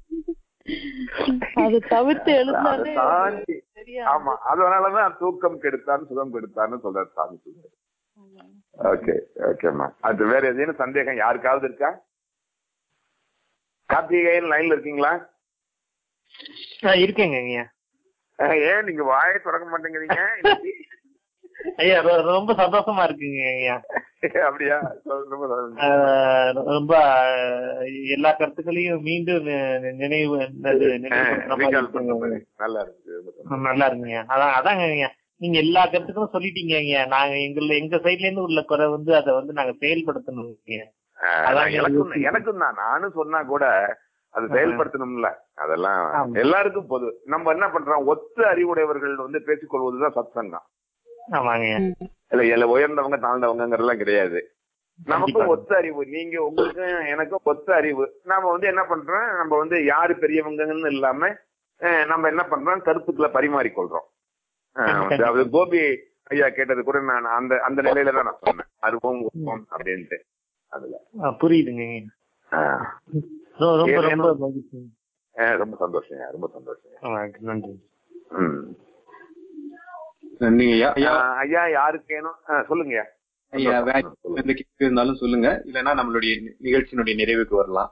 அது தவிர்த்து அதை எழுந்தாலே தாண்டி சரியா ஆமா அதனாலதான் தூக்கம் கெடுத்தான் சுகம் கெடுத்தான்னு சொல்றாரு சாமி சொல்றாரு ஓகே ஓகேம்மா அது வேற எதுவும் சந்தேகம் யாருக்காவது இருக்கா கார்த்திகேயன் லைன்ல இருக்கீங்களா இருக்கேங்க ஐயா அஹ், ஏன் நீங்க வாயை திறக்க மாட்டேங்கிறீங்க இன்னைக்கு? ஐயா ரொ- ரொம்ப சந்தோஷமா இருக்குங்க ஐயா அப்படியா ரொம்ப சந்தோஷம். ஆஹ் ரொம்ப ஆஹ், எல்லா கருத்துக்களையும் மீண்டும் நி- நினைவு என்னது, நினைவு அஹ், பண்ற மாதிரி recall பண்ற இருக்குங்க. மாதிரி. நல்லா இருக்கு ரொம்ப சந்தோஷம். நல்லா இருக்குங்க அதான் அதாங்க ஐயா நீங்க எல்லா கருத்துக்களும் சொல்லிட்டீங்க ஐயா நாங்க எங்கள எங்க சைட்ல இருந்து உள்ள குறை வந்து அதை வந்து நாங்க செயல்படுத்தணும் ஐயா. அஹ், அதான் நான் எனக்கும் எனக்கும் தான் நானும் சொன்னா கூட அது செயல்படுத்தணும்ல அதெல்லாம் ஆமா. எல்லாருக்கும் பொது நம்ம என்ன பண்றோம் ஒத்த அறிவுடையவர்கள் வந்து பேசிக்கொள்வதுதான் சத்சங்கம் ஆமாங்க ஐயா. இல்ல இல்ல உயர்ந்தவங்க தாழ்ந்தவங்கங்கறதெல்லாம் கிடையாது நமக்கும் கண்டிப்பா. ஒத்த அறிவு நீங்க உங்களுக்கும் எனக்கும் ஒத்த அறிவு நாம வந்து என்ன பண்றோம் நம்ம வந்து யாரு பெரியவங்கன்னு இல்லாம அஹ், நம்ம என்ன பண்றோம் கருத்துக்களை பரிமாறிக்கொள்றோம் அஹ், கண்டிப்பா. அதாவது கோபி ஐயா கேட்டது கூட நான் அந்த அந்த நிலையில தான் நான் சொன்னேன் அருவம் உருவம் அப்படின்ட்டு அதுல ஆ, புரியுதுங்க ஐயா. அஹ், ரொ- ரொம்ப ஏன் ரொம்ப மகிழ்ச்சி அஹ், ரொம்ப சந்தோஷம் ரொம்ப சந்தோஷம் ஆ, நன்றி ம். நன்றிங்க ஐயா ஐயா அஹ், ஐயா யாருக்கு வேணும் அஹ், சொல்லுங்க ஐயா. ஐயா வேற சொல்லுங்க. எந்த கேள்வி இருந்தாலும் சொல்லுங்க இல்லைன்னா நம்மளுடைய நிகழ்ச்சியினுடைய நிறைவுக்கு வரலாம்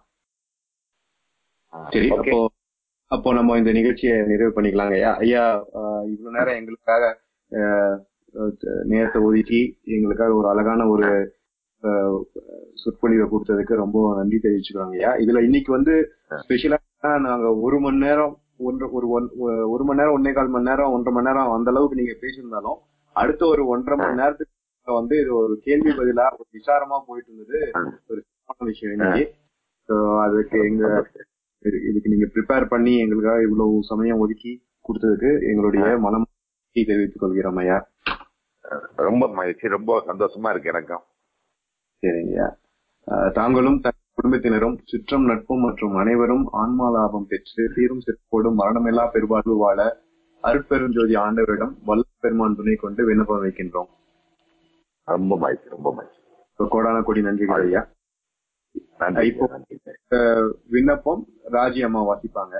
சரி ஓகே அப்போ அப்போ நம்ம இந்த நிகழ்ச்சியை நிறைவு பண்ணிக்கலாங்க ஐயா ஐயா ஆஹ் இவ்வளவு நேரம் எங்களுக்காக ஆஹ் அஹ் நேரத்தை ஒதுக்கி எங்களுக்காக ஒரு அழகான ஒரு ஆஹ் சொற்பொழிவை கொடுத்ததுக்கு ரொம்ப நன்றி தெரிவிச்சுக்கிறோங்க ஐயா இதுல இன்னைக்கு வந்து ஸ்பெஷலா நாங்க ஒரு மணி நேரம் ஒன்று ஒரு ஒன் ஒரு மணி நேரம் ஒன்னே கால் மணி நேரம் ஒன்றரை மணி நேரம் அந்த அளவுக்கு நீங்க பேசியிருந்தாலும் அடுத்த ஒரு ஒன்றரை மணி நேரத்துக்கு வந்து இது ஒரு கேள்வி பதிலா ஒரு விசாரமா போயிட்டு இருந்தது ஒரு சிறப்பான விஷயம் இன்னைக்கு So, அதுக்கு எங்க இது- இதுக்கு நீங்க ப்ரிப்பேர் பண்ணி எங்களுக்காக இவ்வளவு சமயம் ஒதுக்கி கொடுத்ததுக்கு எங்களுடைய மனம் தெரிவித்துக் கொள்கிறோம் ஐயா ரொம்ப மகிழ்ச்சி ரொம்ப சந்தோஷமா இருக்கு எனக்கும் சரிங்கய்யா ஆஹ் தாங்களும் தன் குடும்பத்தினரும் சுற்றம் நட்பும் மற்றும் அனைவரும் ஆன்மா லாபம் பெற்று சீரும் சிறப்போடும் மரணமில்லா பெருவாழ்வு வாழ அருட்பெருஞ்சோதி ஆண்டவரிடம் வல்ல பெருமான் துணை கொண்டு விண்ணப்பம் வைக்கின்றோம் ரொம்ப மகிழ்ச்சி ரொம்ப மகிழ்ச்சி So, கோடான கோடி நன்றிகள் ஐயா நன்றி இப்போ நன்றி ஆஹ் விண்ணப்பம் ராஜி அம்மா வாசிப்பாங்க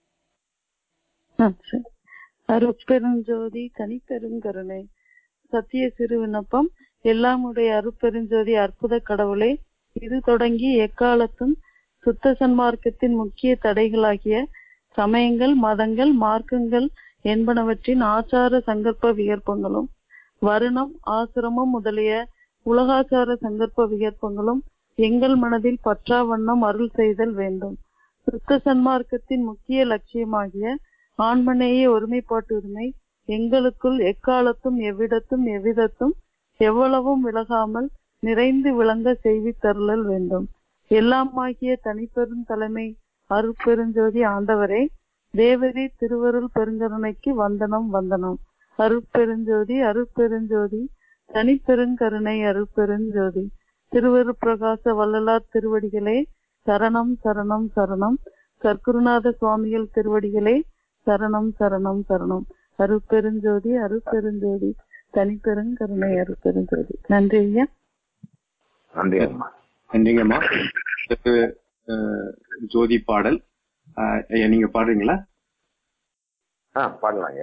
ஆ, சரி. அருட்பெருஞ்சோதி தனிப்பெருங்கருணை சத்திய சிறு விண்ணப்பம் எல்லாமுடைய அருட்பெருஞ்சோதி அற்புத கடவுளே இது தொடங்கி எக்காலத்தும் சுத்த சன்மார்க்கத்தின் முக்கிய தடைகளாகிய சமயங்கள் மதங்கள் மார்க்கங்கள் என்பனவற்றின் ஆச்சார சங்கல்ப விகற்பங்களும் வருணம் ஆசிரமம் முதலிய உலகாச்சார சங்கல்ப விகற்பங்களும் எங்கள் மனதில் பற்றா வண்ணம் அருள் செய்தல் வேண்டும் சுத்த சன்மார்க்கத்தின் முக்கிய லட்சியமாகிய ஆண்மநேய ஒருமைப்பாட்டு உரிமை எங்களுக்குள் எக்காலத்தும் எவ்விடத்தும் எவ்விதத்தும் எவ்வளவும் விலகாமல் நிறைந்து விளங்க செய்வித்தருளல் வேண்டும் எல்லாமாகிய தனிப்பெரும் தலைமை அருட்பெருஞ்சோதி ஆண்டவரே தேவதி திருவருள் பெருங்கருணைக்கு வந்தனம் வந்தனம் அருட்பெருஞ்சோதி அருட்பெருஞ்சோதி தனிப்பெருங்கருணை அருட்பெருஞ்சோதி திருவருட்பிரகாச வள்ளலார் திருவடிகளே சரணம் சரணம் சரணம் சர்க்குருநாத சுவாமிகள் திருவடிகளே சரணம் சரணம் சரணம் அருட்பெருஞ்சோதி அருட்பெருஞ்சோதி தனிப்பெருங்கருணை அருட்பெருஞ்சோதி நன்றி ஐயா நன்றி அம்மா நன்றிங்கம்மா அடுத்து, ஆஹ் ஜோதி பாடல் ஆஹ் ஐயா நீங்க பாடுறீங்களா ஆ பாடலாங்க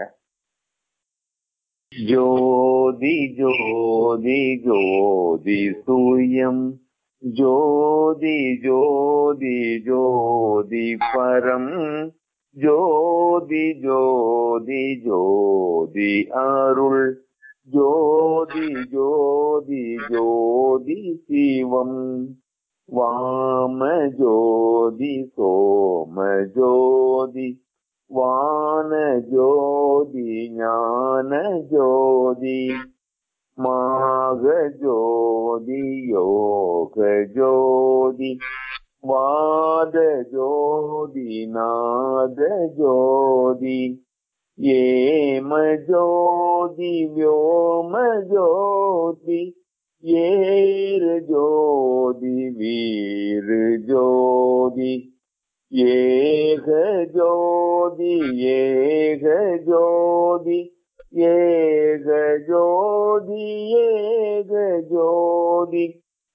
ஜோதி ஜோதி ஜோதி சூயம் ஜோதி ஜோதி ஜோதி பரம் ஜோதி ஜோதி ஜோதி அருள் ஜோதி ஜோதி ஜோதி சிவம் வாம ஜோதி சோம ஜோதி வான ஜோதி ஞான ஜோதி மாக ஜோதி யோக ஜோதி வாத ஜோதி நாத ஜோதி ஏம ஜோதி வியோம ஜோதி ஏர் ஜோதி வீர் ஜோதி ஏக ஜோதி ஏக ஜோதி ஏக ஜோதி ஏக ஜோதி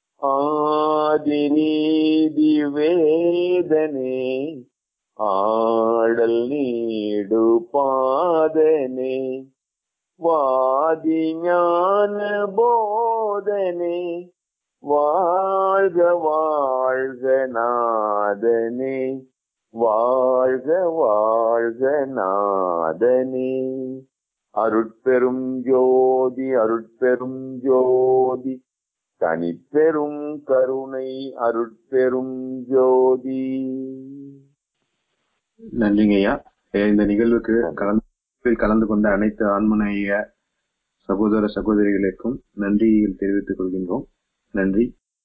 ஆதிநீதி வேதனே ஆடல் நீடு பாதனே வாதி ஞான போதனே வாழ்க வாழ்க நாதனே வாழ்க வாழ்க நாதனே அருட்பெரும் ஜோதி அருட்பெரும் ஜோதி தனிப்பெரும் கருணை அருட்பெரும் ஜோதி நன்றிங்க ஐயா இந்த நிகழ்வுக்கு கலந்து கலந்து கொண்ட அனைத்து ஆன்மனைய சகோதர சகோதரிகளுக்கும் நன்றியில் தெரிவித்துக் கொள்கின்றோம் நன்றி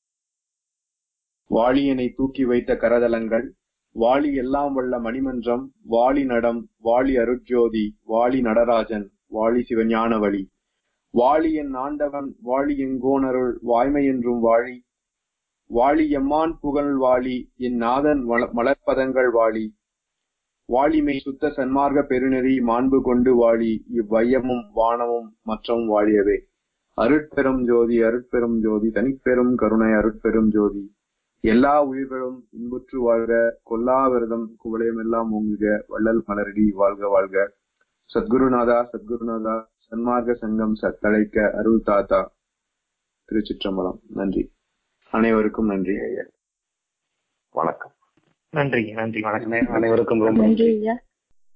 வாளியனை தூக்கி வைத்த கரதலங்கள் வாளி எல்லாம் வல்ல மணிமன்றம் வாளி நடம் வாளி அருட்ஜோதி வாளி நடராஜன் வாளி சிவஞான வழி வாளி என் ஆண்டவன் வாளி எங்கோனருள் வாய்மை என்றும் வாழி வாளி எம்மான் புகழ் வாளி என் நாதன் மல- மலர்ப்பதங்கள் வாளி வாளிமை சுத்த சன்மார்க்க பெருநெறி மாண்பு கொண்டு வாழி இவ்வையமும் வானமும் மற்றும் வாழியவே அருட்பெரும் ஜோதி அருட்பெரும் ஜோதி தனிப்பெரும் கருணை அருட்பெரும் ஜோதி எல்லா உயிர்களும் இன்புற்று வாழ்க கொல்லா விரதம் குவளையமெல்லாம் ஓங்குக வள்ளல் மலரடி வாழ்க வாழ்க சத்குருநாதா சத்குருநாதா சன்மார்க்க சங்கம் சத்தழைக்க அருள் தாத்தா திருச்சிற்றம்பலம் நன்றி அனைவருக்கும் நன்றி வணக்கம் நன்றி நன்றி வணக்கம் அனைவருக்கும் ரொம்ப நன்றி ஐயா